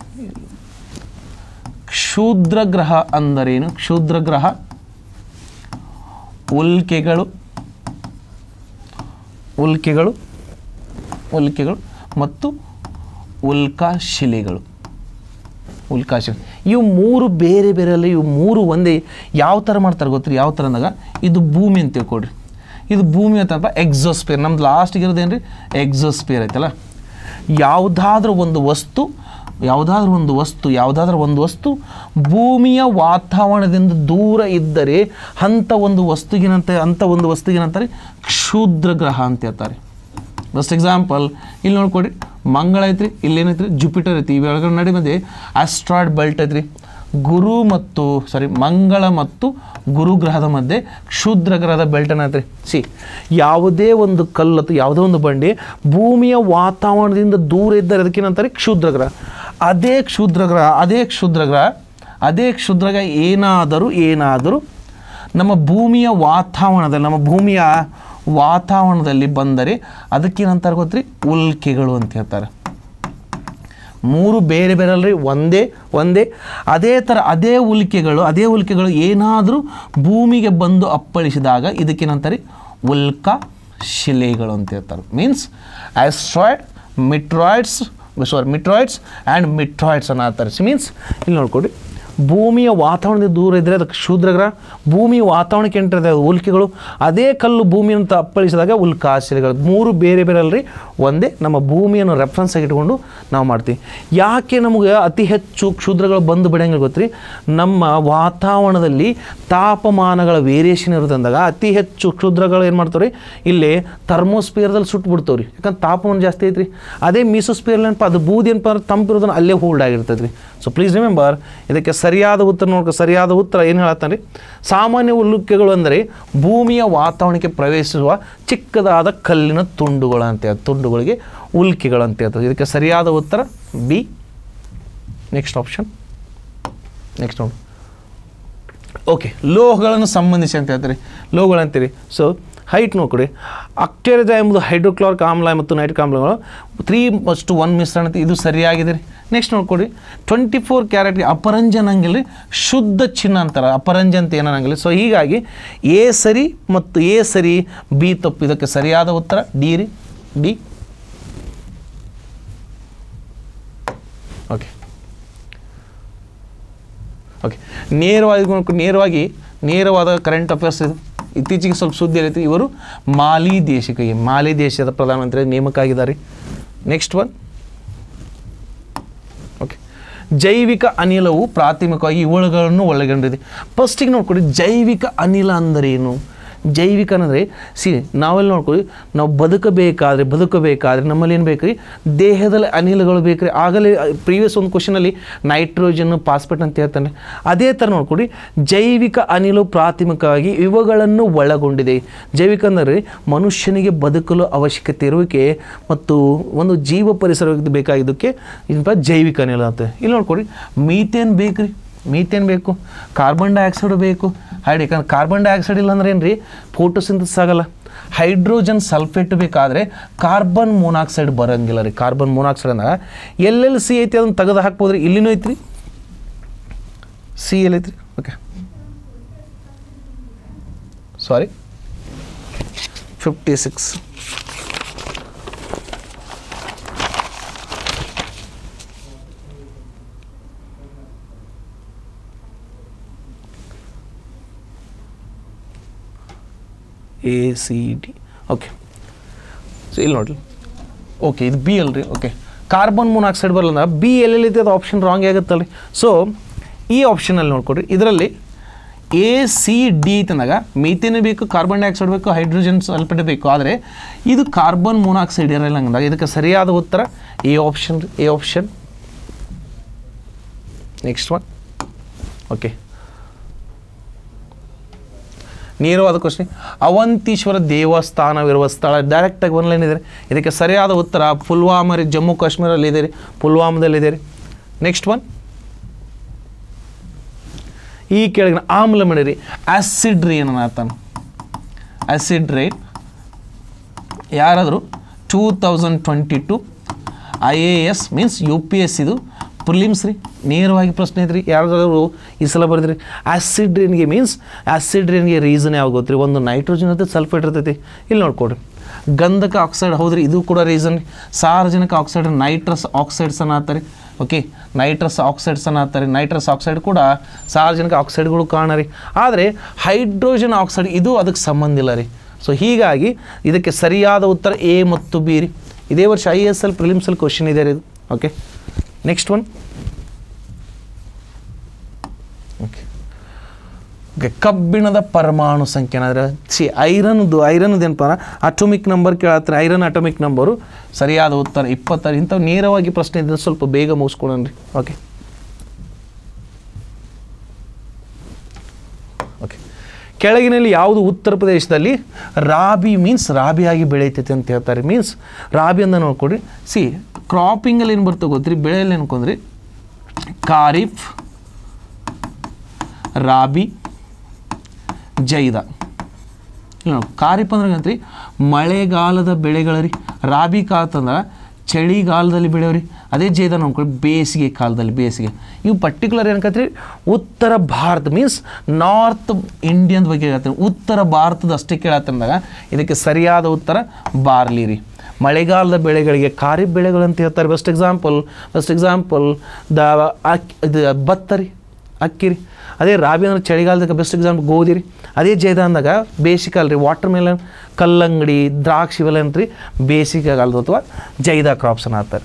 ಕ್ಷೂದ್ರ ಗ್ರಹ ಅಂದರೇನು ಕ್ಷೂದ್ರ ಗ್ರಹ ಉಲ್ಕೆಗಳು ಉಲ್ಕೆಗಳು ಉಲ್ಕೆಗಳು ಮತ್ತು ಉಲ್ಕಾಶಿಲೆಗಳು ಉಲ್ಕಾಶಿಲೆ ಇವು ಮೂರು ಬೇರೆ ಬೇರೆ ಅಲ್ಲ ಇವು ಮೂರು ಒಂದೇ ಯಾವ ಥರ ಮಾಡ್ತಾರೆ ಗೊತ್ತ್ರಿ ಯಾವ ಥರ ಅಂದಾಗ ಇದು ಭೂಮಿ ಅಂತ ತಿಳ್ಕೊಡ್ರಿ ಇದು ಭೂಮಿ ಅಂತಪ್ಪ ಎಕ್ಸೋಸ್ಪಿಯರ್ ನಮ್ದು ಲಾಸ್ಟಿಗೆ ಇರೋದೇನು ರೀ ಎಕ್ಸೋಸ್ಪಿಯರ್ ಐತಲ್ಲ ಯಾವುದಾದ್ರೂ ಒಂದು ವಸ್ತು ಯಾವುದಾದ್ರೂ ಒಂದು ವಸ್ತು ಯಾವುದಾದ್ರೂ ಒಂದು ವಸ್ತು ಭೂಮಿಯ ವಾತಾವರಣದಿಂದ ದೂರ ಇದ್ದರೆ ಅಂಥ ಒಂದು ವಸ್ತುಗಿನಂತ ಅಂಥ ಒಂದು ವಸ್ತುಗಿನಂತಾರೆ ಕ್ಷುದ್ರ ಗ್ರಹ ಅಂತ ಹೇಳ್ತಾರೆ ಬೆಸ್ಟ್ ಎಕ್ಸಾಂಪಲ್ ಇಲ್ಲಿ ನೋಡ್ಕೊಡಿ ಮಂಗಳ ಐತ್ರಿ ಇಲ್ಲೇನೈತ್ರಿ ಜುಪಿಟರ್ ಐತಿ ಇವೆರಡರ ನಡೆ ಮಧ್ಯೆ ಆಸ್ಟ್ರಾಯ್ಡ್ ಬೆಲ್ಟ್ ಐತ್ರಿ ಗುರು ಮತ್ತು ಸಾರಿ ಮಂಗಳ ಮತ್ತು ಗುರು ಗ್ರಹದ ಮಧ್ಯೆ ಕ್ಷುದ್ರ ಗ್ರಹದ ಬೆಲ್ಟ್ ಐತ್ರಿ ಸಿ ಯಾವುದೇ ಒಂದು ಕಲ್ಲು ಅಥವಾ ಯಾವುದೇ ಒಂದು ಬಂಡಿ ಭೂಮಿಯ ವಾತಾವರಣದಿಂದ ದೂರ ಇದ್ದರೆ ಅದಕ್ಕೇನಂತಾರೆ ಕ್ಷುದ್ರ ಗ್ರಹ ಅದೇ ಕ್ಷುದ್ರ ಗ್ರಹ ಅದೇ ಕ್ಷುದ್ರ ಗ್ರಹ ಅದೇ ಕ್ಷುದ್ರ ಗ್ರಹ ಏನಾದರೂ ಏನಾದರೂ ನಮ್ಮ ಭೂಮಿಯ ವಾತಾವರಣದಲ್ಲಿ ನಮ್ಮ ಭೂಮಿಯ ವಾತಾವರಣದಲ್ಲಿ ಬಂದರೆ ಅದಕ್ಕೇನಂತಾರೆ ಗೊತ್ತ್ರಿ ಉಲ್ಕೆಗಳು ಅಂತ ಹೇಳ್ತಾರೆ ಮೂರು ಬೇರೆ ಬೇರೆ ಅಲ್ರಿ ಒಂದೇ ಒಂದೇ ಅದೇ ಥರ ಅದೇ ಉಲ್ಕೆಗಳು ಅದೇ ಉಲ್ಕೆಗಳು ಏನಾದರೂ ಭೂಮಿಗೆ ಬಂದು ಅಪ್ಪಳಿಸಿದಾಗ ಇದಕ್ಕೇನಂತಾರೆ ಉಲ್ಕಾ ಶಿಲೆಗಳು ಅಂತ ಹೇಳ್ತಾರೆ means asteroid meteoroids sorry meteoroids and meteoroids ಅನ್ನತ್ತಾರೆ ಮೀನ್ಸ್ ಇಲ್ಲಿ ನೋಡ್ಕೊಡಿ ಭೂಮಿಯ ವಾತಾವರಣದಿಂದ ದೂರ ಇದ್ದರೆ ಅದಕ್ಕೆ ಶೂದ್ರಗ್ರಹ ಭೂಮಿ ವಾತಾವರಣಕ್ಕೆ ಎಂಟ್ರಿದೆ ಉಲ್ಕೆಗಳು ಅದೇ ಕಲ್ಲು ಭೂಮಿಯನ್ನು ಅಪ್ಪಳಿಸಿದಾಗ ಉಲ್ಕಾಶಿಲೆಗಳು ಮೂರು ಬೇರೆ ಬೇರೆ ಅಲ್ರಿ ಒಂದೇ ನಮ್ಮ ಭೂಮಿಯನ್ನು ರೆಫರೆನ್ಸ್ ಆಗಿ ಇಟ್ಕೊಂಡು ನಾವು ಮಾಡ್ತೀವಿ ಯಾಕೆ ನಮಗೆ ಅತಿ ಹೆಚ್ಚು ಕ್ಷುದ್ರಗಳು ಬಂದು ಬಿಡಂಗೆ ಗೊತ್ತ್ರಿ ನಮ್ಮ ವಾತಾವರಣದಲ್ಲಿ ತಾಪಮಾನಗಳ ವೇರಿಯೇಷನ್ ಇರೋದ್ರಂದಾಗ ಅತಿ ಹೆಚ್ಚು ಕ್ಷುದ್ರಗಳು ಏನು ಮಾಡ್ತಾವ್ರಿ ಇಲ್ಲಿ ಥರ್ಮೋಸ್ಪಿಯರ್ದಲ್ಲಿ ಸುಟ್ಟು ಬಿಡ್ತಾವ್ರಿ ಯಾಕಂದ್ರೆ ತಾಪಮಾನ ಜಾಸ್ತಿ ಐತ್ರಿ ಅದೇ ಮೀಸೋಸ್ಪಿಯರ್ ಏನಪ್ಪ ಅದು ಬೂದಿ ಏನಪ್ಪ ಅಂದ್ರೆ ತಂಪಿರೋದನ್ನ ಅಲ್ಲೇ ಹೋಲ್ಡ್ ಆಗಿರ್ತೈತೆ ರೀ ಸೊ ಪ್ಲೀಸ್ ರಿಮೆಂಬರ್ ಇದಕ್ಕೆ ಸರಿಯಾದ ಉತ್ತರ ನೋಡ್ಕೊ ಸರಿಯಾದ ಉತ್ತರ ಏನು ಹೇಳ್ತಾನೆ ರೀ ಸಾಮಾನ್ಯ ಉಲ್ಲುಕೆಗಳು ಅಂದರೆ ಭೂಮಿಯ ವಾತಾವರಣಕ್ಕೆ ಪ್ರವೇಶಿಸುವ ಚಿಕ್ಕದಾದ ಕಲ್ಲಿನ ತುಂಡುಗಳು ಅಂತ ಹೇಳ್ತಾರೆ ತುಂಡುಗಳಿಗೆ ಉಲ್ಕೆಗಳು ಅಂತ ಹೇಳ್ತಾರೆ ಇದಕ್ಕೆ ಸರಿಯಾದ ಉತ್ತರ ಬಿ ನೆಕ್ಸ್ಟ್ ಆಪ್ಷನ್ ನೆಕ್ಸ್ಟ್ ನೋಡಿ ಓಕೆ ಲೋಹಗಳನ್ನು ಸಂಬಂಧಿಸಿ ಅಂತ ಹೇಳ್ತಾರೆ ಲೋಹಗಳು ಅಂತೀರಿ ಸೊ ಹೈಟ್ ನೋಡ್ಕೊಡಿ ಅಕ್ಟೇರಿಜ ಎಂಬುದು ಹೈಡ್ರೋಕ್ಲಾರಿಕ್ ಆಮ್ಲ ಮತ್ತು ನೈಟ್ರಿಕ್ ಆಮ್ಲಗಳು ತ್ರೀ ಅಷ್ಟು ಒನ್ ಮಿಶ್ರಣ ಅಂತ ಇದು ಸರಿಯಾಗಿದೆ ರೀ ನೆಕ್ಸ್ಟ್ ನೋಡ್ಕೊಡಿ ಟ್ವೆಂಟಿ ಫೋರ್ ಕ್ಯಾರೆಟ್ಗೆ ಅಪರಂಜನ್ ಹಂಗಿಲ್ಲ ರೀ ಶುದ್ಧ ಚಿನ್ನ ಅಂತಾರೆ ಅಪರಂಜ ಅಂತ ಏನನ್ನಂಗಿಲ್ಲ ಸೊ ಹೀಗಾಗಿ ಎ ಸರಿ ಮತ್ತು ಎ ಸರಿ ಬಿ ತಪ್ಪು ಇದಕ್ಕೆ ಸರಿಯಾದ ಉತ್ತರ ಡಿ ರೀ ಡಿ ಓಕೆ ಓಕೆ ನೇರವಾಗಿ ನೋಡ್ಕೊಂಡು ನೇರವಾಗಿ ನೇರವಾದ ಕರೆಂಟ್ ಅಫೇರ್ಸ್ ಇದು ಇತ್ತೀಚೆಗೆ ಸ್ವಲ್ಪ ಸುದ್ದಿ ಆಗೈತಿ ಇವರು ಮಾಲಿ ದೇಶಕ್ಕೆ ಮಾಲಿ ದೇಶದ ಪ್ರಧಾನಮಂತ್ರಿ ನೇಮಕ ಆಗಿದ್ದಾರೆ ನೆಕ್ಸ್ಟ್ ಒನ್ ಓಕೆ ಜೈವಿಕ ಅನಿಲವು ಪ್ರಾಥಮಿಕವಾಗಿ ಇವುಗಳನ್ನು ಒಳಗೊಂಡಿದೆ ಫಸ್ಟಿಗೆ ನೋಡ್ಕೊಳ್ಳಿ ಜೈವಿಕ ಅನಿಲ ಅಂದರೇನು ಜೈವಿಕ ಅಂದರೆ ಸಿ ನಾವೆಲ್ಲ ನೋಡ್ಕೊಳ್ಳಿ ನಾವು ಬದುಕಬೇಕಾದ್ರೆ ಬದುಕಬೇಕಾದ್ರೆ ನಮ್ಮಲ್ಲಿ ಏನು ಬೇಕು ರೀ ದೇಹದಲ್ಲಿ ಅನಿಲಗಳು ಬೇಕು ರೀ ಆಗಲೇ ಪ್ರೀವಿಯಸ್ ಒಂದು ಕ್ವಶನಲ್ಲಿ ನೈಟ್ರೋಜನ್ ಫಾಸ್ಫೇಟ್ ಅಂತ ಹೇಳ್ತಾನೆ ಅದೇ ಥರ ನೋಡ್ಕೊಳ್ಳಿ ಜೈವಿಕ ಅನಿಲು ಪ್ರಾಥಮಿಕವಾಗಿ ಇವುಗಳನ್ನು ಒಳಗೊಂಡಿದೆ ಜೈವಿಕ ಅಂದರೆ ಮನುಷ್ಯನಿಗೆ ಬದುಕಲು ಅವಶ್ಯಕತೆ ಇರುವಿಕೆ ಮತ್ತು ಒಂದು ಜೀವ ಪರಿಸರ ಬೇಕಾಗಿದ್ದಕ್ಕೆ ಏನಪ್ಪ ಜೈವಿಕ ಅನಿಲ ಅಂತ ಇಲ್ಲಿ ನೋಡ್ಕೊಡಿ ಮೀಥೇನ್ ಬೇಕು ರೀ ಮೀಥೇನ್ ಬೇಕು ಕಾರ್ಬನ್ ಡೈಆಕ್ಸೈಡ್ ಬೇಕು ಹೈಡ್ ಯಾಕಂದ್ರೆ ಕಾರ್ಬನ್ ಡೈಆಕ್ಸೈಡ್ ಇಲ್ಲ ಅಂದ್ರೆ ಏನು ರೀ ಫೋಟೋಸಿಂಥಸಿಸ್ ಆಗಲ್ಲ ಹೈಡ್ರೋಜನ್ ಸಲ್ಫೇಟ್ ಬೇಕಾದರೆ ಕಾರ್ಬನ್ ಮೊನಾಕ್ಸೈಡ್ ಬರೋಂಗಿಲ್ಲ ರೀ ಕಾರ್ಬನ್ ಮೊನಾಕ್ಸೈಡ್ ಅಂದಾಗ ಎಲ್ಲೆಲ್ಲಿ ಸಿ ಐತಿ ಅದನ್ನು ತೆಗೆದು ಹಾಕ್ಬೋದ್ರಿ ಇಲ್ಲಿನೂ ಐತ್ರಿ ಸಿ ಎಲ್ಲಿ ಐತ್ರಿ okay sorry fifty six A C D okay so ಇಲ್ಲಿ ನೋಡಿರಿ ಓಕೆ ಇದು ಬಿ ಅಲ್ರಿ ಓಕೆ ಕಾರ್ಬನ್ ಮೊನಾಕ್ಸೈಡ್ ಬರಲ್ಲ ಅಂದ್ರೆ ಬಿ ಎಲ್ಲೆಲ್ಲಿದೆ ಅದು ಆಪ್ಷನ್ ರಾಂಗ್ ಆಗುತ್ತಲ್ರಿ ಸೊ ಈ ಆಪ್ಷನಲ್ಲಿ ನೋಡ್ಕೊಡ್ರಿ ಇದರಲ್ಲಿ ಎ ಸಿ ಡಿ ಅಂತಂದಾಗ ಮೀಥೇನ್ ಬೇಕು ಕಾರ್ಬನ್ ಡೈಆಕ್ಸೈಡ್ ಬೇಕು ಹೈಡ್ರೋಜನ್ ಸಲ್ಫೇಟ್ ಬೇಕು ಆದರೆ ಇದು ಕಾರ್ಬನ್ ಮೊನಾಕ್ಸೈಡ್ ಇರಲ್ಲ ಅಂದಾಗ ಇದಕ್ಕೆ ಸರಿಯಾದ ಉತ್ತರ A option A option next one okay ನೇರವಾದ ಕ್ವಶನ್ ಅವಂತೀಶ್ವರ ದೇವಸ್ಥಾನವಿರುವ ಸ್ಥಳ ಡೈರೆಕ್ಟಾಗಿ ಒನ್ಲೈನ್ ಇದೆ ಇದಕ್ಕೆ ಸರಿಯಾದ ಉತ್ತರ ಪುಲ್ವಾಮ ರೀ ಜಮ್ಮು ಕಾಶ್ಮೀರಲ್ಲಿ ಇದೆ ರೀ ಪುಲ್ವಾಮದಲ್ಲಿ ಇದೆ ರೀ ನೆಕ್ಸ್ಟ್ ಒನ್ ಈ ಕೆಳಗಿನ ಆಮ್ಲ ಮಣಿರಿ ಆಸಿಡ್ ರೈನ್ ಅನ್ನತಾನು ಆಸಿಡ್ ರೈನ್ ಯಾರಾದರೂ two thousand twenty two I A S means U P S ಇದು ಪ್ರಿಲಿಮ್ಸ್ ರೀ ನೇರವಾಗಿ ಪ್ರಶ್ನೆ ಐತ್ರಿ ಯಾರಾದರೂ ಈ ಸಲ ಬರೆದ್ರಿ ಆ್ಯಸಿಡ್ ರೇನ್ಗೆ ಮೀನ್ಸ್ ಆ್ಯಸಿಡ್ ರೇನ್ಗೆ ರೀಸನ್ ಯಾವಾಗ ಗೊತ್ತ್ರಿ ಒಂದು ನೈಟ್ರೋಜನ್ ಇರ್ತೈತಿ ಸಲ್ಫೇಟ್ ಇರ್ತೈತಿ ಇಲ್ಲಿ ನೋಡ್ಕೊಡ್ರಿ ಗಂಧಕ ಆಕ್ಸೈಡ್ ಹೌದ್ರಿ ಇದು ಕೂಡ ರೀಸನ್ ರೀ ಸಾರ್ವಜನಿಕ ಆಕ್ಸೈಡ್ ನೈಟ್ರಸ್ ಆಕ್ಸೈಡ್ಸ್ ಅನ್ನತ್ತಾರೆ ಓಕೆ ನೈಟ್ರಸ್ ಆಕ್ಸೈಡ್ಸ್ ಅನ್ನತ್ತಾರೆ ನೈಟ್ರಸ್ ಆಕ್ಸೈಡ್ ಕೂಡ ಸಾರ್ವಜನಿಕ ಆಕ್ಸೈಡ್ಗಳು ಕಾರಣ ರೀ ಆದರೆ ಹೈಡ್ರೋಜನ್ ಆಕ್ಸೈಡ್ ಇದು ಅದಕ್ಕೆ ಸಂಬಂಧ ಇಲ್ಲ ರೀ ಸೊ ಹೀಗಾಗಿ ಇದಕ್ಕೆ ಸರಿಯಾದ ಉತ್ತರ ಎ ಮತ್ತು ಬಿ ರೀ ಇದೇ ವರ್ಷ ಐ ಎಸ್ ಎಲ್ ಪ್ರಿಲಿಮ್ಸಲ್ಲಿ ಕ್ವಶನ್ ಇದೆ ರೀ ಇದು okay next one okay okay ಕಬ್ಬಿಣದ ಪರಮಾಣು ಸಂಖ್ಯೆ ಅಂದರೆ ಸಿ ಐರನ್ದು ಐರನ್ದು ಏನಪ್ಪ ಅಟೋಮಿಕ್ ನಂಬರ್ ಕೇಳತ್ತಾರೆ ಐರನ್ ಅಟೋಮಿಕ್ ನಂಬರು ಸರಿಯಾದ ಉತ್ತರ ಇಪ್ಪತ್ತಾರು ಇಂಥವು ನೇರವಾಗಿ ಪ್ರಶ್ನೆ ಇದ್ದರೆ ಸ್ವಲ್ಪ ಬೇಗ ಮುಗಿಸ್ಕೊಳ್ಳೋಣ ರೀ ಓಕೆ ಓಕೆ ಕೆಳಗಿನಲ್ಲಿ ಯಾವುದು ಉತ್ತರ ಪ್ರದೇಶದಲ್ಲಿ ರಾಬಿ ಮೀನ್ಸ್ ರಾಬಿಯಾಗಿ ಬೆಳೀತೈತೆ ಅಂತ ಹೇಳ್ತಾರೆ ಮೀನ್ಸ್ ರಾಬಿ ಅಂತ ನೋಡ್ಕೊಡ್ರಿ ಸಿ ಕ್ರಾಪಿಂಗಲ್ಲಿ ಏನು ಬರ್ತದೆ ಗೊತ್ತ್ರಿ ಬೆಳೆಯಲ್ಲಿ ಅನ್ಕೊಂಡ್ರಿ ಖಾರಿಫ್ ರಾಬಿ ಜೈದ ಇಲ್ಲ ನೋಡಿ ಖಾರಿಫ್ ಅಂದ್ರೆ ಏನಂತ್ರಿ ಮಳೆಗಾಲದ ಬೆಳೆಗಳ ರೀ ರಾಬಿ ಕಾಲತ್ತಂದ್ರೆ ಚಳಿಗಾಲದಲ್ಲಿ ಬೆಳೆಯೋರಿ ಅದೇ ಜೈದ ನೋಡ್ಕೊಳ್ಳಿ ಬೇಸಿಗೆ ಕಾಲದಲ್ಲಿ ಬೇಸಿಗೆ ಇವು ಪರ್ಟಿಕ್ಯುಲರ್ ಏನಕತ್ರಿ ಉತ್ತರ ಭಾರತ ಮೀನ್ಸ್ ನಾರ್ತ್ ಇಂಡಿಯನ್ ಬಗ್ಗೆ ಹೇಳ್ತೀನಿ ಉತ್ತರ ಭಾರತದ ಅಷ್ಟೇ ಕೇಳತ್ತಂದಾಗ ಇದಕ್ಕೆ ಸರಿಯಾದ ಉತ್ತರ ಬಾರ್ಲಿ ರೀ ಮಳೆಗಾಲದ ಬೆಳೆಗಳಿಗೆ ಖಾರಿಫ್ ಬೆಳೆಗಳು ಅಂತ ಹೇಳ್ತಾರೆ best example best example the ಅಕ್ಕಿ ಇದು ಭತ್ತ ರೀ ಅಕ್ಕಿ ರೀ ಅದೇ ರಾಬಿ ಅಂದ್ರೆ ಚಳಿಗಾಲದಾಗ ಬೆಸ್ಟ್ ಎಕ್ಸಾಂಪಲ್ ಗೋಧಿ ರೀ ಅದೇ ಜೈದ ಅಂದಾಗ ಬೇಸಿಗೆ ರೀ ವಾಟರ್ ಮೆಲನ್ ಕಲ್ಲಂಗಡಿ ದ್ರಾಕ್ಷಿ ಇವೆಲ್ಲ ಅಂತ್ರಿ ಬೇಸಿಗೆಗಾಲದ ಅಥವಾ ಜೈದ ಕ್ರಾಪ್ಸ್ ಅನ್ನತ್ತಾರೆ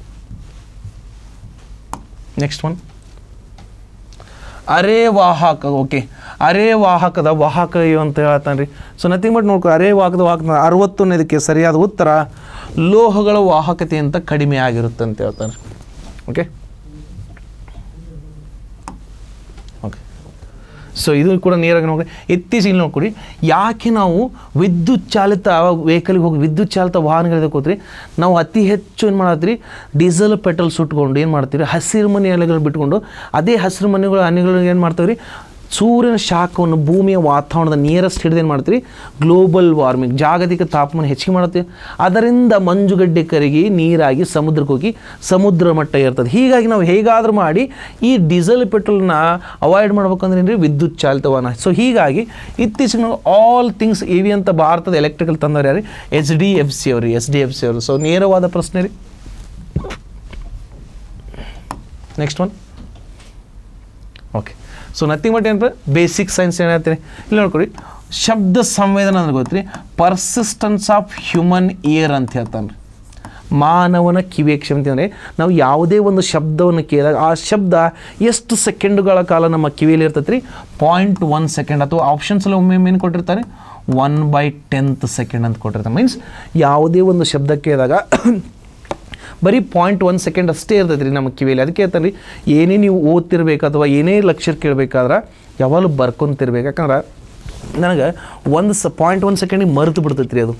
ನೆಕ್ಸ್ಟ್ ಒನ್ ಅರೆ ವಾಹಕ ಓಕೆ ಅರೆ ವಾಹಕದ ವಾಹಕ ಇವು ಅಂತ ಹೇಳ್ತಾನೆ ರೀ ಸೊ ನಥಿಂಗ್ ಬಟ್ ನೋಡ್ಕೊ ಅರೆ ವಾಹಕದ ವಾಹಕ ಅರವತ್ತೊಂದು ಇದಕ್ಕೆ ಸರಿಯಾದ ಉತ್ತರ ಲೋಹಗಳ ವಾಹಕತೆ ಅಂತ ಕಡಿಮೆ ಆಗಿರುತ್ತೆ ಅಂತ ಹೇಳ್ತಾನೆ ಓಕೆ ಓಕೆ ಸೊ ಇದು ಕೂಡ ನೇರಾಗಿ ನೋಡಿ ಇತ್ತೀಚೆಗೆ ನೋಡ್ಕೊಡಿ ಯಾಕೆ ನಾವು ವಿದ್ಯುತ್ ಚಾಲಿತ ವೆಹಿಕಲ್ಗೆ ಹೋಗಿ ವಿದ್ಯುತ್ ಚಾಲಿತ ವಾಹನಗಳಿಗೆ ಹೋದ್ರಿ ನಾವು ಅತಿ ಹೆಚ್ಚು ಏನು ಮಾಡತ್ತೀರಿ ಡೀಸೆಲ್ ಪೆಟ್ರೋಲ್ ಸುಟ್ಕೊಂಡು ಏನು ಮಾಡ್ತೀವಿ ಹಸಿರು ಮನೆ ಎಲೆಗಳು ಬಿಟ್ಕೊಂಡು ಅದೇ ಹಸಿರು ಮನೆಗಳು ಹನಿಗಳು ಏನು ಮಾಡ್ತೀವಿ ರೀ ಸೂರ್ಯನ ಶಾಖವನ್ನು ಭೂಮಿಯ ವಾತಾವರಣದ ನಿಯರೆಸ್ಟ್ ಹಿಡಿದು ಏನು ಮಾಡ್ತೀವಿ ಗ್ಲೋಬಲ್ ವಾರ್ಮಿಂಗ್ ಜಾಗತಿಕ ತಾಪಮಾನ ಹೆಚ್ಚಿಗೆ ಮಾಡ್ತೀವಿ ಅದರಿಂದ ಮಂಜುಗಡ್ಡೆ ಕರಗಿ ನೀರಾಗಿ ಸಮುದ್ರಕ್ಕೆ ಹೋಗಿ ಸಮುದ್ರ ಮಟ್ಟ ಇರ್ತದೆ ಹೀಗಾಗಿ ನಾವು ಹೇಗಾದರೂ ಮಾಡಿ ಈ ಡೀಸೆಲ್ ಪೆಟ್ರೋಲ್ನ ಅವಾಯ್ಡ್ ಮಾಡ್ಬೇಕಂದ್ರೆ ಏನ್ರಿ ವಿದ್ಯುತ್ ಚಾಲಿತ ವಾಹನ ಸೊ ಹೀಗಾಗಿ ಇತ್ತೀಚೆಗೆ ಆಲ್ ಥಿಂಗ್ಸ್ ಇವಿ ಅಂತ ಭಾರತದ ಎಲೆಕ್ಟ್ರಿಕಲ್ ತಂದವ್ರು ಯಾರು ಎಚ್ ಡಿ ಎಫ್ ಸಿ ಅವರು ಎಸ್ ಡಿ ಎಫ್ ಸಿ ಅವರು ಸೊ ನೇರವಾದ ಪ್ರಶ್ನೆ ರೀ next one okay so nothing but ಏನಪ್ಪ ಬೇಸಿಕ್ ಸೈನ್ಸ್ ಏನು ಹೇಳ್ತೀನಿ ಇಲ್ಲಿ ನೋಡ್ಕೊಡಿ ಶಬ್ದ ಸಂವೇದನ ಅಂದ್ರೆ ಗೊತ್ತ್ರಿ ಪರ್ಸಿಸ್ಟೆನ್ಸ್ ಆಫ್ ಹ್ಯೂಮನ್ ಇಯರ್ ಅಂತ ಹೇಳ್ತಾನೆ ರೀ ಮಾನವನ ಕಿವಿಯ ಕ್ಷಮತೆ ಅಂದರೆ ನಾವು ಯಾವುದೇ ಒಂದು ಶಬ್ದವನ್ನು ಕೇಳಿದಾಗ ಆ ಶಬ್ದ ಎಷ್ಟು ಸೆಕೆಂಡುಗಳ ಕಾಲ ನಮ್ಮ ಕಿವಿಯಲ್ಲಿ ಇರ್ತೈತೆ ರೀ ಪಾಯಿಂಟ್ ಒನ್ ಸೆಕೆಂಡ್ ಅಥವಾ ಆಪ್ಷನ್ಸಲ್ಲಿ ಒಮ್ಮೆ ಏನು ಕೊಟ್ಟಿರ್ತಾರೆ ಒನ್ ಬೈ ಟೆಂತ್ ಸೆಕೆಂಡ್ ಅಂತ ಕೊಟ್ಟಿರ್ತಾರೆ ಮೀನ್ಸ್ ಯಾವುದೇ ಒಂದು ಶಬ್ದ ಕೇಳಿದಾಗ ಬರೀ ಪಾಯಿಂಟ್ ಒನ್ ಸೆಕೆಂಡ್ ಅಷ್ಟೇ ಇರ್ತೈತೆ ರೀ ನಮ್ಮ ಕಿವಿಯಲ್ಲಿ ಅದಕ್ಕೆ ಹೇಳ್ತಾನೆ ರೀ ಏನೇ ನೀವು ಓದ್ತಿರ್ಬೇಕು ಅಥವಾ ಏನೇ ಲೆಕ್ಚರ್ ಕೇಳಬೇಕಾದ್ರೆ ಯಾವಾಗಲೂ ಬರ್ಕೊಂತಿರ್ಬೇಕು ಯಾಕಂದ್ರೆ ನನಗೆ ಒಂದು ಸ ಪಾಯಿಂಟ್ ಒನ್ ಸೆಕೆಂಡಿಗೆ ಮರೆತು ಬಿಡ್ತೈತೆ ರೀ ಅದು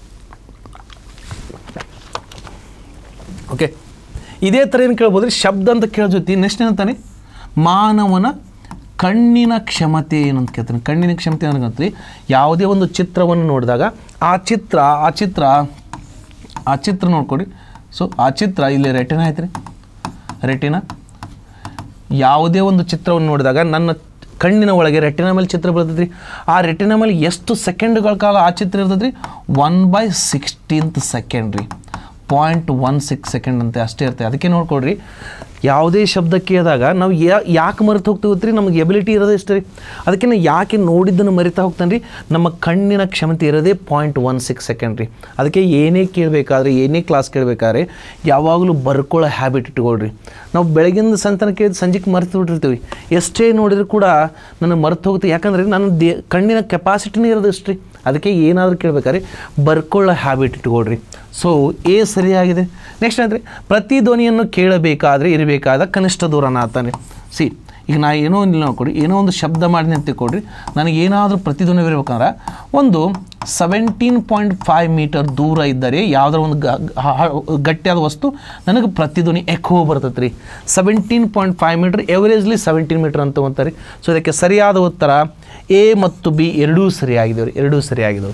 ಓಕೆ ಇದೇ ಥರ ಏನು ಕೇಳ್ಬೋದು ರೀ ಶಬ್ದ ಅಂತ ಕೇಳೋ ಜೊತೆ ನೆಕ್ಸ್ಟ್ ಏನಂತಾನೆ ಮಾನವನ ಕಣ್ಣಿನ ಕ್ಷಮತೆ ಏನಂತ ಕೇಳ್ತಾನೆ ಕಣ್ಣಿನ ಕ್ಷಮತೆ ಅನ್ನೋದಂತ್ರಿ ಯಾವುದೇ ಒಂದು ಚಿತ್ರವನ್ನು ನೋಡಿದಾಗ ಆ ಚಿತ್ರ ಆ ಚಿತ್ರ ಆ ಚಿತ್ರ ನೋಡ್ಕೊಡಿ ಸೊ ಆ ಚಿತ್ರ ಇಲ್ಲಿ ರೆಟಿನ ಐತ್ರಿ ರೆಟಿನ ಯಾವುದೇ ಒಂದು ಚಿತ್ರವನ್ನು ನೋಡಿದಾಗ ನನ್ನ ಕಣ್ಣಿನ ಒಳಗೆ ರೆಟಿನ ಮೇಲೆ ಚಿತ್ರ ಬರ್ತೈತೆ ರೀ ಆ ರೆಟಿನ ಮೇಲೆ ಎಷ್ಟು ಸೆಕೆಂಡ್ಗಳ ಕಾಲ ಆ ಚಿತ್ರ ಇರ್ತೈತೆ ರೀ ಒನ್ ಬೈ ಸಿಕ್ಸ್ಟೀನ್ತ್ ಸೆಕೆಂಡ್ ರೀ ಪಾಯಿಂಟ್ ಒನ್ ಸಿಕ್ಸ್ ಸೆಕೆಂಡ್ ಅಂತ ಅಷ್ಟೇ ಇರ್ತದೆ ಅದಕ್ಕೆ ನೋಡ್ಕೊಡ್ರಿ ಯಾವುದೇ ಶಬ್ದ ಕೇಳಿದಾಗ ನಾವು ಯಾ ಯಾಕೆ ಮರೆತು ಹೋಗ್ತೀವಿ ಗೊತ್ತ್ರಿ ನಮಗೆ ಎಬಿಲಿಟಿ ಇರೋದೇ ಇಷ್ಟ ರೀ ಅದಕ್ಕೆ ನಾನು ಯಾಕೆ ನೋಡಿದ್ದನ್ನು ಮರಿತಾ ಹೋಗ್ತಾನೆ ರೀ ನಮ್ಮ ಕಣ್ಣಿನ ಕ್ಷಮತೆ ಇರೋದೇ ಪಾಯಿಂಟ್ ಒನ್ ಸಿಕ್ಸ್ ಸೆಕೆಂಡ್ ರೀ ಅದಕ್ಕೆ ಏನೇ ಕೇಳಬೇಕಾದ್ರೆ ಏನೇ ಕ್ಲಾಸ್ ಕೇಳಬೇಕಾದ್ರೆ ಯಾವಾಗಲೂ ಬರ್ಕೊಳ್ಳೋ ಹ್ಯಾಬಿಟ್ ಇಟ್ಕೊಳ್ರಿ ನಾವು ಬೆಳಗಿಂದ ಸಂತನ ಕೇಳಿದ ಸಂಜೆಗೆ ಮರೆತು ಬಿಟ್ಟಿರ್ತೀವಿ ಎಷ್ಟೇ ನೋಡಿದ್ರು ಕೂಡ ನನಗೆ ಮರೆತು ಹೋಗುತ್ತೆ ಯಾಕಂದರೆ ನನ್ನ ದೇ ಕಣ್ಣಿನ ಕೆಪಾಸಿಟಿನೇ ಇರೋದು ಅಷ್ಟು ರೀ ಅದಕ್ಕೆ ಏನಾದರೂ ಕೇಳಬೇಕಾದ್ರೆ ಬರ್ಕೊಳ್ಳೋ ಹ್ಯಾಬಿಟ್ ಇಟ್ಕೊಳ್ರಿ ಸೊ ಎ ಸರಿಯಾಗಿದೆ ನೆಕ್ಸ್ಟ್ ಅಂದರೆ ಪ್ರತಿ ಧ್ವನಿಯನ್ನು ಕೇಳಬೇಕಾದ್ರೆ ಇರಬೇಕಾದ ಕನಿಷ್ಠ ದೂರನ ಆತಾನೆ ಸಿ ಈಗ ನಾ ಏನೋ ಒಂದು ನೋಡ್ಕೊಡಿ ಏನೋ ಒಂದು ಶಬ್ದ ಮಾಡಿ ಅಂತ ತಿಳ್ಕೊಡ್ರಿ ನನಗೆ ಏನಾದರೂ ಪ್ರತಿಧ್ವನಿ ಇರಬೇಕಂದ್ರೆ ಒಂದು ಸೆವೆಂಟೀನ್ ಪಾಯಿಂಟ್ ಫೈವ್ ಮೀಟರ್ ದೂರ ಇದ್ದರೆ ಯಾವುದೋ ಒಂದು ಗ- ಗ- ಹ- ಗಟ್ಟಿಯಾದ ವಸ್ತು ನನಗೆ ಪ್ರತಿಧ್ವನಿ ಎಕೋ ಬರ್ತೈತೆ ರೀ seventeen point five metre averagely seventeen metre ಅಂತ ಅಂತಾರೆ ಸೊ ಇದಕ್ಕೆ ಸರಿಯಾದ ಉತ್ತರ ಎ ಮತ್ತು ಬಿ ಎರಡೂ ಸರಿಯಾಗಿದ್ದಾವೆ ರೀ ಎರಡೂ ಸರಿಯಾಗಿದ್ದಾವೆ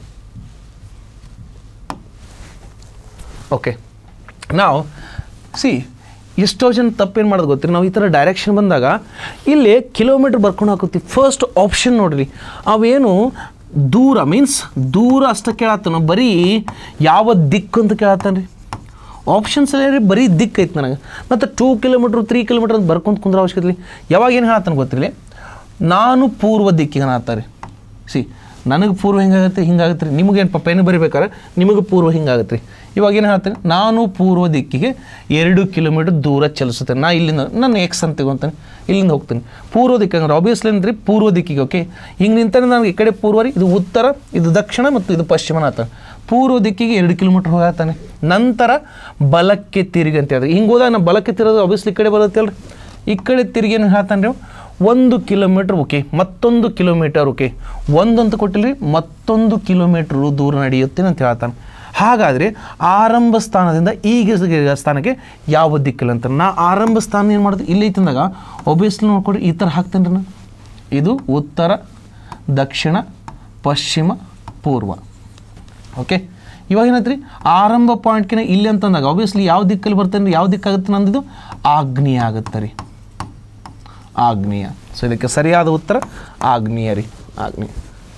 ಓಕೆ ನಾವು ಸಿ ಎಷ್ಟೋ ಜನ ತಪ್ಪೇನು ಮಾಡೋದು ಗೊತ್ತಿರಿ ನಾವು ಈ ಥರ ಡೈರೆಕ್ಷನ್ ಬಂದಾಗ ಇಲ್ಲಿ ಕಿಲೋಮೀಟ್ರ್ ಬರ್ಕೊಂಡು ಹಾಕೋತೀವಿ ಫಸ್ಟ್ ಆಪ್ಷನ್ ನೋಡ್ರಿ ಅವೇನು ದೂರ ಮೀನ್ಸ್ ದೂರ ಅಷ್ಟ ಕೇಳತ್ತಾನ ಬರೀ ಯಾವ ದಿಕ್ಕು ಅಂತ ಕೇಳತ್ತಾನ ರೀ ಆಪ್ಷನ್ಸ್ ಎಲ್ಲ ರೀ ಬರೀ ದಿಕ್ಕು ಐತೆ ನನಗೆ ಮತ್ತು ಟೂ ಕಿಲೋಮೀಟ್ರ್ ತ್ರೀ ಕಿಲೋಮೀಟ್ರ್ ಅಂತ ಬರ್ಕೊಂತ ಕುಂದ್ರ ಅವಶ್ಯಕತೆ ಇಲ್ಲ ಯಾವಾಗ ಏನು ಹೇಳತ್ತಾನ ಗೊತ್ತಿರಲಿ ನಾನು ಪೂರ್ವ ದಿಕ್ಕಿಗೆ ರೀ ಸಿ ನನಗೆ ಪೂರ್ವ ಹಿಂಗಾಗತ್ತೆ ಹಿಂಗಾಗತ್ತೆ ರೀ ನಿಮಗೇನು ಪಾಪ ಏನು ಬರಿಬೇಕಾದ್ರೆ ನಿಮಗೆ ಪೂರ್ವ ಹಿಂಗಾಗತ್ತೆ ರೀ ಇವಾಗ ಏನು ಹೇಳ್ತೇನೆ ನಾನು ಪೂರ್ವ ದಿಕ್ಕಿಗೆ ಎರಡು ಕಿಲೋಮೀಟರ್ ದೂರ ಚಲಿಸುತ್ತೇನೆ ನಾ ಇಲ್ಲಿಂದ ನಾನು ಎಕ್ಸ್ ಅಂತ ತಗೊಂತಾನೆ ಇಲ್ಲಿಂದ ಹೋಗ್ತೀನಿ ಪೂರ್ವ ದಿಕ್ಕು ಅಂದ್ರೆ ಆಬ್ವಿಯಸ್ಲಿ ಅಂದ್ರೆ ಪೂರ್ವ ದಿಕ್ಕಿಗೆ ಓಕೆ ಹಿಂಗೆ ನಿಂತಾನೆ ನನಗೆ ಈ ಕಡೆ ಪೂರ್ವ ರೀ ಇದು ಉತ್ತರ ಇದು ದಕ್ಷಿಣ ಮತ್ತು ಇದು ಪಶ್ಚಿಮ ಆತ ಪೂರ್ವ ದಿಕ್ಕಿಗೆ ಎರಡು ಕಿಲೋಮೀಟ್ರ್ ಹೋಗತ್ತಾನೆ ನಂತರ ಬಲಕ್ಕೆ ತಿರುಗಿ ಅಂತ ಹೇಳಿದ್ರೆ ಹಿಂಗೆ ಹೋದಾಗ ನಾನು ಬಲಕ್ಕೆ ತಿರೋದು ಆಬ್ವಿಯಸ್ಲಿ ಈ ಕಡೆ ಬರುತ್ತೆ ಅಲ್ರಿ ಈ ಕಡೆ ತಿರುಗಿ ಏನು ಹೇಳ್ತಾನೆ ರೀ ಒಂದು ಕಿಲೋಮೀಟ್ರ್ ಓಕೆ ಮತ್ತೊಂದು ಕಿಲೋಮೀಟರ್ ಓಕೆ ಒಂದಂತ ಕೊಟ್ಟಿಲ್ಲ ಮತ್ತೊಂದು ಕಿಲೋಮೀಟ್ರ್ ದೂರ ನಡೆಯುತ್ತೆ ಅಂತ ಹೇಳ್ತಾನೆ ಹಾಗಾದರೆ ಆರಂಭ ಸ್ಥಾನದಿಂದ ಈಗ ಸಿಗಿರೋ ಸ್ಥಾನಕ್ಕೆ ಯಾವ ದಿಕ್ಕಿಲ್ಲ ಅಂತ ನಾ ಆರಂಭ ಸ್ಥಾನ ಏನು ಮಾಡೋದು ಇಲ್ಲಿ ಐತಂದಾಗ ಒಬ್ವಿಯಸ್ಲಿ ನೋಡ್ಕೊಡ್ರಿ ಈ ಥರ ಹಾಕ್ತೇನೆ ರೀ ನಾನು ಇದು ಉತ್ತರ ದಕ್ಷಿಣ ಪಶ್ಚಿಮ ಪೂರ್ವ ಓಕೆ ಇವಾಗ ಏನೈತೆ ರೀ ಆರಂಭ ಪಾಯಿಂಟ್ಕಿನ ಇಲ್ಲಿ ಅಂತಂದಾಗ ಆಬ್ವಿಯಸ್ಲಿ ಯಾವ ದಿಕ್ಕಲ್ಲಿ ಬರ್ತೇನೆ ಯಾವ ದಿಕ್ಕಾಗುತ್ತೆ ನಂದಿದು ಆಗ್ನೇಯ ಆಗುತ್ತೆ ರೀ ಆಗ್ನೇಯ ಸೊ ಇದಕ್ಕೆ ಸರಿಯಾದ ಉತ್ತರ ಆಗ್ನೇಯ ರೀ ಆಗ್ನೇಯ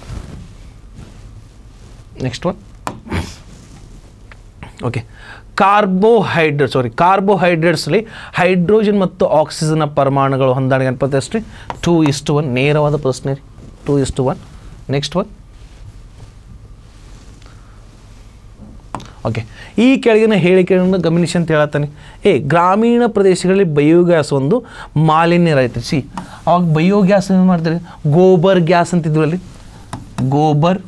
next one okay carbohydrate sorry ಕಾರ್ಬೋಹೈಡ್ರೇಟ್ಸ್ಲಿ ಹೈಡ್ರೋಜನ್ ಮತ್ತು ಆಕ್ಸಿಜನ್ನ ಪರಮಾಣುಗಳು ಹೊಂದಾಣಿಕೆ ಅನ್ಪತ್ತೆ ಅಷ್ಟೇ ಟೂ ಇಷ್ಟು ಒನ್ ನೇರವಾದ ಪ್ರಶ್ನೆ ರೀ ಟೂ ಇಷ್ಟು ಒನ್ ನೆಕ್ಸ್ಟ್ ಒನ್ ಓಕೆ ಈ ಕೆಳಗಿನ ಹೇಳಿಕೆಗಳನ್ನು ಗಮನಿಸಿ ಅಂತ ಹೇಳತ್ತಾನೆ ಏ ಗ್ರಾಮೀಣ ಪ್ರದೇಶಗಳಲ್ಲಿ ಬಯೋಗ್ಯಾಸ್ ಒಂದು ಮಾಲಿನ್ಯ ರಹಿತ ಸಿ ಅವಾಗ ಬಯೋಗ್ಯಾಸ್ ಏನು ಮಾಡ್ತಾರೆ ಗೋಬರ್ ಗ್ಯಾಸ್ ಅಂತಿದ್ವಲ್ಲಿ ಗೋಬರ್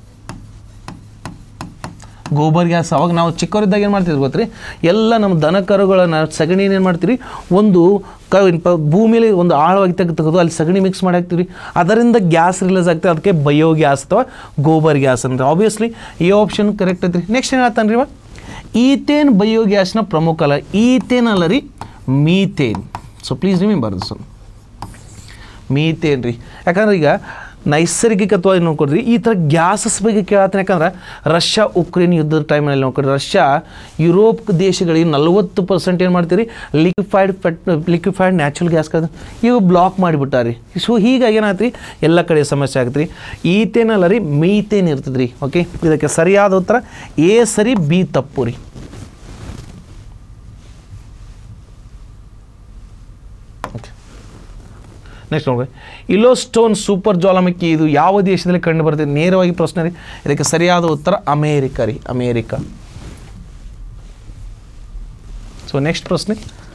ಗೋಬರ್ ಗ್ಯಾಸ್ ಅವಾಗ ನಾವು ಚಿಕ್ಕವರಿದ್ದಾಗ ಏನು ಮಾಡ್ತಿದ್ವಿ ಗೊತ್ತ್ರಿ ಎಲ್ಲ ನಮ್ಮ ದನ ಕರುಗಳನ್ನ ಸಗಣಿ ಏನು ಮಾಡ್ತೀವಿ ಒಂದು ಕ ಪ- ಭೂಮಿಯಲ್ಲಿ ಒಂದು ಆಳವಾಗಿ ತೆಗೆದು ತೆಗೆದು ಅಲ್ಲಿ ಸಗಣಿ ಮಿಕ್ಸ್ ಮಾಡಿ ಹಾಕ್ತೀವಿ ಅದರಿಂದ ಗ್ಯಾಸ್ ರಿಲೀಸ್ ಆಗ್ತದೆ ಅದಕ್ಕೆ ಬಯೋ ಗ್ಯಾಸ್ ಅಥವಾ ಗೋಬರ್ ಗ್ಯಾಸ್ ಅಂದ್ರೆ ಆಬ್ವಿಯಸ್ಲಿ ಈ ಆಪ್ಷನ್ ಕರೆಕ್ಟ್ ಐತ್ರಿ ನೆಕ್ಸ್ಟ್ ಏನು ಹೇಳ್ತಾನೆ ರೀ ಇವ ಈತೇನ್ ಬಯೋ ಗ್ಯಾಸ್ನ ಪ್ರಮುಖ ಅಲ್ಲ ಈತೇನ್ ಅಲ್ಲ ರೀ methane so please remember this one methane ರೀ ಯಾಕಂದ್ರೆ ಈಗ ನೈಸರ್ಗಿಕತ್ವವಾಗಿ ನೋಡ್ಕೊಡ್ರಿ ಈ ಥರ ಗ್ಯಾಸಸ್ ಬಗ್ಗೆ ಕೇಳತ್ತಾನೆ ಯಾಕಂದ್ರೆ ರಷ್ಯಾ ಉಕ್ರೇನ್ ಯುದ್ಧದ ಟೈಮಲ್ಲಿ ನೋಡ್ಕೊಡ್ರಿ ರಷ್ಯಾ ಯುರೋಪ್ ದೇಶಗಳಿಗೆ ನಲವತ್ತು ಪರ್ಸೆಂಟ್ ಏನು ಮಾಡ್ತೀರಿ ಲಿಕ್ವಿಫೈಡ್ ಪೆಟ್ ಲಿಕ್ವಿಫೈಡ್ ನ್ಯಾಚುರಲ್ ಗ್ಯಾಸ್ ಇವು ಬ್ಲಾಕ್ ಮಾಡಿಬಿಟ್ಟಾರಿ ಸೊ ಹೀಗಾಗಿ ಏನಾಯ್ತು ರೀ ಎಲ್ಲ ಕಡೆ ಸಮಸ್ಯೆ ಆಗತ್ತೆ ರೀ ಈತೇನಲ್ಲ ರೀ ಮೀತೇನ್ ಇರ್ತದೆ ರೀ ಓಕೆ ಇದಕ್ಕೆ ಸರಿಯಾದ ಉತ್ತರ ಎ ಸರಿ ಬಿ ತಪ್ಪು ರೀ ಓಕೆ ನೆಕ್ಸ್ಟ್ ನೋಡ್ರಿ ಇಲೋಸ್ಟೋನ್ ಸೂಪರ್ ಜ್ವಾಲಾಮುಖಿ ಇದು ಯಾವ ದೇಶದಲ್ಲಿ ಕಂಡು ಬರ್ತದೆ ನೇರವಾಗಿ ಪ್ರಶ್ನೆ ರೀ ಇದಕ್ಕೆ ಸರಿಯಾದ ಉತ್ತರ ಅಮೇರಿಕ ರೀ ಅಮೇರಿಕ ಸೊ ನೆಕ್ಸ್ಟ್ ಪ್ರಶ್ನೆ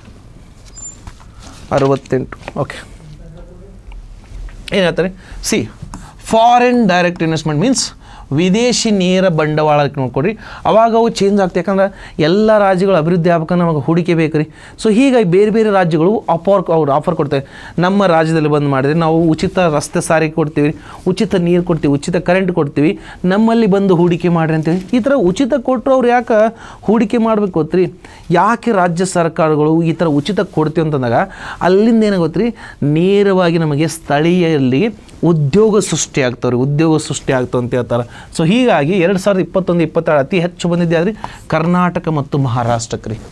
ಅರವತ್ತೆಂಟು ಓಕೆ ಏನು ಹೇಳ್ತಾರೆ C foreign direct investment means ವಿದೇಶಿ ನೇರ ಬಂಡವಾಳಕ್ಕೆ ನೋಡ್ಕೊಡ್ರಿ ಅವಾಗ ಅವು ಚೇಂಜ್ ಆಗ್ತದೆ ಯಾಕಂದ್ರೆ ಎಲ್ಲ ರಾಜ್ಯಗಳು ಅಭಿವೃದ್ಧಿ ಆಗ್ಬೇಕಂದ್ರೆ ನಮಗೆ ಹೂಡಿಕೆ ಬೇಕು ರೀ ಸೊ ಹೀಗಾಗಿ ಬೇರೆ ಬೇರೆ ರಾಜ್ಯಗಳು ಆಫರ್ ಅವ್ರು ಆಫರ್ ಕೊಡ್ತಾರೆ ನಮ್ಮ ರಾಜ್ಯದಲ್ಲಿ ಬಂದು ಮಾಡಿದ್ರೆ ನಾವು ಉಚಿತ ರಸ್ತೆ ಸಾರಿಗೆ ಕೊಡ್ತೀವಿ ಉಚಿತ ನೀರು ಕೊಡ್ತೀವಿ ಉಚಿತ ಕರೆಂಟ್ ಕೊಡ್ತೀವಿ ನಮ್ಮಲ್ಲಿ ಬಂದು ಹೂಡಿಕೆ ಮಾಡಿರಿ ಅಂತೇಳಿ ಈ ಥರ ಉಚಿತ ಕೊಟ್ಟರು ಅವ್ರು ಯಾಕೆ ಹೂಡಿಕೆ ಮಾಡ್ಬೇಕು ಗೊತ್ತ್ರಿ ಯಾಕೆ ರಾಜ್ಯ ಸರ್ಕಾರಗಳು ಈ ಥರ ಉಚಿತ ಕೊಡ್ತೀವಿ ಅಂತಂದಾಗ ಅಲ್ಲಿಂದ ಏನಾಗುತ್ತೆ ನೇರವಾಗಿ ನಮಗೆ ಸ್ಥಳೀಯಲ್ಲಿ ಉದ್ಯೋಗ ಸೃಷ್ಟಿ ಆಗ್ತಾವೆ ರೀ ಉದ್ಯೋಗ ಸೃಷ್ಟಿ ಆಗ್ತಾವೆ ಅಂತ ಹೇಳ್ತಾರೆ ಸೊ ಹೀಗಾಗಿ ಎರಡು ಸಾವಿರದ ಇಪ್ಪತ್ತೊಂದು ಇಪ್ಪತ್ತೆರಡು ಅತಿ ಹೆಚ್ಚು ಬಂದಿದೆ ಆದರೆ ಕರ್ನಾಟಕ ಮತ್ತು ಮಹಾರಾಷ್ಟ್ರಕ್ಕೆ ರೀ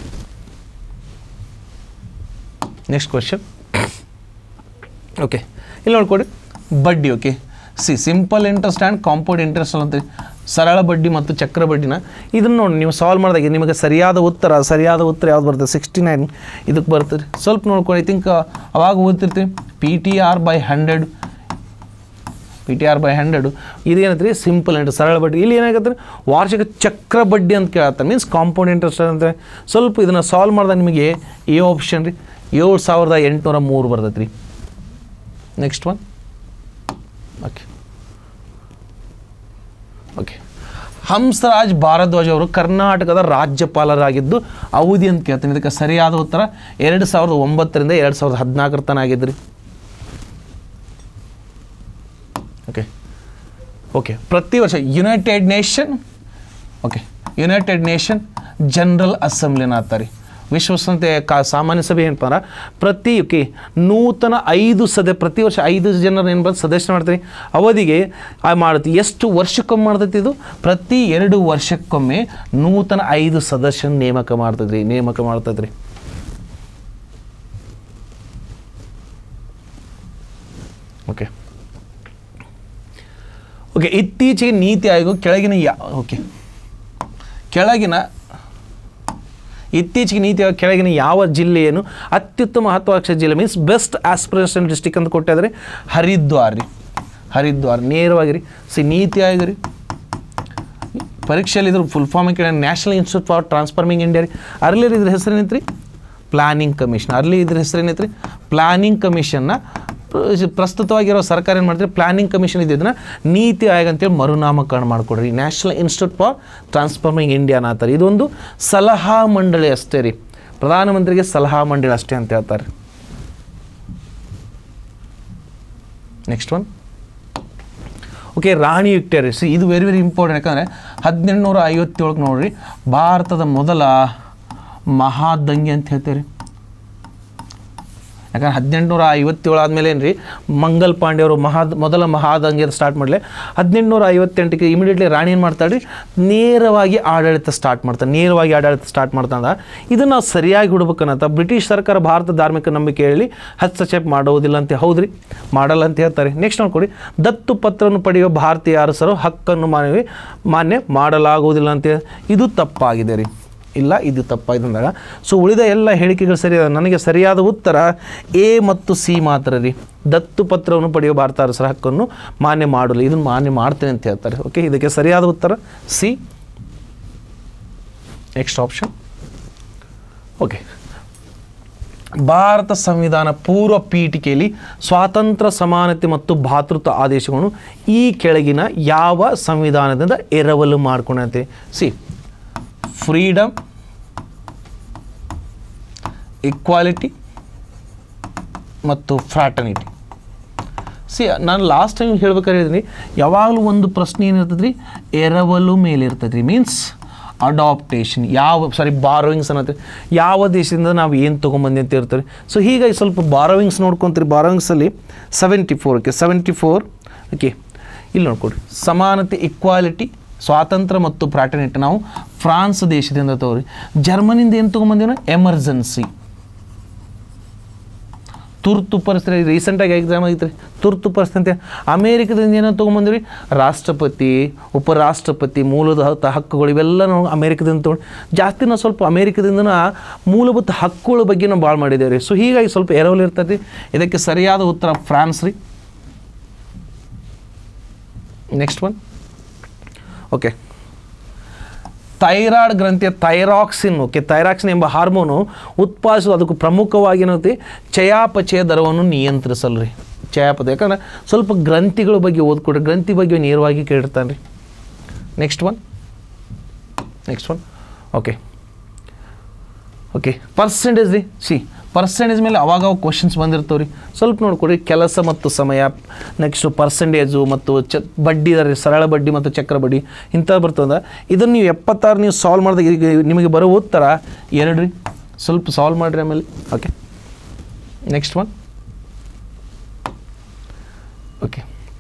ನೆಕ್ಸ್ಟ್ ಕ್ವಶನ್ ಓಕೆ ಇಲ್ಲಿ ನೋಡ್ಕೊಡಿ ಬಡ್ಡಿ okay C simple interest and compound interest ಅಂತೀವಿ ಸರಳ ಬಡ್ಡಿ ಮತ್ತು ಚಕ್ರ ಬಡ್ಡಿನ ಇದನ್ನು ನೋಡಿ ನೀವು ಸಾಲ್ವ್ ಮಾಡಿದಾಗ ನಿಮಗೆ ಸರಿಯಾದ ಉತ್ತರ ಸರಿಯಾದ ಉತ್ತರ ಯಾವ್ದು ಬರ್ತದೆ ಸಿಕ್ಸ್ಟಿ ನೈನ್ ಇದಕ್ಕೆ ಬರ್ತದೆ ಸ್ವಲ್ಪ ನೋಡ್ಕೊಂಡು ಐ ಥಿಂಕ್ ಅವಾಗ ಓದ್ತಿರ್ತೀವಿ P T R by hundred P T R by hundred ಇದು ಏನೈತ್ರಿ ಸಿಂಪಲ್ ಇಂಟ್ರೆಸ್ಟ್ ಸರಳ ಬಡ್ಡಿ ಇಲ್ಲಿ ಏನಾಗತ್ತೆ ವಾರ್ಷಿಕ ಚಕ್ರ ಬಡ್ಡಿ ಅಂತ ಕೇಳತ್ತಾರೆ ಮೀನ್ಸ್ ಕಾಂಪೌಂಡ್ ಇಂಟ್ರೆಸ್ಟ್ ಅಂತ ಸ್ವಲ್ಪ ಇದನ್ನು ಸಾಲ್ವ್ ಮಾಡಿದಾಗ ನಿಮಗೆ ಎ ಆಪ್ಷನ್ ರೀ ಏಳು ಸಾವಿರದ ಎಂಟುನೂರ ಮೂರು ಬರ್ತೈತೆ ರೀ next one okay okay Hansraj Bharadwaj ಅವರು ಕರ್ನಾಟಕದ ರಾಜ್ಯಪಾಲರಾಗಿದ್ದು ಅವಧಿ ಅಂತ ಕೇಳ್ತೀನಿ ಇದಕ್ಕೆ ಸರಿಯಾದ ಉತ್ತರ ಎರಡು ಸಾವಿರದ ಒಂಬತ್ತರಿಂದ ಎರಡು ಸಾವಿರದ ಹದಿನಾಲ್ಕರ ತನಕ ಆಗಿದ್ರಿ ಓಕೆ ಓಕೆ ಪ್ರತಿ ವರ್ಷ United Nation okay United Nation General ಅಸೆಂಬ್ಲಿನ ಆತಾರೆ ವಿಶ್ವಸಂಸ್ಥೆ ಕಾ ಸಾಮಾನ್ಯ ಸಭೆ ಏನಪ್ಪ ಅಂದ್ರೆ ಪ್ರತಿ ಓಕೆ ನೂತನ ಐದು ಸದ ಪ್ರತಿ ವರ್ಷ ಐದು ಜನರು ಏನು ಬರ್ತದೆ ಸದಸ್ಯ ಮಾಡ್ತೀರಿ ಅವಧಿಗೆ ಆ ಮಾಡುತ್ತೆ ಎಷ್ಟು ವರ್ಷಕ್ಕೊಮ್ಮೆ ಮಾಡ್ತೈತಿ ಇದು ಪ್ರತಿ ಎರಡು ವರ್ಷಕ್ಕೊಮ್ಮೆ ನೂತನ ಐದು ಸದಸ್ಯನ ನೇಮಕ ಮಾಡ್ತದ್ರಿ ನೇಮಕ ಮಾಡ್ತದ್ರಿ ಓಕೆ ಓಕೆ ಇತ್ತೀಚೆಗೆ ನೀತಿ ಆಯೋಗ ಕೆಳಗಿನ ಯಾ ಓಕೆ ಕೆಳಗಿನ ಇತ್ತೀಚೆಗೆ ನೀತಿ ಆಯೋಗ ಕೆಳಗಿನ ಯಾವ ಜಿಲ್ಲೆಯನ್ನು ಅತ್ಯುತ್ತಮ ಮಹತ್ವಾಕಾಂಕ್ಷೆ ಜಿಲ್ಲೆ ಮೀನ್ಸ್ ಬೆಸ್ಟ್ ಆಸ್ಪಿರೇಷನ್ ಡಿಸ್ಟಿಕ್ ಅಂತ ಕೊಟ್ಟಿದ್ದಾರೆ ಹರಿದ್ವಾರ್ ರೀ ಹರಿದ್ವಾರ್ ನೇರವಾಗಿ ರೀ ಸಿ ನೀತಿ ಆಯೋಗ ರೀ ಪರೀಕ್ಷೆಯಲ್ಲಿ ಇದ್ರ ಫುಲ್ ಫಾರ್ಮ್ ಕೇಳ National Institute for Transforming India ರೀ ಅರ್ಲಿ ಇದ್ರ ಹೆಸರು ಏನೈತ್ರಿ ಪ್ಲಾನಿಂಗ್ ಕಮಿಷನ್ ಅರ್ಲಿ ಇದ್ರ ಹೆಸರು ಏನೈತ್ರಿ ಪ್ಲಾನಿಂಗ್ ಕಮಿಷನ್ನ ಪ್ರಸ್ತುತವಾಗಿರೋ ಸರ್ಕಾರ ಏನು ಮಾಡ್ತೀರಿ ಪ್ಲಾನಿಂಗ್ ಕಮಿಷನ್ ಇದ್ದಿದ್ದನ್ನ ನೀತಿ ಆಯೋಗ ಅಂತೇಳಿ ಮರುನಾಮಕರಣ ಮಾಡಿಕೊಡ್ರಿ National Institute for Transforming India ಅನ್ನತ್ತಾರೆ ಇದೊಂದು ಸಲಹಾ ಮಂಡಳಿ ಅಷ್ಟೇ ರೀ ಪ್ರಧಾನಮಂತ್ರಿಗೆ ಸಲಹಾ ಮಂಡಳಿ ಅಷ್ಟೇ ಅಂತ ಹೇಳ್ತಾರೆ ನೆಕ್ಸ್ಟ್ ಒನ್ ಓಕೆ ರಾಣಿ ವಿಕ್ಟೋರಿಯಾ ಸಿ ಇದು ವೆರಿ ವೆರಿ ಇಂಪಾರ್ಟೆಂಟ್ ಯಾಕಂದರೆ ಹದಿನೆಂಟುನೂರ ಐವತ್ತೇಳಕ್ಕೆ ನೋಡ್ರಿ ಭಾರತದ ಮೊದಲ ಮಹಾದಂಗೆ ಅಂತ ಹೇಳ್ತೇವೆ ರೀ ಯಾಕಂದ್ರೆ ಹದಿನೆಂಟುನೂರ ಐವತ್ತೇಳು ಆದಮೇಲೆ ಏನು ರೀ ಮಂಗಲ್ ಪಾಂಡೆ ಅವರು ಮಹಾ ಮೊದಲ ಮಹಾದಂಗೆ ಸ್ಟಾರ್ಟ್ ಮಾಡಲಿ ಹದಿನೆಂಟುನೂರ ಐವತ್ತೆಂಟಕ್ಕೆ ಇಮಿಡಿಯೇಟ್ಲಿ ರಾಣಿ ಏನು ಮಾಡ್ತಾಳೆ ರೀ ನೇರವಾಗಿ ಆಡಳಿತ ಸ್ಟಾರ್ಟ್ ಮಾಡ್ತಾರೆ ನೇರವಾಗಿ ಆಡಳಿತ ಸ್ಟಾರ್ಟ್ ಮಾಡ್ತಾಳೆ ಇದನ್ನು ನಾವು ಸರಿಯಾಗಿ ಹುಡ್ಬೇಕನ್ನತ್ತ ಬ್ರಿಟಿಷ್ ಸರ್ಕಾರ ಭಾರತ ಧಾರ್ಮಿಕ ನಂಬಿಕೆ ಹೇಳಿ ಹಸ್ತಕ್ಷೇಪ ಮಾಡೋದಿಲ್ಲ ಅಂತ ಹೌದ್ರಿ ಮಾಡಲ್ಲ ಅಂತ ಹೇಳ್ತಾರೆ ನೆಕ್ಸ್ಟ್ ನೋಡ್ಕೊಡಿ ದತ್ತು ಪತ್ರವನ್ನು ಪಡೆಯುವ ಭಾರತೀಯ ಅರಸರು ಹಕ್ಕನ್ನು ಮಾನವಿ ಮಾನ್ಯ ಮಾಡಲಾಗುವುದಿಲ್ಲ ಅಂತ ಹೇಳಿ ಇದು ತಪ್ಪಾಗಿದೆ ರೀ ಇಲ್ಲ ಇದು ತಪ್ಪಾಗಿದೆ ಅಂದಾಗ ಸೊ ಉಳಿದ ಎಲ್ಲ ಹೇಳಿಕೆಗಳು ಸರಿ ಅದ. ನನಗೆ ಸರಿಯಾದ ಉತ್ತರ ಎ ಮತ್ತು ಸಿ ಮಾತ್ರ ರೀ ದತ್ತು ಪತ್ರವನ್ನು ಪಡೆಯುವ ಭಾರತ ಅರಸರ ಹಕ್ಕನ್ನು ಮಾನ್ಯ ಮಾಡಲು ಇದನ್ನು ಮಾನ್ಯ ಮಾಡ್ತೇನೆ ಅಂತ ಹೇಳ್ತಾರೆ ಓಕೆ ಇದಕ್ಕೆ ಸರಿಯಾದ ಉತ್ತರ ಸಿ ನೆಕ್ಸ್ಟ್ ಆಪ್ಷನ್ ಓಕೆ ಭಾರತ ಸಂವಿಧಾನ ಪೂರ್ವ ಪೀಠಿಕೆಯಲ್ಲಿ ಸ್ವಾತಂತ್ರ್ಯ ಸಮಾನತೆ ಮತ್ತು ಭಾತೃತ್ವ ಆದೇಶಗಳನ್ನು ಈ ಕೆಳಗಿನ ಯಾವ ಸಂವಿಧಾನದಿಂದ ಎರವಲು ಮಾಡ್ಕೊಂಡಂತೆ ಸಿ ಫ್ರೀಡಮ್ ಇಕ್ವಾಲಿಟಿ ಮತ್ತು ಫ್ರಾಟರ್ನಿಟಿ ಸಿ ನಾನು ಲಾಸ್ಟ್ ಟೈಮ್ ಹೇಳ್ಬೇಕಾದ್ರೆ ಹೇಳಿದ್ರಿ ಯಾವಾಗಲೂ ಒಂದು ಪ್ರಶ್ನೆ ಏನಿರ್ತದೆ ರೀ ಎರವಲು ಮೇಲೆ ಇರ್ತದೆ ರೀ ಮೀನ್ಸ್ ಅಡಾಪ್ಟೇಷನ್ ಯಾವ ಸಾರಿ ಬಾರೋವಿಂಗ್ಸ್ ಅನ್ನತ್ತೆ ಯಾವ ದೇಶದಿಂದ ನಾವು ಏನು ತೊಗೊಂಬಂದಿ ಅಂತ ಇರ್ತಾರೆ ಸೊ ಹೀಗಾಗಿ ಸ್ವಲ್ಪ ಬಾರೋವಿಂಗ್ಸ್ ನೋಡ್ಕೊತೀರಿ ಬಾರೋವಿಂಗ್ಸಲ್ಲಿ seventy four okay seventy four okay ಇಲ್ಲಿ ನೋಡ್ಕೊಡ್ರಿ ಸಮಾನತೆ ಇಕ್ವಾಲಿಟಿ ಸ್ವಾತಂತ್ರ್ಯ ಮತ್ತು ಪ್ರಾಟರ್ನಿಟಿ ನಾವು ಫ್ರಾನ್ಸ್ ದೇಶದಿಂದ ತಗೋರಿ ಜರ್ಮನಿಂದ ಏನು ತೊಗೊಂಬಂದಿವಿ ಎಮರ್ಜೆನ್ಸಿ ತುರ್ತು ಪರಿಸ್ಥಿತಿ ರೀಸೆಂಟಾಗಿ ಎಕ್ಸಾಮ್ ಆಗಿತ್ತು ರೀ ತುರ್ತು ಪರಿಸ್ಥಿತಿ ಅಮೇರಿಕದಿಂದ ಏನೋ ತೊಗೊಂಬಂದ್ರಿ ರಾಷ್ಟ್ರಪತಿ ಉಪರಾಷ್ಟ್ರಪತಿ ಮೂಲದ ಹ- ಹಕ್ಕುಗಳು ಇವೆಲ್ಲ ನಾವು ಅಮೇರಿಕದಿಂದ ತೊಗೊಂಡು ಜಾಸ್ತಿ ನಾವು ಸ್ವಲ್ಪ ಅಮೇರಿಕದಿಂದ ಮೂಲಭೂತ ಹಕ್ಕುಗಳ ಬಗ್ಗೆ ನಾವು ಭಾಳ ಮಾಡಿದ್ದೇವೆ ರೀ ಸೊ ಹೀಗಾಗಿ ಸ್ವಲ್ಪ ಎರವಲು ಇರ್ತದೆ ಇದಕ್ಕೆ ಸರಿಯಾದ ಉತ್ತರ ಫ್ರಾನ್ಸ್ ರೀ ನೆಕ್ಸ್ಟ್ ಒನ್ ಓಕೆ ಥೈರಾಯ್ಡ್ ಗ್ರಂಥಿಯ ಥೈರಾಕ್ಸಿನ್ ಓಕೆ ಥೈರಾಕ್ಸಿನ್ ಎಂಬ ಹಾರ್ಮೋನು ಉತ್ಪಾದಿಸೋದು ಅದಕ್ಕೂ ಪ್ರಮುಖವಾಗಿ ಏನೈತಿ ಚಯಾಪಚಯ ದರವನ್ನು ನಿಯಂತ್ರಿಸಲು ರೀ ಚಯಾಪಚಯ ಯಾಕಂದ್ರೆ ಸ್ವಲ್ಪ ಗ್ರಂಥಿಗಳ ಬಗ್ಗೆ ಓದ್ಕೊಡ್ರಿ ಗ್ರಂಥಿ ಬಗ್ಗೆ ನೇರವಾಗಿ ಕೇಳಿರ್ತಾನೆ ರೀ next one next one okay okay percentage ರೀ ಸಿ ಪರ್ಸೆಂಟೇಜ್ ಮೇಲೆ ಅವಾಗ ಅವಾಗ ಕ್ವಶನ್ಸ್ ಬಂದಿರ್ತಾವೆ ರೀ ಸ್ವಲ್ಪ ನೋಡ್ಕೊಡ್ರಿ ಕೆಲಸ ಮತ್ತು ಸಮಯ ನೆಕ್ಸ್ಟು ಪರ್ಸೆಂಟೇಜು ಮತ್ತು ಚ ಬಡ್ಡಿ ಅದ ರೀ ಸರಳ ಬಡ್ಡಿ ಮತ್ತು ಚಕ್ರ ಬಡ್ಡಿ ಇಂಥದ್ದು ಬರ್ತದ ಇದನ್ನು ನೀವು ಎಪ್ಪತ್ತಾರು ನೀವು ಸಾಲ್ವ್ ಮಾಡಿದಾಗ ಈಗ ನಿಮಗೆ ಬರೋ ಉತ್ತರ ಎರಡು ರೀ ಸ್ವಲ್ಪ ಸಾಲ್ವ್ ಮಾಡಿರಿ ಆಮೇಲೆ ಓಕೆ ನೆಕ್ಸ್ಟ್ ಒನ್ ಓಕೆ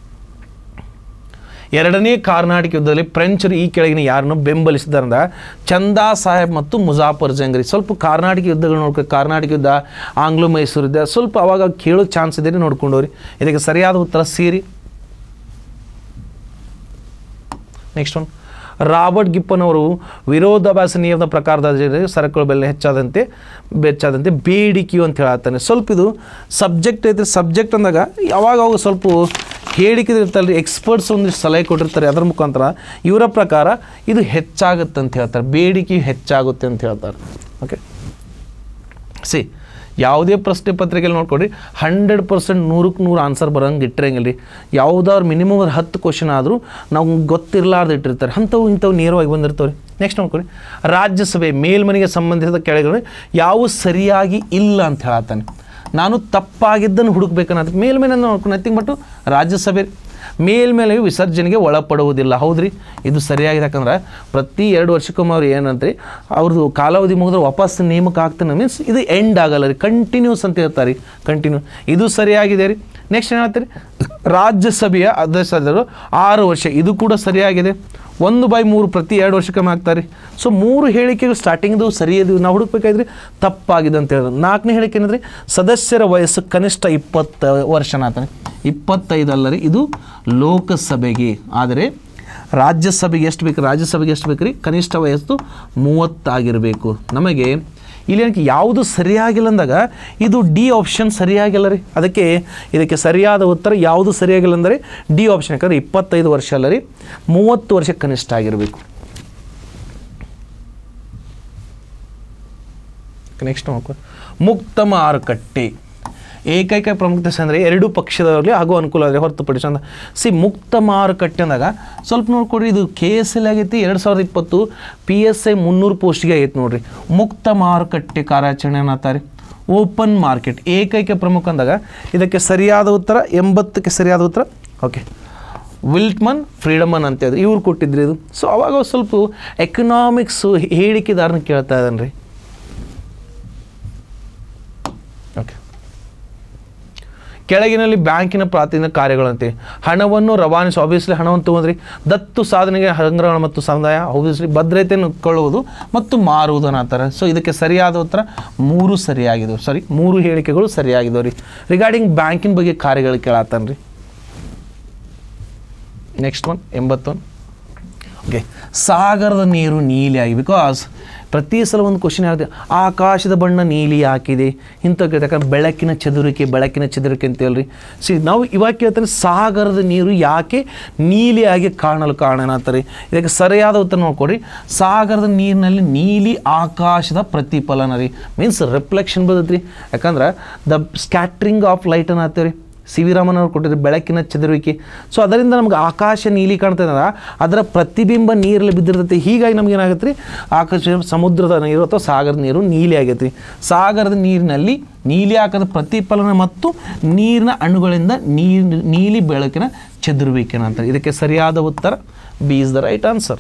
ಎರಡನೇ ಕಾರ್ನಾಟಿಕ ಯುದ್ಧದಲ್ಲಿ ಫ್ರೆಂಚರು ಈ ಕೆಳಗಿನ ಯಾರನ್ನು ಬೆಂಬಲಿಸಿದಾರಂದ ಚಂದಾ ಸಾಹೇಬ್ ಮತ್ತು ಮುಜಾಫರ್ ಜಂಗ್ರಿ ಸ್ವಲ್ಪ ಕಾರ್ನಾಟಿಕ ಯುದ್ಧಗಳು ನೋಡ್ಕೊ ಕಾರ್ನಾಟಿಕ ಯುದ್ಧ ಆಂಗ್ಲೋ ಮೈಸೂರು ಯುದ್ಧ ಸ್ವಲ್ಪ ಅವಾಗ ಕೇಳೋ ಚಾನ್ಸ್ ಇದೆ ನೋಡ್ಕೊಂಡವ್ರಿ ಇದಕ್ಕೆ ಸರಿಯಾದ ಉತ್ತರ ಸೀರಿ ನೆಕ್ಸ್ಟ್ ಒನ್ ರಾಬರ್ಟ್ ಗಿಪ್ಪನ್ ಅವರು ವಿರೋಧಾಭಾಸ ನಿಯಮದ ಪ್ರಕಾರದ ಅಡಿಯಲ್ಲಿ ಸರಕುಗಳ ಬೆಲೆ ಹೆಚ್ಚಾದಂತೆ ಹೆಚ್ಚಾದಂತೆ ಬೇಡಿಕೆಯು ಅಂತ ಹೇಳತ್ತಾನೆ ಸ್ವಲ್ಪ ಇದು ಸಬ್ಜೆಕ್ಟ್ ಐತೆ ಸಬ್ಜೆಕ್ಟ್ ಅಂದಾಗ ಯಾವಾಗ ಅವಾಗ ಸ್ವಲ್ಪ ಹೇಳಿಕೆ ಇರ್ತಲ್ಲ ರೀ ಎಕ್ಸ್ಪರ್ಟ್ಸ್ ಒಂದಿಷ್ಟು ಸಲಹೆ ಕೊಟ್ಟಿರ್ತಾರೆ ಅದರ ಮುಖಾಂತರ ಇವರ ಪ್ರಕಾರ ಇದು ಹೆಚ್ಚಾಗುತ್ತೆ ಅಂತ ಹೇಳ್ತಾರೆ ಬೇಡಿಕೆ ಹೆಚ್ಚಾಗುತ್ತೆ ಅಂತ ಹೇಳ್ತಾರೆ ಓಕೆ ಸಿ ಯಾವುದೇ ಪ್ರಶ್ನೆ ಪತ್ರಿಕೆಯಲ್ಲಿ ನೋಡ್ಕೊಡ್ರಿ ಹಂಡ್ರೆಡ್ ಪರ್ಸೆಂಟ್ ನೂರಕ್ಕೆ ನೂರು ಆನ್ಸರ್ ಬರೋಂಗೆ ಇಟ್ಟಿರಂಗಿಲ್ಲ ರೀ ಯಾವುದಾದ್ರು ಮಿನಿಮಮ್ ಒಂದು ಹತ್ತು ಕ್ವಶನ್ ಆದರೂ ನಾವು ಗೊತ್ತಿರಲಾರ್ದು ಇಟ್ಟಿರ್ತಾರೆ ಅಂಥವು ಇಂಥವು ನೇರವಾಗಿ ಬಂದಿರ್ತವೆ ರೀ ನೆಕ್ಸ್ಟ್ ನೋಡ್ಕೊಡಿ ರಾಜ್ಯಸಭೆ ಮೇಲ್ಮನೆಗೆ ಸಂಬಂಧಿಸಿದ ಕೆಳಗಡೆ ಯಾವ ಸರಿಯಾಗಿ ಇಲ್ಲ ಅಂತ ಹೇಳತ್ತಾನೆ ನಾನು ತಪ್ಪಾಗಿದ್ದನ್ನು ಹುಡುಕ್ಬೇಕನ್ನೋದು ಮೇಲ್ಮೇಲೆ ನೋಡ್ಕೊಂಡು ನಥಿಂಗ್ ಬಟ್ಟು ರಾಜ್ಯಸಭೆ ಮೇಲ್ಮೇಲೆ ವಿಸರ್ಜನೆಗೆ ಒಳಪಡುವುದಿಲ್ಲ ಹೌದ್ರಿ ಇದು ಸರಿಯಾಗಿದೆ ಯಾಕಂದ್ರೆ ಪ್ರತಿ ಎರಡು ವರ್ಷಕ್ಕೊಮ್ಮೆ ಅವ್ರು ಏನಂತ್ರಿ ಅವ್ರದ್ದು ಕಾಲಾವಧಿ ಮುಗಿದ್ರೆ ವಾಪಸ್ ನೇಮಕ ಆಗ್ತಾನೆ ಮೀನ್ಸ್ ಇದು ಎಂಡ್ ಆಗಲ್ಲ ರೀ ಕಂಟಿನ್ಯೂಸ್ ಅಂತ ಹೇಳ್ತಾರೆ ರೀ ಕಂಟಿನ್ಯೂ ಇದು ಸರಿಯಾಗಿದೆ ರೀ ನೆಕ್ಸ್ಟ್ ಏನು ಹೇಳ್ತೀರಿ ರಾಜ್ಯಸಭೆಯ ಅಧ್ಯಕ್ಷರು ಆರು ವರ್ಷ ಇದು ಕೂಡ ಸರಿಯಾಗಿದೆ ಒಂದು ಬೈ ಮೂರು ಪ್ರತಿ ಎರಡು ವರ್ಷಕ್ಕೊಮ್ಮೆ ಆಗ್ತಾರೆ ಸೊ ಮೂರು ಹೇಳಿಕೆಗಳು ಸ್ಟಾರ್ಟಿಂಗ್ದು ಸರಿಯದು ನಾವು ಹುಡುಕ್ಬೇಕಾದ್ರೆ ತಪ್ಪಾಗಿದೆ ಅಂತ ಹೇಳಿದ್ರು ನಾಲ್ಕನೇ ಹೇಳಿಕೆ ಏನಂದ್ರೆ ಸದಸ್ಯರ ವಯಸ್ಸು ಕನಿಷ್ಠ ಇಪ್ಪತ್ತು ವರ್ಷನಾಗ್ತಾನೆ ಇಪ್ಪತ್ತೈದು ಅಲ್ಲ ರೀ ಇದು ಲೋಕಸಭೆಗೆ ಆದರೆ ರಾಜ್ಯಸಭೆಗೆ ಎಷ್ಟು ಬೇಕು ರಾಜ್ಯಸಭೆಗೆ ಎಷ್ಟು ಬೇಕು ರೀ ಕನಿಷ್ಠ ವಯಸ್ಸು ಮೂವತ್ತಾಗಿರಬೇಕು ನಮಗೆ ಇಲ್ಲಿ ಏನಕ್ಕೆ ಯಾವುದು ಸರಿಯಾಗಿಲ್ಲ ಅಂದಾಗ ಇದು ಡಿ ಆಪ್ಷನ್ ಸರಿಯಾಗಿಲ್ಲ ರೀ ಅದಕ್ಕೆ ಇದಕ್ಕೆ ಸರಿಯಾದ ಉತ್ತರ ಯಾವುದು ಸರಿಯಾಗಿಲ್ಲ ಅಂದರೆ ಡಿ ಆಪ್ಷನ್ ಯಾಕಂದರೆ ಇಪ್ಪತ್ತೈದು ವರ್ಷ ಅಲ್ಲ ರೀ ಮೂವತ್ತು ವರ್ಷ ಕನಿಷ್ಠ ಆಗಿರಬೇಕು ನೆಕ್ಸ್ಟ್ ನೋಡ್ಕೊ ಮುಕ್ತ ಮಾರುಕಟ್ಟೆ ಏಕೈಕ ಪ್ರಮುಖತೆ ಅಂದರೆ ಎರಡು ಪಕ್ಷದವರಿಗೆ ಹಾಗೂ ಅನುಕೂಲ ಆದರೆ ಹೊರತುಪಡಿಸಿ ಅಂದ ಸಿ ಮುಕ್ತ ಮಾರುಕಟ್ಟೆ ಅಂದಾಗ ಸ್ವಲ್ಪ ನೋಡ್ಕೊಡ್ರಿ ಇದು ಕೆ ಎಸ್ ಎಲ್ ಆಗೈತಿ ಎರಡು ಸಾವಿರದ ಇಪ್ಪತ್ತು ಪಿ ಎಸ್ ಐ ಮುನ್ನೂರು ಪೋಸ್ಟ್ಗೆ ಆಗೈತೆ ನೋಡ್ರಿ ಮುಕ್ತ ಮಾರುಕಟ್ಟೆ ಕಾರ್ಯಾಚರಣೆ ಅನ್ನತ್ತಾರೆ ಓಪನ್ ಮಾರ್ಕೆಟ್ ಏಕೈಕ ಪ್ರಮುಖ ಅಂದಾಗ ಇದಕ್ಕೆ ಸರಿಯಾದ ಉತ್ತರ ಎಂಬತ್ತಕ್ಕೆ ಸರಿಯಾದ ಉತ್ತರ ಓಕೆ ವಿಲ್ಟ್ಮನ್ ಫ್ರೀಡಮನ್ ಅಂತ ಹೇಳಿದ್ರು ಇವ್ರು ಕೊಟ್ಟಿದ್ರಿ ಇದು ಸೊ ಅವಾಗ ಸ್ವಲ್ಪ ಎಕನಾಮಿಕ್ಸು ಹೇಳಿಕೆದಾರನ ಕೇಳ್ತಾ ಇದ್ದಾನೆ ರೀ ಓಕೆ ಕೆಳಗಿನಲ್ಲಿ ಬ್ಯಾಂಕಿನ ಪ್ರಾತಿನಿಧ್ಯ ಕಾರ್ಯಗಳಂತೆ ಹಣವನ್ನು ರವಾನಿಸಿ ಆಬ್ವಿಯಸ್ಲಿ ಹಣವನ್ನು ತಗೊಂಡ್ರಿ ದತ್ತು ಸಾಧನೆಗೆ ಸಂಗ್ರಹಣ ಮತ್ತು ಸಮುದಾಯ ಆಬ್ವಿಯಸ್ಲಿ ಭದ್ರತೆಯನ್ನು ಕೊಳ್ಳುವುದು ಮತ್ತು ಮಾರುವುದು ಅನ್ನತ್ತಾರೆ ಸೊ ಇದಕ್ಕೆ ಸರಿಯಾದ ಉತ್ತರ ಮೂರು ಸರಿಯಾಗಿದ್ದವು ಸಾರಿ ಮೂರು ಹೇಳಿಕೆಗಳು ಸರಿಯಾಗಿದ್ದವು ರೀ ರಿಗಾರ್ಡಿಂಗ್ ಬ್ಯಾಂಕಿನ ಬಗ್ಗೆ ಕಾರ್ಯಗಳು ಕೇಳತ್ತಾನ ರೀ ನೆಕ್ಸ್ಟ್ ಒನ್ ಎಂಬತ್ತೊಂದು ಓಕೆ ಸಾಗರದ ನೀರು ನೀಲಿ ಆಗಿ ಬಿಕಾಸ್ ಪ್ರತಿ ಸಲ ಒಂದು ಕ್ವಶನ್ ಯಾವುದು ಆಕಾಶದ ಬಣ್ಣ ನೀಲಿ ಹಾಕಿದೆ ಇಂಥ ಯಾಕಂದ್ರೆ ಬೆಳಕಿನ ಚದುರಿಕೆ ಬೆಳಕಿನ ಚದುರಿಕೆ ಅಂತ ಹೇಳ್ರಿ ಸಿ ನಾವು ಇವಾಗ ಕೇಳ್ತಾರೆ ಸಾಗರದ ನೀರು ಯಾಕೆ ನೀಲಿಯಾಗಿ ಕಾಣಲು ಕಾರಣ ಅಂತಾರೆ ಇದಕ್ಕೆ ಸರಿಯಾದ ಉತ್ತರ ನೋಡ್ಕೊಡ್ರಿ ಸಾಗರದ ನೀರಿನಲ್ಲಿ ನೀಲಿ ಆಕಾಶದ ಪ್ರತಿಫಲನ ರೀ ಮೀನ್ಸ್ ರಿಫ್ಲೆಕ್ಷನ್ ಬರ್ತೈತೆ ರೀ ಯಾಕಂದ್ರೆ ದ ಸ್ಕ್ಯಾಟ್ರಿಂಗ್ ಆಫ್ ಲೈಟ್ ಅನ್ನತ್ತೀವಿ ರೀ ಸಿ ವಿ ರಾಮನ್ ಅವ್ರು ಕೊಟ್ಟಿದ್ರು ಬೆಳಕಿನ ಚದುರುವಿಕೆ ಸೊ ಅದರಿಂದ ನಮ್ಗೆ ಆಕಾಶ ನೀಲಿ ಕಾಣ್ತದ ಅದರ ಪ್ರತಿಬಿಂಬ ನೀರಲ್ಲಿ ಬಿದ್ದಿರ್ತೈತಿ ಹೀಗಾಗಿ ನಮ್ಗೆ ಏನಾಗುತ್ತೆ ರೀ ಆಕಾಶ ಸಮುದ್ರದ ನೀರು ಅಥವಾ ಸಾಗರದ ನೀರು ನೀಲಿ ಆಗೈತೆ ರೀ ಸಾಗರದ ನೀರಿನಲ್ಲಿ ನೀಲಿ ಆಕಾರದ ಪ್ರತಿಫಲನ ಮತ್ತು ನೀರಿನ ಅಣುಗಳಿಂದ ನೀರು ನೀಲಿ ಬೆಳಕಿನ ಚದುರುವಿಕೆ ಅಂತಾರೆ ಇದಕ್ಕೆ ಸರಿಯಾದ ಉತ್ತರ B is the right answer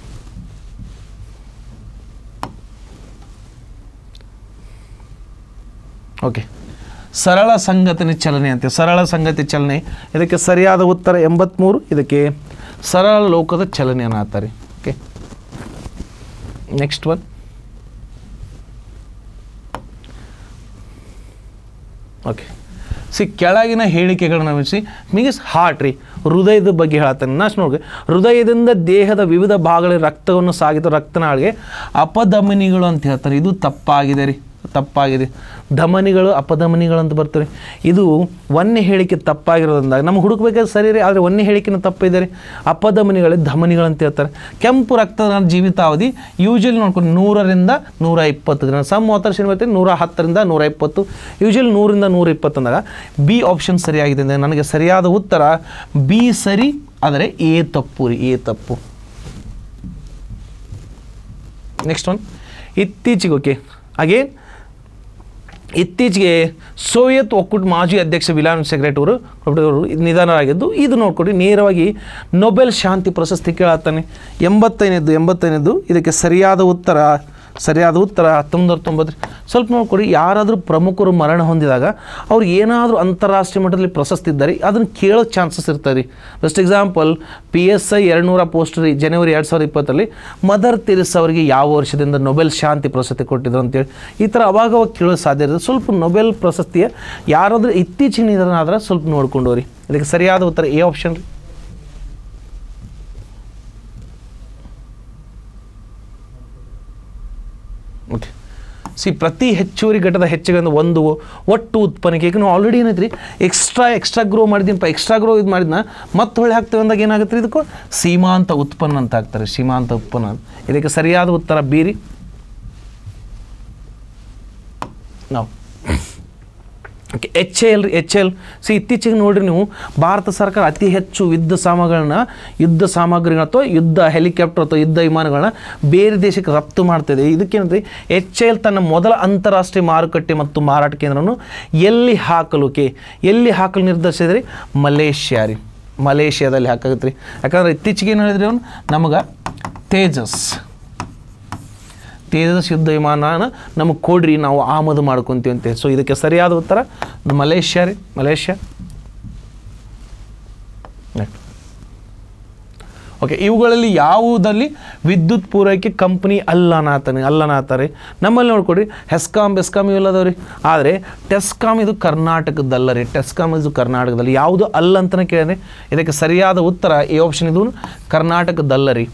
okay ಸರಳ ಸಂಗತಿನ ಚಲನೆ ಅಂತೆ ಸರಳ ಸಂಗತಿ ಚಲನೆ ಇದಕ್ಕೆ ಸರಿಯಾದ ಉತ್ತರ ಎಂಬತ್ತ್ಮೂರು ಇದಕ್ಕೆ ಸರಳ ಲೋಕದ ಚಲನೆ ಅನ್ನತ್ತಾರೆ okay next one okay C ಕೆಳಗಿನ ಹೇಳಿಕೆಗಳನ್ನ ಗಮನಿಸಿ ಮೀನ್ಸ್ ಹಾರ್ಟ್ ರೀ ಹೃದಯದ ಬಗ್ಗೆ ಹೇಳ್ತಾನೆ ನಾಶ್ ನೋಡಿ ಹೃದಯದಿಂದ ದೇಹದ ವಿವಿಧ ಭಾಗಗಳ ರಕ್ತವನ್ನು ಸಾಗಿದ ರಕ್ತನಾಳಿಗೆ ಅಪಧಮನಿಗಳು ಅಂತ ಹೇಳ್ತಾರೆ ಇದು ತಪ್ಪಾಗಿದೆ ರೀ ತಪ್ಪಾಗಿದೆ ಧಮನಿಗಳು ಅಪಧಮನಿಗಳು ಅಂತ ಬರ್ತಾರೆ ಇದು ಒಂದೇ ಹೇಳಿಕೆ ತಪ್ಪಾಗಿರೋದ್ರಿಂದ ನಮ್ಮ ಹುಡುಕ್ಬೇಕಾದ್ರೆ ಸರಿ ರೀ ಆದರೆ ಒಂದೇ ಹೇಳಿಕೆನ ತಪ್ಪಿದೆ ರೀ ಅಪಧಮನಿಗಳೇ ಧಮನಿಗಳು ಅಂತ ಹೇಳ್ತಾರೆ ಕೆಂಪು ರಕ್ತದ ಜೀವಿತಾವಧಿ ಯೂಶಲಿ ನೋಡ್ಕೊಂಡು ನೂರರಿಂದ ನೂರ ಇಪ್ಪತ್ತು ದಿನ ಸಮ್ ವಾತರ್ ಬರ್ತೀವಿ ನೂರ ಹತ್ತರಿಂದ ನೂರ ಇಪ್ಪತ್ತು ಯೂಶಲಿ ನೂರಿಂದ ನೂರ ಇಪ್ಪತ್ತು ಅಂದಾಗ ಬಿ ಆಪ್ಷನ್ ಸರಿಯಾಗಿದೆ ಅಂದರೆ ನನಗೆ ಸರಿಯಾದ ಉತ್ತರ ಬಿ ಸರಿ ಆದರೆ ಎ ತಪ್ಪು ರೀ ಎ ತಪ್ಪು ನೆಕ್ಸ್ಟ್ ಒನ್ ಇತ್ತೀಚೆಗೆ ಓಕೆ ಅಗೇನ್ ಇತ್ತೀಚೆಗೆ ಸೋವಿಯತ್ ಒಕ್ಕೂಟ ಮಾಜಿ ಅಧ್ಯಕ್ಷ ವಿಲಾನ್ ಸೆಕ್ರೆಟ್ ಅವರು ಅವರು ನಿಧನರಾಗಿದ್ದು ಇದು ನೋಡ್ಕೊಡಿ ನೇರವಾಗಿ ನೊಬೆಲ್ ಶಾಂತಿ ಪ್ರಶಸ್ತಿ ಕೇಳತ್ತಾನೆ ಎಂಬತ್ತೈನೇದ್ದು ಎಂಬತ್ತೈನೇದ್ದು ಇದಕ್ಕೆ ಸರಿಯಾದ ಉತ್ತರ ಸರಿಯಾದ ಉತ್ತರ ಹತ್ತೊಂಬತ್ತು ತೊಂಬತ್ತು ಸ್ವಲ್ಪ ನೋಡ್ಕೊಡಿ ಯಾರಾದರೂ ಪ್ರಮುಖರು ಮರಣ ಹೊಂದಿದಾಗ ಅವ್ರು ಏನಾದರೂ ಅಂತಾರಾಷ್ಟ್ರೀಯ ಮಟ್ಟದಲ್ಲಿ ಪ್ರಶಸ್ತಿ ಇದ್ದಾರೆ ಅದನ್ನು ಕೇಳೋ ಚಾನ್ಸಸ್ ಇರ್ತಾರೆ ರೀ best example P S I ಎರಡುನೂರ ಪೋಸ್ಟ್ ರೀ ಜನವರಿ ಎರಡು ಸಾವಿರದ ಇಪ್ಪತ್ತರಲ್ಲಿ ಮದರ್ ತೆರಿಸ್ ಅವರಿಗೆ ಯಾವ ವರ್ಷದಿಂದ ನೊಬೆಲ್ ಶಾಂತಿ ಪ್ರಶಸ್ತಿ ಕೊಟ್ಟಿದ್ರು ಅಂತೇಳಿ ಈ ಥರ ಅವಾಗವಾಗ ಕೇಳೋ ಸಾಧ್ಯ ಇರುತ್ತೆ ಸ್ವಲ್ಪ ನೊಬೆಲ್ ಪ್ರಶಸ್ತಿಯ ಯಾರಾದರೂ ಇತ್ತೀಚಿನ ನಿಧನ ಆದ್ರೆ ಸ್ವಲ್ಪ ನೋಡ್ಕೊಂಡು ರೀ ಇದಕ್ಕೆ ಸರಿಯಾದ ಉತ್ತರ ಎ ಆಪ್ಷನ್ ರೀ ಸಿ ಪ್ರತಿ ಹೆಚ್ಚುವರಿ ಘಟದ ಹೆಚ್ಚಿಗೆ ಅಂದ್ರೆ ಒಂದು ಒಟ್ಟು ಉತ್ಪನ್ನಕ್ಕೆ ಈಗ ನಾವು ಆಲ್ರೆಡಿ ಏನೈತ್ರಿ ಎಕ್ಸ್ಟ್ರಾ ಎಕ್ಸ್ಟ್ರಾ ಗ್ರೋ ಮಾಡಿದ್ದೀನಪ್ಪ ಎಕ್ಸ್ಟ್ರಾ ಗ್ರೋ ಇದು ಮಾಡಿದ್ನ ಮತ್ತೆ ಹೊಳೆ ಹಾಕ್ತೇವೆ ಅಂದಾಗ ಏನಾಗುತ್ತೆ ರೀ ಇದಕ್ಕೂ ಸೀಮಾಂತ ಉತ್ಪನ್ನ ಅಂತ ಹಾಕ್ತಾರೆ ಸೀಮಾಂತ ಉತ್ಪನ್ನ ಅಂತ. ಇದಕ್ಕೆ ಸರಿಯಾದ ಉತ್ತರ ಬೀರಿ ನಾವು okay H L H L C ಇತ್ತೀಚೆಗೆ ನೋಡ್ರಿ ನೀವು ಭಾರತ ಸರ್ಕಾರ ಅತಿ ಹೆಚ್ಚು ಯುದ್ಧ ಸಾಮಗ್ರಿಗಳನ್ನ ಯುದ್ಧ ಸಾಮಗ್ರಿಗಳ ಅಥವಾ ಯುದ್ಧ ಹೆಲಿಕಾಪ್ಟರ್ ಅಥವಾ ಯುದ್ಧ ವಿಮಾನಗಳನ್ನ ಬೇರೆ ದೇಶಕ್ಕೆ ರಫ್ತು ಮಾಡ್ತಿದೆ ಇದಕ್ಕೇನಂದ್ರೆ ಎಚ್ ಎಲ್ ತನ್ನ ಮೊದಲ ಅಂತಾರಾಷ್ಟ್ರೀಯ ಮಾರುಕಟ್ಟೆ ಮತ್ತು ಮಾರಾಟ ಕೇಂದ್ರವನ್ನು ಎಲ್ಲಿ ಹಾಕಲು ಕೆ ಎಲ್ಲಿ ಹಾಕಲು ನಿರ್ಧರಿಸಿದ್ರಿ ಮಲೇಷ್ಯಾ ರೀ ಮಲೇಷ್ಯಾದಲ್ಲಿ ಹಾಕಾಗತ್ತೆ ರೀ ಯಾಕಂದ್ರೆ ಇತ್ತೀಚೆಗೆ ಏನು ಹೇಳಿದ್ರಿ ಅವನು ನಮಗೆ ತೇಜಸ್ ತೇಜಸ್ ಯುದ್ಧ ವಿಮಾನನ ನಮಗೆ ಕೊಡ್ರಿ ನಾವು ಆಮದು ಮಾಡ್ಕೊತೀವಿ ಅಂತ ಸೊ ಇದಕ್ಕೆ ಸರಿಯಾದ ಉತ್ತರ ಮಲೇಷ್ಯಾ ರೀ ಮಲೇಷ್ಯಾ ಓಕೆ ಇವುಗಳಲ್ಲಿ ಯಾವುದಲ್ಲಿ ವಿದ್ಯುತ್ ಪೂರೈಕೆ ಕಂಪ್ನಿ ಅಲ್ಲನಾತನೆ ಅಲ್ಲನಾತಾರೆ ನಮ್ಮಲ್ಲಿ ನೋಡ್ಕೊಡ್ರಿ ಹೆಸ್ಕಾಮ್ ಬೆಸ್ಕಾಮ್ ಇವೆಲ್ಲ ಅದಾವ ರೀ ಆದರೆ ಟೆಸ್ಕಾಮ್ ಇದು ಕರ್ನಾಟಕದಲ್ಲ ರೀ ಟೆಸ್ಕಾಮ್ ಇದು ಕರ್ನಾಟಕದಲ್ಲಿ ಯಾವುದು ಅಲ್ಲ ಅಂತಲೇ ಕೇಳಿದ್ರೆ ಇದಕ್ಕೆ ಸರಿಯಾದ ಉತ್ತರ ಈ ಆಪ್ಷನ್ ಇದು ಕರ್ನಾಟಕದಲ್ಲ ರೀ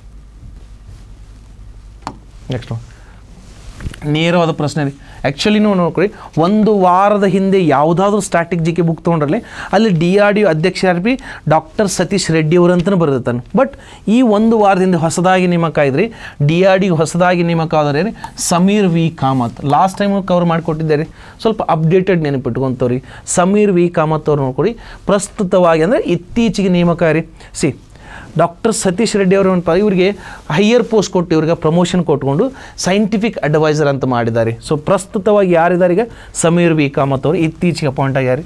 ನೆಕ್ಸ್ಟ್ ನೇರವಾದ ಪ್ರಶ್ನೆ ರೀ ಆ್ಯಕ್ಚುಲಿ ನೀವು ನೋಡ್ಕೊಳ್ಳಿ ಒಂದು ವಾರದ ಹಿಂದೆ ಯಾವುದಾದ್ರೂ ಸ್ಟ್ಯಾಟಿಕ್ ಜಿ ಕೆ ಬುಕ್ ತೊಗೊಂಡ್ರಲ್ಲಿ ಅಲ್ಲಿ ಡಿ ಆರ್ ಡಿ ಅಧ್ಯಕ್ಷ R P doctor Satish Reddy ಅವರು ಅಂತಲೇ ಬರೆದಿರ್ತಾನೆ ಬಟ್ ಈ ಒಂದು ವಾರದಿಂದ ಹೊಸದಾಗಿ ನೇಮಕ ಇದ್ರಿ ಡಿ ಆರ್ ಡಿ ಹೊಸದಾಗಿ ನೇಮಕ ಆದರೆ ರೀ Sameer V Kamat last time cover ಮಾಡಿಕೊಟ್ಟಿದ್ದಾರೆ ಸ್ವಲ್ಪ ಅಪ್ಡೇಟೆಡ್ ನೆನಪಿಟ್ಕೊಂತವ್ರಿ ಸಮೀರ್ ವಿ ಕಾಮತ್ ಅವ್ರು ನೋಡ್ಕೊಡಿ ಪ್ರಸ್ತುತವಾಗಿ ಅಂದರೆ ಇತ್ತೀಚೆಗೆ ನೇಮಕ ರೀ ಸಿ ಡಾಕ್ಟರ್ ಸತೀಶ್ ರೆಡ್ಡಿ ಅವರು ಏನಪ್ಪ ಇವರಿಗೆ ಹೈಯರ್ ಪೋಸ್ಟ್ ಕೊಟ್ಟು ಇವ್ರಿಗೆ ಪ್ರಮೋಷನ್ ಕೊಟ್ಕೊಂಡು ಸೈಂಟಿಫಿಕ್ ಅಡ್ವೈಸರ್ ಅಂತ ಮಾಡಿದ್ದಾರೆ ಸೊ ಪ್ರಸ್ತುತವಾಗಿ ಯಾರಿದ್ದಾರೆ ಈಗ ಸಮೀರ್ ವಿ ಕಾಮತ್ ಅವರು ಇತ್ತೀಚೆಗೆ ಅಪಾಯಿಂಟ್ ಆಗ್ಯಾರಿ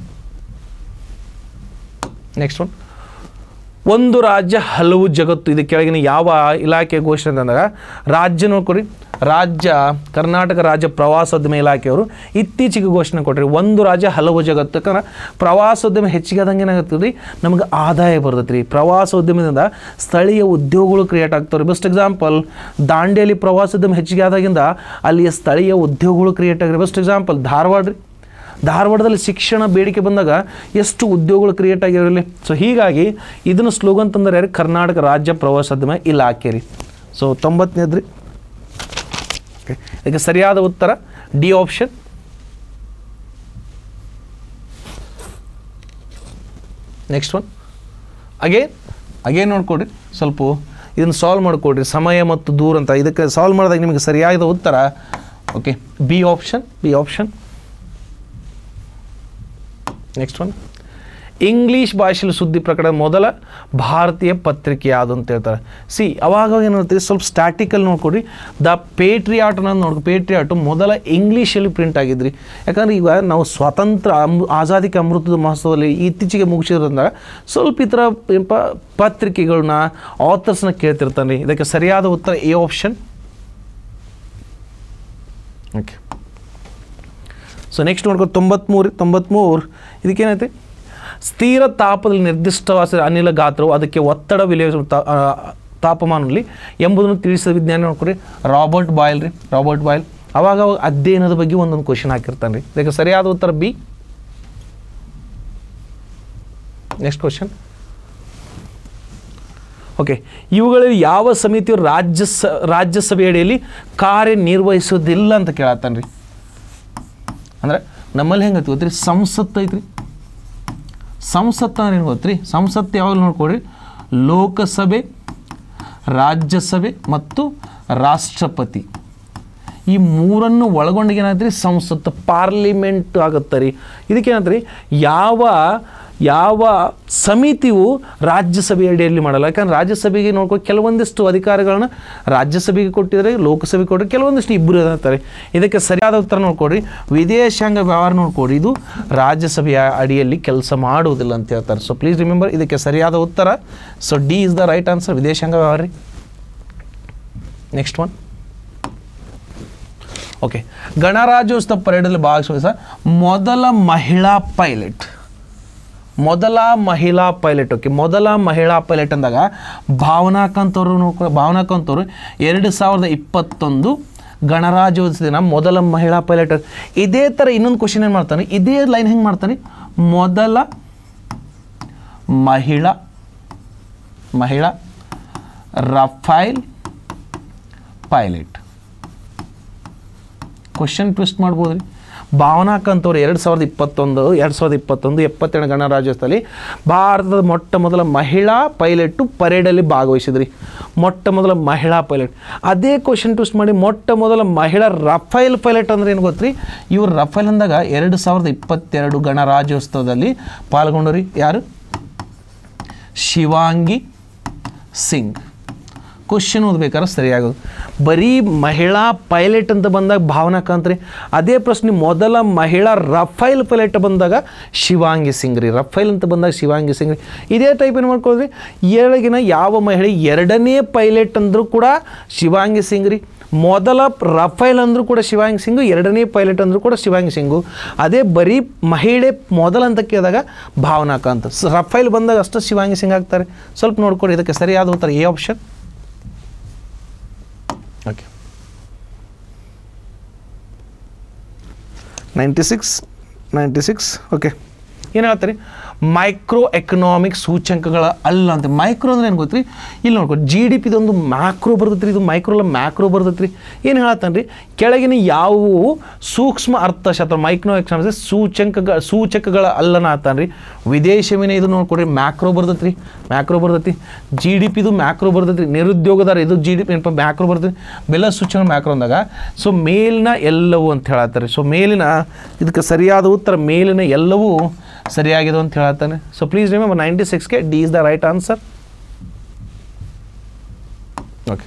ನೆಕ್ಸ್ಟ್ ಒನ್ ಒಂದು ರಾಜ್ಯ ಹಲವು ಜಗತ್ತು ಇದು ಕೆಳಗಿನ ಯಾವ ಇಲಾಖೆ ಘೋಷಣೆ ಅಂದಾಗ ರಾಜ್ಯ ನೋಡ್ಕೊಡಿ ರಾಜ್ಯ ಕರ್ನಾಟಕ ರಾಜ್ಯ ಪ್ರವಾಸೋದ್ಯಮ ಇಲಾಖೆಯವರು ಇತ್ತೀಚೆಗೆ ಘೋಷಣೆ ಕೊಟ್ಟರೆ ಒಂದು ರಾಜ್ಯ ಹಲವು ಜಗತ್ತು ಯಾಕಂದ್ರೆ ಪ್ರವಾಸೋದ್ಯಮ ಹೆಚ್ಚಿಗೆ ಆದಂಗೆ ಏನಾಗುತ್ತೆ ರೀ ನಮಗೆ ಆದಾಯ ಬರ್ತೈತೆ ರೀ ಪ್ರವಾಸೋದ್ಯಮದಿಂದ ಸ್ಥಳೀಯ ಉದ್ಯೋಗಗಳು ಕ್ರಿಯೇಟ್ ಆಗ್ತಾವೆ ಬೆಸ್ಟ್ ಎಕ್ಸಾಂಪಲ್ ದಾಂಡೇಲಿ ಪ್ರವಾಸೋದ್ಯಮ ಹೆಚ್ಚಿಗೆ ಆದಾಗಿಂದ ಅಲ್ಲಿಯ ಸ್ಥಳೀಯ ಉದ್ಯೋಗಗಳು ಕ್ರಿಯೇಟ್ ಆಗಿರಿ ಬೆಸ್ಟ್ ಎಕ್ಸಾಂಪಲ್ ಧಾರವಾಡ ರೀ ಧಾರವಾಡದಲ್ಲಿ ಶಿಕ್ಷಣ ಬೇಡಿಕೆ ಬಂದಾಗ ಎಷ್ಟು ಉದ್ಯೋಗಗಳು ಕ್ರಿಯೇಟ್ ಆಗಿರಲಿ ಸೊ ಹೀಗಾಗಿ ಇದನ್ನು ಸ್ಲೋಗನ್ ತಂದರೆ ಯಾರು ಕರ್ನಾಟಕ ರಾಜ್ಯ ಪ್ರವಾಸೋದ್ಯಮ ಇಲಾಖೆ ರೀ ಸೊ ತೊಂಬತ್ತನೇದು ರೀ ಓಕೆ ಇದಕ್ಕೆ ಸರಿಯಾದ ಉತ್ತರ D option next one again again ನೋಡ್ಕೊಡ್ರಿ ಸ್ವಲ್ಪ ಇದನ್ನು ಸಾಲ್ವ್ ಮಾಡಿಕೊಡ್ರಿ ಸಮಯ ಮತ್ತು ದೂರ ಅಂತ ಇದಕ್ಕೆ ಸಾಲ್ವ್ ಮಾಡಿದಾಗ ನಿಮಗೆ ಸರಿಯಾದ ಉತ್ತರ okay B option B option next one English ಭಾಷೆಯಲ್ಲಿ ಸುದ್ದಿ ಪ್ರಕಟ ಮೊದಲ ಭಾರತೀಯ ಪತ್ರಿಕೆ ಯಾವುದು ಅಂತ ಹೇಳ್ತಾರೆ ಸಿ ಅವಾಗ ಏನಿರ್ತೀವಿ ಸ್ವಲ್ಪ ಸ್ಟ್ಯಾಟಿಕಲ್ ನೋಡ್ಕೊಡ್ರಿ ದ ಪೇಟ್ರಿಯಾಟ್ ಅನ್ನೋದು ನೋಡ್ಕೊ ಪೇಟ್ರಿಯಾಟು ಮೊದಲ ಇಂಗ್ಲೀಷಲ್ಲಿ ಪ್ರಿಂಟ್ ಆಗಿದ್ರಿ ಯಾಕಂದ್ರೆ ಈಗ ನಾವು ಸ್ವಾತಂತ್ರ್ಯ ಅಮ್ ಆಜಾದಿಕೆ ಅಮೃತದ ಮಹೋತ್ಸವದಲ್ಲಿ ಇತ್ತೀಚೆಗೆ ಮುಗಿಸಿರೋದ್ರಿಂದ ಸ್ವಲ್ಪ ಈ ಥರ ಏನಪ್ಪ ಪತ್ರಿಕೆಗಳನ್ನ ಆಥರ್ಸ್ನ ಕೇಳ್ತಿರ್ತಾನೆ ರೀ ಇದಕ್ಕೆ ಸರಿಯಾದ ಉತ್ತರ A option okay so next ನೋಡ್ಕೊ ತೊಂಬತ್ಮೂರು ತೊಂಬತ್ಮೂರು ಇದಕ್ಕೇನೈತೆ ಸ್ಥಿರ ತಾಪದಲ್ಲಿ ನಿರ್ದಿಷ್ಟವಾದ ಅನಿಲ ಗಾತ್ರವು ಅದಕ್ಕೆ ಒತ್ತಡ ವಿಲಯ ತಾ- ಆ, ತಾಪಮಾನದಲ್ಲಿ ಎಂಬುದನ್ನು ತಿಳಿಸಿದ ವಿಜ್ಞಾನಿ ನೋಡ್ಕೊರಿ ರಾಬರ್ಟ್ ಬಾಯ್ಲ್ ರೀ ರಾಬರ್ಟ್ ಬಾಯ್ಲ್ ಅವಾಗ ಅವಾಗ ಅಧ್ಯಯನದ ಬಗ್ಗೆ ಒಂದೊಂದು ಕ್ವಶನ್ ಹಾಕಿರ್ತಾನೆ ರೀ ಇದಕ್ಕೆ ಸರಿಯಾದ ಉತ್ತರ ಬಿ ನೆಕ್ಸ್ಟ್ ಕ್ವಶನ್ ಓಕೆ ಇವುಗಳಲ್ಲಿ ಯಾವ ಸಮಿತಿಯು ರಾಜ್ಯ ಸ ರಾಜ್ಯಸಭೆ ಅಡಿಯಲ್ಲಿ ಕಾರ್ಯನಿರ್ವಹಿಸೋದಿಲ್ಲ ಅಂತ ಕೇಳತ್ತಾನೆ ರೀ ಅಂದ್ರೆ ನಮ್ಮಲ್ಲಿ ಹೆಂಗೆ ಗೊತ್ತ್ರಿ ಸಂಸತ್ತು ಐತ್ರಿ ಸಂಸತ್ತು ಅಂದ್ರೆ ಏನು ಗೊತ್ತ್ರಿ ಸಂಸತ್ತು ಯಾವಾಗ ನೋಡ್ಕೊಡ್ರಿ ಲೋಕಸಭೆ ರಾಜ್ಯಸಭೆ ಮತ್ತು ರಾಷ್ಟ್ರಪತಿ ಈ ಮೂರನ್ನು ಒಳಗೊಂಡಿಗೆ ಏನಾದ್ರಿ ಸಂಸತ್ತು ಪಾರ್ಲಿಮೆಂಟ್ ಆಗುತ್ತೆ ರೀ ಇದಕ್ಕೇನಂತ್ರಿ ಯಾವ ಯಾವ ಸಮಿತಿಯು ರಾಜ್ಯಸಭೆ ಅಡಿಯಲ್ಲಿ ಮಾಡಲ್ಲ ಯಾಕಂದ್ರೆ ರಾಜ್ಯಸಭೆಗೆ ನೋಡ್ಕೊ ಕೆಲವೊಂದಿಷ್ಟು ಅಧಿಕಾರಗಳನ್ನ ರಾಜ್ಯಸಭೆಗೆ ಕೊಟ್ಟಿದ್ದಾರೆ ಲೋಕಸಭೆಗೆ ಕೊಟ್ಟರೆ ಕೆಲವೊಂದಿಷ್ಟು ಇಬ್ಬರು ಇರ್ತಾರೆ ಇದಕ್ಕೆ ಸರಿಯಾದ ಉತ್ತರ ನೋಡ್ಕೊಡ್ರಿ ವಿದೇಶಾಂಗ ವ್ಯವಹಾರ ನೋಡ್ಕೊಡ್ರಿ ಇದು ರಾಜ್ಯಸಭೆಯ ಅಡಿಯಲ್ಲಿ ಕೆಲಸ ಮಾಡುವುದಿಲ್ಲ ಅಂತ ಹೇಳ್ತಾರೆ ಸೊ ಪ್ಲೀಸ್ ರಿಮೆಂಬರ್ ಇದಕ್ಕೆ ಸರಿಯಾದ ಉತ್ತರ so D is the right answer ವಿದೇಶಾಂಗ ವ್ಯವಹಾರ ರೀ ನೆಕ್ಸ್ಟ್ ಒನ್ ಓಕೆ ಗಣರಾಜ್ಯೋತ್ಸವ ಪರೇಡಲ್ಲಿ ಭಾಗವಹಿಸ ಮೊದಲ ಮಹಿಳಾ ಪೈಲಟ್ ಮೊದಲ ಮಹಿಳಾ ಪೈಲಟ್ ಓಕೆ ಮೊದಲ ಮಹಿಳಾ ಪೈಲಟ್ ಅಂದಾಗ ಭಾವನಾಕಾಂತ್ ಅವರು ನೋಡ್ಕೊ ಭಾವನಾಕಾಂತ್ ಅವರು ಎರಡು ಸಾವಿರದ ಇಪ್ಪತ್ತೊಂದು ಗಣರಾಜ್ಯೋತ್ಸವ ದಿನ ಮೊದಲ ಮಹಿಳಾ ಪೈಲಟ್ ಇದೇ ಥರ ಇನ್ನೊಂದು ಕ್ವಶನ್ ಏನು ಮಾಡ್ತಾನೆ ಇದೇ ಲೈನ್ ಹೆಂಗೆ ಮಾಡ್ತಾನೆ ಮೊದಲ ಮಹಿಳಾ ಮಹಿಳಾ ರಫೈಲ್ ಪೈಲಟ್ ಕ್ವಶನ್ ಟ್ವಿಸ್ಟ್ ಮಾಡ್ಬೋದು ರೀ ಭಾವನಾಕ ಅಂತವ್ರು ಎರಡು ಸಾವಿರದ ಇಪ್ಪತ್ತೊಂದು ಎರಡು ಸಾವಿರದ ಇಪ್ಪತ್ತೊಂದು ಎಪ್ಪತ್ತೆರಡು ಗಣರಾಜ್ಯೋತ್ಸವದಲ್ಲಿ ಭಾರತದ ಮೊಟ್ಟ ಮೊದಲ ಮಹಿಳಾ ಪೈಲಟ್ಟು ಪರೇಡಲ್ಲಿ ಭಾಗವಹಿಸಿದ್ರಿ ಮೊಟ್ಟ ಮೊದಲ ಮಹಿಳಾ ಪೈಲಟ್ ಅದೇ ಕ್ವಶನ್ ಟ್ವಿಸ್ಟ್ ಮಾಡಿ ಮೊಟ್ಟ ಮೊದಲ ಮಹಿಳಾ ರಫೈಲ್ ಪೈಲಟ್ ಅಂದ್ರೆ ಏನು ಗೊತ್ತ್ರಿ ಇವ್ರು ರಫೈಲ್ ಅಂದಾಗ ಎರಡು ಸಾವಿರದ ಇಪ್ಪತ್ತೆರಡು ಗಣರಾಜ್ಯೋತ್ಸವದಲ್ಲಿ ಪಾಲ್ಗೊಂಡವ್ರಿ ಯಾರು ಶಿವಾಂಗಿ ಸಿಂಗ್ ಕ್ವಶನ್ ಓದ್ಬೇಕಾದ್ರೆ ಸರಿಯಾಗೋದು ಬರೀ ಮಹಿಳಾ ಪೈಲಟ್ ಅಂತ ಬಂದಾಗ ಭಾವನಾ ಕಾಂತ್ರಿ ಅದೇ ಪ್ರಶ್ನೆ ಮೊದಲ ಮಹಿಳಾ ರಫೈಲ್ ಪೈಲಟ್ ಬಂದಾಗ ಶಿವಾಂಗಿ ಸಿಂಗ್ ರೀ ರಫೈಲ್ ಅಂತ ಬಂದಾಗ ಶಿವಾಂಗಿ ಸಿಂಗ್ ರೀ ಇದೇ ಟೈಪ್ ಏನು ಮಾಡ್ಕೊಳ್ರಿ ಏಳಗಿನ ಯಾವ ಮಹಿಳೆ ಎರಡನೇ ಪೈಲಟ್ ಅಂದರೂ ಕೂಡ ಶಿವಾಂಗಿ ಸಿಂಗ್ ರೀ ಮೊದಲ ರಫೈಲ್ ಅಂದರೂ ಕೂಡ ಶಿವಾಂಗಿ ಸಿಂಗು ಎರಡನೇ ಪೈಲಟ್ ಅಂದರೂ ಕೂಡ ಶಿವಾಂಗಿ ಸಿಂಗು ಅದೇ ಬರೀ ಮಹಿಳೆ ಮೊದಲ ಅಂತ ಕೇಳಿದಾಗ ಭಾವನಾ ಕಾಂತ್ ಸ- ರಫೈಲ್ ಬಂದಾಗ ಅಷ್ಟು ಶಿವಾಂಗಿ ಸಿಂಗ್ ಆಗ್ತಾರೆ ಸ್ವಲ್ಪ ನೋಡ್ಕೊಡಿ ಇದಕ್ಕೆ ಸರಿಯಾದ ಉತ್ತರ A option okay ninety six ninety six okay ಏನು ಹೇಳ್ತಾರೆ ಮೈಕ್ರೋ ಎಕನಾಮಿಕ್ ಸೂಚ್ಯಂಕಗಳ ಅಲ್ಲ ಅಂತ ಮೈಕ್ರೋ ಅಂದ್ರೆ ಏನು ಗೊತ್ತ್ರಿ ಇಲ್ಲಿ ನೋಡ್ಕೊ ಜಿ ಡಿ ಪಿದೊಂದು ಮ್ಯಾಕ್ರೋ ಬರ್ತೈತೆ ರೀ ಇದು ಮೈಕ್ರೋ ಅಲ್ಲ ಮ್ಯಾಕ್ರೋ ಬರ್ತೈತೆ ರೀ ಏನು ಹೇಳ್ತಾನೆ ರೀ ಕೆಳಗಿನ ಯಾವುವು ಸೂಕ್ಷ್ಮ ಅರ್ಥಶಾಸ್ತ್ರ ಮೈಕ್ರೋ ಎಕನಾಮಿಕ್ಸ್ ಸೂಚ್ಯಂಕಗಳ ಸೂಚಕಗಳ ಅಲ್ಲನ ಆತಾನೆ ರೀ ವಿದೇಶವಿನ ಇದು ನೋಡ್ಕೊಡ್ರಿ ಮ್ಯಾಕ್ರೋ ಬರ್ತೈತೆ ರೀ ಮ್ಯಾಕ್ರೋ ಬರ್ತೈತಿ ಜಿ ಡಿ ಪಿದು ಮ್ಯಾಕ್ರೋ ಬರ್ತೈತಿ ರೀ ನಿರುದ್ಯೋಗದಾರ ಇದು ಜಿ ಡಿ ಪಿ ಏನಪ್ಪ ಮ್ಯಾಕ್ರೋ ಬರ್ತೈತಿ ಬೆಲ್ಲ ಸೂಚಕ ಮ್ಯಾಕ್ರೋ ಅಂದಾಗ ಸೊ ಮೇಲಿನ ಎಲ್ಲವೂ ಅಂತ ಹೇಳತ್ತಾರೆ ಸೊ ಮೇಲಿನ ಇದಕ್ಕೆ ಸರಿಯಾದ ಉತ್ತರ ಮೇಲಿನ ಎಲ್ಲವೂ ಸರಿಯಾಗಿದೆ ಅಂತ ಹೇಳತ್ತಾನೆ ಸೊ ಪ್ಲೀಸ್ ರಿಮೆಂಬರ್ ನೈಂಟಿ ಸಿಕ್ಸ್ಗೆ D is the right answer okay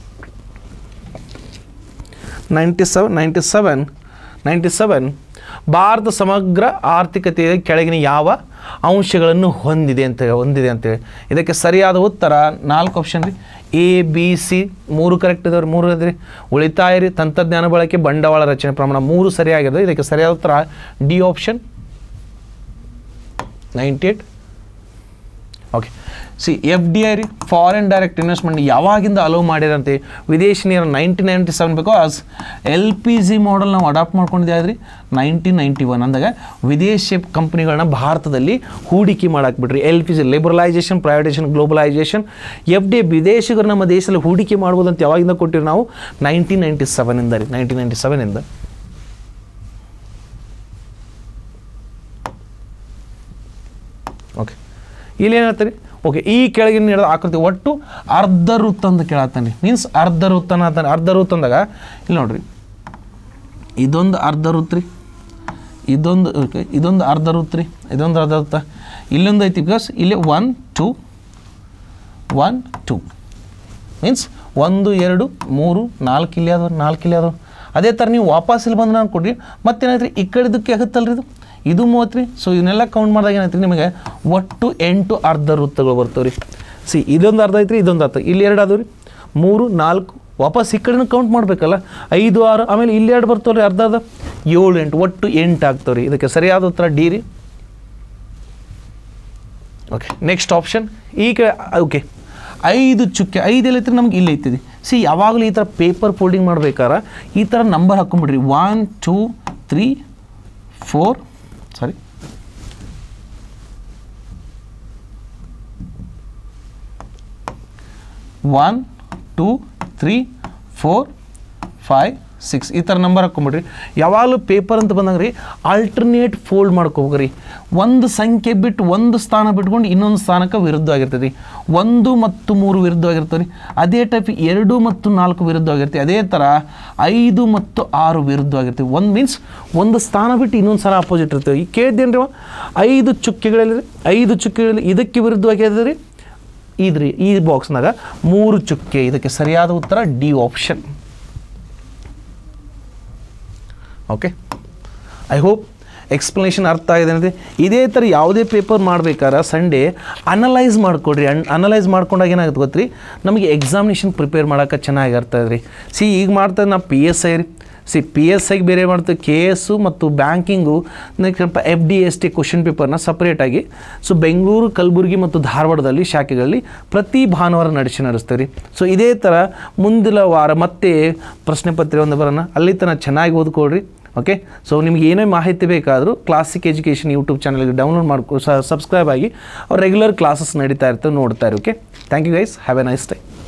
ninety seven ninety seven ninety seven ಭಾರತ ಸಮಗ್ರ ಆರ್ಥಿಕತೆಯ ಕೆಳಗಿನ ಯಾವ ಅಂಶಗಳನ್ನು ಹೊಂದಿದೆ ಅಂತ ಹೊಂದಿದೆ ಅಂತೇಳಿ ಇದಕ್ಕೆ ಸರಿಯಾದ ಉತ್ತರ ನಾಲ್ಕು ಆಪ್ಷನ್ ರೀ ಎ ಬಿ ಸಿ ಮೂರು ಕರೆಕ್ಟ್ ಇದಾವ್ರಿ ಮೂರು ಇದ್ರಿ ಉಳಿತಾಯ ರೀ ತಂತ್ರಜ್ಞಾನ ಬಳಕೆ ಬಂಡವಾಳ ರಚನೆ ಪ್ರಮಾಣ ಮೂರು ಸರಿಯಾಗಿದೆ ಇದಕ್ಕೆ ಸರಿಯಾದ ಉತ್ತರ D option ninety eight okay see F D I ರೀ ಫಾರಿನ್ ಡೈರೆಕ್ಟ್ ಇನ್ವೆಸ್ಟ್ಮೆಂಟ್ ಯಾವಾಗಿಂದ ಅಲೋ ಮಾಡಿರಂತೆ ವಿದೇಶಿ ನೇರ nineteen ninety seven because L P G model ನಾವು ಅಡಾಪ್ಟ್ ಮಾಡ್ಕೊಂಡಿದ್ದೇವೆ ರೀ ನೈನ್ಟೀನ್ ನೈಂಟಿ ಒನ್ ಅಂದಾಗ ವಿದೇಶಿ ಕಂಪ್ನಿಗಳನ್ನ ಭಾರತದಲ್ಲಿ ಹೂಡಿಕೆ ಮಾಡಕ್ಕೆ ಬಿಡ್ರಿ L P G liberalisation privatisation globalisation F D ವಿದೇಶಿಗರು ನಮ್ಮ ದೇಶದಲ್ಲಿ ಹೂಡಿಕೆ ಮಾಡ್ಬೋದು ಅಂತ ಯಾವಾಗಿಂದ ಕೊಟ್ಟಿರಿ ನಾವು ನೈನ್ಟೀನ್ ನೈಂಟಿ ಸೆವೆನಿಂದ ರೀ ನೈನ್ಟೀನ್ ನೈಂಟಿ ಸೆವೆನಿಂದ ಓಕೆ ಇಲ್ಲಿ ಏನು ಹೇಳ್ತಾರೆ ಓಕೆ ಈ ಕೆಳಗಿನ ನೀಡಿದ ಆಕೃತಿ ಒಟ್ಟು ಅರ್ಧ ವೃತ್ತ ಅಂತ ಕೇಳತ್ತಾನೆ ಮೀನ್ಸ್ ಅರ್ಧ ವೃತ್ತನ ಅಂತಾನೆ ಅರ್ಧ ವೃತ್ತ ಅಂದಾಗ ಇಲ್ಲಿ ನೋಡ್ರಿ ಇದೊಂದು ಅರ್ಧ ವೃತ್ತ ರೀ ಇದೊಂದು ಓಕೆ ಇದೊಂದು ಅರ್ಧ ವೃತ್ತ ರೀ ಇದೊಂದು ಅರ್ಧ ವೃತ್ತ ಇಲ್ಲೊಂದು ಐತಿ ಬಿಕಾಸ್ ಇಲ್ಲಿ one two one two means ಒಂದು ಎರಡು ಮೂರು ನಾಲ್ಕು ಇಲ್ಲಿ ಅದಾವ ನಾಲ್ಕು ಇಲ್ಲಿ ಅದಾವ ಅದೇ ಥರ ನೀವು ವಾಪಸ್ ಇಲ್ಲಿ ಬಂದ್ರೆ ಅನ್ಕೊಡ್ರಿ ಮತ್ತೇನಾಯ್ತು ರೀ ಈ ಕಡೆದಕ್ಕೆ ಆಗುತ್ತಲ್ರಿ ಇದು ಇದು ಮೂವತ್ತು ರೀ ಸೊ ಇವನ್ನೆಲ್ಲ ಕೌಂಟ್ ಮಾಡಿದಾಗ ಏನಾಯ್ತು ರೀ ನಿಮಗೆ ಒಟ್ಟು ಎಂಟು ಅರ್ಧ ವೃತ್ತಗಳು ಬರ್ತವೆ ರೀ ಸಿ ಇದೊಂದು ಅರ್ಧ ಐತ್ರಿ ಇದೊಂದು ಅರ್ಧ ಇಲ್ಲಿ ಎರಡು ಅದಾವ ರೀ ಮೂರು ನಾಲ್ಕು ವಾಪಸ್ ಈ ಕಡೆನೂ ಕೌಂಟ್ ಮಾಡಬೇಕಲ್ಲ ಐದು ಆರು ಆಮೇಲೆ ಇಲ್ಲಿ ಎರಡು ಬರ್ತಾವೆ ರೀ ಅರ್ಧ ಅರ್ಧ ಏಳು ಎಂಟು ಒಟ್ಟು ಎಂಟು ಆಗ್ತಾವೆ ರೀ ಇದಕ್ಕೆ ಸರಿಯಾದ ಉತ್ತರ ಡಿ ರೀ ಓಕೆ ನೆಕ್ಸ್ಟ್ ಆಪ್ಷನ್ ಈಗ ಓಕೆ ಐದು ಚುಕ್ಕೆ ಐದು ಎಲ್ಲೈತ್ರಿ ನಮ್ಗೆ ಇಲ್ಲಿ ಐತಿದೆ ಸಿ ಯಾವಾಗಲೂ ಈ ಥರ ಪೇಪರ್ ಫೋಲ್ಡಿಂಗ್ ಮಾಡ್ಬೇಕಾರ ಈ ಥರ ನಂಬರ್ ಹಾಕೊಂಡ್ಬಿಡ್ರಿ one two three four sorry one two three four five six ಈ ಥರ ನಂಬರ್ ಹಾಕ್ಕೊಂಬಿಡ್ರಿ ಯಾವಾಗಲೂ ಪೇಪರ್ ಅಂತ ಬಂದಾಗ ರೀ ಆಲ್ಟರ್ನೇಟ್ ಫೋಲ್ಡ್ ಮಾಡ್ಕೋಬೇಕ್ರಿ ಒಂದು ಸಂಖ್ಯೆ ಬಿಟ್ಟು ಒಂದು ಸ್ಥಾನ ಬಿಟ್ಕೊಂಡು ಇನ್ನೊಂದು ಸ್ಥಾನಕ್ಕೆ ವಿರುದ್ಧವಾಗಿರ್ತದೆ ರೀ ಒಂದು ಮತ್ತು ಮೂರು ವಿರುದ್ಧವಾಗಿರ್ತವೆ ರೀ ಅದೇ ಟೈಪ್ ಎರಡು ಮತ್ತು ನಾಲ್ಕು ವಿರುದ್ಧವಾಗಿರ್ತೀವಿ ಅದೇ ಥರ ಐದು ಮತ್ತು ಆರು ವಿರುದ್ಧವಾಗಿರ್ತೀವಿ ಒಂದು ಮೀನ್ಸ್ ಒಂದು ಸ್ಥಾನ ಬಿಟ್ಟು ಇನ್ನೊಂದು ಸ್ಥಾನ ಅಪೋಸಿಟ್ ಇರ್ತೇವೆ ಈಗ ಕೇಳಿದ್ದೇನು ರೀ ಐದು ಚುಕ್ಕೆಗಳಲ್ಲಿ ಐದು ಚುಕ್ಕೆಗಳಲ್ಲಿ ಇದಕ್ಕೆ ವಿರುದ್ಧವಾಗಿದೆ ರೀ ಇದ್ರಿ ಈ ಬಾಕ್ಸ್ನಾಗ ಮೂರು ಚುಕ್ಕೆ ಇದಕ್ಕೆ ಸರಿಯಾದ ಉತ್ತರ D option okay I hope explanation ಅರ್ಥ ಆಗಿದೆ ಅಂದರೆ ಇದೇ ಥರ ಯಾವುದೇ ಪೇಪರ್ ಮಾಡ್ಬೇಕಾದ್ರೆ ಸಂಡೇ ಅನಲೈಸ್ ಮಾಡಿಕೊಡ್ರಿ ಅನ್ ಅನಲೈಸ್ ಮಾಡ್ಕೊಂಡಾಗ ಏನಾಗುತ್ತೆ ಗೊತ್ತ್ರಿ ನಮಗೆ ಎಕ್ಸಾಮಿನೇಷನ್ ಪ್ರಿಪೇರ್ ಮಾಡೋಕೆ ಚೆನ್ನಾಗಿ ಇರ್ತದೆ ರೀ ಸಿ ಈಗ ಮಾಡ್ತದೆ ನಾವು ಪಿ ಎಸ್ ಐ ರೀ ಸಿ ಪಿ ಎಸ್ ಐಗೆ ಬೇರೆ ಮಾಡ್ತೀವಿ ಕೆ ಎಸ್ಸು ಮತ್ತು ಬ್ಯಾಂಕಿಂಗು ನೆಕ್ಸ್ಟ್ ಸ್ವಲ್ಪ F D S T question ಪೇಪರ್ನ ಸಪ್ರೇಟಾಗಿ ಸೊ ಬೆಂಗಳೂರು ಕಲಬುರಗಿ ಮತ್ತು ಧಾರವಾಡದಲ್ಲಿ ಶಾಖೆಗಳಲ್ಲಿ ಪ್ರತಿ ಭಾನುವಾರ ನಡೆಸಿ ನಡೆಸ್ತೇವೆ ರೀ ಸೊ ಇದೇ ಥರ ಮುಂದಿನ ವಾರ ಮತ್ತೆ ಪ್ರಶ್ನೆ ಪತ್ರಿಕೆ ಒಂದು ಬರೋಣ ಅಲ್ಲಿ ತನಕ ಚೆನ್ನಾಗಿ ಓದ್ಕೊಳ್ರಿ ಓಕೆ ಸೊ ನಿಮ್ಗೆ ಏನೇ ಮಾಹಿತಿ ಬೇಕಾದರೂ ಕ್ಲಾಸಿಕ್ ಎಜುಕೇಷನ್ ಯೂಟ್ಯೂಬ್ ಚಾನಲ್ಗೆ ಡೌನ್ಲೋಡ್ ಮಾಡ್ಕೊ ಸಬ್ಸ್ಕ್ರೈಬ್ ಆಗಿ ಅವ್ರು ರೆಗ್ಯುಲರ್ ಕ್ಲಾಸಸ್ ನಡೀತಾ ಇರ್ತವೆ ನೋಡ್ತಾ ಇರಿ okay thank you guys have a nice tie